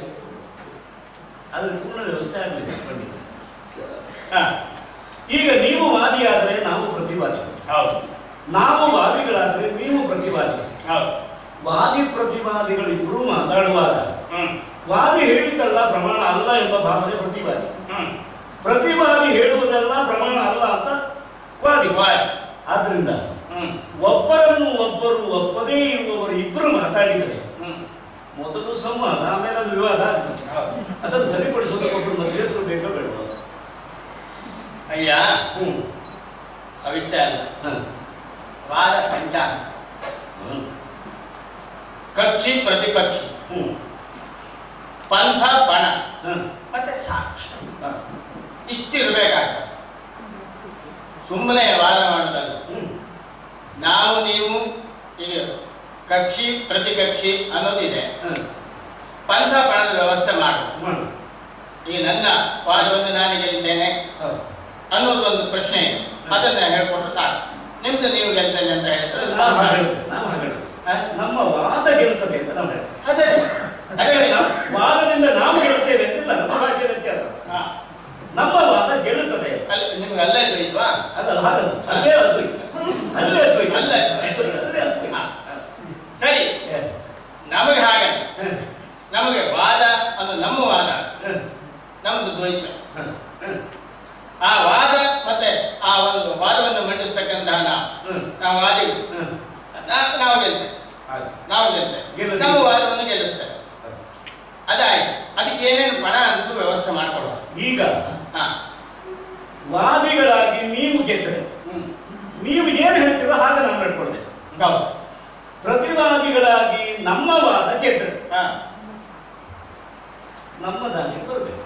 ಅದ್ರ ಪೂರ್ಣ ವ್ಯವಸ್ಥೆ ಆಗಲಿದೆ ಖಂಡಿತ ಹಾ ಈಗ ನೀವು ವಾದಿಯಾದರೆ ನಾವು ಪ್ರತಿವಾದಿ ಹೌದು ನಾವು ವಾದಿಗಳಾದರೆ ನೀವು ಪ್ರತಿವಾದಿ ಹೌದು ವಾದಿ ಪ್ರತಿವಾದಿಗಳು ಇಬ್ಬರೂ ಮಾತಾಡುವಾಗ ಹ್ಮ್ ವಾದಿ ಹೇಳಿದ್ದಲ್ಲ ಪ್ರಮಾಣ ಅಲ್ಲ ಎಂಬ ಭಾವನೆ ಪ್ರತಿವಾದಿ ಹ್ಮ್ ಪ್ರತಿವಾದಿ ಹೇಳುವುದೆಲ್ಲ ಪ್ರಮಾಣ ಅಲ್ಲ ಅಂತ ವಾದಿ ವಾಯ್. ಆದ್ರಿಂದ ಹ್ಮ್ ಒಬ್ಬರನ್ನು ಒಬ್ಬರು ಒಪ್ಪದೇ ಇರುವವರು ಇಬ್ಬರು ಮಾತಾಡಿದರೆ ಹ್ಮ್ ಮೊದಲು ಸಂವಾದ ಆಮೇಲೆ ಅದು ವಿವಾದ ಆಗ್ತದೆ ಅದನ್ನು ಸರಿಪಡಿಸೋದಕ್ಕೆ ಒಬ್ಬರು ಮಧ್ಯಸ್ಥರು ಬೇಕೋ ಬೇಡವಾ ಅಯ್ಯ ಹ್ಮ್ ಅವಿಷ್ಟೇ ಅಲ್ಲ ಹ. ವಾದ ಪಂಚಾಂಗ ಹ್ಮ್. ಕಕ್ಷಿ ಪ್ರತಿಪಕ್ಷಿ ಹ್ಮ್. ಪಂಥ ಬಣ ಹ. ಮತ್ತೆ ಸಾಕ್ಷಿ ಹ. ಇಷ್ಟಿರ್ಬೇಕಾಗ್ತದೆ ಸುಮ್ಮನೆ ವಾದ ಮಾಡೋದಲ್ಲ ಹ್ಮ್. ನಾವು ನೀವು ಈಗ ಕಕ್ಷಿ ಪ್ರತಿಕಕ್ಷಿ ಅನ್ನೋದಿದೆ ಹ. ಪಂಥ ಬಣದ ವ್ಯವಸ್ಥೆ ಮಾಡು ಮಾಡು. ಈಗ ನನ್ನ ವಾದವನ್ನು ನಾನು ಗೆಲ್ಲಿದ್ದೇನೆ ಹೌದು. ಅನ್ನೋದೊಂದು ಪ್ರಶ್ನೆ ಇದೆ ಅದನ್ನ ಹೇಳ್ಕೊಟ್ರೆ ಸಾಕು ನಿಮ್ದು ನೀವು ಗೆಲ್ತೇನೆ ಅಂತ ಹೇಳಿದ್ರೆ ನಾವು ಸಾಕು. ಹೇಳುದು, ನಾವು ಹೇಳುದು. ಹ? ನಮ್ಮ ವಾದ ಗೆಲ್ತದೆ ಅಂತ ನಾವು ಹೇಳ್ತೇವೆ ಅದೇ ಅದೇ ನಾವು ವಾದದಿಂದ ನಾವು ಗೆಲ್ತೇವೆ ಅಂತಿಲ್ಲ ನಮ್ಮ ಭಾಷೆ ವ್ಯತ್ಯಾಸ ಹಾ. ನಮ್ಮ ವಾದ ಗೆಲ್ಲುತ್ತದೆ ಅಲ್ಲಿ ನಿಮ್ಗೆ ಅಲ್ಲೇ ಇಲ್ವಾ ಅದಲ್ಲ ಹಾಗಲ್ಲ ಅಲ್ಲೇ ಅದ್ವೈತ ಅಲ್ಲೇ ಅದ್ವೈತ ಅಲ್ಲೇ. ಅಲ್ಲೇ ಅದ್ವೈತ. ಹಾ. ಸರಿ ಹ. ನಮಗೆ ಹಾಗೆ ಹ. ನಮಗೆ ವಾದ ಅನ್ನೋ ನಮ್ಮ ವಾದ ಹ. ನಮ್ದು ದ್ವೈತ ಹ. ಹ. ಆ ವಾದ ಮತ್ತೆ ಆ ಒಂದು ವಾದವನ್ನು ಮಂಡಿಸ್ತಕ್ಕಂತಹ ನಾವು ಹ. ನಾವು ವಾದಿ ಹ. ನಾವು ಗೆಲ್ತೇವೆ ಹಾಗೆ. ನಾವು ಗೆಲ್ತೇವೆ ಗೆಲ್ಲಲಿ. ನಾವು ವಾದವನ್ನು ಗೆಲ್ಲಿಸ್ತೇವೆ ಅದಾಯ್ತು ಅದಕ್ಕೆ ಏನೇನು ಪಣ ಅಂತ ವ್ಯವಸ್ಥೆ ಮಾಡ್ಕೊಳ್ಳುವ ಈಗ ಹಾ ವಾದಿಗಳಾಗಿ ನೀವು ಗೆದ್ದರೆ ಹ್ಮ್ ನೀವು ಏನು ಹೇಳ್ತೀರೋ ಹಾಗೆ ನಾವು ನಡ್ಕೊಳ್ತೇವೆ ಹೌದು ಪ್ರತಿವಾದಿಗಳಾಗಿ ನಮ್ಮ ವಾದ ಗೆದ್ದರೆ ಹಾ ನಮ್ಮದಾಗಿ ಬರಬೇಕು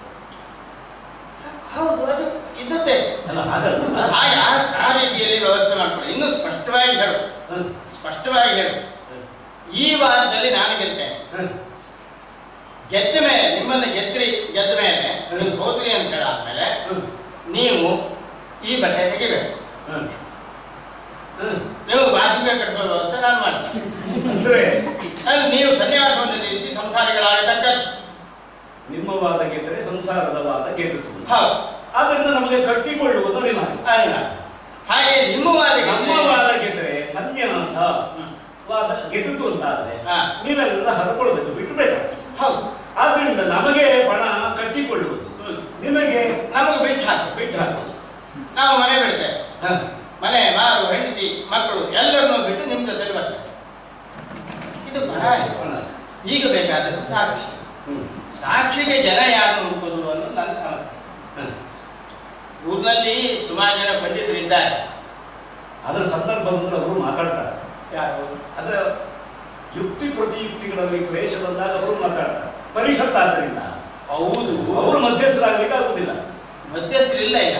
ಹೌದು ಅದು ಇದ್ದದ್ದೇ ಅಲ್ಲ ಹಾಗಲ್ಲ ಹಾಗೆ ಆ- ಆ ರೀತಿಯಲ್ಲಿ ವ್ಯವಸ್ಥೆ ಮಾಡ್ಕೊಳ್ಳಿ ಇನ್ನು ಸ್ಪಷ್ಟವಾಗಿ ಹೇಳು ಹ. ಸ್ಪಷ್ಟವಾಗಿ ಹೇಳು ಈ ವಾರದಲ್ಲಿ ನಾನು ಗೆಲ್ತೇನೆ ಹ. ಗೆದ್ದ ಮೇಲೆ ನಿಮ್ಮನ್ನು ಗೆದ್ರಿ ಗೆದ್ದ ಮೇಲೆ ನೀವು ಸೋತ್ರಿ ಅಂತ ಹೇಳಾದ್ಮೇಲೆ ಹ. ನೀವು ಈ ಬಟ್ಟೆ ತೆಗಿಬೇಕು ಹ. ಹ. ನೀವು ವಾಸಿಗೆ ಕಟ್ಟಿಸೋ ವ್ಯವಸ್ಥೆ ನಾನು ಮಾಡ್ತೇನೆ ಅಂದ್ರೆ ಅಲ್ಲಿ ನೀವು ಸನ್ಯಾಸವನ್ನು ನಿಲ್ಲಿಸಿ ಸಂಸಾರಿಗಳಾಗತಕ್ಕದ್ದು ನಿಮ್ಮ ವಾದ ಗೆದ್ದರೆ ಸಂಸಾರದ ವಾದ ಗೆದ್ದಿತು ಹೌದು ಆದ್ರಿಂದ ನಮಗೆ ಕಟ್ಟಿಕೊಳ್ಳುವುದು ಅನಿವಾರ್ಯ ಅಲ್ಲ. ಹಾಗೆ ನಿಮ್ಮ ವಾದಕ್ಕೆ ನಮ್ಮ ವಾದ ಗೆದ್ದರೆ ಸನ್ಯಾಸ ಹ್ಮ್. ವಾದ ಗೆದ್ದಿತು ಅಂತಾದ್ರೆ ಹಾ. ನೀವೆಲ್ಲ ಹರ್ಕೊಳ್ಬೇಕು ಬಿಟ್ಟು ಬೇಕಾಗ್ತದೆ ಹೌದು ಆದ್ರಿಂದ ನಮಗೆ ಪಣ ಕಟ್ಟಿಕೊಳ್ಳುವುದು ಹ್ಮ್. ನಿಮಗೆ ನಮಗೆ ಬಿಟ್ಟು ಹಾಕಿ ಬಿಟ್ಟು ಹಾಕುವುದು ನಾವು ಮನೆ ಬಿಡ್ತೇವೆ ಹ. ಮನೆ ಮಾರು ಹೆಂಡತಿ ಮಕ್ಕಳು ಎಲ್ಲರನ್ನೂ ಬಿಟ್ಟು ನಿಮ್ಮ ಜೊತೆಲಿ ಬರ್ತೇವೆ ಇದು ಬಹಳ ಆಯ್ತು. ಪಣ. ಈಗ ಬೇಕಾದದ್ದು ಸಾಕ್ಷಿ ಹ್ಮ್. ಸಾಕ್ಷಿಗೆ ಜನ ಯಾರನ್ನು ಹುಡುಕೋದು ಅನ್ನೋದು ನನ್ನ ಸಮಸ್ಯೆ ಹ. ಊರಿನಲ್ಲಿ ಸುಮಾರು ಜನ ಪಂಡಿತರು ಇದ್ದಾರೆ ಅದರ ಸಂದರ್ಭ ಬಂದ್ರೆ ಅವರು ಮಾತಾಡ್ತಾರೆ ಯಾರು ಅದರ ಯುಕ್ತಿ ಪ್ರತಿಯುಕ್ತಿಗಳಲ್ಲಿ ಕ್ಲೇಶ ಬಂದಾಗ ಅವರು ಮಾತಾಡ್ತಾರೆ ಪರಿಷತ್ ಆದ್ದರಿಂದ ಹೌದು ಅವರು ಮಧ್ಯಸ್ಥರಾಗಲಿಕ್ಕೆ ಆಗುದಿಲ್ಲ ಮಧ್ಯಸ್ಥರಿಲ್ಲ ಈಗ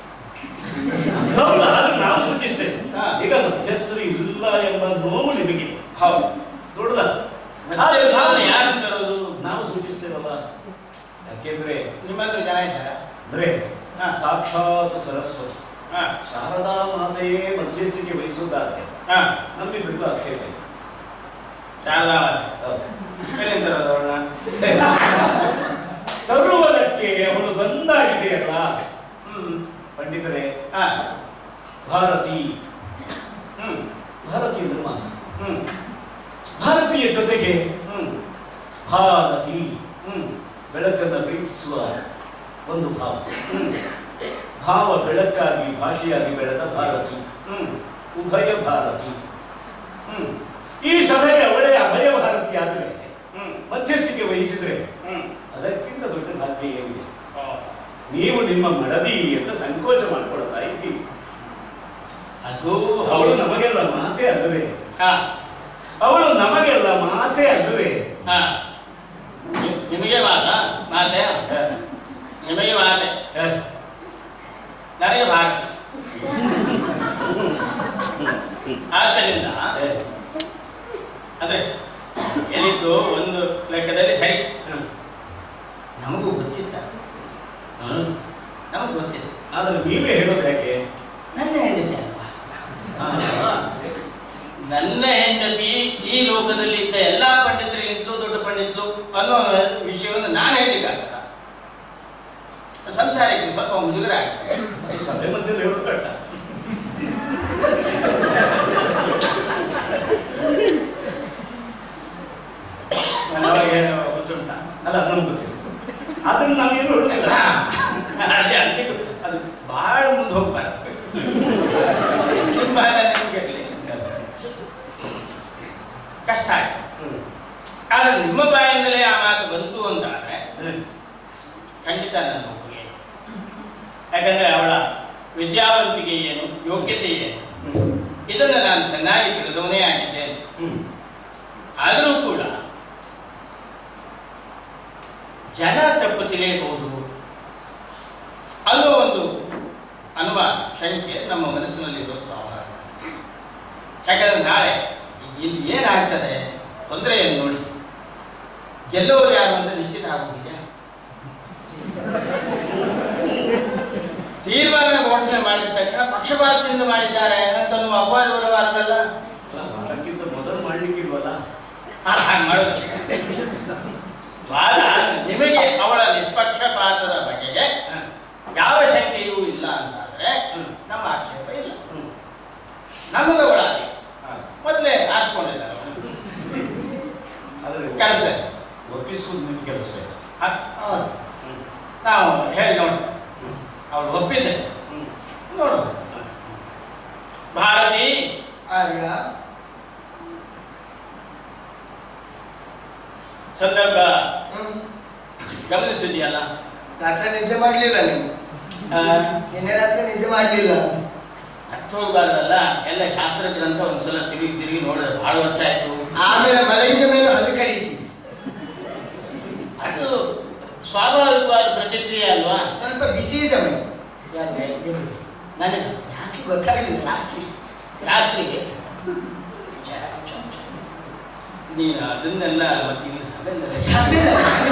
ಹೌದು ಆದ್ರೆ ನಾವು ಸೂಚಿಸ್ತೇವೆ ಹಾ. ಈಗ ಮಧ್ಯಸ್ಥರು ಇಲ್ಲ ಎಂಬ ನೋವು ನಿಮಗೆ ಹೌದು ದೊಡ್ಡದ ಮಧ್ಯಸ್ಥರನ್ನು ಯಾರು ತರೋದು ನಾವು ಸೂಚಿಸ್ತೇವಲ್ಲ ಯಾಕೆಂದ್ರೆ ನಿಮ್ಮ ಹತ್ರ ಜನ ಇದ್ದಾರಾ ಅಂದ್ರೆ ಹಾ. ಸಾಕ್ಷಾತ್ ಸರಸ್ವತಿ ಹಾ ಶಾರದಾ ಮಾತೆಯೇ ಮಧ್ಯಸ್ಥಿಕೆ ವಹಿಸುವುದಾದ್ರೆ ಹಾ ನಮ್ಮಿಬ್ಬರಿಗೂ ಆಕ್ಷೇಪ ಇದೆ. ಶಾರದಾ ಮಾತೆ ಹೌದು. ಎಲ್ಲಿಂದ ತರೋದು ಅವ್ಳನ್ನ? ತರುವುದಕ್ಕೆ ಅವಳು ಬಂದಾಗಿದೆಯಲ್ಲ ಹ್ಮ್ ಪಂಡಿತರೇ ಹಾ ಭಾರತಿ ಹ್ಮ್ ಭಾರತಿ ಅಂದ್ರೆ ಮಾತು ಹ್ಮ್ ಭಾರತೀಯ ಜೊತೆಗೆ ಹ್ಮ್ ಭಾರತಿ ಹ್ಮ್ ಬೆಳಕನ್ನು ಪ್ರೀತಿಸುವ ಒಂದು ಭಾವ ಹ್ಮ್ ಭಾವ ಬೆಳಕಾಗಿ ಭಾಷೆಯಾಗಿ ಬೆಳೆದ ಭಾರತಿ ಹ್ಮ್ ಉಭಯ ಭಾರತಿ ಹ್ಮ್ ಈ ಸಭೆಗೆ ಅವಳೇ ಅಭಯ ಭಾರತಿ ಆದರೆ ಹ್ಮ್ ಮಧ್ಯಸ್ಥಿಕೆ ವಹಿಸಿದ್ರೆ ಹ್ಮ್ ಅದಕ್ಕಿಂತ ದೊಡ್ಡ ಭಾಗ್ಯ ಏನಿದೆ ಓ. ನೀವು ನಿಮ್ಮ ಮಡದಿ ಅಂತ ಸಂಕೋಚ ಮಾಡ್ಕೊಳ್ತಾ ಇದ್ದೀರಿ ಅದು ಅವಳು ನಮಗೆಲ್ಲ ಮಾತೆ ಅಲ್ಲವೇ ಹಾ ಅವಳು ನಮಗೆಲ್ಲ ಮಾತೆ ಅಲ್ಲವೇ ಹಾ ನಿಮ್- ನಿಮಗೆ ಮಾತ ಮಾತೆ ನಿಮಗೆ ಮಾತೆ ನನಗೆ ಭಾರತಿ ಆದ್ದರಿಂದ ಅದೇ ಹೇಳಿದ್ದು ಒಂದು ಲೆಕ್ಕದಲ್ಲಿ ಸರಿ ನಮಗೂ ಗೊತ್ತಿತ್ತ ನಮಗೂ ಗೊತ್ತಿತ್ತು ಆದ್ರೆ ನೀವೇ ಹೇಳೋದು ಯಾಕೆ ನನ್ನ ಹೆಂಡತಿ ಅಲ್ವಾ ಆ, ನನ್ನ ಹೆಂಡತಿ ಈ ಲೋಕದಲ್ಲಿ ಇದ್ದ ಎಲ್ಲಾ ಪಂಡಿತರಿಗಿಂತಲೂ ದೊಡ್ಡ ಪಂಡಿತರು ಅನ್ನೋ ವಿಷಯವನ್ನು ನಾನು ಹೇಳಲಿಕ್ಕಾಗತ್ತ ಸಂಸಾರಕ್ಕೆ ಸ್ವಲ್ಪ ಮುಜುಗರ ಆಗ್ತದೆ ಈ ಸಭೆ ಮಧ್ಯದಲ್ಲಿ ಹೇಳೋದು ಕಷ್ಟ ನಾನು ಅವಾಗ ಹೇಳೋ ಗೊತ್ತುಂಟಾ ಅಲ್ಲ ನಮ್ಗೆ ಗೊತ್ತಿಲ್ಲ ಅದನ್ನ ನಾವೇನು ಹೇಳೋದಿಲ್ಲ ಅದೇ ಅದಕ್ಕೆ ಅದು ಬಹಳ ಮುಂದೆ ಹೋಗ್ಬಾರ್ದು ನಿಮ್ಮ ನಿಮ್ಗೆ ಇರ್ಲಿ. ಕಷ್ಟ ಆಯ್ತು ಹ್ಮ್. ಆದ್ರೆ ನಿಮ್ಮ ಬಾಯಿಂದಲೇ ಆ ಮಾತು ಬಂತು ಅಂತಾದ್ರೆ ಹ್ಮ್. ಖಂಡಿತ ನನ್ನ ಒಪ್ಪಿಗೆ ಯಾಕಂದ್ರೆ ಅವಳ ವಿದ್ಯಾವಂತಿಕೆ ಏನು ಯೋಗ್ಯತೆ ಏನು ಹ್ಮ್. ಇದನ್ನು ನಾನು ಚೆನ್ನಾಗಿ ತಿಳಿದವನೇ ಆಗಿದ್ದೇನೆ ಹ್ಮ್. ಆದರೂ ಕೂಡ ಜನ ತಪ್ಪು ತಿಳಿಯಬಹುದು ಅನ್ನೋ ಒಂದು ಅನುಮಾನ ಶಂಕೆ ನಮ್ಮ ಮನಸ್ಸಿನಲ್ಲಿ ಇರೋ ಸ್ವಾಭಾವಿಕ ಯಾಕಂದ್ರೆ ನಾಳೆ ಇಲ್ಲಿ ಏನಾಗ್ತದೆ ತೊಂದರೆಯನ್ನು ನೋಡಿ ಗೆಲ್ಲೋರು ಯಾರು ಅಂತ ನಿಶ್ಚಿತ ಆಗುವುದಿಲ್ಲ ತೀರ್ಮಾನ ಘೋಷಣೆ ಮಾಡಿದ ತಕ್ಷಣ ಪಕ್ಷಪಾತದಿಂದ ಮಾಡಿದ್ದಾರೆ ಅಂತ ಅಪವಾದ ಬರಬಾರದಲ್ಲ ಅಲ್ಲ, ಮಾಡಕ್ಕಿಂತ ಮೊದಲು ಮಾಡ್ಲಿಕ್ಕಿಲ್ವಲ್ಲ ಹಾಗೆ ಹಾಗೆ ಮಾಡೋದು ವಾದ ನಿಮಗೆ ಅವಳ ನಿಷ್ಪಕ್ಷಪಾತದ ಬಗೆಗೆ ಯಾವ ಶಂಕೆಯೂ ಇಲ್ಲ ಅಂತಾದ್ರೆ ಹ್ಮ್. ನಮ್ಮ ಆಕ್ಷೇಪ ಇಲ್ಲ ಹ್ಮ್. ನಮಗೆ ಒಳಗೆ ಹಾ. ಮೊದಲೇ ಆರಿಸ್ಕೊಂಡಿದ್ದಾರೆ ಅವರು. ಆದ್ರೆ ಕೆಲಸ ಒಪ್ಪಿಸುವುದು ನಿಮ್ ಕೆಲಸವೇ ಅದ್- ಹೌದು. ನಾವು ಹೇಳಿ ನೋಡಿ ಅವಳು ಒಪ್ಪಿದೆ ಹ್ಮ್. ನೋಡು ಭಾರತಿ ಆರ್ಯ ಸಂದರ್ಭ ಹ್ಮ್. ಗಮನಿಸಿದೆಯಲ್ಲ ರಾತ್ರಿ ನಿದ್ದೆ ಮಾಡ್ಲಿಲ್ಲ ನೀವು ನಿನ್ನೆ ರಾತ್ರಿ ನಿದ್ದೆ ಮಾಡ್ಲಿಲ್ಲ ಅರ್ಥ ಹೋಗ್ಬಾರ್ದಲ್ಲ ಎಲ್ಲ ಶಾಸ್ತ್ರ ಗ್ರಂಥ ಒಂದ್ಸಲ ತಿರುಗಿ ತಿರುಗಿ ನೋಡಿದ್ರೆ ಬಹಳ ವರ್ಷ ಆಯ್ತು ಆಮೇಲೆ ಮಲಗಿದ ಮೇಲೆ ಹಲ್ಲು ಕರೀತಿ ಅದು ಸ್ವಾಭಾವಿಕವಾದ ಪ್ರತಿಕ್ರಿಯೆ ಅಲ್ವಾ ಸ್ವಲ್ಪ ಬಿಸಿ ಇದೆ ಮೈ ಯಾರಿಗೆ? ನನಗೆ ಯಾಕೆ ಗೊತ್ತಾಗಲಿಲ್ಲ ರಾತ್ರಿ ರಾತ್ರಿಗೆ ಛೆ, ಛೆ, ಛೆ. ನೀನು ಅದನ್ನೆಲ್ಲ ಮತ್ತೆ ಇಲ್ಲಿ ಸಭೆಯಲ್ಲಿ ಸಭೆ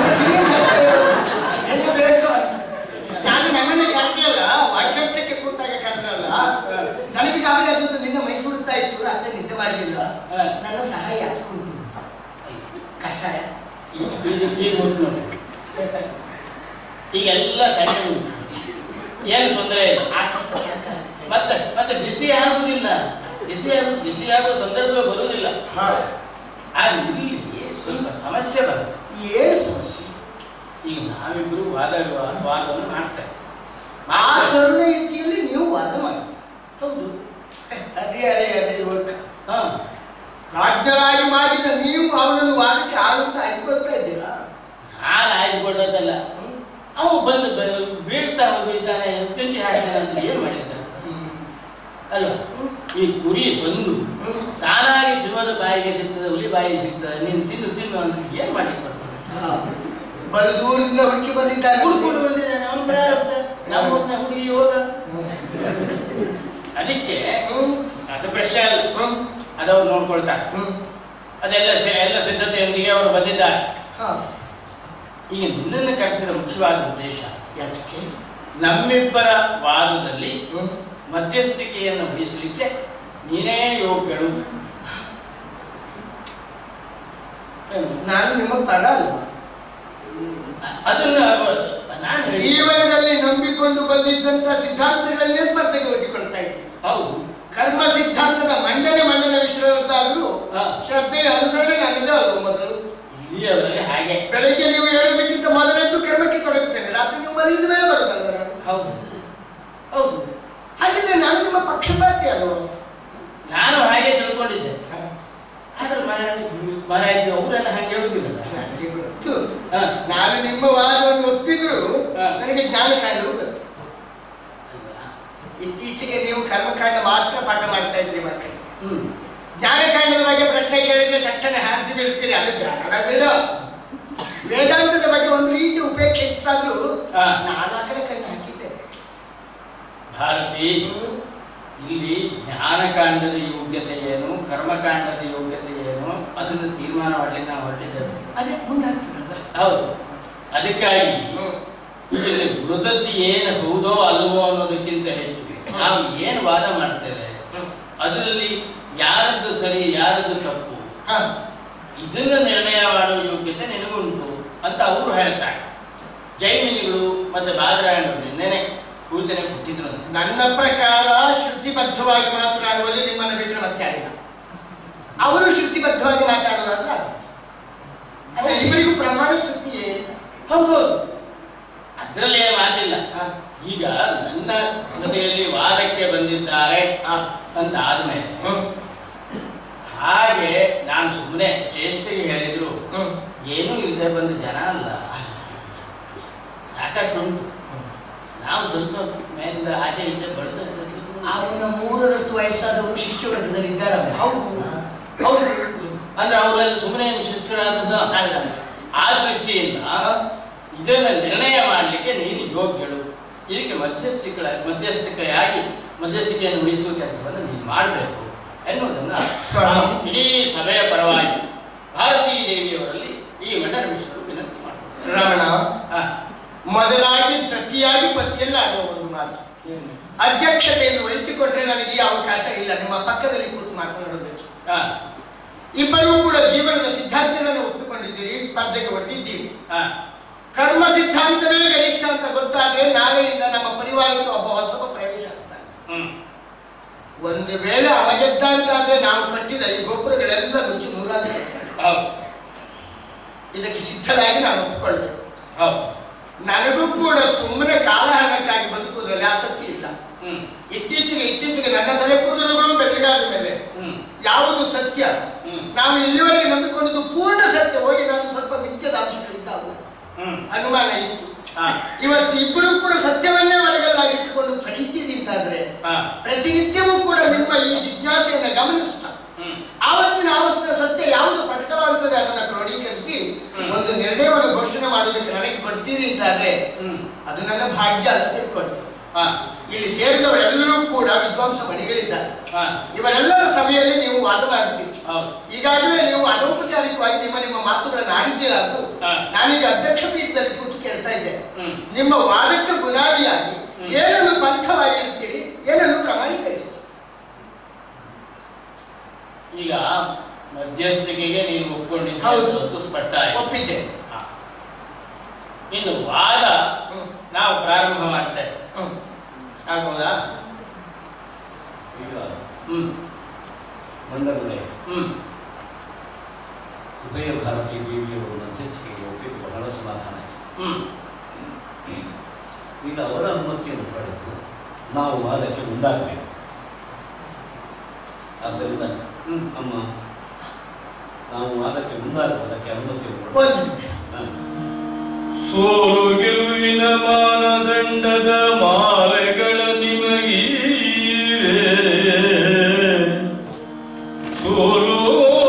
ಏನು ಬೇಕು ನಾನು ನಮ್ಮನ್ನ ಕರೆದಿಲ್ಲ ವಾಕ್ಯೋಕ್ತಕ್ಕೆ ಕೂತಾಗ ಕರೆದ್ರಲ್ಲ ನನಗೆ ಗಾಬರಿ ಆಗುತ್ತೆ ನಿನ್ನ ಮೈ ಸುಡುತ್ತಾ ಇತ್ತು ರಾತ್ರಿ ನಿದ್ದೆ ಮಾಡಲಿಲ್ಲ ಹಾ. ನನ್ನ ಸಹಾಯ ಹಾಕೊಂಡು ಕಷಾಯ ಈಗ ಬೀದಿ- ಈಗ ಉಂಟು ನೋಡಿ. ಈಗೆಲ್ಲ ಕಡಿಮೆ ಉಂಟು. ಏನು ತೊಂದರೆ ಇಲ್ಲ ಆಚೆ ಈಚೆ ಯಾಕೆ? ಮತ್ತೆ ಮತ್ತೆ ಬಿಸಿ ಆಗುವುದಿಲ್ಲ ಬಿಸಿ ಆಗು ಬಿಸಿ ಆಗುವ ಸಂದರ್ಭ ಬರುವುದಿಲ್ಲ ಹಾ. ಆದ್ರೆ ಇಲ್ಲಿ ಸ್ವಲ್ಪ ಸಮಸ್ಯೆ ಬರುತ್ತೆ ಏನು ಸಮಸ್ಯೆ ಈಗ ನಾವಿಬ್ರು ವಾದ ವಿವಾದ ವಾದವನ್ನು ಮಾಡ್ತೇವೆ ಆ ಮಾಡ್ತೇವೆ. ತರುಣ ಯುಕ್ತಿಯಲ್ಲಿ ನೀವು ವಾದ ಮಾಡಿ ಹೌದು ಅದೇ ಅದೇ ಅದೇ ಇವತ್ತು ಹಾ ರಾಜ್ಯರಾಗಿ ಮಾಡಿದ ನೀವು ಅವನನ್ನು ವಾದಕ್ಕೆ ಆಡುತ್ತಾ ಆಯ್ಕೊಳ್ತಾ ಇದ್ದೀರಾ ನಾನು ಆಯ್ದುಕೊಳ್ಳೋದಲ್ಲ ಅವು ಬಂದು ಬ- ಬೀಳ್ತಾ ಹೋಗಿದ್ದಾನೆ ಎತ್ತಂಜಿ ಹಾಕ್ತಾನೆ ಅಂತ ಏನು ಮಾಡಿದ್ದಾನೆ ಅಲ್ವಾ ಈ ಕುರಿ ಬಂದು ತಾನಾಗಿ ಸಿಂಹದ ಬಾಯಿಗೆ ಸಿಗ್ತದೆ ಹುಲಿ ಬಾಯಿಗೆ ಸಿಗ್ತದೆ ನೀನು ತಿನ್ನು ತಿನ್ನು ಅಂತ ಏನು ಮಾಡಿ ಹಾ. ಬಲು ದೂರದಿಂದ ಹುಡುಕಿ ಬಂದಿದ್ದಾರೆ ಹುಡ್ಕೊಂಡು ಬಂದಿದ್ದಾನೆ ಅವನು ಬರಾರುತ್ತೆ ನಮ್ಮ ಊರಿನ ಹುಡುಗಿ ಹೋಗ ಅದಕ್ಕೆ ಅದು ಪ್ರಶ್ನೆ ಅಲ್ಲ ಅದವ್ರು ನೋಡ್ಕೊಳ್ತಾರೆ ಹ್ಮ್. ಅದೆಲ್ಲ ಸಿ- ಎಲ್ಲ ಸಿದ್ಧತೆಯೊಂದಿಗೆ ಅವರು ಬಂದಿದ್ದಾರೆ ಹಾ. ಈಗ ನಿನ್ನನ್ನು ಕರೆಸಿದ ಮುಖ್ಯವಾದ ಉದ್ದೇಶ ಯಾತಕ್ಕೆ? ನಮ್ಮಿಬ್ಬರ ವಾದದಲ್ಲಿ ಹ್ಮ್. ಮಧ್ಯಸ್ಥಿಕೆಯನ್ನು ವಹಿಸಲಿಕ್ಕೆ ನೀನೇ ಯೋಗ್ಯಳು ಏನು? ನಾನು ನಿಮ್ಮ ಪರ ಅಲ್ವಾ ಅ- ಅದನ್ನ ನಾನು ಹೇಳಿ- ಜೀವನದಲ್ಲಿ ನಂಬಿಕೊಂಡು ಬಂದಿದ್ದಂತ ಸಿದ್ಧಾಂತಗಳನ್ನೇ ಸ್ಪರ್ಧೆಗೆ ಒಡ್ಡಿಕೊಳ್ತಾ ಇದ್ದೀನಿ ಹೌದು ಕರ್ಮ ಸಿದ್ಧಾಂತದ ಮಂಡನೆ ಮಂಡನ ವಿಶ್ರಾಂತಾದರೂ ಹಾ. ಶ್ರದ್ಧೆಯ ಅನುಸರಣೆ ನನ್ನದೇ ಅಲ್ವ ಮೊದಲು ಇಲ್ಲಿಯವರೆಗೆ ಹಾಗೆ ಬೆಳಿಗ್ಗೆ ನೀವು ಹೇಳುವುದಕ್ಕಿಂತ ಮೊದಲೆದ್ದು ಕರ್ಮಕ್ಕೆ ತೊಡಗುತ್ತೇನೆ ರಾತ್ರಿ ನೀವು ಮಲಗಿದ ಮೇಲೆ ಬರುತ್ತಲ್ಲ ನಾನು ಹೌದು ಹೌದು ಹಾಗಿದ್ರೆ ನಾನು ನಿಮ್ಮ ಪಕ್ಷಪಾತಿ ಅಲ್ವ ನಾನು ಹಾಗೆ ತಿಳ್ಕೊಂಡಿದ್ದೆ ಆದ್ರೆ ಮರ ಮರ ಇದ್ದು ಅವರೆಲ್ಲ ಹಾಗೆ ಹೇಳುದಿಲ್ಲ ನನಗೆ ಗೊತ್ತು ಹಾ. ನಾನು ನಿಮ್ಮ ವಾದವನ್ನು ಒಪ್ಪಿದ್ರು ಹಾ. ನನಗೆ ಜ್ಞಾನ ಕಾಂಡವು ಗೊತ್ತು ಇತ್ತೀಚೆಗೆ ನೀವು ಕರ್ಮಕಾಂಡ ಮಾತ್ರ ಪಾಠ ಮಾಡ್ತಾ ಇದ್ರಿ ಮಕ್ಕಳು ಹ್ಮ್ ಜ್ಞಾನಕಾಂಡದ ಬಗ್ಗೆ ಪ್ರಶ್ನೆ ಕೇಳಿದ್ರೆ ತಕ್ಷಣ ಹಾರಿಸಿ ಬೀಳ್ತೀರಿ ಅದು ಬೇಡ ಬಿಡು ವೇದಾಂತದ ಬಗ್ಗೆ ಒಂದು ರೀತಿ ಉಪೇಕ್ಷೆ ಇತ್ತಾದ್ರೂ ಹಾ. ನಾನು ಆ ಕಡೆ ಕಣ್ಣು ಹಾಕಿದ್ದೆ ಭಾರತಿ ಇಲ್ಲಿ ಜ್ಞಾನಕಾಂಡದ ಯೋಗ್ಯತೆ ಏನು ಕರ್ಮಕಾಂಡದ ಯೋಗ್ಯತೆ ಏನು ಅದನ್ನು ತೀರ್ಮಾನ ಮಾಡಲಿಕ್ಕೆ ನಾವು ಹೊರಟಿದ್ದೇವೆ ಅದೇ ಮುಂದಾಗ್ತದಲ್ಲ ಹೌದು ಅದಕ್ಕಾಗಿ ಇಲ್ಲಿ ವೃದ್ಧತಿ ಏನು ಹೌದೋ ಅಲ್ವೋ ಅನ್ನೋದಕ್ಕಿಂತ ಹೆಚ್ಚು ನಾವು ಏನು ವಾದ ಮಾಡ್ತೇವೆ ಅದರಲ್ಲಿ ಯಾರದ್ದು ಸರಿ ಯಾರದ್ದು ತಪ್ಪು ಹಾ. ಇದನ್ನ ನಿರ್ಣಯ ಮಾಡುವ ಯೋಗ್ಯತೆ ನಿನಗುಂಟು ಅಂತ ಅವರು ಹೇಳ್ತಾರೆ ಜೈಮಿನಿಗಳು ಮತ್ತೆ ಬಾದರಾಯಣರು ನಿನ್ನೆನೆ ಸೂಚನೆ ಕೊಟ್ಟಿದ್ರು ಅಂತ. ನನ್ನ ಪ್ರಕಾರ ಶ್ರುತಿಬದ್ಧವಾಗಿ ಮಾತನಾಡುವಲ್ಲಿ ನಿಮ್ಮನ್ನು ಬಿಟ್ಟರೆ ಮತ್ತೆ ಯಾರಿಲ್ಲ ಅವರು ಶ್ರುತಿಬದ್ಧವಾಗಿ ಮಾತಾಡೋದಾದ್ರೆ ಅದು ಅದೇ ಇಬ್ಬರಿಗೂ ಪ್ರಮಾಣ ಶ್ರುತಿಯೇ ಅಂತ. ಹೌದು ಅದರಲ್ಲಿ ಏನು ಮಾತಿಲ್ಲ ಹಾ. ಈಗ ನನ್ನ ಜೊತೆಯಲ್ಲಿ ವಾದಕ್ಕೆ ಬಂದಿದ್ದಾರೆ ಹಾ. ಅಂತ ಆದ್ಮೇಲೆ ಹ್ಮ್. ಹಾಗೆ ನಾನು ಸುಮ್ಮನೆ ಚೇಷ್ಟೆಗೆ ಹೇಳಿದ್ರು ಹ್ಮ್. ಏನೂ ಇಲ್ಲದೆ ಬಂದ ಜನ ಅಲ್ಲ ಸಾಕಷ್ಟು ಉಂಟು ನಾವು ಸ್ವಲ್ಪ ಮೇಲಿಂದ ಆಚೆ ಈಚೆ ಬಡ್ದು ಅವನ ಮೂರರಷ್ಟು ವಯಸ್ಸಾದವರು ಶಿಷ್ಯ ವರ್ಗದಲ್ಲಿ ಇದ್ದಾರಲ್ಲ ಹೌದು ಹೌದು ಅಂದ್ರೆ ಅವರೆಲ್ಲ ಸುಮ್ಮನೆ ಶಿಕ್ಷರಾದದ್ದು ಅಲ್ಲ. ಆ ದೃಷ್ಟಿಯಿಂದ ಇದನ್ನ ನಿರ್ಣಯ ಮಾಡಲಿಕ್ಕೆ ನೀನು ಯೋಗ್ಯಳು ಇದಕ್ಕೆ ಮಧ್ಯಸ್ಥಿಗಳ ಮಧ್ಯಸ್ಥಿಕೆಯಾಗಿ ಮಧ್ಯಸ್ಥಿಕೆಯನ್ನು ಉಳಿಸುವ ಕೆಲಸವನ್ನು ನೀನು ಮಾಡಬೇಕು ಎನ್ನುವುದನ್ನ ನಾನು ಇಡೀ ಸಭೆಯ ಪರವಾಗಿ ಭಾರತೀ ದೇವಿಯವರಲ್ಲಿ ಈ ಮಂಡಲ ಮಿಶ್ರರು ವಿನಂತಿ ಮಾಡ್ತಾರೆ ರಮಣ ಆ, ಮೊದಲಾಗಿ ಸತಿಯಾಗಿ ಪತಿಯಲ್ಲ ಆಗುವ ಒಂದು ಮಾತು ಏನು? ಅಧ್ಯಕ್ಷತೆಯನ್ನು ವಹಿಸಿಕೊಂಡ್ರೆ ನನಗೆ ಈ ಅವಕಾಶ ಇಲ್ಲ ನಿಮ್ಮ ಪಕ್ಕದಲ್ಲಿ ಕೂತು ಮಾತನಾಡೋದಕ್ಕೆ ಆ, ಇಬ್ಬರೂ ಕೂಡ ಜೀವನದ ಸಿದ್ಧಾಂತಗಳನ್ನು ಒಪ್ಪಿಕೊಂಡಿದ್ದೀರಿ ಈ ಸ್ಪರ್ಧೆಗೆ ಒಡ್ಡಿದ್ದೀರಿ ಆ, ಕರ್ಮ ಸಿದ್ಧಾಂತವೇ ಗರಿಷ್ಠ ಅಂತ ಗೊತ್ತಾದ್ರೆ ನಾಳೆಯಿಂದ ನಮ್ಮ ಪರಿವಾರಕ್ಕೆ ಒಬ್ಬ ಹೊಸಬ ಪ್ರವೇಶ ಆಗ್ತಾನೆ ಹ್ಮ್ ಒಂದು ವೇಳೆ ಅವಗೆದ್ದ ಅಂತಾದ್ರೆ ನಾವು ಕಟ್ಟಿದ ಈ ಗೊಬ್ಬರಗಳೆಲ್ಲ ರುಚಿ ನೂರಾಗ್ತದೆ ಹೌದು ಇದಕ್ಕೆ ಸಿದ್ಧರಾಗಿ ನಾನು ಒಪ್ಪಿಕೊಳ್ಬೇಕು ಹೌದು ನನಗೂ ಕೂಡ ಸುಮ್ಮನೆ ಕಾಲಹರಣಕ್ಕಾಗಿ ಬದುಕುವುದರಲ್ಲಿ ಆಸಕ್ತಿ ಇಲ್ಲ ಹ್ಮ್ ಇತ್ತೀಚೆಗೆ ಇತ್ತೀಚೆಗೆ ನನ್ನ ತಲೆ ಕೂದಲುಗಳು ಬೆಳಗಾದ ಮೇಲೆ ಹ್ಮ್ ಯಾವುದು ಸತ್ಯ ಹ್ಮ್. ನಾವು ಇಲ್ಲಿವರೆಗೆ ನಂಬಿಕೊಂಡದ್ದು ಪೂರ್ಣ ಸತ್ಯವೋ ಏನಾದ್ರು ಸ್ವಲ್ಪ ಮಿಥ್ಯದ ಅಂಶಗಳಿದ್ದಾವೆ ಹ್ಮ್ ಅನುಮಾನ ಇತ್ತು ಆ, ಇವತ್ತು ಇಬ್ಬರು ಕೂಡ ಸತ್ಯವನ್ನೇ ಹೊರಗಲ್ಲಾಗಿ ಇಟ್ಟುಕೊಂಡು ಪಡೀತೀರಿ ಅಂತಾದ್ರೆ ಆ, ಪ್ರತಿನಿತ್ಯವೂ ಕೂಡ ನಿಮ್ಮ ಈ ಜಿಜ್ಞಾಸೆಯನ್ನು ಗಮನಿಸ್ತಾ ಹ್ಮ್ ಆವತ್ತಿನ ಅವಸ್ಥೆ ಸತ್ಯ ಯಾವುದು ಪ್ರಕಟವಾಗುತ್ತದೆ ಅದನ್ನು ಕ್ರೋಢೀಕರಿಸಿ ಹ್ಮ್. ಒಂದು ನಿರ್ಣಯವನ್ನು ಘೋಷಣೆ ಮಾಡುವುದಕ್ಕೆ ನನಗೆ ಕೊಡ್ತೀರಿ ಅಂತಾದ್ರೆ ಹ್ಮ್ ಅದು ನನ್ನ ಭಾಗ್ಯ ಅಂತ ತಿಳ್ಕೊಂಡು ಆ, ಇಲ್ಲಿ ಸೇರಿದವರೆಲ್ಲರೂ ಕೂಡ ವಿದ್ವಾಂಸ ಮಣಿಗಳಿದ್ದಾರೆ ಆ, ಇವರೆಲ್ಲರ ಸಭೆಯಲ್ಲಿ ನೀವು ವಾದ ಮಾಡ್ತೀರಿ ಹೌದು ಈಗಾಗಲೇ ನೀವು ಅನೌಪಚಾರಿಕವಾಗಿ ನಿಮ್ಮ ನಿಮ್ಮ ಮಾತುಗಳನ್ನು ಆಡಿದ್ದೀರಾದ್ರು ಹಾ. ನಾನೀಗ ಅಧ್ಯಕ್ಷ ಪೀಠದಲ್ಲಿ ಕೂತು ಕೇಳ್ತಾ ಇದ್ದೆ ಹ್ಮ್ ನಿಮ್ಮ ವಾದಕ್ಕೆ ಬುನಾದಿಯಾಗಿ ಹ್ಮ್. ಏನನ್ನು ಪಂಥವಾಗಿರ್ತೀರಿ ಏನನ್ನು ಪ್ರಮಾಣೀಕರಿಸ್ತೀರಿ ಈಗ ಮಧ್ಯಸ್ಥಿಕೆಗೆ ನೀನು ಒಪ್ಕೊಂಡಿದ್ದೆ ಹೌದು. ಅನ್ನೋದು ಸ್ಪಷ್ಟ ಆಯ್ತು ಒಪ್ಪಿದ್ದೆ ಆ. ಇನ್ನು ವಾದ ಹ್ಮ್. ನಾವು ಪ್ರಾರಂಭ ಮಾಡ್ತೇವೆ ಹ್ಮ್. ಆಗ್ಬೋದಾ ಈಗ ಹ್ಮ್ ಮಂಡಲಗಳೇ ಹ್ಮ್ ಉಭಯ ಭಾರತೀ ದೇವಿಯವರು ಮಧ್ಯಸ್ಥಿಕೆಗೆ ಒಪ್ಪಿದ್ದು ಬಹಳ ಸಮಾಧಾನ ಆಯಿತು ಹ್ಮ್ ಈಗ ಅವರ ಅನುಮತಿಯನ್ನು ಪಡೆದು ನಾವು ವಾದಕ್ಕೆ ಮುಂದಾಗಬೇಕು ಆದ್ದರಿಂದ ಹ್ಮ್. ಅಮ್ಮ ನಾವು ವಾದಕ್ಕೆ ಮುಂದಾಗುವುದಕ್ಕೆ ಅನುಮತಿಯನ್ನು ಕೊಡು. ಒಂದು ನಿಮಿಷ ಹಾ. ಸೋಲು ಗೆಲುವಿನ ಮಾನದಂಡದ ಮಾಲೆಗಳ ನಿಮಗೀರೆ ಸೋಲು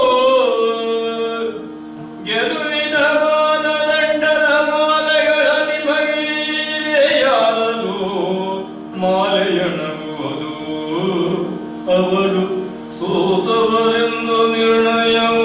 ಗೆಲುವಿನ ಮಾನದಂಡದ ಮಾಲೆಗಳ ನಿಮಗೀರೆ ಯಾರದು ಮಾಲೆಯಣಗುವುದು ಅವರು ಸೋತವರೆಂದು ನಿರ್ಣಯವು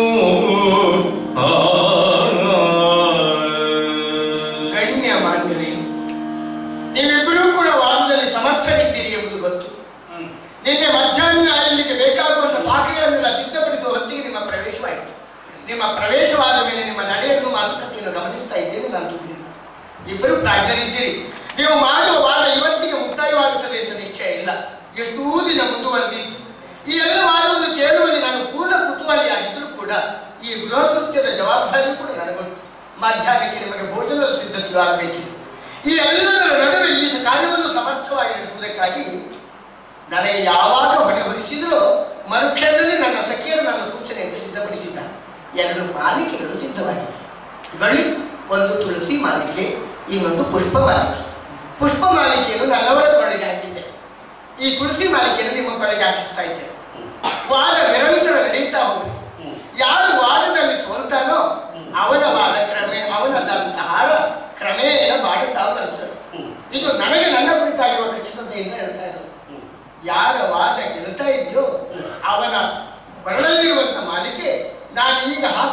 ಗಣ್ಯ ಮಾನ್ಯರೇ ನೀವಿಬ್ಬರೂ ಕೂಡ ವಾದದಲ್ಲಿ ಸಮರ್ಥರಿದ್ದೀರಿ ಎಂಬುದು ಗೊತ್ತು ಹ್ಮ್ ನಿನ್ನೆ ಮಧ್ಯಾಹ್ನ ಇಲ್ಲಿಗೆ ಬೇಕಾಗುವಂತ ಪಾಠಗಳನ್ನೆಲ್ಲ ಸಿದ್ಧಪಡಿಸುವ ಹೊತ್ತಿಗೆ ನಿಮ್ಮ ಪ್ರವೇಶವಾಯಿತು ನಿಮ್ಮ ಪ್ರವೇಶವಾದ ಮೇಲೆ ನಿಮ್ಮ ನಡೆಯನ್ನು ಮಾತುಕತೆಯನ್ನು ಗಮನಿಸ್ತಾ ಇದ್ದೇನೆ ನಾನು ತಿಳಿದಿಲ್ಲ ಇಬ್ಬರು ಪ್ರಾಜ್ಞರಿದ್ದೀರಿ ನೀವು ಮಾಡುವ ವಾದ ಇವತ್ತಿಗೆ ಮುಕ್ತಾಯವಾಗುತ್ತದೆ ಅಂತ ನಿಶ್ಚಯ ಇಲ್ಲ ಎಷ್ಟೂ ದಿನ ಮುಂದುವರೆದಿತ್ತು ಈ ಎಲ್ಲ ವಾದವನ್ನು ಕೇಳುವಲ್ಲಿ ನಾನು ಪೂರ್ಣ ಕುತೂಹಲಿಯಾಗಿದ್ದರೂ ಕೂಡ ಈ ಗೃಹ ಕೃತ್ಯದ ಜವಾಬ್ದಾರಿ ಕೂಡ ನನಗುಂಟು ಮಧ್ಯಾಹ್ನಕ್ಕೆ ನಿಮಗೆ ಭೋಜನದ ಸಿದ್ಧತೆಯು ಆಗಬೇಕಿದೆ ಈ ಎಲ್ಲದರ ನಡುವೆ ಈ ಕಾರ್ಯವನ್ನು ಸಮರ್ಥವಾಗಿ ನಡೆಸುವುದಕ್ಕಾಗಿ ನನಗೆ ಯಾವಾಗ ಹೊಣೆ ಹೊರಿಸಿದರೂ ಮರುಕ್ಷಣದಲ್ಲಿ ನನ್ನ ಸಖಿಯರು ನನ್ನ ಸೂಚನೆಯನ್ನು ಸಿದ್ಧಪಡಿಸಿದ್ದಾರೆ ಎರಡು ಮಾಲಿಕೆಗಳು ಸಿದ್ಧವಾಗಿವೆ ಬಳಿ ಒಂದು ತುಳಸಿ ಮಾಲಿಕೆ ಇನ್ನೊಂದು ಪುಷ್ಪ ಮಾಲಿಕೆ ಪುಷ್ಪ ಮಾಲಿಕೆಯನ್ನು ನನ್ನವರ ಕೊಳ್ಳಿಗೆ ಹಾಕಿದ್ದೆ ಈ ತುಳಸಿ ಮಾಲಿಕೆಯನ್ನು ನಿಮ್ಮ ಕೊಳ್ಳಿಗೆ ಹಾಕಿಸ್ತಾ ಇದ್ದೇನೆ ವಾದ ನಿರಂತರ ನಡೀತಾ ಹೋಗಲಿ ಯಾರು ವಾದದಲ್ಲಿ ಸೋಲ್ತಾನೋ ಅವನ ವಾದ ಕ್ರಮೆ ಅವನ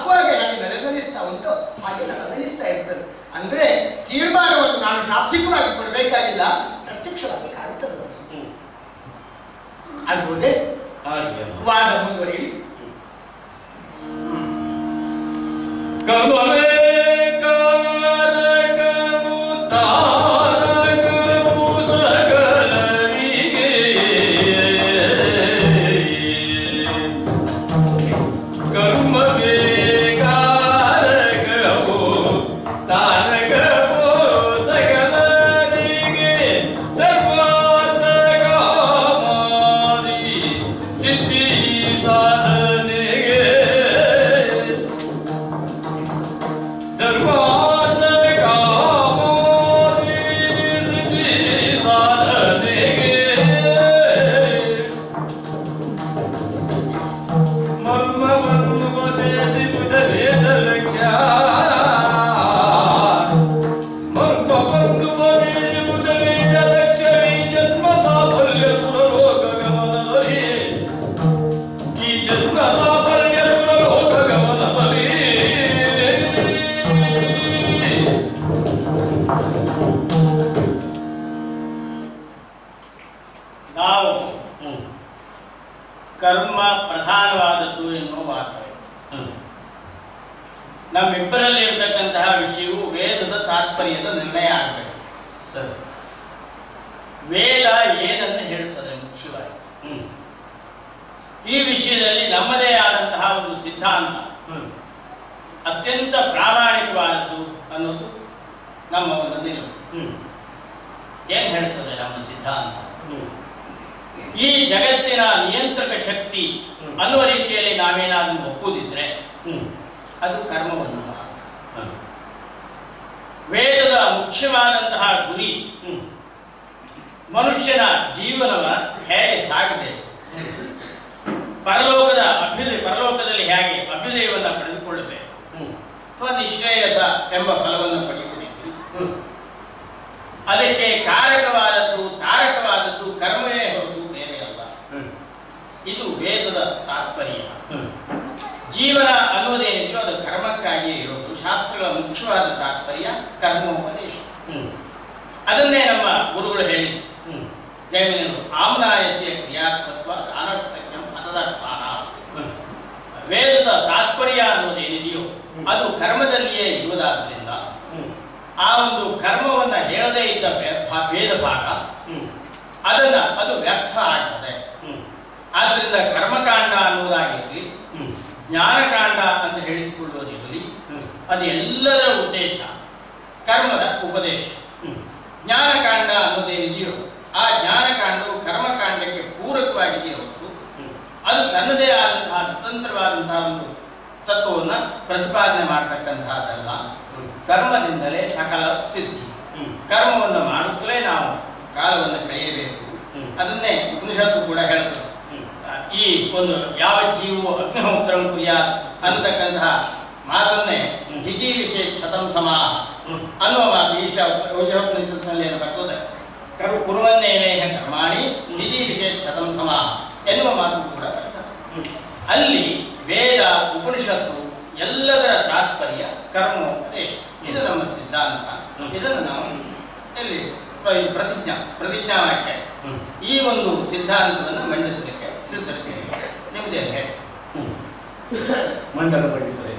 ಸಾಕುವಾಗ ಹಾಗೆ ನಳನಳಿಸ್ತಾ ಉಂಟು ಹಾಗೆ ನಳನಳಿಸ್ತಾ ಇರ್ತದೆ ಅಂದ್ರೆ ತೀರ್ಮಾನವನ್ನು ನಾನು ಶಾಬ್ದಿಕವಾಗಿ ಕೊಡಬೇಕಾಗಿಲ್ಲ ಪ್ರತ್ಯಕ್ಷವಾಗಿ ಕಾಣ್ತದೆ ನನಗೆ. ಆಗ್ಬೋದೇ ಹಾಗೆ ವಾದ ಮುಂದುವರಿಯಲಿ ಕಮಲೇ ಕಾರಕವು ತಾರಕವು ಸಕಲರಿಗೆ ಕರ್ಮವೇ ಕಾರಕವು ತಾರಕವು ಸಕಲರಿಗೆ ಧರ್ಮಾರ್ಥ ಕಾಮಾದಿ ಸಿದ್ಧಿ ಸಾಧನೆಗೆ ಧರ್ಮಾರ್ಥ ಕಾಮಾದಿ ಸಿದ್ಧಿ ಸಾಧನೆಗೆ ಮರ್ಮವನ್ನು ಉಪದೇಶಿಸಿದ ವೇದ ಲಕ್ಷ್ಯ ಮರ್ಮವನ್ನು ಉಪದೇಶಿಸಿದ ವೇದ ಲಕ್ಷ್ಯ ಈ ಜನ್ಮ ಸಾಫಲ್ಯ ಸುರಲೋಕ ಗಮನದಲ್ಲಿ ಈ ಜನ್ಮ ಸಾಫಲ್ಯ ಸುರಲೋಕ ಗಮನದಲ್ಲಿ ನಾವು ಕರ್ಮ ಪ್ರಧಾನವಾದದ್ದು ಎನ್ನುವ ಮಾತು ನಮ್ಮಿಬ್ಬರಲ್ಲಿ ಇರತಕ್ಕಂತಹ ವಿಷಯವು ವೇದದ ತಾತ್ಪರ್ಯದ ನಿರ್ಣಯ ಆಗಬೇಕು ಸರಿ ವೇದ ಏನನ್ನು ಹೇಳುತ್ತದೆ ಮುಖ್ಯವಾಗಿ ಈ ವಿಷಯದಲ್ಲಿ ನಮ್ಮದೇ ಆದಂತಹ ಒಂದು ಸಿದ್ಧಾಂತ ಅತ್ಯಂತ ಪ್ರಾಮಾಣಿಕವಾದದ್ದು ಅನ್ನೋದು ನಮ್ಮ ಒಂದು ನಿಲುವು ಏನ್ ಹೇಳ್ತದೆ ನಮ್ಮ ಸಿದ್ಧಾಂತ ಈ ಜಗತ್ತಿನ ನಿಯಂತ್ರಕ ಶಕ್ತಿ ಅನ್ನುವ ರೀತಿಯಲ್ಲಿ ನಾವೇನಾದ್ರೂ ಒಪ್ಪುದಿದ್ರೆ ಅದು ಕರ್ಮವನ್ನು ಮಾತ್ರ. ವೇದದ ಮುಖ್ಯವಾದಂತಹ ಗುರಿ ಮನುಷ್ಯನ ಜೀವನವ ಹೇಗೆ ಸಾಗಬೇಕು ಪರಲೋಕದ ಅಭ್ಯುದಯ ಪರಲೋಕದಲ್ಲಿ ಹೇಗೆ ಅಭ್ಯುದಯವನ್ನು ಪಡೆದುಕೊಳ್ಳಬೇಕು ಅಥವಾ ನಿಶ್ರೇಯಸ ಎಂಬ ಫಲವನ್ನು ಪಡೆಯಬೇಕು ಅದಕ್ಕೆ ಕಾರಕವಾದದ್ದು ತಾರಕವಾದದ್ದು ಕರ್ಮವೇ ಹೊರತು ಬೇರೆ ಅಲ್ಲ ಇದು ವೇದದ ತಾತ್ಪರ್ಯ ಜೀವನ ಅನ್ನೋದೇನಿದೆಯೋ ಅದು ಕರ್ಮಕ್ಕಾಗಿಯೇ ಇರೋದು ಶಾಸ್ತ್ರಗಳ ಮುಖ್ಯವಾದ ತಾತ್ಪರ್ಯ ಕರ್ಮೋಪದೇಶ ಅದನ್ನೇ ನಮ್ಮ ಗುರುಗಳು ಹೇಳಿ ಜೈಮಿನರು ಆಮ್ನಾಯಸ್ಯ ಕ್ರಿಯಾರ್ಥತ್ವ ಅನರ್ಥಜ್ಞಂ ಮತದರ್ಥಾನ ವೇದದ ತಾತ್ಪರ್ಯ ಅನ್ನೋದೇನಿದೆಯೋ ಅದು ಕರ್ಮದಲ್ಲಿಯೇ ಇರುವುದಾದ್ರಿಂದ ಆ ಒಂದು ಕರ್ಮವನ್ನ ಹೇಳದೇ ಇದ್ದ ವೇ- ಭಾ- ವೇದ ಭಾಗ ಅದನ್ನ ಅದು ವ್ಯರ್ಥ ಆಗ್ತದೆ ಆದ್ರಿಂದ ಕರ್ಮಕಾಂಡ ಅನ್ನೋದಾಗಿರಲಿ ಜ್ಞಾನಕಾಂಡ ಅಂತ ಹೇಳಿಸಿಕೊಳ್ಳುವುದಿರಲಿ ಅದು ಎಲ್ಲದರ ಉದ್ದೇಶ ಕರ್ಮದ ಉಪದೇಶ ಜ್ಞಾನಕಾಂಡ ಅನ್ನೋದೇನಿದೆಯೋ ಆ ಜ್ಞಾನಕಾಂಡವು ಕರ್ಮಕಾಂಡಕ್ಕೆ ಪೂರಕವಾಗಿದೆಯೇ ಹೊರತು ಅದು ತನ್ನದೇ ಆದಂತಹ ಸ್ವತಂತ್ರವಾದಂತಹ ಒಂದು ತತ್ವವನ್ನು ಪ್ರತಿಪಾದನೆ ಮಾಡತಕ್ಕಂತಹದ್ದಲ್ಲ ಕರ್ಮದಿಂದಲೇ ಸಕಲ ಸಿದ್ಧಿ ಕರ್ಮವನ್ನು ಮಾಡುತ್ತಲೇ ನಾವು ಕಾಲವನ್ನು ಕಳೆಯಬೇಕು ಅದನ್ನೇ ಉಪನಿಷತ್ತು ಕೂಡ ಹೇಳ್ತದೆ ಆ, ಈ ಒಂದು ಯಾವ ಜೀವವು ಅಗ್ನಿಹೋತ್ರಂ ಕುರಿಯ ಅನ್ನತಕ್ಕಂತಹ ಮಾತನ್ನೇ ಜಿಜೀವಿಷೆ ಕ್ಷತಂ ಸಮಾಹ ಅನ್ನುವ ಮಾತು ಈಶ ಉಪನಿಷತ್ತಿನಲ್ಲಿ ಏನು ಬರ್ತದೆ ಕರ್ಮ ಕುರುವನ್ನೇನೇಹ ಕರ್ಮಾಣಿ ಜಿಜೀವಿಷೆ ಕ್ಷತಂ ಸಮಾಹ ಎನ್ನುವ ಮಾತು ಕೂಡ ಬರ್ತದೆ ಅಲ್ಲಿ ವೇದ ಉಪನಿಷತ್ತು ಎಲ್ಲದರ ತಾತ್ಪರ್ಯ ಕರ್ಮೋಪದೇಶ ಇದು ನಮ್ಮ ಸಿದ್ಧಾಂತ ಇದನ್ನು ನಾವು ಎಲ್ಲಿ ಪ್ರ- ಪ್ರತಿಜ್ಞಾ ಪ್ರತಿಜ್ಞಾ ವಾಕ್ಯ ಈ ಒಂದು ಸಿದ್ಧಾಂತವನ್ನು ಮಂಡಿಸಲಿಕ್ಕೆ ಸಿದ್ಧರಿದ್ದೇವೆ ನಿಮ್ಮದೇ ಹೇಳಿ ಮಂಡಲ ಪಂಡಿತರೇ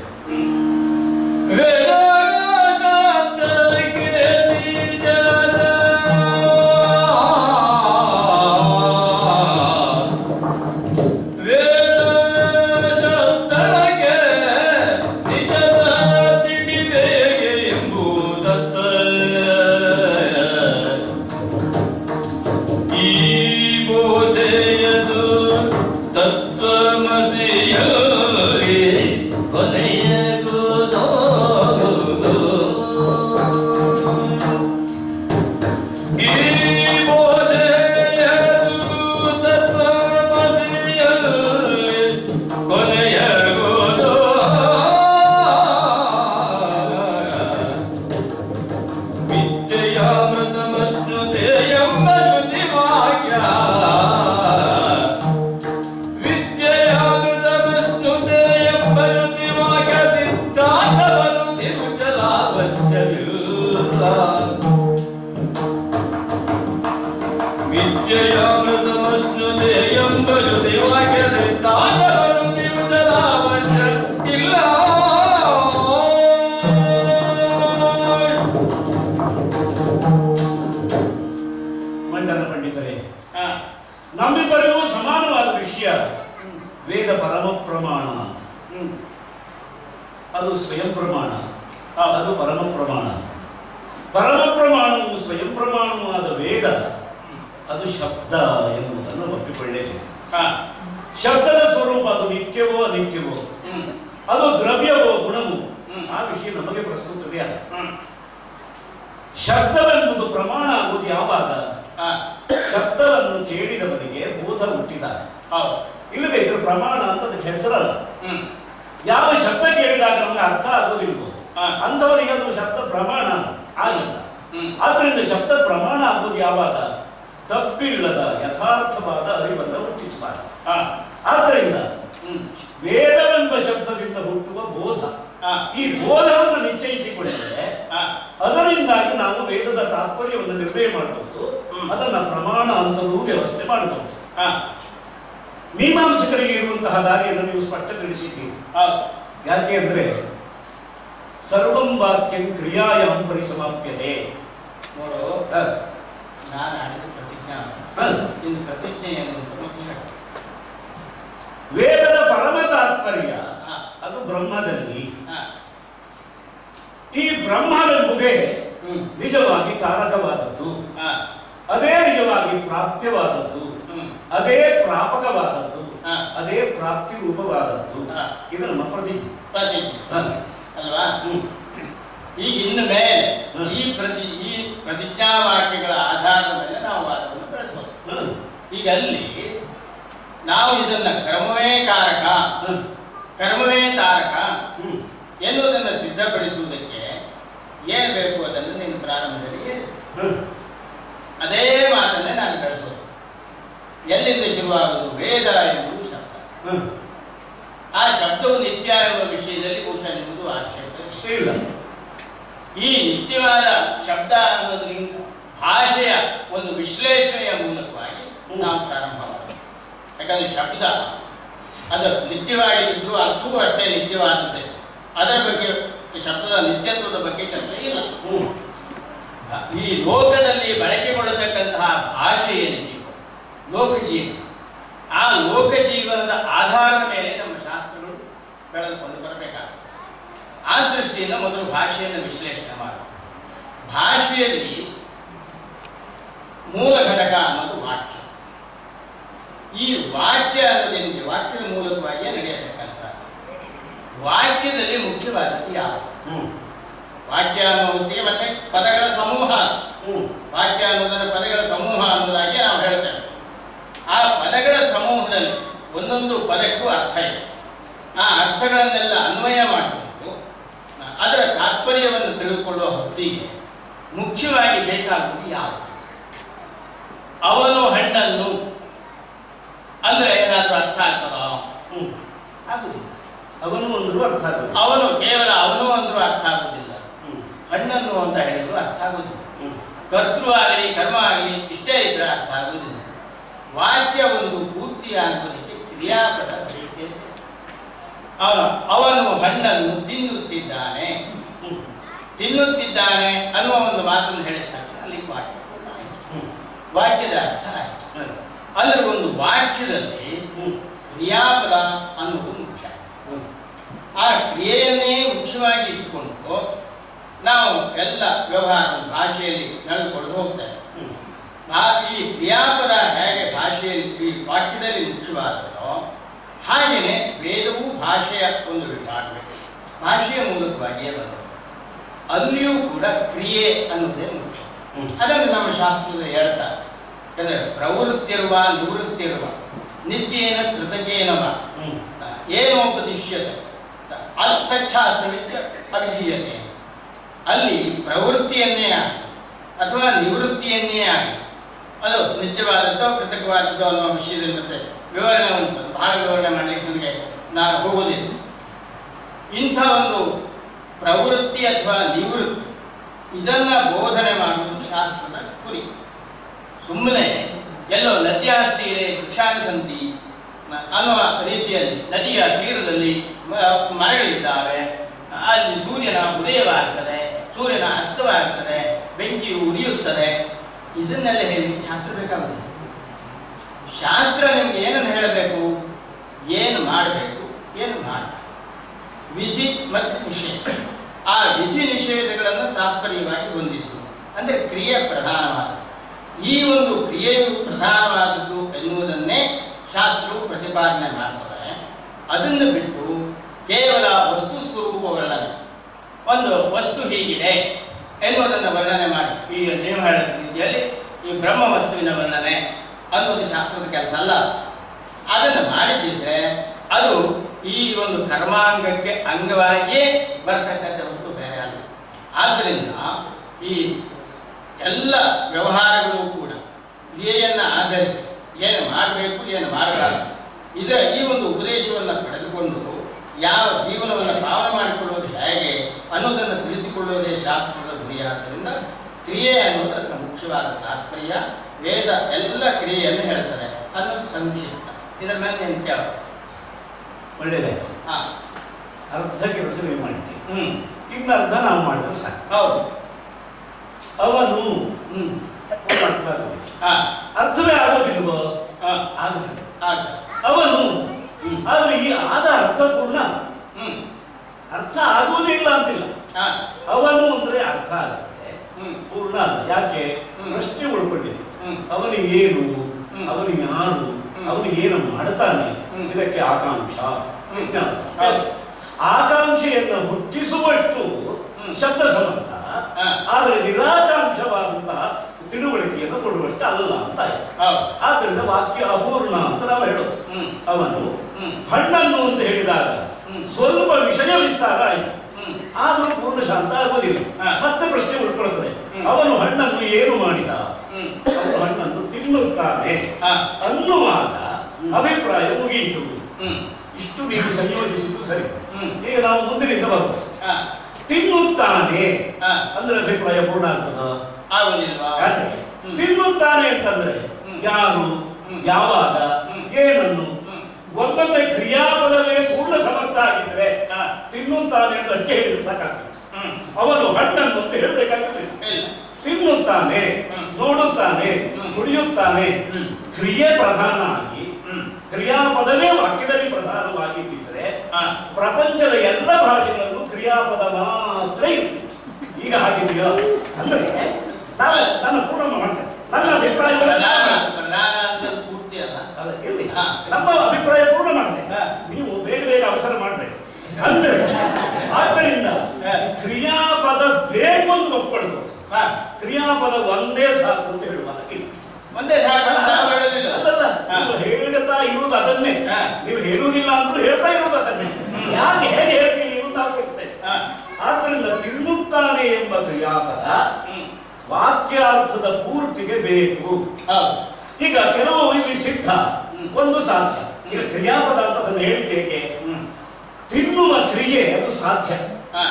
ವೇದಶಾಸ್ತ್ರಕ್ಕೆ ನಿಜದ ವೇದಶಾಸ್ತ್ರಕ್ಕೆ ನಿಜದ ತಿಳಿಬೇಕೆ ಎಂಬುದತ್ತ ಈ ಬೋಧೆಯದು ತತ್ವಮಸಿಯಲ್ಲಿ ಕೊನೆಯಗುವುದೋ ಈ ಬೋಧೆಯದು ತತ್ವಮಸಿಯಲ್ಲಿ ಕೊನೆಯಗುವುದೋ ವಿದ್ಯೆಯಾಮೃತಮಶ್ನುತೆ ಎಂಬ ಶ್ರುತಿವಾಕ್ಯ ವಿದ್ಯೆಯಾಮೃತಮಶ್ನುತೆ ಎಂಬ ಶ್ರುತಿವಾಕ್ಯ ಇಲ್ಲ ಮಂಡನ ಪಂಡಿತರೇ ಹಾ ನಮ್ಮಿಬ್ಬರಿಗೂ ಸಮಾನವಾದ ವಿಷಯ ವೇದ ಪರಮ ಪ್ರಮಾಣ ಹ್ಮ್ ಅದು ಸ್ವಯಂ ಪ್ರಮಾಣ ಹೌದು. ಅದು ಪರಮ ಪ್ರಮಾಣ ಪರಮ ಪ್ರಮಾಣವು ಸ್ವಯಂ ಪ್ರಮಾಣವೂ ಆದ ವೇದ ಅದು ಶಬ್ದ ಎನ್ನುವುದನ್ನು ಒಪ್ಪಿಕೊಳ್ಳೇಬೇಕು ಹಾ ಶಬ್ದದ ಸ್ವರೂಪ ಅದು ನಿತ್ಯವೋ ಅನಿತ್ಯವೋ ಹ್ಮ್ ಅದು ದ್ರವ್ಯವೋ ಗುಣವೋ ಹ್ಮ್. ಆ ವಿಷಯ ನಮಗೆ ಪ್ರಸ್ತುತವೇ ಅಲ್ಲ ಹ್ಮ್ ಶಬ್ದವೆಂಬುದು ಪ್ರಮಾಣ ಆಗುವುದು ಯಾವಾಗ ಹಾ ಶಬ್ದವನ್ನು ಕೇಳಿದವನಿಗೆ ಬೋಧ ಹುಟ್ಟಿದಾಗ ಹೌದು ಇಲ್ಲದೆ ಇದ್ರೆ ಪ್ರಮಾಣ ಅಂತ ಅದಕ್ಕೆ ಹೆಸರಲ್ಲ ಹ್ಮ್ ಯಾವ ಶಬ್ದ ಕೇಳಿದಾಗ ನಮಗೆ ಅರ್ಥ ಆಗೋದಿಲ್ವೋ ಹಾ. ಅಂಥವರಿಗೆ ಅದು ಶಬ್ದ ಪ್ರಮಾಣ ಆಗಲ್ಲ ಹ್ಮ್ ಆದ್ರಿಂದ ಶಬ್ದ ಪ್ರಮಾಣ ಆಗುವುದು ಯಾವಾಗ ತಪ್ಪಿಲ್ಲದ ಯಥಾರ್ಥವಾದ ಅರಿವನ್ನು ಹುಟ್ಟಿಸಬಾರದು ಹಾ ಆದ್ದರಿಂದ ಹ್ಮ್ ವೇದವೆಂಬ ಶಬ್ದದಿಂದ ಹುಟ್ಟುವ ಬೋಧ ಹಾ ಈ ಬೋಧವನ್ನು ನಿಶ್ಚಯಿಸಿಕೊಂಡರೆ ಹಾ ಅದರಿಂದಾಗಿ ನಾವು ವೇದದ ತಾತ್ಪರ್ಯವನ್ನು ನಿರ್ಣಯ ಮಾಡಬಹುದು ಹ್ಮ್. ಅದನ್ನ ಪ್ರಮಾಣ ಅಂತಲೂ ವ್ಯವಸ್ಥೆ ಮಾಡಬಹುದು ಹಾ ಮೀಮಾಂಸಕರಿಗೆ ಇರುವಂತಹ ದಾರಿಯನ್ನು ನೀವು ಸ್ಪಷ್ಟಪಡಿಸಿದ್ದೀರಿ ಹೌದು ಯಾಕೆ ಅಂದ್ರೆ ಸರ್ವಂ ವಾಕ್ಯಂ ಕ್ರಿಯಾಯಾಂ ಪರಿಸಮಾಪ್ಯತೆ ನೋಡು ಹ, ನಾನು ಆಡಿದ ಪ್ರತಿಜ್ಞಾ ಹ. ಇನ್ನು ಪ್ರತಿಜ್ಞೆ ಏನು ಅಂತ ಮತ್ತೆ ಹೇಳು. ವೇದದ ಪರಮ ತಾತ್ಪರ್ಯ ಹಾ. ಅದು ಬ್ರಹ್ಮದಲ್ಲಿ ಹಾ ಈ ಬ್ರಹ್ಮವೆಂಬುದೇ ಹ್ಮ್ ನಿಜವಾಗಿ ಕಾರಕವಾದದ್ದು ಹಾ ಅದೇ ನಿಜವಾಗಿ ಪ್ರಾಪ್ಯವಾದದ್ದು ಹ್ಮ್ ಅದೇ ಪ್ರಾಪಕವಾದದ್ದು ಹಾ. ಅದೇ ಪ್ರಾಪ್ತಿ ರೂಪವಾದದ್ದು ಹಾ. ಇದು ನಮ್ಮ ಪ್ರತಿಜ್ಞೆ ಪ್ರತಿಜ್ಞೆ ಹ. ಅಲ್ವಾ ಹ್ಮ್. ಈಗ ಇನ್ನು ಮೇಲೆ ಹ್ಮ್. ಈ ಪ್ರತಿ ಈ ಪ್ರತಿಜ್ಞಾ ವಾಕ್ಯಗಳ ಆಧಾರದ ಮೇಲೆ ನಾವು ವಾದವನ್ನು ಬೆಳೆಸೋದು ಹ. ಈಗ ಅಲ್ಲಿ ನಾವು ಇದನ್ನ ಕರ್ಮವೇ ಕಾರಕ ಹ. ಕರ್ಮವೇ ತಾರಕ ಹ್ಮ್. ಎನ್ನುವುದನ್ನು ಸಿದ್ಧಪಡಿಸುವುದಕ್ಕೆ ಏನು ಬೇಕು ಅದನ್ನು ನೀನು ಪ್ರಾರಂಭದಲ್ಲಿ ಹೇಳಿದೆ ಹ. ಅದೇ ಮಾತನ್ನೇ ನಾನು ಬೆಳೆಸೋದು ಎಲ್ಲಿಂದ ಶುರುವಾಗುವುದು ವೇದ ಎಂಬುದು ಶಬ್ದ ಹ. ಆ ಶಬ್ದವು ನಿತ್ಯ ಎಂಬ ವಿಷಯದಲ್ಲಿ ಬಹುಶಃ ನಿಮ್ಮದು ಆಕ್ಷೇಪ ಇಲ್ಲ. ಇಲ್ಲ ಈ ನಿತ್ಯವಾದ ಶಬ್ದ ಅನ್ನೋದ್ರಿಂದ ಭಾಷೆಯ ಒಂದು ವಿಶ್ಲೇಷಣೆಯ ಮೂಲಕವಾಗಿ ನಾವು ಪ್ರಾರಂಭ ಮಾಡೋದು ಯಾಕಂದ್ರೆ ಶಬ್ದ ಅದು ನಿತ್ಯವಾಗಿದ್ದರೂ ಅರ್ಥವೂ ಅಷ್ಟೇ ನಿತ್ಯವಾದದ್ದೇ ಅದರ ಬಗ್ಗೆ ಈ ಶಬ್ದದ ನಿತ್ಯತ್ವದ ಬಗ್ಗೆ ಚರ್ಚೆ ಇಲ್ಲ ಹ್ಮ್. ಈ ಲೋಕದಲ್ಲಿ ಬಳಕೆಗೊಳ್ಳತಕ್ಕಂತಹ ಭಾಷೆ ಏನಿದೆಯೋ ಲೋಕಜೀವನ ಆ ಲೋಕಜೀವನದ ಆಧಾರದ ಮೇಲೆ ನಮ್ಮ ಶಾಸ್ತ್ರಗಳು ಬೆಳೆದುಕೊಂಡು ಬರಬೇಕಾಗುತ್ತೆ ಆ ದೃಷ್ಟಿಯಿಂದ ಮೊದಲು ಭಾಷೆಯನ್ನು ವಿಶ್ಲೇಷಣೆ ಮಾಡಿ ಭಾಷೆಯಲ್ಲಿ ಮೂಲ ಘಟಕ ಅನ್ನೋದು ವಾಕ್ಯ ಈ ವಾಕ್ಯ ಅನ್ನೋದೇನಿದೆ ವಾಕ್ಯದ ಮೂಲಕವಾಗಿಯೇ ನಡೆಯತಕ್ಕಂಥ ವಾಕ್ಯದಲ್ಲಿ ಮುಖ್ಯವಾದದ್ದು ಯಾವುದು ಹ್ಮ್. ವಾಕ್ಯ ಅನ್ನೋ ಹೊತ್ತಿಗೆ ಮತ್ತೆ ಪದಗಳ ಸಮೂಹ ಹ್ಮ್. ವಾಕ್ಯ ಅನ್ನೋದನ್ನ ಪದಗಳ ಸಮೂಹ ಅನ್ನೋದಾಗಿ ನಾವು ಹೇಳ್ತೇವೆ ಆ ಪದಗಳ ಸಮೂಹದಲ್ಲಿ ಒಂದೊಂದು ಪದಕ್ಕೂ ಅರ್ಥ ಇದೆ ಆ ಅರ್ಥಗಳನ್ನೆಲ್ಲ ಅನ್ವಯ ಮಾಡಿಕೊಂಡು ಅದರ ತಾತ್ಪರ್ಯವನ್ನು ತಿಳಿದುಕೊಳ್ಳುವ ಹೊತ್ತಿಗೆ ಮುಖ್ಯವಾಗಿ ಬೇಕಾಗುವುದು ಯಾವುದು ಅವನು ಹಣ್ಣನ್ನು ಅಂದ್ರೆ ಏನಾದ್ರೂ ಅರ್ಥ ಆಗ್ತದ ಹ್ಮ್. ಆಗುದಿಲ್ಲ ಅವನು ಅಂದ್ರು ಅರ್ಥ ಆಗೋದು ಅವನು ಕೇವಲ ಅವನು ಅಂದ್ರೂ ಅರ್ಥ ಆಗುದಿಲ್ಲ ಹ್ಮ್. ಹಣ್ಣನ್ನು ಅಂತ ಹೇಳಿದ್ರು ಅರ್ಥ ಆಗುದಿಲ್ಲ ಹ್ಮ್. ಕರ್ತೃ ಆಗಲಿ ಕರ್ಮ ಆಗಲಿ ಇಷ್ಟೇ ಇದ್ರೆ ಅರ್ಥ ಆಗುವುದಿಲ್ಲ ವಾಕ್ಯ ಒಂದು ಪೂರ್ತಿ ಆಗುವುದಕ್ಕೆ ಕ್ರಿಯಾಪದ ಬೇಕೇ ಬೇಕು. ಅವನು ಅವನು ಹಣ್ಣನ್ನು ತಿನ್ನುತ್ತಿದ್ದಾನೆ ಹ್ಮ್. ತಿನ್ನುತ್ತಿದ್ದಾನೆ ಅನ್ನುವ ಒಂದು ಮಾತನ್ನು ಹೇಳಿದ್ದಾನೆ ಅಲ್ಲಿ ವಾಕ್ಯ ಕೂಡ ಆಯ್ತು. ಹ್ಮ್. ವಾಕ್ಯದ ಅರ್ಥ ಆಯ್ತು ಹ್ಮ್. ಅಂದ್ರೆ ಒಂದು ವಾಕ್ಯದಲ್ಲಿ ಹ್ಮ್. ಕ್ರಿಯಾಪದ ಅನ್ನುವುದು ಮುಖ್ಯ ಹ್ಮ್. ಆ ಕ್ರಿಯೆಯನ್ನೇ ಮುಖ್ಯವಾಗಿ ಇಟ್ಟುಕೊಂಡು ನಾವು ಎಲ್ಲ ವ್ಯವಹಾರ ಭಾಷೆಯಲ್ಲಿ ನಡೆದುಕೊಂಡು ಹೋಗ್ತೇವೆ ಹ್ಮ್. ಆ ಈ ಕ್ರಿಯಾಪದ ಹೇಗೆ ಭಾಷೆಯಲ್ಲಿ ಈ ವಾಕ್ಯದಲ್ಲಿ ಮುಖ್ಯವಾದದೋ ಹಾಗೆಯೇ ವೇದವೂ ಭಾಷೆಯ ಒಂದು ವಿಭಾಗವೇ ಭಾಷೆಯ ಮೂಲಕವಾಗಿಯೇ ಬಂದದ್ದು ಅಲ್ಲಿಯೂ ಕೂಡ ಕ್ರಿಯೆ ಅನ್ನೋದೇ ಮುಖ್ಯ ಹ್ಮ್. ಅದನ್ನು ನಮ್ಮ ಶಾಸ್ತ್ರದಲ್ಲಿ ಹೇಳ್ತಾರೆ ಯಾಕಂದ್ರೆ ಪ್ರವೃತ್ತಿರುವ ನಿವೃತ್ತಿರುವ ನಿತ್ಯೇನ ಕೃತಕೇನವ ಹ್ಮ್. ಏನೋಪದಿಶ್ಯತೆ ಅರ್ಥಾಸ್ತ್ರವಿದ್ಯ ಅವಿಧೀಯತೆ ಅಲ್ಲಿ ಪ್ರವೃತ್ತಿಯನ್ನೇ ಆಗಲಿ ಅಥವಾ ನಿವೃತ್ತಿಯನ್ನೇ ಆಗಲಿ ಅದು ನಿತ್ಯವಾದದ್ದೋ ಕೃತಕವಾದದ್ದೋ ಅನ್ನೋ ವಿಷಯದಲ್ಲಿ ಮತ್ತೆ ವಿವರಣೆ ಉಂಟು ಭಾಗ ವಿವರಣೆ ಮಾಡಲಿಕ್ಕೆ ನನಗೆ ನಾನು ಹೋಗೋದಿಲ್ಲ ಇಂಥ ಒಂದು ಪ್ರವೃತ್ತಿ ಅಥವಾ ನಿವೃತ್ತಿ ಇದನ್ನ ಬೋಧನೆ ಮಾಡುವುದು ಶಾಸ್ತ್ರದ ಗುರಿ ಸುಮ್ಮನೆ ಎಲ್ಲೋ ನದ್ಯಾಸ್ತೀರೆ ವೃಕ್ಷಾನಿ ಸಂತಿ ನ- ಅನ್ನುವ ರೀತಿಯಲ್ಲಿ ನದಿಯ ತೀರದಲ್ಲಿ ಮ- ಮರಗಳಿದ್ದಾವೆ ಅಲ್ಲಿ ಸೂರ್ಯನ ಉದಯವಾಗ್ತದೆ ಸೂರ್ಯನ ಅಸ್ತವಾಗ್ತದೆ ಬೆಂಕಿಯು ಉರಿಯುತ್ತದೆ ಇದನ್ನೆಲ್ಲ ಹೇಳಲಿಕ್ಕೆ ಶಾಸ್ತ್ರ ಬೇಕಾಗುತ್ತೆ ಶಾಸ್ತ್ರ ನಿಮ್ಗೆ ಏನನ್ನು ಹೇಳಬೇಕು ಏನು ಮಾಡಬೇಕು ಏನು ಮಾಡಬೇಕು ವಿಧಿ ಮತ್ತು ನಿಷೇಧ ಆ ವಿಧಿ ನಿಷೇಧಗಳನ್ನು ತಾತ್ಪರ್ಯವಾಗಿ ಹೊಂದಿದ್ದು ಅಂದರೆ ಕ್ರಿಯೆ ಪ್ರಧಾನವಾದ ಈ ಒಂದು ಕ್ರಿಯೆಯು ಪ್ರಧಾನವಾದದ್ದು ಎನ್ನುವುದನ್ನೇ ಶಾಸ್ತ್ರವು ಪ್ರತಿಪಾದನೆ ಮಾಡ್ತದೆ ಅದನ್ನು ಬಿಟ್ಟು ಕೇವಲ ವಸ್ತು ಸ್ವರೂಪ ವರ್ಣನೆ ಒಂದು ವಸ್ತು ಹೀಗಿದೆ ಎನ್ನುವುದನ್ನು ವರ್ಣನೆ ಮಾಡಿ ಈಗ ನೀವು ಹೇಳಿದ ರೀತಿಯಲ್ಲಿ ಈ ಬ್ರಹ್ಮ ವಸ್ತುವಿನ ವರ್ಣನೆ ಅನ್ನೋದು ಶಾಸ್ತ್ರದ ಕೆಲಸ ಅಲ್ಲ ಅದನ್ನು ಮಾಡಿದ್ದಿದ್ರೆ ಅದು ಈ ಒಂದು ಕರ್ಮಾಂಗಕ್ಕೆ ಅಂಗವಾಗಿಯೇ ಬರ್ತಕ್ಕಂಥ ವಸ್ತು ಬೇರೆ ಅಲ್ಲ ಆದ್ದರಿಂದ ಈ ಎಲ್ಲ ವ್ಯವಹಾರಗಳು ಕೂಡ ಕ್ರಿಯೆಯನ್ನು ಆಧರಿಸಿ ಏನು ಮಾಡಬೇಕು ಏನು ಮಾಡಬಾರದು ಇದರ ಈ ಒಂದು ಉಪದೇಶವನ್ನು ಪಡೆದುಕೊಂಡು ಯಾವ ಜೀವನವನ್ನು ಪಾವನೆ ಮಾಡಿಕೊಳ್ಳುವುದು ಹೇಗೆ ಅನ್ನೋದನ್ನು ತಿಳಿಸಿಕೊಳ್ಳುವುದೇ ಶಾಸ್ತ್ರದ ಗುರಿಯಾದ್ದರಿಂದ ಕ್ರಿಯೆ ಅನ್ನೋದು ಅದರ ಮುಖ್ಯವಾದ ತಾತ್ಪರ್ಯ ವೇದ ಎಲ್ಲ ಕ್ರಿಯೆಯನ್ನು ಹೇಳ್ತದೆ ಅನ್ನೋದು ಸಂಕ್ಷಿಪ್ತ ಇದರ ಮೇಲೆ ಏನು ಕೇಳ ಒಳ್ಳೆಯದಾಯ್ತು ಹಾ ಅರ್ಧ ಕೆಲಸ ನೀವು ಮಾಡಿದ್ದೀವಿ ಹ್ಮ್ ಇನ್ನು ಅರ್ಧ ನಾವು ಮಾಡಿದ್ರೆ ಸಾಕು ಹೌದು ಅವನು ಹ್ಮ್ ಒಂದು ಅರ್ಥ ಆಗಬೇಕು. ಹಾ ಅರ್ಥವೇ ಆಗೋದಿಲ್ವೋ ಹಾ ಆಗುತ್ತದೆ ಆಗ ಅವನು ಹ್ಮ್. ಆದ್ರೆ ಈ ಆದ ಅರ್ಥಪೂರ್ಣ ಹ್ಮ್ ಅರ್ಥ ಆಗುವುದಿಲ್ಲ ಅಂತಿಲ್ಲ ಹಾ ಅವನು ಅಂದ್ರೆ ಅರ್ಥ ಆಗುತ್ತೆ ಹ್ಮ್ ಪೂರ್ಣ ಅಲ್ಲ ಯಾಕೆ ಹ್ಮ್. ಪ್ರಶ್ನೆ ಉಳ್ಕೊಂಡಿದೆ ಹ್ಮ್. ಅವನು ಏನು ಹ್ಮ್. ಅವನು ಯಾರು ಹ್ಮ್. ಅವನು ಏನು ಮಾಡ್ತಾನೆ ಹ್ಮ್. ಇದಕ್ಕೆ ಆಕಾಂಕ್ಷ ಹ್ಮ್. ಜಿಜ್ಞಾಸ. ಹೌದು. ಆಕಾಂಕ್ಷೆಯನ್ನು ಹುಟ್ಟಿಸುವಷ್ಟು ಹ್ಮ್. ಶಬ್ದ ಸಂಬಂಧ ಹಾ. ಆದರೆ ನಿರಾಕಾಂಕ್ಷವಾದಂತಹ ತಿಳುವಳಿಕೆಯನ್ನು ಕೊಡುವಷ್ಟು ಅಲ್ಲ ಅಂತ ಆಯ್ತು ಹೌದು ಆದ್ದರಿಂದ ವಾಕ್ಯ ಅಪೂರ್ಣ ಅಂತ ನಾವು ಹೇಳೋದು ಹ್ಮ್ ಅವನು ಹ್ಮ್ ಹಣ್ಣನ್ನು ಅಂತ ಹೇಳಿದಾಗ ಹ್ಮ್. ಸ್ವಲ್ಪ ವಿಷಯ ವಿಸ್ತಾರ ಆಯಿತು ಹ್ಮ್ ಆದರೂ ಪೂರ್ಣ ಶಾಂತ ಆಗೋದಿಲ್ಲ ಹಾ. ಮತ್ತೆ ಪ್ರಶ್ನೆ ಉಳ್ಕೊಳ್ತದೆ ಹ್ಮ್. ಅವನು ಹಣ್ಣನ್ನು ಏನು ಮಾಡಿದ ಹ್ಮ್ ಅವನು ಹಣ್ಣನ್ನು ತಿನ್ನುತ್ತಾನೆ ಹಾ ಅನ್ನುವಾಗ ಹ್ಮ್. ಅಭಿಪ್ರಾಯ ಮುಗಿಯಿತು ಹ್ಮ್ ಇಷ್ಟು ನೀವು ಸಂಯೋಜಿಸಿದ್ದು ಸರಿ ಹ್ಮ್. ಈಗ ನಾವು ಮುಂದಿನಿಂದ ಬರ್ತೇವೆ ಹಾ ತಿನ್ನುತ್ತಾನೆ ಹಾ ಅಂದ್ರೆ ಅಭಿಪ್ರಾಯ ಪೂರ್ಣ ಆಗ್ತದ ಆಗುದಿಲ್ವಾ ಯಾಕೆ ಹ್ಮ್. ತಿನ್ನುತ್ತಾನೆ ಅಂತಂದ್ರೆ ಹ್ಮ್. ಯಾರು ಹ್ಮ್. ಯಾವಾಗ ಹ್ಮ್. ಏನನ್ನು ಹ್ಮ್ ಒಂದೊಮ್ಮೆ ಕ್ರಿಯಾಪದವೇ ಪೂರ್ಣ ಸಮರ್ಥ ಆಗಿದ್ರೆ ಹಾ ತಿನ್ನುತ್ತಾನೆ ಅಂತ ಅಷ್ಟೇ ಹೇಳಿದ್ರೆ ಸಾಕಾಗ್ತದೆ ಹ್ಮ್ ಅವನು ಹಣ್ಣನ್ನು ಅಂತ ಹೇಳಬೇಕಾಗ್ತದೆ ಇಲ್ಲ ತಿನ್ನುತ್ತಾನೆ ಹ್ಮ್. ನೋಡುತ್ತಾನೆ ಹ್ಮ್. ಕುಡಿಯುತ್ತಾನೆ ಹ್ಮ್. ಕ್ರಿಯೆ ಪ್ರಧಾನ ಆಗಿ ಹ್ಮ್ ಕ್ರಿಯಾಪದವೇ ವಾಕ್ಯದಲ್ಲಿ ಪ್ರಧಾನವಾಗಿದ್ದರೆ ಹಾ ಪ್ರಪಂಚದ ಎಲ್ಲ ಭಾಷೆಗಳಲ್ಲೂ ಕ್ರಿಯಾಪದ ಮಾತ್ರ ಇರುತ್ತೆ ಈಗ ಹಾಗಿದೆಯೋ ಅಂದ್ರೆ ನಾನು ನನ್ನ ಪೂರ್ಣ ಮಾಡ್ತೇನೆ ನನ್ನ ಅಭಿಪ್ರಾಯ ಪ್ರಧಾನ ಪ್ರಧಾನ ಅಂತ ಪೂರ್ತಿ ಅಲ್ಲ ಅಲ್ಲ, ಇರ್ಲಿ. ಹಾ. ನಮ್ಮ ಅಭಿಪ್ರಾಯ ಪೂರ್ಣ ಮಾಡ್ತೇನೆ ಹಾ. ನೀವು ಬೇಗ ಬೇಗ ಅವಸರ ಮಾಡಬೇಡಿ ಅಂದ್ರೆ ಆದ್ದರಿಂದ ಹಾ. ಕ್ರಿಯಾಪದ ಬೇಕು ಅಂತ ಒಪ್ಕೊಳ್ಬೋದು ಹಾ ಕ್ರಿಯಾಪದ ಒಂದೇ ಸಾಕು ಅಂತ ಹೇಳುವ ಹಾಗಿಲ್ಲ. ಒಂದೇ ಸಾಕು ಅಂತ ನಾವು ಹೇಳೋದಿಲ್ಲ ಅಲ್ಲಲ್ಲ ಹಾ. ನೀವು ಹೇಳ್ತಾ ಇರುವುದು ಅದನ್ನೇ ಹಾ. ನೀವು ಹೇಳುವುದಿಲ್ಲ ಅಂದ್ರೂ ಹೇಳ್ತಾ ಇರುವುದು ಅದನ್ನೇ ಯಾಕೆ ಹೇಗೆ ಹೇಳ್ತೀರಿ ಇರುವುದು ನಾವು ಗೊತ್ತೇವೆ ಹಾ ಆದ್ದರಿಂದ ತಿನ್ನುತ್ತಾನೆ ಎಂಬ ಕ್ರಿಯಾಪದ ಹ್ಮ್ ವಾಕ್ಯಾರ್ಥದ ಪೂರ್ತಿಗೆ ಬೇಕು ಹೌದು ಈಗ ಕೆಲವು ಇಲ್ಲಿ ಸಿದ್ಧ ಹ್ಮ್. ಒಂದು ಸಾಧ್ಯ ಈಗ ಹ್ಮ್. ಕ್ರಿಯಾಪದ ಅಂತ ಅದನ್ನು ಹೇಳಿದ್ದೇಕೆ ಹ್ಮ್ ತಿನ್ನುವ ಕ್ರಿಯೆ ಅದು ಸಾಧ್ಯ ಹಾ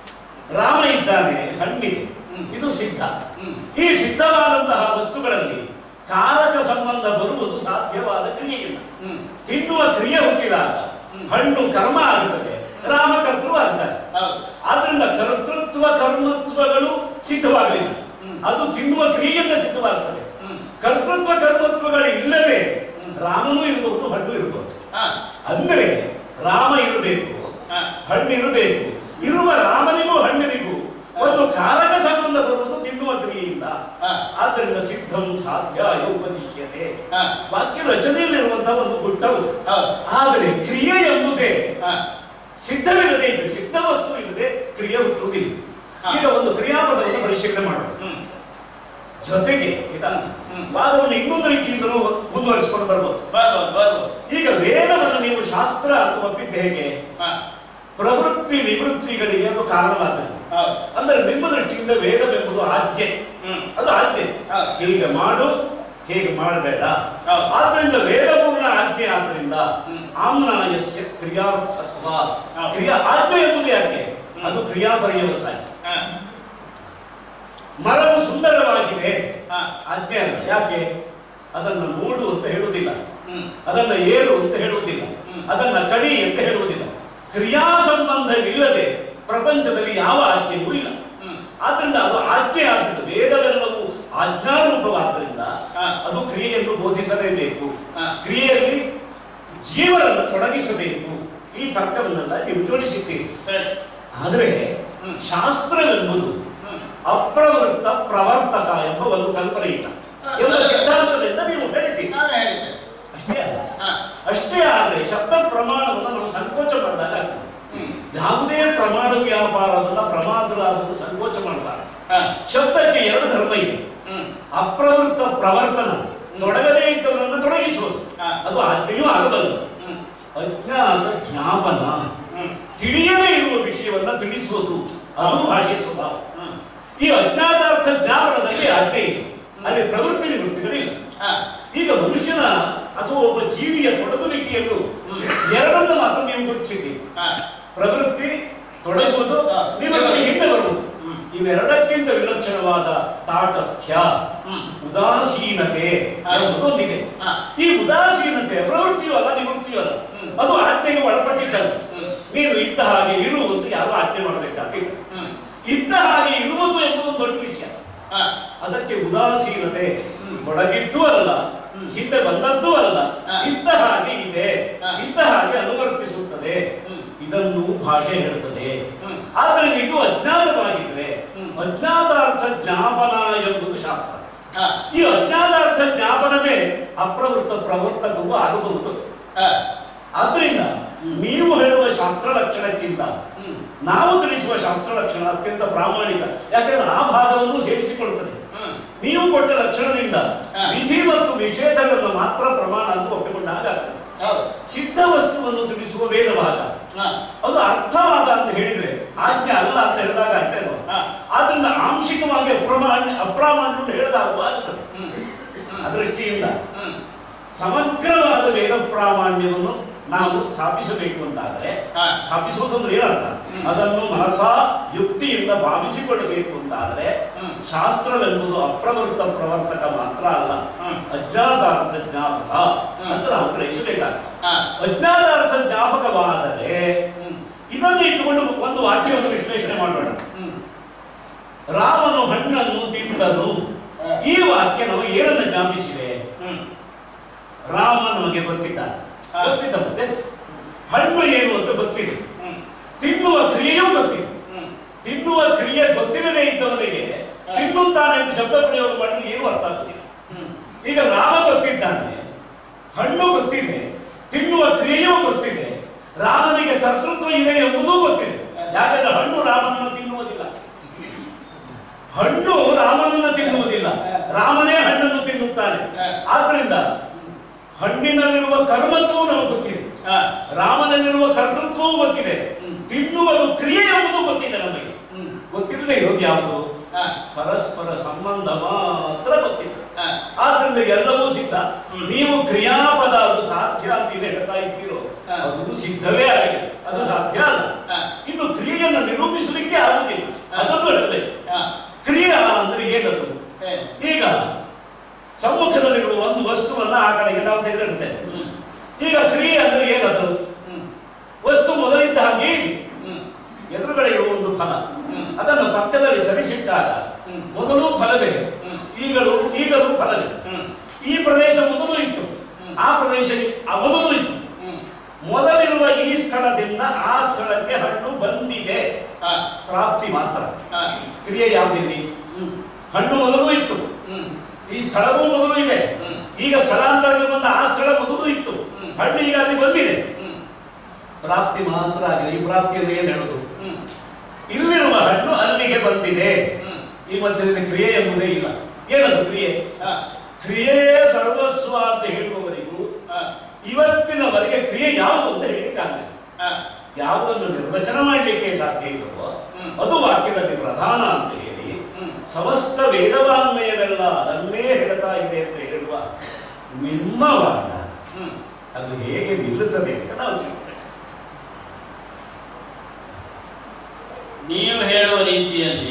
ರಾಮ ಇದ್ದಾನೆ ಹಣ್ಣಿದೆ ಹ್ಮ್. ಇದು ಸಿದ್ಧ ಹ್ಮ್ ಈ ಸಿದ್ಧವಾದಂತಹ ವಸ್ತುಗಳಲ್ಲಿ ಕಾರಕ ಸಂಬಂಧ ಬರುವುದು ಸಾಧ್ಯವಾದ ಕ್ರಿಯೆ ಇಲ್ಲ ಹ್ಮ್ ತಿನ್ನುವ ಕ್ರಿಯೆ ಹುಟ್ಟಿದಾಗ ಹ್ಮ್. ಹಣ್ಣು ಕರ್ಮ ಆಗುತ್ತದೆ ರಾಮ ಕರ್ತೃ ಆಗ್ತಾರೆ ಹೌದು ಆದ್ರಿಂದ ಕರ್ತೃತ್ವ ಕರ್ಮತ್ವಗಳು ಸಿದ್ಧವಾಗಲಿಲ್ಲ ಹ್ಮ್. ಅದು ತಿನ್ನುವ ಕ್ರಿಯೆಯಿಂದ ಸಿದ್ಧವಾಗ್ತದೆ ಹ್ಮ್ ಕರ್ತೃತ್ವ ಕರ್ಮತ್ವಗಳು ಇಲ್ಲದೆ ಹ್ಮ್. ರಾಮನೂ ಇರಬಹುದು ಹಣ್ಣು ಇರಬಹುದು ಹಾ ಅಂದ್ರೆ ರಾಮ ಇರಬೇಕು ಹಾ ಹಣ್ಣು ಇರಬೇಕು ಇರುವ ರಾಮನಿಗೂ ಹಣ್ಣಿನಿಗೂ ಒಂದು ಕಾರಕ ಸಂಬಂಧ ಬರುವುದು ತಿನ್ನುವ ಕ್ರಿಯೆಯಿಂದ ಹಾ ಆದ್ದರಿಂದ ಸಿದ್ಧಂ ಸಾಧ್ಯ ಉಪದಿಶ್ಯತೆ ಹಾ ವಾಕ್ಯ ರಚನೆಯಲ್ಲಿರುವಂತಹ ಒಂದು ಗುಟ್ಟವು ಹೌದು ಆದರೆ ಕ್ರಿಯೆ ಎಂಬುದೇ ಹಾ ಸಿದ್ಧವಿಲ್ಲದೆ ಇದ್ರೆ ಸಿದ್ಧ ವಸ್ತು ಇಲ್ಲದೆ ಕ್ರಿಯೆ ಹುಟ್ಟುವುದಿಲ್ಲ ಹಾ. ಈಗ ಒಂದು ಕ್ರಿಯಾಪದವನ್ನು ಪರಿಶೀಲನೆ ಮಾಡೋಣ ಹ್ಮ್ ಜೊತೆಗೆ ಇದನ್ನ ಹ್ಮ್. ವಾದವನ್ನು ಇನ್ನೊಂದು ರೀತಿಯಿಂದಲೂ ಮುಂದುವರಿಸಿಕೊಂಡು ಬರ್ಬೋದು ಬರ್ಬೋದು ಬರ್ಬೋದು ಈಗ ವೇದವನ್ನು ನೀವು ಶಾಸ್ತ್ರ ಅಂತ ಒಪ್ಪಿದ್ದು ಹೇಗೆ ಹಾ ಪ್ರವೃತ್ತಿ ನಿವೃತ್ತಿಗಳಿಗೆ ಅದು ಕಾರಣವಾದದ್ದು ಹೌದು ಅಂದ್ರೆ ನಿಮ್ಮ ದೃಷ್ಟಿಯಿಂದ ವೇದವೆಂಬುದು ಆಜ್ಞೆ ಹ್ಮ್ ಅದು ಆಜ್ಞೆ ಹೌದು. ಹೀಗೆ ಮಾಡು ಹೀಗೆ ಮಾಡಬೇಡ ಹೌದು. ಆದ್ದರಿಂದ ವೇದಪೂರ್ಣ ಆಜ್ಞೆ ಆದ್ರಿಂದ ಹ್ಮ್. ಆಮ್ನಾಯಸ್ಯ ಕ್ರಿಯಾತ್ವ ಹೌದು. ಕ್ರಿಯಾ ಆಜ್ಞೆ ಎಂಬುದು ಯಾಕೆ ಹ್ಮ್. ಅದು ಕ್ರಿಯಾಪರ್ಯವಸಾಯ ಹಾ ಮರವು ಸುಂದರವಾಗಿದೆ ಹಾ ಆಜ್ಞೆ ಅಲ್ಲ ಯಾಕೆ ಅದನ್ನು ನೋಡು ಅಂತ ಹೇಳುವುದಿಲ್ಲ ಹ್ಮ್. ಅದನ್ನ ಏರು ಅಂತ ಹೇಳುವುದಿಲ್ಲ ಹ್ಮ್. ಅದನ್ನ ಕಡಿ ಅಂತ ಹೇಳುವುದಿಲ್ಲ ಕ್ರಿಯಾ ಸಂಬಂಧವಿಲ್ಲದೆ ಪ್ರಪಂಚದಲ್ಲಿ ಯಾವ ಆಜ್ಞೆಯೂ ಇಲ್ಲ ಹ್ಮ್. ಆದ್ರಿಂದ ಅದು ಆಜ್ಞೆ ಆಗುತ್ತೆ ವೇದವೆಲ್ಲವೂ ಆಜ್ಞಾರೂಪವಾದ್ದರಿಂದ ಹಾ. ಅದು ಕ್ರಿಯೆಯನ್ನು ಬೋಧಿಸಲೇಬೇಕು ಹಾ. ಕ್ರಿಯೆಯಲ್ಲಿ ಜೀವನನ್ನು ತೊಡಗಿಸಬೇಕು ಈ ತರ್ಕವನ್ನೆಲ್ಲ ನೀವು ಜೋಡಿಸಿದ್ದೀರಿ ಸರಿ ಆದರೆ ಹ್ಮ್. ಶಾಸ್ತ್ರವೆಂಬುದು ಹ್ಮ್. ಅಪ್ರವೃತ್ತ ಪ್ರವರ್ತಕ ಎಂಬ ಒಂದು ಕಲ್ಪನೆ ಇಲ್ಲ ಹಾ. ಎಂಬ ಸಿದ್ಧಾಂತದಿಂದ ನೀವು ಹೇಳಿದ್ದೀರಿ ನಾನು ಹೇಳಿದ್ದೆ ಅಷ್ಟೇ ಅಲ್ಲ ಹಾ. ಅಷ್ಟೇ ಆದರೆ ಶಬ್ದ ಪ್ರಮಾಣವನ್ನು ನಾವು ಸಂಕೋಚ ಮಾಡಿದಾಗ ಆಗ್ತದೆ. ಹ್ಮ್. ಯಾವುದೇ ಪ್ರಮಾಣ ವ್ಯಾಪಾರವನ್ನ ಪ್ರಮಾದರಾದನ್ನು ಸಂಕೋಚ ಮಾಡಬಾರದು ಹಾ. ಶಬ್ದಕ್ಕೆ ಎರಡು ಧರ್ಮ ಇದೆ ಹ್ಮ್. ಅಪ್ರವೃತ್ತ ಪ್ರವರ್ತನ ತೊಡಗದೇ ಇದ್ದವರನ್ನು ತೊಡಗಿಸುವುದು ಹಾ. ಅದು ಆಜ್ಞೆಯೂ ಆಗಬಲ್ಲದು ಹ್ಮ್. ಅಜ್ಞಾತ ಜ್ಞಾಪನ ಹ್ಮ್. ತಿಳಿಯದೇ ಇರುವ ವಿಷಯವನ್ನ ತಿಳಿಸುವುದು ಅದು ಭಾಷೆ ಸ್ವಭಾವ ಹ್ಮ್. ಈ ಅಜ್ಞಾತಾರ್ಥ ಜ್ಞಾಪನದಲ್ಲಿ ಆಜ್ಞೆ ಇದೆ ಅಲ್ಲಿ ಪ್ರವೃತ್ತಿ ನಿವೃತ್ತಿಗಳಿಲ್ಲ ಹಾ. ಈಗ ಮನುಷ್ಯನ ಅಥವಾ ಒಬ್ಬ ಜೀವಿಯ ತೊಡಗುವಿಕೆಯನ್ನು ಹ್ಮ್. ಎರಡನ್ನು ಮಾತ್ರ ನೀವು ಗುರುತಿಸಿದ್ದೀರಿ ಹಾ. ಪ್ರವೃತ್ತಿ ತೊಡಗುವುದು ಹಾ. ನಿಮಗೆ ಹಿಂದೆ ಬರುವುದು ಹ್ಮ್. ಇವೆರಡಕ್ಕಿಂತ ವಿಲಕ್ಷಣವಾದ ತಾಟಸ್ಥ್ಯ ಹ್ಮ್. ಉದಾಸೀನತೆ ಹಾ. ಎಂಬುದೊಂದಿದೆ ಹಾ. ಈ ಉದಾಸೀನತೆ ಪ್ರವೃತ್ತಿಯೂ ಅಲ್ಲ ನಿವೃತ್ತಿಯೂ ಅಲ್ಲ ಹ್ಮ್. ಅದು ಆಜ್ಞೆಗೆ ಒಳಪಟ್ಟಿದ್ದಲ್ಲ ಹ್ಮ್. ನೀನು ಇದ್ದ ಹಾಗೆ ಇರು ಅಂತ ಯಾರು ಆಜ್ಞೆ ಮಾಡಬೇಕಾಗಿಲ್ಲ ಹ್ಮ್. ಇದ್ದ ಹಾಗೆ ಇರುವುದು ಎಂಬುದು ಒಂದು ದೊಡ್ಡ ವಿಷಯ ಹಾ. ಅದಕ್ಕೆ ಉದಾಸೀನತೆ ಹ್ಮ್. ಒಳಗಿದ್ದೂ ಅಲ್ಲ ಹ್ಮ್. ಹಿಂದೆ ಬಂದದ್ದೂ ಅಲ್ಲ ಹಾ. ಇದ್ದ ಹಾಗೆ ಇದೆ ಹಾ. ಇದ್ದ ಹಾಗೆ ಅನುವರ್ತಿಸುತ್ತದೆ ಹ್ಮ್. ಇದನ್ನು ಭಾಷೆ ಹೇಳುತ್ತದೆ ಹ್ಮ್. ಆದ್ದರಿಂದ ಇದು ಅಜ್ಞಾತವಾಗಿದ್ರೆ ಹ್ಮ್. ಅಜ್ಞಾತಾರ್ಥ ಜ್ಞಾಪನ ಎಂಬುದು ಶಾಸ್ತ್ರ ಹಾ. ಈ ಅಜ್ಞಾತಾರ್ಥ ಜ್ಞಾಪನವೇ ಅಪ್ರವೃತ್ತ ಪ್ರವರ್ತಕವೂ ಆಗಬಹುದು ಹಾ. ಆದ್ರಿಂದ ನೀವು ಹೇಳುವ ಶಾಸ್ತ್ರ ಲಕ್ಷಣಕ್ಕಿಂತ ಹ್ಮ್. ನಾವು ತಿಳಿಸುವ ಶಾಸ್ತ್ರ ಲಕ್ಷಣ ಅತ್ಯಂತ ಪ್ರಾಮಾಣಿಕ ಯಾಕಂದ್ರೆ ಆ ಭಾಗವನ್ನು ಸೇರಿಸಿಕೊಳ್ಳುತ್ತದೆ ಹ್ಮ್. ನೀವು ಕೊಟ್ಟ ಲಕ್ಷಣದಿಂದ ಹಾ. ವಿಧಿ ಮತ್ತು ನಿಷೇಧಗಳನ್ನು ಮಾತ್ರ ಪ್ರಮಾಣ ಅಂತ ಒಪ್ಪಿಕೊಂಡಾಗ ಆಗ್ತದೆ. ಹೌದು. ಸಿದ್ಧ ವಸ್ತುವನ್ನು ತಿಳಿಸುವ ವೇದ ಭಾಗ ಹಾ. ಅದು ಅರ್ಥವಾದ ಅಂತ ಹೇಳಿದ್ರೆ ಆಜ್ಞೆ ಅಲ್ಲ ಅಂತ ಹೇಳಿದಾಗ ಆಗ್ತಾ ಇಲ್ವಾ ಹಾ. ಆದ್ರಿಂದ ಆಂಶಿಕವಾಗಿ ಅಪ್ರಮಾಣ್ಯ ಅಪ್ರಾಮಾಣ್ಯವನ್ನು ಹೇಳಿದಾಗ ಆಗುತ್ತದೆ ಹ್ಮ್. ಹ್ಮ್. ಅದೃಷ್ಟಿಯಿಂದ ಹ್ಮ್. ಸಮಗ್ರವಾದ ವೇದ ಪ್ರಾಮಾಣ್ಯವನ್ನು ನಾವು ಸ್ಥಾಪಿಸಬೇಕು ಅಂತಾದರೆ ಹಾ. ಸ್ಥಾಪಿಸುವುದಂದ್ರೆ ಏನರ್ಥ ಹ್ಮ್. ಅದನ್ನು ಮನಸ ಯುಕ್ತಿಯಿಂದ ಭಾವಿಸಿಕೊಳ್ಳಬೇಕು ಅಂತಾದರೆ ಹ್ಮ್. ಶಾಸ್ತ್ರವೆಂಬುದು ಅಪ್ರವೃತ್ತ ಪ್ರವರ್ತಕ ಮಾತ್ರ ಅಲ್ಲ ಹ್ಮ್. ಅಜ್ಞಾತಾರ್ಥ ಜ್ಞಾಪಕ ಹ್ಮ್. ಅಂತ ನಾವು ಗ್ರಹಿಸಬೇಕಾಗ್ತದೆ ಹಾ. ಅಜ್ಞಾತಾರ್ಥ ಜ್ಞಾಪಕವಾದರೆ ಹ್ಮ್. ಇದನ್ನು ಇಟ್ಟುಕೊಂಡು ಒಂದು ವಾಕ್ಯವನ್ನು ವಿಶ್ಲೇಷಣೆ ಮಾಡೋಣ ಹ್ಮ್. ರಾಮನು ಹಣ್ಣನ್ನು ತಿಂದನು ಈ ವಾಕ್ಯ ನಮಗೆ ಏನನ್ನು ಜ್ಞಾಪಿಸಿದೆ ಹ್ಮ್. ರಾಮ ನಮಗೆ ಗೊತ್ತಿದ್ದಾನೆ ಹಾ. ಗೊತ್ತಿದ್ದ ಮತ್ತೆ ಹಣ್ಣು ಏನು ಅಂತ ಗೊತ್ತಿದೆ ಹ್ಮ್. ತಿನ್ನುವ ಕ್ರಿಯೆಯೂ ಗೊತ್ತಿದೆ ಹ್ಮ್. ತಿನ್ನುವ ಕ್ರಿಯೆ ಗೊತ್ತಿರದೇ ಇದ್ದವನಿಗೆ ಹಾ. ತಿನ್ನುತ್ತಾನೆ ಅಂತ ಶಬ್ದ ಪ್ರಯೋಗ ಮಾಡಿದ್ರೆ ಏನು ಅರ್ಥ ಆಗುದಿಲ್ಲ ಹ್ಮ್. ಈಗ ರಾಮ ಗೊತ್ತಿದ್ದಾನೆ ಹಣ್ಣು ಗೊತ್ತಿದೆ ತಿನ್ನುವ ಕ್ರಿಯೆಯೂ ಗೊತ್ತಿದೆ ರಾಮನಿಗೆ ಕರ್ತೃತ್ವ ಇದೆ ಎಂಬುದೂ ಗೊತ್ತಿದೆ ಯಾಕಂದ್ರೆ ಹಣ್ಣು ರಾಮನನ್ನು ತಿನ್ನುವುದಿಲ್ಲ ಹಣ್ಣು ರಾಮನನ್ನು ತಿನ್ನುವುದಿಲ್ಲ ರಾಮನೇ ಹಣ್ಣನ್ನು ತಿನ್ನುತ್ತಾನೆ ಆದ್ರಿಂದ ಹಣ್ಣಿನಲ್ಲಿರುವ ಕರ್ಮತ್ವವು ನಮಗೆ ಗೊತ್ತಿದೆ ಹಾ. ರಾಮನಲ್ಲಿರುವ ಕರ್ತೃತ್ವವೂ ಗೊತ್ತಿದೆ ಹ್ಮ್. ತಿನ್ನುವುದು ಕ್ರಿಯೆ ಎಂಬುದು ಗೊತ್ತಿದೆ ನಮಗೆ ಹ್ಮ್. ಗೊತ್ತಿಲ್ಲದೆ ಇರೋದು ಯಾವುದು ಹಾ. ಪರಸ್ಪರ ಸಂಬಂಧ ಮಾತ್ರ ಗೊತ್ತಿದೆ ಹಾ. ಆದ್ರಿಂದ ಎಲ್ಲವೂ ಸಿದ್ಧ ಹ್ಮ್. ನೀವು ಕ್ರಿಯಾಪದ ಅದು ಸಾಧ್ಯ ಅಂತ ಏನು ಹೇಳ್ತಾ ಇದ್ದೀರೋ ಹಾ. ಅದು ಸಿದ್ಧವೇ ಆಗಿದೆ ಅದು ಸಾಧ್ಯ ಅಲ್ಲ ಹಾ. ಇನ್ನು ಕ್ರಿಯೆಯನ್ನು ನಿರೂಪಿಸಲಿಕ್ಕೆ ಆಗುದಿಲ್ಲ ಹಾ. ಅದನ್ನು ಹೇಳಬೇಕು ಹಾ. ಕ್ರಿಯೆ ಅಂದ್ರೆ ಏನದು ಏನು? ಈಗ ಸಮ್ಮುಖದಲ್ಲಿರುವ ಒಂದು ವಸ್ತುವನ್ನ ಆ ಕಡೆಗೆ ನಾವು ತೆಗೆದಿಡ್ತೇವೆ ಹ್ಮ್. ಈಗ ಕ್ರಿಯೆ ಅಂದ್ರೆ ಏನದು ಹ್ಮ್. ವಸ್ತು ಮೊದಲಿದ್ದ ಹಾಗೆ ಇದೆ ಹ್ಮ್. ಎದುರುಗಡೆ ಇರುವ ಒಂದು ಫಲ ಹ್ಮ್. ಅದನ್ನು ಪಕ್ಕದಲ್ಲಿ ಸರಿಸಿಟ್ಟಾಗ ಹ್ಮ್. ಮೊದಲು ಫಲವೇ ಹ್ಮ್. ಈಗಲೂ ಈಗಲೂ ಫಲವೇ ಹ್ಮ್. ಈ ಪ್ರದೇಶ ಮೊದಲು ಇತ್ತು ಹ್ಮ್. ಆ ಪ್ರದೇಶ ಆ ಮೊದಲು ಇತ್ತು ಹ್ಮ್. ಮೊದಲಿರುವ ಈ ಸ್ಥಳದಿಂದ ಆ ಸ್ಥಳಕ್ಕೆ ಹಣ್ಣು ಬಂದಿದೆ ಹಾ. ಪ್ರಾಪ್ತಿ ಮಾತ್ರ ಹಾ. ಕ್ರಿಯೆ ಯಾವುದಿಲ್ಲಿ ಹ್ಮ್. ಹಣ್ಣು ಮೊದಲು ಇತ್ತು ಹ್ಮ್. ಈ ಸ್ಥಳವೂ ಮೊದಲು ಇದೆ ಹ್ಮ್. ಈಗ ಸ್ಥಳಾಂತರಕ್ಕೆ ಬಂದ ಆ ಸ್ಥಳ ಮೊದಲು ಇತ್ತು ಹ್ಮ್. ಹಣ್ಣು ಈಗ ಅಲ್ಲಿ ಬಂದಿದೆ ಹ್ಮ್. ಪ್ರಾಪ್ತಿ ಮಾತ್ರ ಆಗಿದೆ ಈ ಪ್ರಾಪ್ತಿಯಲ್ಲಿ ಏನು ಹೇಳುದು ಹ್ಮ್. ಇಲ್ಲಿರುವ ಹಣ್ಣು ಅಲ್ಲಿಗೆ ಬಂದಿದೆ ಹ್ಮ್. ಈ ಮಧ್ಯದಲ್ಲಿ ಕ್ರಿಯೆ ಎಂಬುದೇ ಇಲ್ಲ ಏನದು ಕ್ರಿಯೆ ಹಾ. ಕ್ರಿಯೆಯೇ ಸರ್ವಸ್ವ ಅಂತ ಹೇಳುವವರಿಗೂ ಹಾ. ಇವತ್ತಿನವರೆಗೆ ಕ್ರಿಯೆ ಯಾವುದು ಅಂತ ಹೇಳಿಕ್ಕಾಗಲಿಲ್ಲ ಹಾ. ಯಾವುದನ್ನು ನಿರ್ವಚನ ಮಾಡಲಿಕ್ಕೆ ಸಾಧ್ಯ ಇಲ್ಲವೋ ಹ್ಮ್. ಅದು ವಾಕ್ಯದಲ್ಲಿ ಪ್ರಧಾನ ಅಂತ ಹೇಳಿ ಹ್ಮ್. ಸಮಸ್ತ ವೇದವಾನ್ಮಯವೆಲ್ಲ ಅದನ್ನೇ ಹೇಳ್ತಾ ಇದೆ ಅಂತ ಹೇಳುವ ನಿಮ್ಮ ವಾದ ಹ್ಮ್. ಅದು ಹೇಗೆ ನಿಲ್ಲುತ್ತದೆ ಅಂತ ನಾವು ತಿಳ್ಕೊಬೇಕು. ನೀವು ಹೇಳುವ ರೀತಿಯಲ್ಲಿ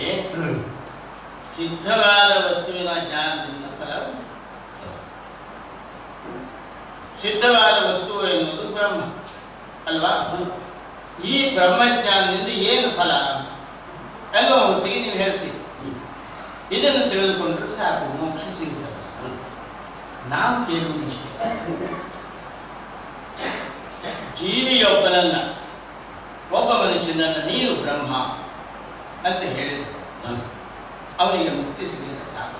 ಸಿದ್ಧವಾದ ವಸ್ತುವಿನ ಜ್ಞಾನದಿಂದ ಫಲ ಉಂಟು. ಸಿದ್ಧವಾದ ವಸ್ತು ಎನ್ನುವುದು ಬ್ರಹ್ಮ ಅಲ್ವಾ ಈ ಬ್ರಹ್ಮಜ್ಞಾನದಿಂದ ಏನು ಫಲ ಅನ್ನೋ ಹೊತ್ತಿಗೆ ನೀವು ಹೇಳ್ತೀರಿ ಇದನ್ನು ತಿಳಿದುಕೊಂಡ್ರೆ ಸಾಕು ಮೋಕ್ಷ ಸಿಗ್ತದೆ ನಾವು ಕೇಳುವುದಿಷ್ಟೇ ಜೀವಿಯೊಬ್ಬನನ್ನ ಒಬ್ಬ ಮನುಷ್ಯನನ್ನ ನೀನು ಬ್ರಹ್ಮ ಅಂತ ಹೇಳಿದ್ರು ಅವನಿಗೆ ಮುಕ್ತಿ ಸಿಗಲಿಕ್ಕೆ ಸಾಧ್ಯ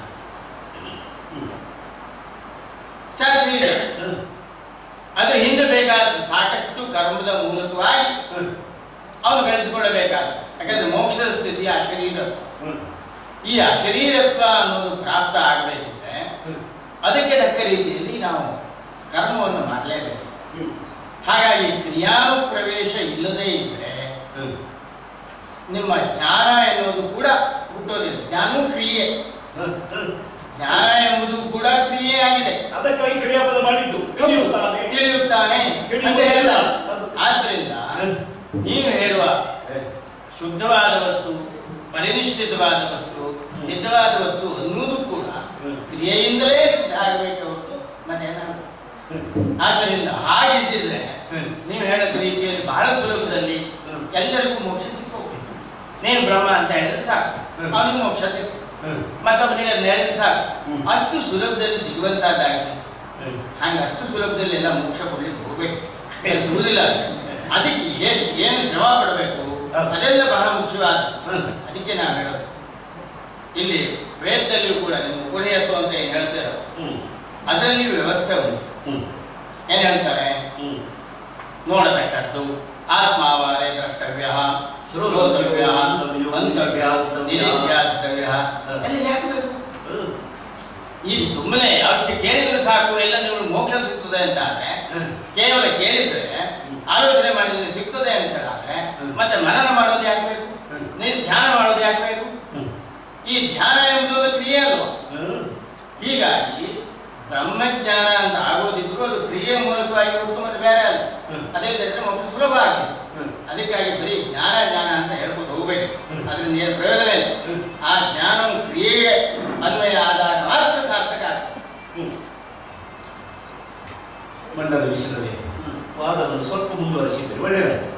ಸಾಧ್ಯ ಇದೆ ಅದ್ರ ಹಿಂದೆ ಬೇಕಾದ ಸಾಕಷ್ಟು ಕರ್ಮದ ಮೂಲಕವಾಗಿ ಅವನು ಬೆಳೆಸಿಕೊಳ್ಳಬೇಕಾದ ಯಾಕಂದ್ರೆ ಮೋಕ್ಷದ ಸ್ಥಿತಿ ಆ ಶರೀರ ಈ ಅಶರೀರತ್ವ ಅನ್ನೋದು ಪ್ರಾಪ್ತ ಆಗಬೇಕಿದ್ರೆ ಅದಕ್ಕೆ ತಕ್ಕ ರೀತಿಯಲ್ಲಿ ನಾವು ಕರ್ಮವನ್ನು ಮಾಡಲೇಬೇಕು ಹಾಗಾಗಿ ಕ್ರಿಯಾ ಪ್ರವೇಶ ಇಲ್ಲದೇ ಇದ್ರೆ ನಿಮ್ಮ ಜ್ಞಾನ ಎನ್ನುವುದು ಕೂಡ ಹುಟ್ಟೋದಿಲ್ಲ ಜ್ಞಾನವೂ ಕ್ರಿಯೆ ಜ್ಞಾನ ಎಂಬುದು ಕೂಡ ಕ್ರಿಯೆ ಆಗಿದೆ ಅದಕ್ಕಾಗಿ ಕ್ರಿಯಾಪದ ಮಾಡಿದ್ದು ತಿಳಿಯುತ್ತಾನೆ ತಿಳಿಯುತ್ತಾನೆ ಅಂತ ಹೇಳಿದ ಆದ್ರಿಂದ ನೀವು ಹೇಳುವ ಶುದ್ಧವಾದ ವಸ್ತು ಪರಿನಿಷ್ಠಿತವಾದ ವಸ್ತು ಸಿದ್ಧವಾದ ವಸ್ತು ಅನ್ನುವುದು ಕೂಡ ಕ್ರಿಯೆಯಿಂದಲೇ ಸಿದ್ಧ ಆಗಬೇಕು ಹೊರತು ಮತ್ತೇನಾದ್ರು ಆದ್ದರಿಂದ ಹಾಗಿದ್ದಿದ್ರೆ ನೀವು ಹೇಳಿದ ರೀತಿಯಲ್ಲಿ ಬಹಳ ಸುಲಭದಲ್ಲಿ ಎಲ್ಲರಿಗೂ ಮೋಕ್ಷ ಸಿಕ್ಕೋಗ್ತದೆ ನೀನು ಬ್ರಹ್ಮ ಅಂತ ಹೇಳಿದ್ರೆ ಸಾಕು ಅವನಿಗೆ ಮೋಕ್ಷ ಸಿಕ್ತು ಮತ್ತೊಬ್ಬನಿಗೆ ಅದನ್ನ ಹೇಳಿದ್ರೆ ಸಾಕು ಅಷ್ಟು ಸುಲಭದಲ್ಲಿ ಸಿಗುವಂತಹದ್ದಾಗ್ತಿತ್ತು ಹಂಗ ಅಷ್ಟು ಸುಲಭದಲ್ಲಿ ಎಲ್ಲ ಮೋಕ್ಷ ಕೊಡ್ಲಿಕ್ಕೆ ಹೋಗ್ಬೇಕು ಅದು ಸಿಗುವುದಿಲ್ಲ ಅದು. ಅದಕ್ಕೆ ಎಷ್ಟು ಏನು ಶ್ರಮ ಪಡಬೇಕು ಅದೆಲ್ಲ ಬಹಳ ಮುಖ್ಯವಾದ ಅದಕ್ಕೆ ನಾವು ಹೇಳೋದು ಇಲ್ಲಿ ವೇದದಲ್ಲಿಯೂ ಕೂಡ ನೀವು ಉಪನಿಯತ್ವ ಅಂತ ಏನ್ ಹೇಳ್ತೀರ ಅದರಲ್ಲಿ ವ್ಯವಸ್ಥೆ ಉಂಟು ಏನ್ ಹೇಳ್ತಾರೆ ನೋಡತಕ್ಕದ್ದು ಆತ್ಮಾವಾರೇ ದ್ರಷ್ಟವ್ಯ ಶ್ರೋತವ್ಯ ಮಂತವ್ಯ ನಿಧಿಧ್ಯಾಸಿತವ್ಯ ಎಲ್ಲ ಯಾಕೆ ಬೇಕು ಈ ಸುಮ್ಮನೆ ಅಷ್ಟು ಕೇಳಿದ್ರೆ ಸಾಕು ಎಲ್ಲ ನೀವು ಮೋಕ್ಷ ಸಿಗ್ತದೆ ಅಂತ ಆದ್ರೆ ಕೇವಲ ಕೇಳಿದ್ರೆ ಆಲೋಚನೆ ಮಾಡಿದ್ರೆ ಸಿಗ್ತದೆ ಅಂತ ಹೇಳಿದ್ರೆ ಮತ್ತೆ ಮನನ ಮಾಡೋದು ಯಾಕೆ ಬೇಕು ನೀವು ಧ್ಯಾನ ಮಾಡೋದು ಯಾಕೆ ಬೇಕು ಈ ಧ್ಯಾನ ಎಂಬುದು ಒಂದು ಕ್ರಿಯೆ ಅಲ್ವಾ ಹೀಗಾಗಿ ಬ್ರಹ್ಮಜ್ಞಾನ ಅಂತ ಆಗೋದಿದ್ರು ಅದು ಕ್ರಿಯೆ ಮೂಲಕವಾಗಿ ಹೊರತು ಮತ್ತೆ ಬೇರೆ ಅಲ್ಲ ಅದೇ ಇದ್ರೆ ಮೋಕ್ಷ ಸುಲಭ ಆಗಿದೆ ಅದಕ್ಕಾಗಿ ಬರೀ ಜ್ಞಾನ ಜ್ಞಾನ ಅಂತ ಹೇಳ್ಕೊಂಡು ಹೋಗ್ಬೇಕು ಅದರಿಂದ ಏನು ಪ್ರಯೋಜನ ಇಲ್ಲ ಆ ಜ್ಞಾನವು ಕ್ರಿಯೆಗೆ ಅನ್ವಯ ಆದಾಗ ಮಾತ್ರ ಸಾರ್ಥಕ ಆಗ್ತದೆ ಮಂಡಲ ವಿಷಯದಲ್ಲಿ ವಾದವನ್ನು ಸ್ವಲ್ಪ ಮುಂದುವರಿಸಿದ್ರೆ ಒಳ್ಳೆಯದಾಯ್ತು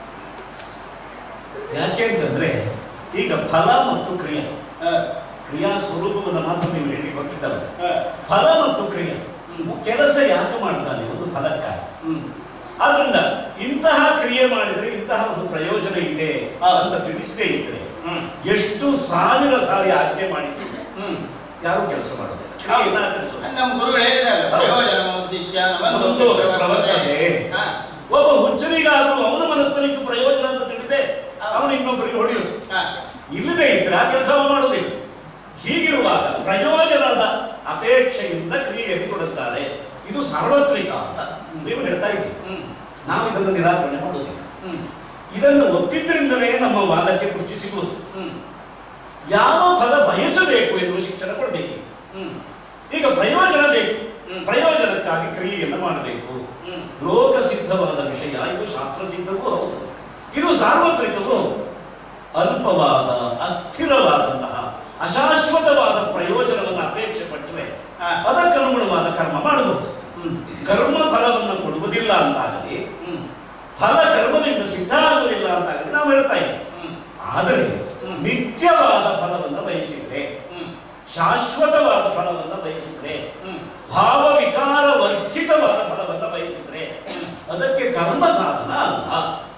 ಯಾಕೆ ಅಂತಂದ್ರೆ ಈಗ ಫಲ ಮತ್ತು ಕ್ರಿಯೆ ಕ್ರಿಯಾ ಸ್ವರೂಪವನ್ನು ಮಾತ್ರ ನೀವು ಹೇಳಿ ಗೊತ್ತಿದ್ದಲ್ಲ ಫಲ ಮತ್ತು ಕ್ರಿಯೆ ಕೆಲಸ ಯಾಕೆ ಮಾಡ್ತಾನೆ ಒಂದು ಫಲಕ್ಕಾಗಿ ಹ್ಮ್ ಆದ್ರಿಂದ ಇಂತಹ ಕ್ರಿಯೆ ಮಾಡಿದ್ರೆ ಇಂತಹ ಒಂದು ಪ್ರಯೋಜನ ಇದೆ ಅಂತ ತಿಳಿಸದೇ ಇದ್ರೆ ಹ್ಮ್ ಎಷ್ಟು ಸಾವಿರ ಸಾರಿ ಆಜ್ಞೆ ಮಾಡಿದ್ರು ಹ್ಮ್ ಯಾರು ಕೆಲಸ ಮಾಡೋದಿಲ್ಲ ಕ್ರಿಯೆಯನ್ನ ಆಚರಿಸೋದು ನಮ್ಮ ಗುರುಗಳು ಹೇಳಿದ್ದಾರೆ ಪ್ರಯೋಜನ ಉದ್ದೇಶ ಒಂದು ಪ್ರವರ್ತನೆ ಹಾ. ಒಬ್ಬ ಹುಚ್ಚನಿಗಾದ್ರೂ ಅವನ ಮನಸ್ಸಲ್ಲಿ ಪ್ರಯೋಜನ ಅಂತ ತಿಳಿದೆ ಅವನು ಇನ್ನೊಬ್ಬರಿಗೆ ಹೊಡೆಯುವುದು ಹಾ. ಇಲ್ಲದೆ ಇದ್ರೆ ಆ ಕೆಲಸ ಮಾಡುವುದಿಲ್ಲ ಹೀಗಿರುವಾಗ ಪ್ರಯೋಜನದ ಅಪೇಕ್ಷೆಯಿಂದ ಕ್ರಿಯೆಯನ್ನು ಕೊಡುತ್ತಾರೆ ಇದು ಸಾರ್ವತ್ರಿಕ ಅಂತ ನೀವು ಹೇಳ್ತಾ ಇದ್ದೀವಿ ಹ್ಮ್ ನಾವು ಇದನ್ನು ನಿರಾಕರಣೆ ಮಾಡುವುದಿಲ್ಲ ಹ್ಮ್ ಇದನ್ನು ಒಪ್ಪಿದ್ರಿಂದಲೇ ನಮ್ಮ ವಾದಕ್ಕೆ ಪುಷ್ಟಿ ಸಿಗುವುದು ಹ್ಮ್ ಯಾವ ಫಲ ಬಯಸಬೇಕು ಎನ್ನುವ ಶಿಕ್ಷಣ ಕೊಡಬೇಕು ಹ್ಮ್ ಈಗ ಪ್ರಯೋಜನ ಬೇಕು ಹ್ಮ್. ಪ್ರಯೋಜನಕ್ಕಾಗಿ ಕ್ರಿಯೆಯನ್ನು ಮಾಡಬೇಕು ಹ್ಮ್ ಲೋಕ ಸಿದ್ಧವಾದ ವಿಷಯ ಇದು ಶಾಸ್ತ್ರ ಸಿದ್ಧವೂ ಹೌದು ಇದು ಸಾರ್ವತ್ರಿಕವೂ ಹೌದು ಅಲ್ಪವಾದ ಅಸ್ಥಿರವಾದಂತಹ ಅಶಾಶ್ವತವಾದ ಪ್ರಯೋಜನವನ್ನು ಅಪೇಕ್ಷೆ ಪಟ್ಟರೆ ಹಾ. ಅದಕ್ಕನುಗುಣವಾದ ಕರ್ಮ ಮಾಡಬಹುದು ಹ್ಮ್ ಕರ್ಮ ಫಲವನ್ನು ಕೊಡುವುದಿಲ್ಲ ಅಂತಾಗಲಿ ಹ್ಮ್ ಫಲ ಕರ್ಮದಿಂದ ಸಿದ್ಧ ಆಗುವುದಿಲ್ಲ ಅಂತಾಗಲಿ ನಾವು ಹೇಳ್ತಾ ಇದ್ದೇವೆ ಹ್ಮ್ ಆದರೆ ಹ್ಮ್. ನಿತ್ಯವಾದ ಫಲವನ್ನು ಬಯಸಿದ್ರೆ ಹ್ಮ್ ಶಾಶ್ವತವಾದ ಫಲವನ್ನು ಬಯಸಿದ್ರೆ ಹ್ಮ್ ಭಾವ ವಿಕಾರ ವರ್ಜಿತವಾದ ಫಲವನ್ನು ಬಯಸಿದ್ರೆ ಅದಕ್ಕೆ ಕರ್ಮ ಸಾಧನ ಅಲ್ಲ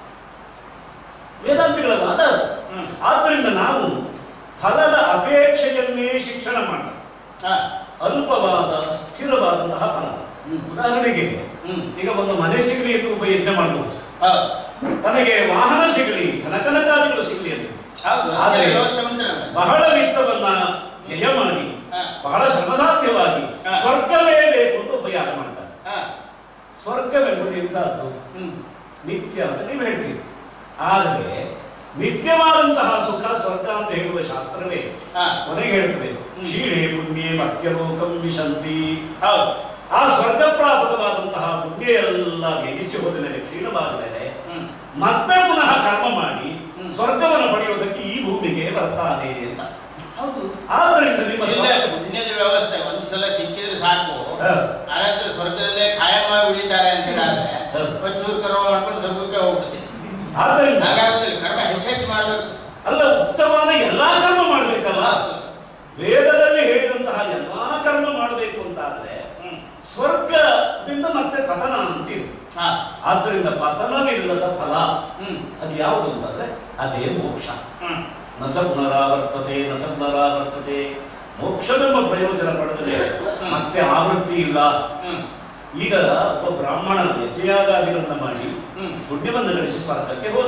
ವೇದಾಂತಿಗಳ ವಾದ ಅದು ಹ್ಮ್. ಆದ್ದರಿಂದ ನಾವು ಫಲದ ಅಪೇಕ್ಷೆಯನ್ನೇ ಶಿಕ್ಷಣ ಮಾಡ್ತೀವಿ ಹಾ. ಅಲ್ಪವಾದ ಸ್ಥಿರವಾದಂತಹ ಫಲ ಹ್ಮ್. ಉದಾಹರಣೆಗೆ ಹ್ಮ್ ಈಗ ಒಂದು ಮನೆ ಸಿಗಲಿ ಎಂದು ಒಬ್ಬ ಯಜ್ಞ ಮಾಡಬಹುದು ಹೌದು ತನಗೆ ವಾಹನ ಸಿಗಲಿ ಧನಕನಕಾದಿಗಳು ಸಿಗಲಿ ಅಂತ ಹೌದು ಆದರೆ ಅದೆಲ್ಲ ವ್ಯವಸ್ಥೆ ಉಂಟು ನಮಗೆ. ಬಹಳ ವಿತ್ತವನ್ನ ವ್ಯಯ ಮಾಡಿ ಹಾ. ಬಹಳ ಶ್ರಮಸಾಧ್ಯವಾಗಿ ಹಾ. ಸ್ವರ್ಗವೇ ಬೇಕು ಅಂತ ಒಬ್ಬ ಯಾಗ ಮಾಡ್ತಾನೆ ಹಾ. ಸ್ವರ್ಗವೆಂಬುದು ಇಂತಹದ್ದು ಹ್ಮ್ ನಿತ್ಯ ಅಂತ ನೀವು ಹೇಳ್ತೀರಿ ಆದರೆ ನಿತ್ಯವಾದಂತಹ ಸುಖ ಸ್ವರ್ಗ ಅಂತ ಹೇಳುವ ಶಾಸ್ತ್ರವೇ ಹಾ. ಕೊನೆಗೆ ಹೇಳ್ತದೆ ಹ್ಮ್. ಕ್ಷೀಣೆ ಪುಣ್ಯೆ ಮರ್ತ್ಯಲೋಕಂ ವಿಶಂತಿ ಹೌದು ಆ ಸ್ವರ್ಗ ಪ್ರಾಪಕವಾದಂತಹ ಪುಣ್ಯ ಎಲ್ಲ ವ್ಯಯಿಸಿ ಹೋದ ಮೇಲೆ ಕ್ಷೀಣವಾದ ಮೇಲೆ ಹ್ಮ್ ಮತ್ತೆ ಪುನಃ ಕರ್ಮ ಮಾಡಿ ಹ್ಮ್. ಸ್ವರ್ಗವನ್ನು ಪಡೆಯುವುದಕ್ಕೆ ಈ ಭೂಮಿಗೆ ಬರ್ತಾನೆ ಅಂತ ಹೌದು ಆದ್ದರಿಂದ ನಿಮ್ಮ ಇಲ್ಲ ಸ್ವ- ಪುಣ್ಯದ ವ್ಯವಸ್ಥೆ ಒಂದು ಸಲ ಸಿಕ್ಕಿದ್ರೆ ಸಾಕು ಹಾ. ಆನಂತರ ಸ್ವರ್ಗದಲ್ಲೇ ಕಾಯಮಾಗಿ ಉಳಿತಾರೆ ಅಂತ ಹೇಳಿದ್ರೆ ಹಾ. ಒಂಚೂರು ಕರ್ಮ ಮಾಡ್ಕೊಂಡು ಸ್ವರ್ಗಕ್ಕೆ ಹೋಗ್ಬಿಡ್ತೀನಿ ಆದ್ದರಿಂದ ಹಾಗಾಗುದಿಲ್ಲ ಕರ್ಮ ಹೆಚ್ಚೆಚ್ಚು ಮಾಡಬೇಕು ಅಲ್ಲ ಉತ್ತಮವಾದ ಎಲ್ಲಾ ಕರ್ಮ ಮಾಡ್ಬೇಕಲ್ಲ ವೇದದಲ್ಲಿ ಹೇಳಿದಂತಹ ಎಲ್ಲಾ ಕರ್ಮ ಮಾಡಬೇಕು ಅಂತಾದ್ರೆ ಹ್ಮ್ ಸ್ವರ್ಗದಿಂದ ಮತ್ತೆ ಪತನ ಅಂತೀವಿ ಹಾ ಆದ್ದರಿಂದ ಪತನವಿಲ್ಲದ ಫಲ ಹ್ಮ್ ಅದು ಯಾವುದು ಅಂತಂದ್ರೆ ಅದೇ ಮೋಕ್ಷ ಹ್ಮ್ ನಸ ಪುನರಾವರ್ತತೆ ನಸ ಪುನರಾವರ್ತತೆ ಮೋಕ್ಷವೆಂಬ ಪ್ರಯೋಜನ ಪಡೆದರೆ ಮತ್ತೆ ಆವೃತ್ತಿ ಇಲ್ಲ ಹ್ಮ್ ಈಗ ಒಬ್ಬ ಬ್ರಾಹ್ಮಣ ಯಜ್ಞಯಾಗಾದಿಗಳನ್ನ ಮಾಡಿ ಹ್ಮ್ ಪುಣ್ಯವನ್ನು ಗಳಿಸಿ ಸ್ವರ್ಗಕ್ಕೆ ಹೋದ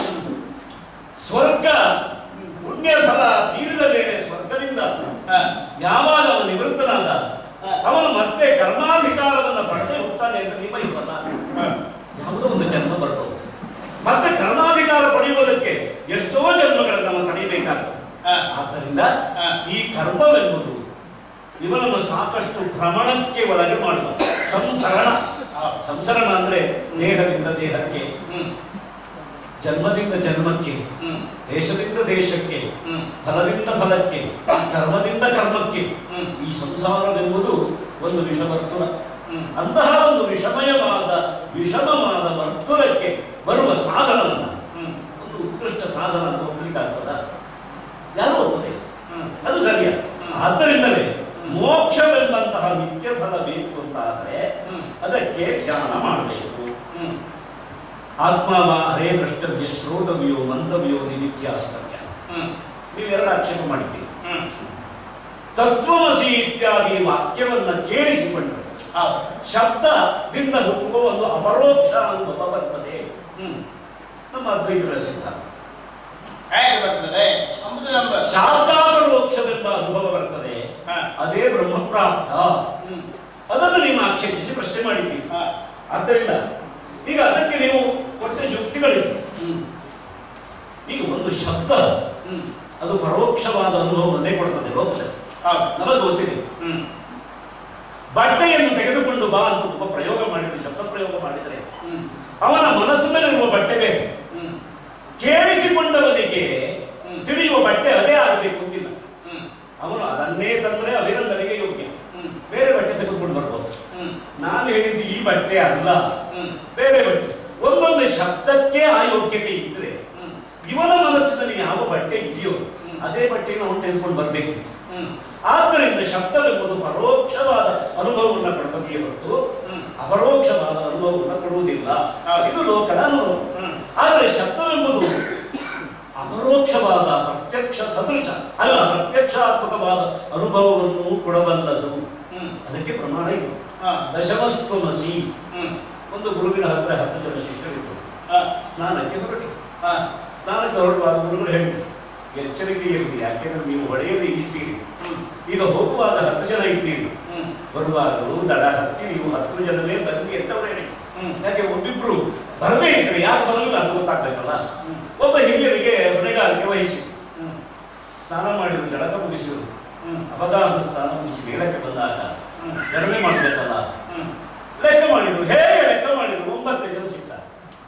ಸ್ವರ್ಗ ಪುಣ್ಯ ಫಲ ತೀರಿದ ಮೇಲೆ ಸ್ವರ್ಗದಿಂದ ಹಾ ಯಾವಾಗ ಅವನು ನಿವೃತ್ತನಾದ ಹಾ. ಅವನು ಮತ್ತೆ ಕರ್ಮಾಧಿಕಾರವನ್ನು ಪಡೆದೇ ಹೋಗ್ತಾನೆ ಅಂತ ನಿಮ್ಮ ಇವಲ್ಲ ಹಾ ಯಾವುದೋ ಒಂದು ಜನ್ಮ ಬರಬಹುದು ಮತ್ತೆ ಕರ್ಮಾಧಿಕಾರ ಪಡೆಯುವುದಕ್ಕೆ ಎಷ್ಟೋ ಜನ್ಮಗಳನ್ನು ನಾವು ತಡೆಯಬೇಕಾಗ್ತದೆ ಹಾ. ಆದ್ದರಿಂದ ಹಾ. ಈ ಕರ್ಮವೆಂಬುದು ಇವನನ್ನು ಸಾಕಷ್ಟು ಭ್ರಮಣಕ್ಕೆ ಒಳಗೆ ಮಾಡುವ ಸಂಸರಣ ಹೌದು. ಸಂಸರಣ ಅಂದ್ರೆ ದೇಹದಿಂದ ದೇಹಕ್ಕೆ ಹ್ಮ್ ಜನ್ಮದಿಂದ ಜನ್ಮಕ್ಕೆ ಹ್ಮ್ ದೇಶದಿಂದ ದೇಶಕ್ಕೆ ಹ್ಮ್ ಫಲದಿಂದ ಫಲಕ್ಕೆ ಕರ್ಮದಿಂದ ಕರ್ಮಕ್ಕೆ ಹ್ಮ್. ಈ ಸಂಸಾರವೆಂಬುದು ಒಂದು ವಿಷವರ್ತುಲ ಹ್ಮ್. ಅಂತಹ ಒಂದು ವಿಷಮಯವಾದ ವಿಷಮವಾದ ವರ್ತುಲಕ್ಕೆ ಬರುವ ಸಾಧನವನ್ನ ಹ್ಮ್ ಒಂದು ಉತ್ಕೃಷ್ಟ ಸಾಧನ ಅಂತ ಒಪ್ಪಲಿಕ್ಕಾಗ್ತದ ಯಾರು ಒಪ್ಪದೆ ಹ್ಮ್ ಅದು ಸರಿಯ ಹ್ಮ್. ಆದ್ದರಿಂದಲೇ ಮೋಕ್ಷವೆಂಬಂತಹ ನಿತ್ಯ ಫಲ ಬೇಕು ಅಂತ ಆದ್ರೆ ಹ್ಮ್. ಅದಕ್ಕೆ ಧ್ಯಾನ ಮಾಡಬೇಕು ಹ್ಮ್ ಆತ್ಮವ ಹರೇ ದ್ರಷ್ಟವ್ಯ ಶ್ರೋತವ್ಯೋ ಮಂತವ್ಯೋ ನಿತ್ಯಾಸ್ತವ್ಯ ಹ್ಮ್ ನೀವೆರಡು ಆಕ್ಷೇಪ ಮಾಡಿದ್ದೀರಿ ಹ್ಮ್ ತತ್ವಮಸಿ ಇತ್ಯಾದಿ ವಾಕ್ಯವನ್ನ ಕೇಳಿಸಿಕೊಂಡ್ರೆ ಹೌದು ಶಬ್ದದಿಂದ ಹುಟ್ಟುವ ಒಂದು ಅಪರೋಕ್ಷ ಅನುಭವ ಬರ್ತದೆ ಹ್ಮ್ ನಮ್ಮ ಅದ್ವೈತರ ಸಿದ್ಧಾಂತ ಹೇಗೆ ಬರ್ತದೆ ಅಂಬುದು ನಮ್ಮ ಶಾಸ್ತ್ರಾಪರೋಕ್ಷವೆಂಬ ಅನುಭವ ಬರ್ತದೆ ಹಾ. ಅದೇ ಬ್ರಹ್ಮಪ್ರಾಪ್ತ ಹ್ಮ್ ಅದನ್ನು ನೀವು ಆಕ್ಷೇಪಿಸಿ ಪ್ರಶ್ನೆ ಮಾಡಿದ್ದೀರಿ ಹಾ. ಆದ್ದರಿಂದ ಈಗ ಅದಕ್ಕೆ ನೀವು ಕೊಟ್ಟ ಯುಕ್ತಿಗಳಿವೆ ಹ್ಮ್ ಈಗ ಒಂದು ಶಬ್ದ ಹ್ಮ್ ಅದು ಪರೋಕ್ಷವಾದ ಅನುಭವವನ್ನೇ ಕೊಡ್ತದೆ ಲೋಕದಲ್ಲಿ ಹೌದು ನಮಗೆ ಗೊತ್ತಿದೆ ಹ್ಮ್ ಬಟ್ಟೆಯನ್ನು ತೆಗೆದುಕೊಂಡು ಬಾ ಅಂತ ಒಬ್ಬ ಪ್ರಯೋಗ ಮಾಡಿದ್ರೆ ಶಬ್ದ ಪ್ರಯೋಗ ಮಾಡಿದರೆ ಹ್ಮ್ ಅವನ ಮನಸ್ಸಿನಲ್ಲಿರುವ ಬಟ್ಟೆ ಬೇರೆ ಹ್ಮ್ ಕೇಳಿಸಿಕೊಂಡವನಿಗೆ ಹ್ಮ್. ತಿಳಿಯುವ ಬಟ್ಟೆ ಅದೇ ಆಗಬೇಕು ಅಂತಿಲ್ಲ ಹ್ಮ್ ಅವನು ಅದನ್ನೇ ತಂದ್ರೆ ಅಭಿನಂದನೆಗೆ ಯೋಗ್ಯ ಹ್ಮ್ ಬೇರೆ ಬಟ್ಟೆ ತೆಗೆದುಕೊಂಡು ಬರ್ಬೋದು ಹ್ಮ್ ನಾನು ಹೇಳಿದ್ದು ಈ ಬಟ್ಟೆ ಅಲ್ಲ ಹ್ಮ್ ಬೇರೆ ಬಟ್ಟೆ ಒಂದೊಂದು ಶಬ್ದಕ್ಕೆ ಆ ಯೋಗ್ಯತೆ ಇದ್ರೆ ಹ್ಮ್ ಇವನ ಮನಸ್ಸಿನಲ್ಲಿ ಯಾವ ಬಟ್ಟೆ ಇದೆಯೋ ಹ್ಮ್. ಅದೇ ಬಟ್ಟೆಯನ್ನು ಅವನು ತೆಗೆದುಕೊಂಡು ಬರ್ಬೇಕಿತ್ತು ಹ್ಮ್ ಆದ್ದರಿಂದ ಶಬ್ದವೆಂಬುದು ಪರೋಕ್ಷವಾದ ಅನುಭವವನ್ನು ಕೊಡ್ತದೆಯೇ ಹೊರತು ಹ್ಮ್. ಅಪರೋಕ್ಷವಾದ ಅನುಭವವನ್ನು ಕೊಡುವುದಿಲ್ಲ ಹೌದು. ಇದು ಲೋಕದ ಅನುಭವ ಹ್ಮ್. ಆದರೆ ಶಬ್ದವೆಂಬುದು ಅಪರೋಕ್ಷವಾದ ಪ್ರತ್ಯಕ್ಷ ಸದೃಶ ಅಲ್ಲ ಪ್ರತ್ಯಕ್ಷಾತ್ಮಕವಾದ ಅನುಭವವನ್ನು ಕೊಡಬಲ್ಲದು ಹ್ಮ್ ಅದಕ್ಕೆ ಪ್ರಮಾಣ ಇದು ಹಾ. ದಶಮಸ್ತ್ವಮಸಿ ಹ್ಮ್ ಒಂದು ಗುರುವಿನ ಹತ್ರ ಹತ್ತು ಜನ ಶಿಷ್ಯರಿದ್ದರು ಹಾ. ಸ್ನಾನಕ್ಕೆ ಹೊರಟು ಹಾ. ಸ್ನಾನಕ್ಕೆ ಹೊರಡುವಾಗ ಗುರುಗಳು ಹೇಳಿದ್ರು ಎಚ್ಚರಿಕೆ ಇರಲಿ ಯಾಕೆಂದ್ರೆ ನೀವು ಹೊಡೆಯಲು ಇದ್ದೀರಿ ಹ್ಮ್. ಈಗ ಹೋಗುವಾಗ ಹತ್ತು ಜನ ಇದ್ದೀರಿ ಹ್ಮ್. ಬರುವಾಗಲೂ ದಡ ಹತ್ತಿ ನೀವು ಹತ್ತು ಜನವೇ ಬನ್ನಿ ಅಂತ ಅವ್ರು ಹೇಳಿ ಹ್ಮ್. ಯಾಕೆ ಒಬ್ಬಿಬ್ರು ಬರದೇ ಇದ್ರೆ ಯಾಕೆ ಬರಲಿಲ್ಲ ಅಂತ ಗೊತ್ತಾಗ್ಬೇಕಲ್ಲ ಹ್ಮ್. ಒಬ್ಬ ಹಿರಿಯರಿಗೆ ಹೊಣೆಗಾರಿಕೆ ವಹಿಸಿ ಹ್ಮ್. ಸ್ನಾನ ಮಾಡಿದ್ರು ಜಳಕ ಮುಗಿಸಿದ್ರು ಹ್ಮ್. ಅಪಘಾತ ಸ್ನಾನ ಮುಗಿಸಿ ಮೇಲಕ್ಕೆ ಬಂದಾಗ ಹ್ಮ್. ಗಣನೆ ಮಾಡಬೇಕಲ್ಲ ಹ್ಮ್. ಲೆಕ್ಕ ಮಾಡಿದ್ರು ಹೇಗೆ ಲೆಕ್ಕ ಮಾಡಿದ್ರು ಒಂಬತ್ತು ಜನ ಸಿಗ್ತಾರೆ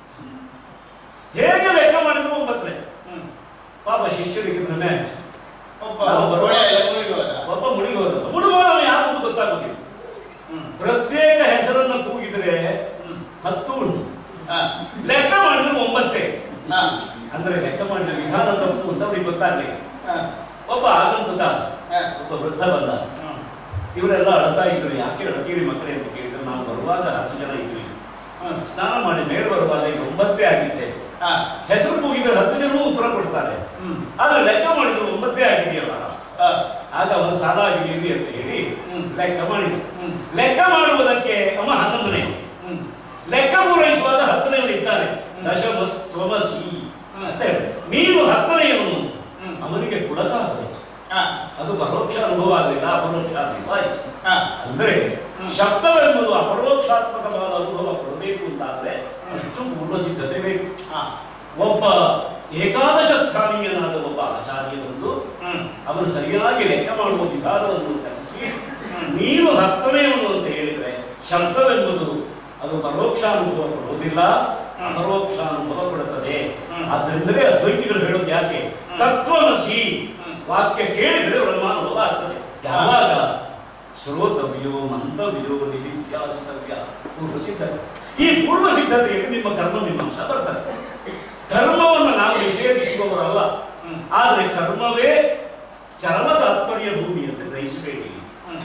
ಹೇಗೆ ಲೆಕ್ಕ ಮಾಡಿದ್ರು ಒಂಬತ್ತನೇ ಹ್ಮ್. ಪಾಪ ಶಿಷ್ಯರಿಗೆ ಭ್ರಮೆ ಆಯ್ತು. ಒಬ್ಬ ನಾವು ಬರುವ- ಒಳ್ಳೆ ಎಲ್ಲ ಮುಳುಗಿ ಹೋದ. ಒಬ್ಬ ಮುಳುಗಿ ಹೋದ ಮುಳುಗುವ ಯಾರು ಅಂತ ಗೊತ್ತಾಗೋದಿಲ್ಲ ಹ್ಮ್. ಪ್ರತ್ಯೇಕ ಹೆಸರನ್ನು ಕೂಗಿದ್ರೆ ಹ್ಮ್. ಹತ್ತು ಉಂಟು ಹಾ. ಲೆಕ್ಕ ಮಾಡಿದ್ರೆ ಒಂಬತ್ತೇ ಹಾ. ಅಂದ್ರೆ ಲೆಕ್ಕ ಮಾಡಿದ ವಿಧಾನ ತಪ್ಪು ಅಂತ ಅವ್ರಿಗೆ ಗೊತ್ತಾಗ್ಲಿಲ್ಲ ಹಾ. ಒಬ್ಬ ಆಗಂತುಕ ಹಾ. ಒಬ್ಬ ವೃದ್ಧ ಬಂದ ಹ್ಮ್. ಇವರೆಲ್ಲ ಅಳ್ತಾ ಇದ್ರು ಯಾಕೆ ಅಳ್ತೀರಿ ಮಕ್ಕಳೇ ಅಂತ ಕೇಳಿದ್ರು ನಾವು ಬರುವಾಗ ಹತ್ತು ಜನ ಇದ್ವಿ ಹ್ಮ್. ಸ್ನಾನ ಮಾಡಿ ಮೇಲೆ ಬರುವಾಗ ಈಗ ಒಂಬತ್ತೇ ಆಗಿದ್ದೆ ಹಾ. ಹೆಸರು ಕೂಗಿದ್ರೆ ಹತ್ತು ಜನರೂ ಉತ್ತರ ಕೊಡ್ತಾರೆ ಹ್ಮ್. ಆದ್ರೆ ಲೆಕ್ಕ ಮಾಡಿದ್ರು ಒಂಬತ್ತೇ ಆಗಿದೆಯಲ್ಲ ಹಾ. ಆಗ ಅವನು ಸಾಲಾಗಿದ್ದೀರಿ ಅಂತ ಹೇಳಿ ಹ್ಮ್. ಲೆಕ್ಕ ಮಾಡಿದ ಹ್ಮ್. ಲೆಕ್ಕ ಮಾಡುವುದಕ್ಕೆ ಅವ ಹನ್ನೊಂದನೇ ಹ್ಮ್. ಲೆಕ್ಕ ಪೂರೈಸುವಾಗ ಹತ್ತನೆಯವನು ಇದ್ದಾನೆ ಹ್ಮ್. ದಶಮಸ್ತ್ವಮಸಿ ಹ್ಮ್. ಅಂತ ಹೇಳಿ. ನೀನು ಹತ್ತನೆಯವನು ಹ್ಮ್. ಅವನಿಗೆ ಪುಳಕ ಆಗೋಯ್ತು ಹಾ. ಅದು ಪರೋಕ್ಷ ಅನುಭವ ಆಗಲಿಲ್ಲ ಅಪರೋಕ್ಷ ಆಗಲಿಲ್ಲ ಆಯ್ತು ಹಾ. ಅಂದ್ರೆ ಹ್ಮ್. ಶಬ್ದವೆಂಬುದು ಅಪರೋಕ್ಷಾತ್ಮಕವಾದ ಅನುಭವ ಕೊಡಬೇಕು ಅಂತಾದ್ರೆ ಅಷ್ಟು ಪೂರ್ವ ಸಿದ್ಧತೆ ಬೇಕು ಹಾ. ಒಬ್ಬ ಏಕಾದಶ ಸ್ಥಾನೀಯನಾದ ಒಬ್ಬ ಆಚಾರ್ಯನೊಂದು ಹ್ಮ್. ಅವನು ಸರಿಯಾಗಿ ಲೆಕ್ಕ ಮಾಡುವ ವಿಧಾನವನ್ನು ಕಲಿಸಿ ಹ್ಮ್. ನೀನು ಹತ್ತನೆಯವನು ಅಂತ ಹೇಳಿದ್ರೆ ಶಬ್ದವೆಂಬುದು ಅದು ಪರೋಕ್ಷ ಅನುಭವ ಕೊಡುವುದಿಲ್ಲ ಹ್ಮ್. ಅಪರೋಕ್ಷ ಅನುಭವ ಕೊಡುತ್ತದೆ ಹ್ಮ್. ಆದ್ದರಿಂದಲೇ ಅದ್ವೈತಿಗಳು ಹೇಳೋದು ಯಾಕೆ ಹ್ಮ್. ತತ್ವಮಸಿ ಹ್ಮ್. ವಾಕ್ಯ ಕೇಳಿದ್ರೆ ಬ್ರಹ್ಮಾನುಭವ ಆಗ್ತದೆ ಯಾವಾಗ ಶ್ರೋತವ್ಯೋ ಮಂತವ್ಯೋ ನಿಧಿತ್ಯಾಸಿತವ್ಯ ಪೂರ್ವ ಸಿದ್ಧತೆ ಈ ಪೂರ್ವ ಸಿದ್ಧತೆಯಲ್ಲಿ ನಿಮ್ಮ ಕರ್ಮ ಮೀಮಾಂಸ ಬರ್ತದೆ ಕರ್ಮವನ್ನು ನಾವು ನಿಷೇಧಿಸುವವರಲ್ಲ ಹ್ಮ್. ಆದರೆ ಕರ್ಮವೇ ಚರಮ ತಾತ್ಪರ್ಯ ಭೂಮಿ ಅಂತ ಗ್ರಹಿಸಬೇಡಿ ಹ್ಮ್.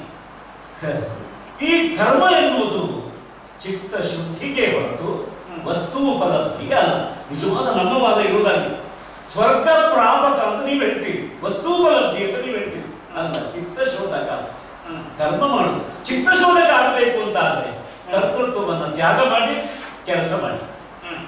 ಈ ಕರ್ಮ ಎನ್ನುವುದು ಚಿತ್ತ ಶುದ್ಧಿಗೆ ಹೊರತು ಹ್ಮ್. ವಸ್ತು ಉಪಲಬ್ಧಿಗೆ ಅಲ್ಲ ನಿಜವಾದ ನಮ್ಮ ವಾದ ಇರುವುದಾಗಿ ಸ್ವರ್ಗ ಪ್ರಾಪಕ ಅಂತ ನೀವು ಹೇಳ್ತೀರಿ ವಸ್ತು ಉಪಲಬ್ಧಿ ಅಂತ ನೀವು ಹೇಳ್ತೀರಿ ಅಲ್ಲ ಚಿತ್ತ ಶೋಧಕ ಅಲ್ಲ. ಹ್ಮ್. ಕರ್ಮ ಮಾಡು ಚಿತ್ತ ಶೋಧಕ ಆಗಬೇಕು ಅಂತ ಆದ್ರೆ ಕರ್ತೃತ್ವವನ್ನು ತ್ಯಾಗ ಮಾಡಿ ಕೆಲಸ ಮಾಡಿ ಹ್ಮ್.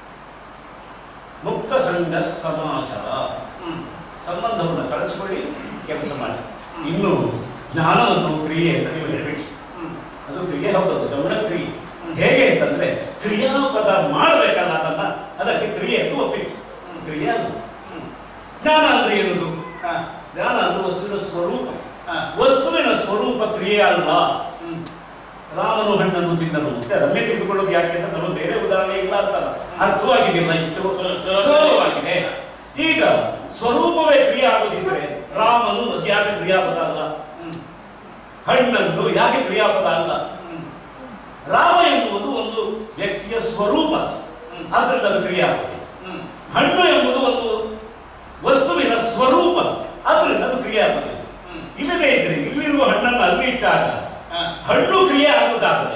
ಮುಕ್ತ ಸಂಘ ಸಮಾಚಾರ ಹ್ಮ್. ಸಂಬಂಧವನ್ನು ಕಳಿಸ್ಕೊಳ್ಳಿ ಕೆಲಸ ಮಾಡಿ ಇನ್ನು ಜ್ಞಾನವನ್ನು ಕ್ರಿಯೆ ಅಂತ ನೀವು ಹೇಳ್ಬಿಟ್ಟು ಹ್ಮ್. ಅದು ಕ್ರಿಯೆ ಹೌದದು ಗಮನ ಕ್ರಿಯೆ ಹ್ಮ್. ಹೇಗೆ ಅಂತಂದ್ರೆ ಕ್ರಿಯಾಪದ ಮಾಡಬೇಕಲ್ಲ ಅದನ್ನ ಅದಕ್ಕೆ ಕ್ರಿಯೆ ಅಂತ ಒಪ್ಪಿಟ್ಟು ಕ್ರಿಯೆ ಅದು ಹ್ಮ್. ಜ್ಞಾನ ಅಂದ್ರೆ ಏನದು ಹಾ. ಜ್ಞಾನ ಅಂದ್ರೆ ವಸ್ತುವಿನ ಸ್ವರೂಪ ಹಾ. ವಸ್ತುವಿನ ಸ್ವರೂಪ ಕ್ರಿಯೆ ಅಲ್ಲ ಹ್ಮ್. ರಾಮನು ಹಣ್ಣನ್ನು ತಿಂದನು ಮತ್ತೆ ರಮ್ಯ ತೆಗೆದುಕೊಳ್ಳೋದು ಯಾಕೆ ಅಂತ ನಮಗೆ ಬೇರೆ ಉದಾಹರಣೆ ಇಲ್ಲ ಅಂತ ಅರ್ಥವಾಗಿದೆಯಲ್ಲ ಇಷ್ಟು ಸುಲ- ಸುಲಭ. ಸುಲಭವಾಗಿದೆ ಈಗ ಸ್ವರೂಪವೇ ಕ್ರಿಯೆ ಆಗೋದಿದ್ರೆ ರಾಮನು ಯಾಕೆ ಕ್ರಿಯಾಪದ ಅಲ್ಲ ಹ್ಮ್. ಹಣ್ಣನ್ನು ಯಾಕೆ ಕ್ರಿಯಾಪದ ಅಲ್ಲ ಹ್ಮ್. ರಾಮ ಎನ್ನುವುದು ಒಂದು ವ್ಯಕ್ತಿಯ ಸ್ವರೂಪ ಹ್ಮ್. ಆದ್ರಿಂದ ಅದು ಕ್ರಿಯೆ ಆಗುತ್ತೆ ಹ್ಮ್. ಹಣ್ಣು ಎಂಬುದು ಒಂದು ವಸ್ತುವಿನ ಸ್ವರೂಪ ಆದ್ರಿಂದ ಅದು ಕ್ರಿಯೆ ಆಗುತ್ತೆ ಹ್ಮ್. ಇಲ್ಲದೇ ಇದ್ರೆ ಇಲ್ಲಿರುವ ಹಣ್ಣನ್ನು ಅಲ್ಲಿ ಇಟ್ಟಾಗ ಹಾ. ಹಣ್ಣು ಕ್ರಿಯೆ ಆಗುವುದಾದ್ರೆ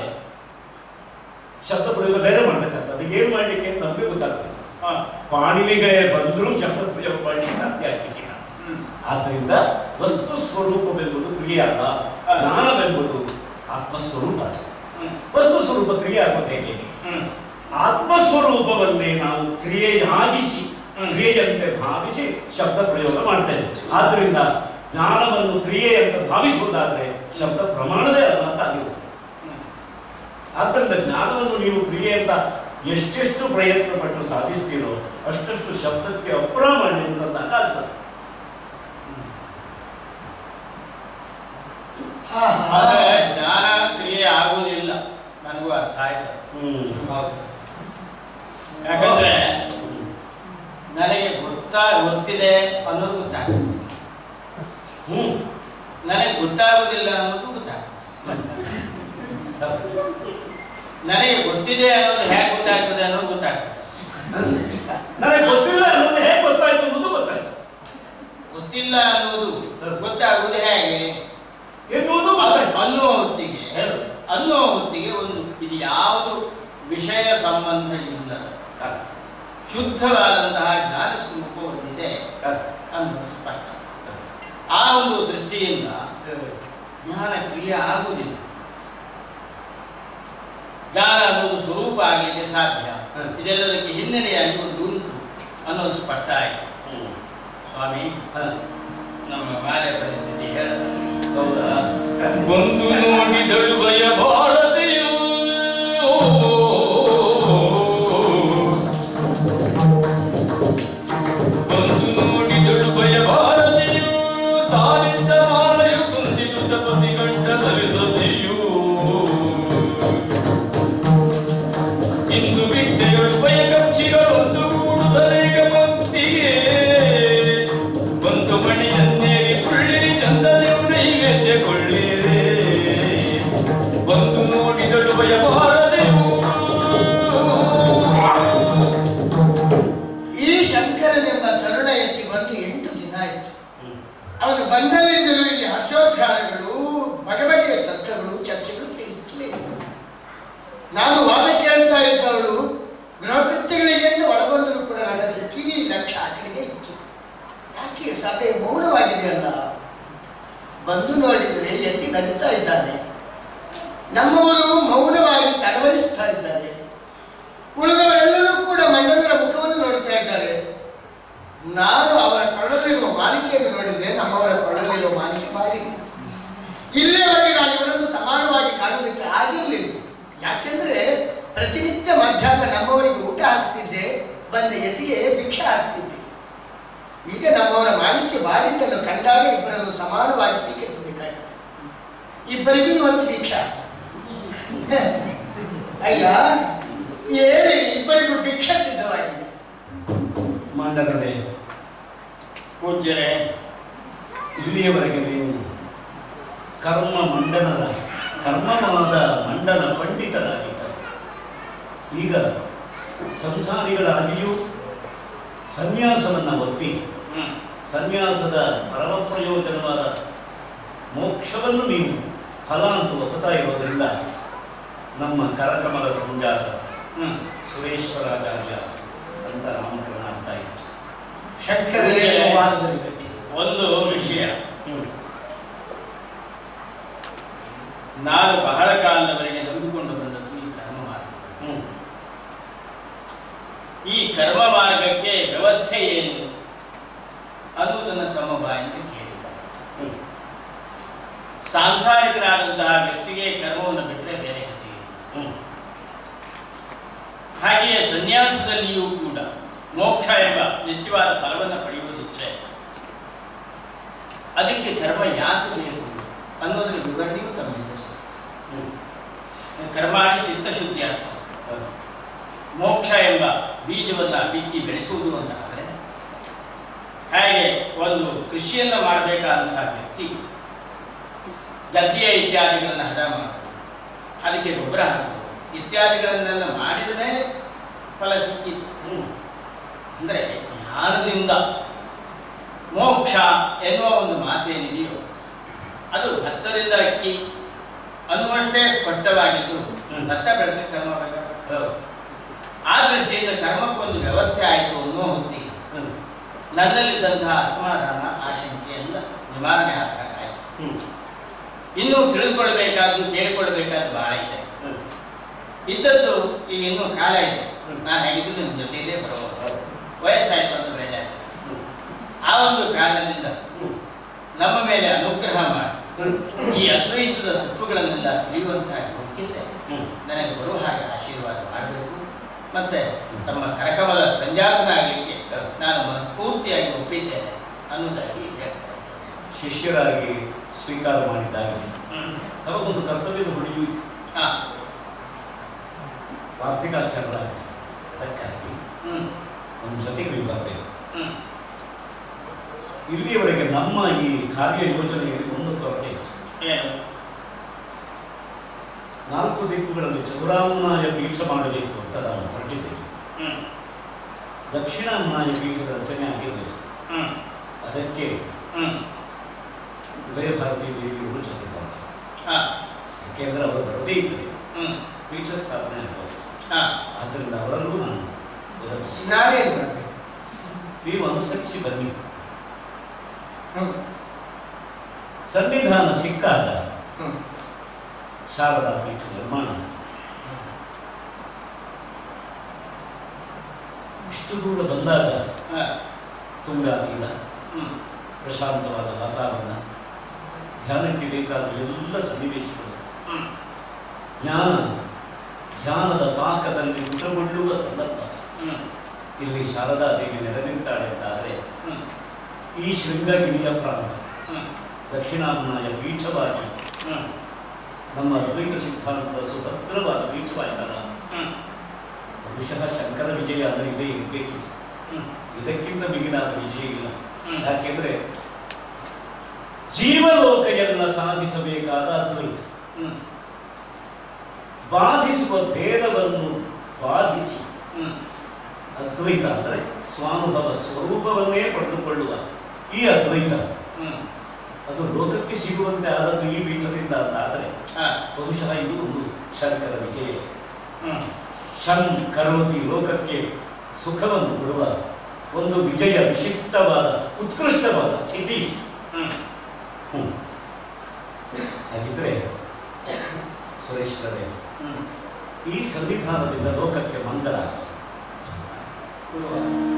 ಶಬ್ದ ಪ್ರಯೋಗ ಬೇರೆ ಮಾಡ್ಬೇಕಾಗ್ತದೆ ಅದಕ್ಕೆ ಏನ್ ಮಾಡ್ಲಿಕ್ಕೆ ಅಂತ ನಮಗೆ ಗೊತ್ತಾಗ್ತದೆ ಹಾ. ಪಾಣಿನಿಗಳೇ ಬಂದರೂ ಶಬ್ದ ಪ್ರಯೋಗ ಮಾಡ್ಲಿಕ್ಕೆ ಸಾಧ್ಯ ಆಗ್ಲಿಕ್ಕಿಲ್ಲ ಹ್ಮ್. ಆದ್ದರಿಂದ ವಸ್ತು ಸ್ವರೂಪವೆಂಬುದು ಕ್ರಿಯೆ ಅಲ್ಲ ಜ್ಞಾನವೆಂಬುದು ಆತ್ಮಸ್ವರೂಪ ಹ್ಮ್. ವಸ್ತು ಸ್ವರೂಪ ಕ್ರಿಯೆ ಆಗೋದು ಹೇಗೆ ಹ್ಮ್. ಆತ್ಮಸ್ವರೂಪವನ್ನೇ ನಾವು ಕ್ರಿಯೆಯಾಗಿಸಿ ಹ್ಮ್. ಕ್ರಿಯೆಯಂತೆ ಭಾವಿಸಿ ಶಬ್ದ ಪ್ರಯೋಗ ಮಾಡ್ತೇವೆ ಆದ್ರಿಂದ ಜ್ಞಾನವನ್ನು ಕ್ರಿಯೆ ಅಂತ ಭಾವಿಸುವುದಾದ್ರೆ ಶಬ್ದ ಪ್ರಮಾಣವೇ ಅಲ್ಲ ಅಂತ ಆಗಿರುತ್ತೆ ಹ್ಮ್. ಆದ್ದರಿಂದ ಜ್ಞಾನವನ್ನು ನೀವು ಕ್ರಿಯೆ ಅಂತ ಎಷ್ಟೆಷ್ಟು ಪ್ರಯತ್ನ ಪಟ್ಟು ಸಾಧಿಸ್ತೀರೋ ಅಷ್ಟಷ್ಟು ಶಬ್ದಕ್ಕೆ ಅಪ್ರಾಮಾಣ್ಯ ಅಂತಂದಾಗ ಆಗ್ತದೆ ಆದ್ರೆ ಜ್ಞಾನ ಕ್ರಿಯೆ ಆಗುವುದಿಲ್ಲ ನನಗೂ ಅರ್ಥ ಆಯ್ತು ಯಾಕಂದ್ರೆ ನನಗೆ ಗೊತ್ತಾ ಗೊತ್ತಿದೆ ಅನ್ನೋದು ಗೊತ್ತಾಗ್ತದೆ ಹ್ಮ್ ನನಗೆ ಗೊತ್ತಾಗುವುದಿಲ್ಲ ಅನ್ನೋದು ಗೊತ್ತಾಗ್ತದೆ ನನಗೆ ಗೊತ್ತಿದೆ ಅನ್ನೋದು ಹೇಗೆ ಗೊತ್ತಾಗ್ತದೆ ಅನ್ನೋದು ಗೊತ್ತಾಗ್ತದೆ ನನಗೆ ಗೊತ್ತಿಲ್ಲ ಅನ್ನೋದು ಹೇಗೆ ಗೊತ್ತಾಯ್ತು ಅನ್ನೋದು ಗೊತ್ತಾಯ್ತು ಗೊತ್ತಿಲ್ಲ ಅನ್ನೋದು ಗೊತ್ತಾಗುವುದು ಹೇಗೆ ಎನ್ನುವುದು ಗೊತ್ತಾಯ್ತು ಅನ್ನುವ ಹೊತ್ತಿಗೆ ಅನ್ನುವ ಹೊತ್ತಿಗೆ ಒಂದು ಇದು ಯಾವುದು ವಿಷಯ ಸಂಬಂಧ ಇಲ್ಲದ ಶುದ್ಧವಾದಂತಹ ಜ್ಞಾನ ಸ್ವರೂಪ ಒಂದಿದೆ ಅನ್ನೋದು ಸ್ಪಷ್ಟ ಆ ಒಂದು ದೃಷ್ಟಿಯಿಂದ ಜ್ಞಾನ ಕ್ರಿಯೆ ಆಗುವುದಿಲ್ಲ ಜ್ಞಾನ ಅನ್ನೋದು ಸ್ವರೂಪ ಆಗಲಿಕ್ಕೆ ಸಾಧ್ಯ ಹ್ಮ್. ಇದೆಲ್ಲದಕ್ಕೆ ಹಿನ್ನೆಲೆಯಾಗಿ ಒಂದು ಉಂಟು ಅನ್ನೋದು ಸ್ಪಷ್ಟ ಆಯಿತು ಸ್ವಾಮಿ ನಮ್ಮ ಮಾಲೆ ಪರಿಸ್ಥಿತಿ ಹೇಳ್ತಾರೆ ಹೌದಾ ಒಂದು ನೋಡಿದಳು ಭಯಬಾರದೆಯೋ ಒಂದು ನೋಡಿದಳು ಭಯಬಾರದೆಯೋ ತಾನಿದ್ದ ಮಾಲೆಯು ಕುಂದಿರುತ್ತ ಪತಿಗಂಡ ಧರಿಸದೆಯೋ ಇಂದು ಬಿಟ್ಟೆಗಳು ಭಯಕಕ್ಷಿಗಳು ಒಂದು ಕೂಡುತ್ತಲೇಗ ಭಕ್ತಿಗೆ ಒಂದು ಮಣಿಯನ್ನೇರಿ ಕೊಳ್ಳಿರಿ ಚಂದನೆಯುನೈವೇದ್ಯ ಕೊಳ್ಳಿರೆ ಒಂದು ನೋಡಿದಳು ಭಯಬಾರದೆಯೋ ಈ ಶಂಕರನೆಂಬ ತರುಣ ಎತ್ತಿ ಬಂದು ಎಂಟು ದಿನ ಆಯಿತು ಅವನು ಬಂದಲ್ಲಿಂದಲೂ ಇಲ್ಲಿ ಹರ್ಷೋದ್ಗಾರಗಳು ಬಗೆ ಬಗೆಯ ತರ್ಕಗಳು ಚರ್ಚೆಗಳು ತಿಳಿಸುತ್ತಲೇ ಇದ್ದವು. ನಾನು ವಾದ ಕೇಳ್ತಾ ಇದ್ದವಳು ಗೃಹಕೃತ್ಯಗಳಿಗೆ ಎಂದು ಒಳಗೊಂಡರೂ ಕೂಡ ನನ್ನಲ್ಲಿ ಕಿವಿ ಲಕ್ಷ್ಯ ಆ ಕಡೆಗೆ ಇತ್ತು ಯಾಕೆ ಸಭೆ ಮೌನವಾಗಿದೆಯಲ್ಲ ಬಂದು ನೋಡಿದರೆ ಎತ್ತಿ ನಗುತ್ತಾ ಇದ್ದಾನೆ ನಮ್ಮವರು ಮೌನವಾಗಿ ತಡವರಿಸ್ತಾ ಇದ್ದಾರೆ ಉಳಿದವರೆಲ್ಲರೂ ಕೂಡ ಮಂಡಲರ ಮುಖವನ್ನು ನೋಡ್ತಾ ಇದ್ದಾರೆ ನಾನು ಅವರ ಕೊರಳಲ್ಲಿರುವ ಮಾಲಿಕೆಯನ್ನು ನೋಡಿದ್ರೆ ನಮ್ಮವರ ಕೊರಳಲ್ಲಿರುವ ಮಾಲಿಕೆ ಬಾಡಿದೆ ಇಲ್ಲಿಯವರೆಗೆ ನಾನು ಇವರನ್ನು ಸಮಾನವಾಗಿ ಕಾಣುವುದಕ್ಕೆ ಆಗಿರಲಿಲ್ಲ ಯಾಕೆಂದ್ರೆ ಪ್ರತಿನಿತ್ಯ ಮಧ್ಯಾಹ್ನ ನಮ್ಮವರಿಗೆ ಊಟ ಹಾಕ್ತಿದ್ದೆ ಬಂದ ಎತಿಗೆ ಭಿಕ್ಷೆ ಹಾಕ್ತಿದ್ದೆ ಈಗ ನಮ್ಮವರ ಮಾಲಿಕೆ ಬಾಡಿದ್ದನ್ನು ಕಂಡಾಗ ಇಬ್ಬರನ್ನು ಸಮಾನವಾಗಿ ಸ್ವೀಕರಿಸಬೇಕಾಗಿದೆ ಇಬ್ಬರಿಗೂ ಇವತ್ತು ದೀಕ್ಷಾ ಅಯ್ಯ ಹೇಳಿ ಇಬ್ಬರಿಗೂ ಭಿಕ್ಷೆ ಸಿದ್ಧವಾಗಿದೆ ಮಂಡಲವೇ ಪೂಜ್ಯರೇ ಇಲ್ಲಿಯವರೆಗೆ ನೀವು ಕರ್ಮ ಮಂಡನರಾಗಿ ಕರ್ಮವಾದ ಮಂಡನ ಪಂಡಿತರಾಗಿದ್ದರು ಈಗ ಸಂಸಾರಿಗಳಾಗಿಯೂ ಸನ್ಯಾಸವನ್ನು ಒಪ್ಪಿ ಹ್ಮ್ ಸನ್ಯಾಸದ ಪರಮ ಪ್ರಯೋಜನವಾದ ಮೋಕ್ಷವನ್ನು ನೀವು ಫಲ ಅಂತ ಒತ್ತುತ್ತಾ ಇರೋದ್ರಿಂದ ನಮ್ಮ ಕರಕಮಲ ಸಂಜಾತ ಹ್ಮ್ ಸುರೇಶ್ವರಾಚಾರ್ಯ ಅಂತ ನಾಮಕರಣ ಆಗ್ತಾ ಇದೆ ಶಂಕರರಿಗೆ ವಾದದಲ್ಲಿ ಗಟ್ಟಿ. ಒಂದು ವಿಷಯ ಹ್ಮ್. ನಾನು ಬಹಳ ಕಾಲದವರೆಗೆ ನಂಬಿಕೊಂಡು ಬಂದದ್ದು ಈ ಕರ್ಮ ಮಾರ್ಗ ಹ್ಮ್. ಈ ಕರ್ಮ ಮಾರ್ಗಕ್ಕೆ ವ್ಯವಸ್ಥೆ ಏನು ಅನ್ನುವುದನ್ನು ತಮ್ಮ ಬಾಯಿಂದ ಕೇಳಿದ್ದಾರೆ ಹ್ಮ್. ಸಾಂಸಾರಿಕನಾದಂತಹ ವ್ಯಕ್ತಿಗೆ ಕರ್ಮವನ್ನು ಬಿಟ್ಟರೆ ಬೇರೆ ಗತಿ ಇಲ್ಲ. ಹ್ಮ್. ಹಾಗೆಯೇ ಸನ್ಯಾಸದಲ್ಲಿಯೂ ಕೂಡ ಮೋಕ್ಷ ಎಂಬ ನಿತ್ಯವಾದ ಫಲವನ್ನು ಪಡೆಯುವುದಿದ್ರೆ ಅದಕ್ಕೆ ಕರ್ಮ ಯಾಕೆ ಬೇಕು ಅನ್ನೋದರ ವಿವರಣೆಯೂ ತಮ್ಮಿಂದ ಸರಿ ಹ್ಮ್. ಕರ್ಮಾಣಿ ಚಿತ್ತಶುದ್ಧಿ ಅರ್ಥ ಹೌದು. ಮೋಕ್ಷ ಎಂಬ ಬೀಜವನ್ನು ಬಿತ್ತಿ ಬೆಳೆಸುವುದು ಅಂತಾದರೆ ಹಾಗೆ ಒಂದು ಕೃಷಿಯನ್ನು ಮಾಡಬೇಕಾದಂತಹ ವ್ಯಕ್ತಿ ಗದ್ದೆಯ ಇತ್ಯಾದಿಗಳನ್ನು ಹದ ಮಾಡೋದು ಅದಕ್ಕೆ ಗೊಬ್ಬರ ಹಾಕೋದು ಇತ್ಯಾದಿಗಳನ್ನೆಲ್ಲ ಮಾಡಿದ ಮೇಲೆ ಫಲ ಸಿಕ್ಕಿತು ಹ್ಮ್. ಅಂದರೆ ಜ್ಞಾನದಿಂದ ಮೋಕ್ಷ ಎನ್ನುವ ಒಂದು ಮಾತೇನಿದೆಯೋ ಅದು ಭತ್ತದಿಂದ ಅಕ್ಕಿ ಅನ್ನುವಷ್ಟೇ ಸ್ಪಷ್ಟವಾಗಿದ್ದು ಹ್ಮ್. ಭತ್ತ ಬೆಳೆಸಲಿಕ್ಕೆ ಕರ್ಮ ಬೇಕಾಗುತ್ತೆ ಹೌದು. ಆ ದೃಷ್ಟಿಯಿಂದ ಕರ್ಮಕ್ಕೊಂದು ವ್ಯವಸ್ಥೆ ಆಯಿತು ಅನ್ನೋ ಹೊತ್ತಿಗೆ ಹ್ಮ್. ನನ್ನಲ್ಲಿದ್ದಂತಹ ಅಸಮಾಧಾನ ಆಶಂಕೆ ಎಲ್ಲ ನಿವಾರಣೆ ಆಯಿತು ಹ್ಮ್. ಇನ್ನೂ ತಿಳಿದುಕೊಳ್ಬೇಕಾದ್ದು ಕೇಳಿಕೊಳ್ಬೇಕಾದ್ದು ಬಹಳ ಇದೆ ಹ್ಮ್. ಇದ್ದದ್ದು ಈಗ ಇನ್ನೂ ಕಾಲ ಇದೆ ಹ್ಮ್. ನಾನು ಹೇಗಿದ್ದು ನಿಮ್ಮ ಜೊತೆಯಲ್ಲೇ ಬರೋದು ಹೌದು. ವಯಸ್ಸಾಯ್ತು ಅಂತ ಬೇಜಾರಿದೆ ಹ್ಮ್. ಆ ಒಂದು ಕಾರಣದಿಂದ ಹ್ಮ್. ನಮ್ಮ ಮೇಲೆ ಅನುಗ್ರಹ ಮಾಡಿ ಹ್ಮ್. ಈ ಅದ್ವೈತದ ತತ್ವಗಳನ್ನೆಲ್ಲ ತಿಳಿಯುವಂತಹ ಯೋಗ್ಯತೆ ಹ್ಮ್. ನನಗೆ ಬರುವ ಹಾಗೆ ಆಶೀರ್ವಾದ ಮಾಡಬೇಕು ಮತ್ತೆ ತಮ್ಮ ಕರಕಮಲ ಸಂಜಾಸನ ಆಗಲಿಕ್ಕೆ ನಾನು ಮನಸ್ಫೂರ್ತಿಯಾಗಿ ಒಪ್ಪಿದ್ದೇನೆ ಅನ್ನೋದಾಗಿ ಹೇಳ್ತಾ ಇದ್ದೇನೆ. ಶಿಷ್ಯರಾಗಿ ಸ್ವೀಕಾರ ಮಾಡಿದಾಗ ಹ್ಮ್. ನಮಗೊಂದು ಕರ್ತವ್ಯದ ಹೊಣೆಯೂ ಇದೆ ಹಾ. ವಾರ್ತಿಕಾಚಾರ್ಯ ಅದಕ್ಕಾಗಿ ಹ್ಮ್. ನಮ್ಮ ಜೊತೆಗೆ ನೀವು ಬರಬೇಕು ಹ್ಮ್. ಇಲ್ಲಿಯವರೆಗೆ ನಮ್ಮ ಈ ಕಾರ್ಯ ಯೋಜನೆಯಲ್ಲಿ ಒಂದು ಕೊರತೆ ಇತ್ತು ಏನು ನಾಲ್ಕು ದಿಕ್ಕುಗಳಲ್ಲಿ ಚೌರಾಮನಾಯ ಪೀಠ ಮಾಡಬೇಕು ಅಂತ ನಾವು ಹೊರಟಿದ್ದೇವೆ ಹ್ಮ್. ದಕ್ಷಿಣಾಮನಾಯ ಪೀಠದ ರಚನೆ ಆಗಿರಲಿಲ್ಲ ಹ್ಮ್. ಅದಕ್ಕೆ ಹ್ಮ್. ಉದಯ ಭಾರತೀ ದೇವಿಯವರು ಜೊತೆ ಬಂದರು ಹಾ. ಯಾಕೆಂದ್ರೆ ಅವರು ಬರದೇ ಇದ್ದರೆ ಹ್ಮ್. ಪೀಠ ಸ್ಥಾಪನೆ ಆಗೋದು ಹಾ. ಆದ್ದರಿಂದ ಅವರಲ್ಲೂ ನಾನು ವಿರೋಧಿಸಿ ನಾನೇನು ಮಾಡಬೇಕು ನೀವು ಅನುಸರಿಸಿ ಬನ್ನಿ ಹ್ಮ್ ಸನ್ನಿಧಾನ ಸಿಕ್ಕಾಗ ಹ್ಮ್ ಶಾರದಾ ಪೀಠ ನಿರ್ಮಾಣ ಆಯಿತು. ಇಷ್ಟು ದೂರ ಬಂದಾಗ ಹಾ. ತುಂಗಾ ತೀರ ಹ್ಮ್. ಪ್ರಶಾಂತವಾದ ವಾತಾವರಣ ಧ್ಯಾನಕ್ಕೆ ಬೇಕಾದ ಎಲ್ಲ ಸನ್ನಿವೇಶಗಳು ಹ್ಮ್. ಜ್ಞಾನ ಧ್ಯಾನದ ಪಾಕದಲ್ಲಿ ಊಟಗೊಳ್ಳುವ ಸಂದರ್ಭ ಹ್ಮ್. ಇಲ್ಲಿ ಶಾರದಾ ದೇವಿ ನೆಲೆನಿಂತಾಳೆ ಅಂತಾದರೆ ಹ್ಮ್. ಈ ಶೃಂಗಗಿರಿಯ ಪ್ರಾಂತ ಹ್ಮ್. ದಕ್ಷಿಣಾಮನಾಯ ಪೀಠವಾಗಿ ಹ್ಮ್. ನಮ್ಮ ಅದ್ವೈತ ಸಿದ್ಧಾಂತದ ಸುಭದ್ರವಾದ ಪೀಠವಾಯ್ತಲ್ಲ ಹ್ಮ್. ಬಹುಶಃ ಶಂಕರ ವಿಜಯ ಅಂದರೆ ಇದೇ ಇರಬೇಕಿತ್ತು ಹ್ಮ್. ಇದಕ್ಕಿಂತ ಮಿಗಿಲಾದ ವಿಜಯ ಇಲ್ಲ ಹ್ಮ್. ಯಾಕೆಂದ್ರೆ ಜೀವಲೋಕೆಯನ್ನ ಸಾಧಿಸಬೇಕಾದ ಅದ್ವೈತ ಹ್ಮ್. ಬಾಧಿಸುವ ಭೇದವನ್ನು ಬಾಧಿಸಿ ಹ್ಮ್. ಅದ್ವೈತ ಅಂದರೆ ಸ್ವಾನುಭವ ಸ್ವರೂಪವನ್ನೇ ಪಡೆದುಕೊಳ್ಳುವ ಈ ಅದ್ವೈತ ಹ್ಮ್. ಅದು ಲೋಕಕ್ಕೆ ಸಿಗುವಂತೆ ಆದದ್ದು ಈ ಪೀಠದಿಂದ ಅಂತ ಆದರೆ ಹಾ. ಬಹುಶಃ ಇದು ಒಂದು ಶಂಕರ ವಿಜಯ ಹ್ಮ್. ಶಂ ಕರೋತಿ ಲೋಕಕ್ಕೆ ಸುಖವನ್ನು ಕೊಡುವ ಒಂದು ವಿಜಯ ವಿಶಿಷ್ಟವಾದ ಉತ್ಕೃಷ್ಟವಾದ ಸ್ಥಿತಿ ಹ್ಮ್. ಹ್ಮ್. ಹಾಗಿದ್ರೆ ಸುರೇಶ್ವರೇ ಹ್ಮ್. ಈ ಸಂವಿಧಾನದಿಂದ ಲೋಕಕ್ಕೆ ಮಂಗಲ ಗುರುವಾರ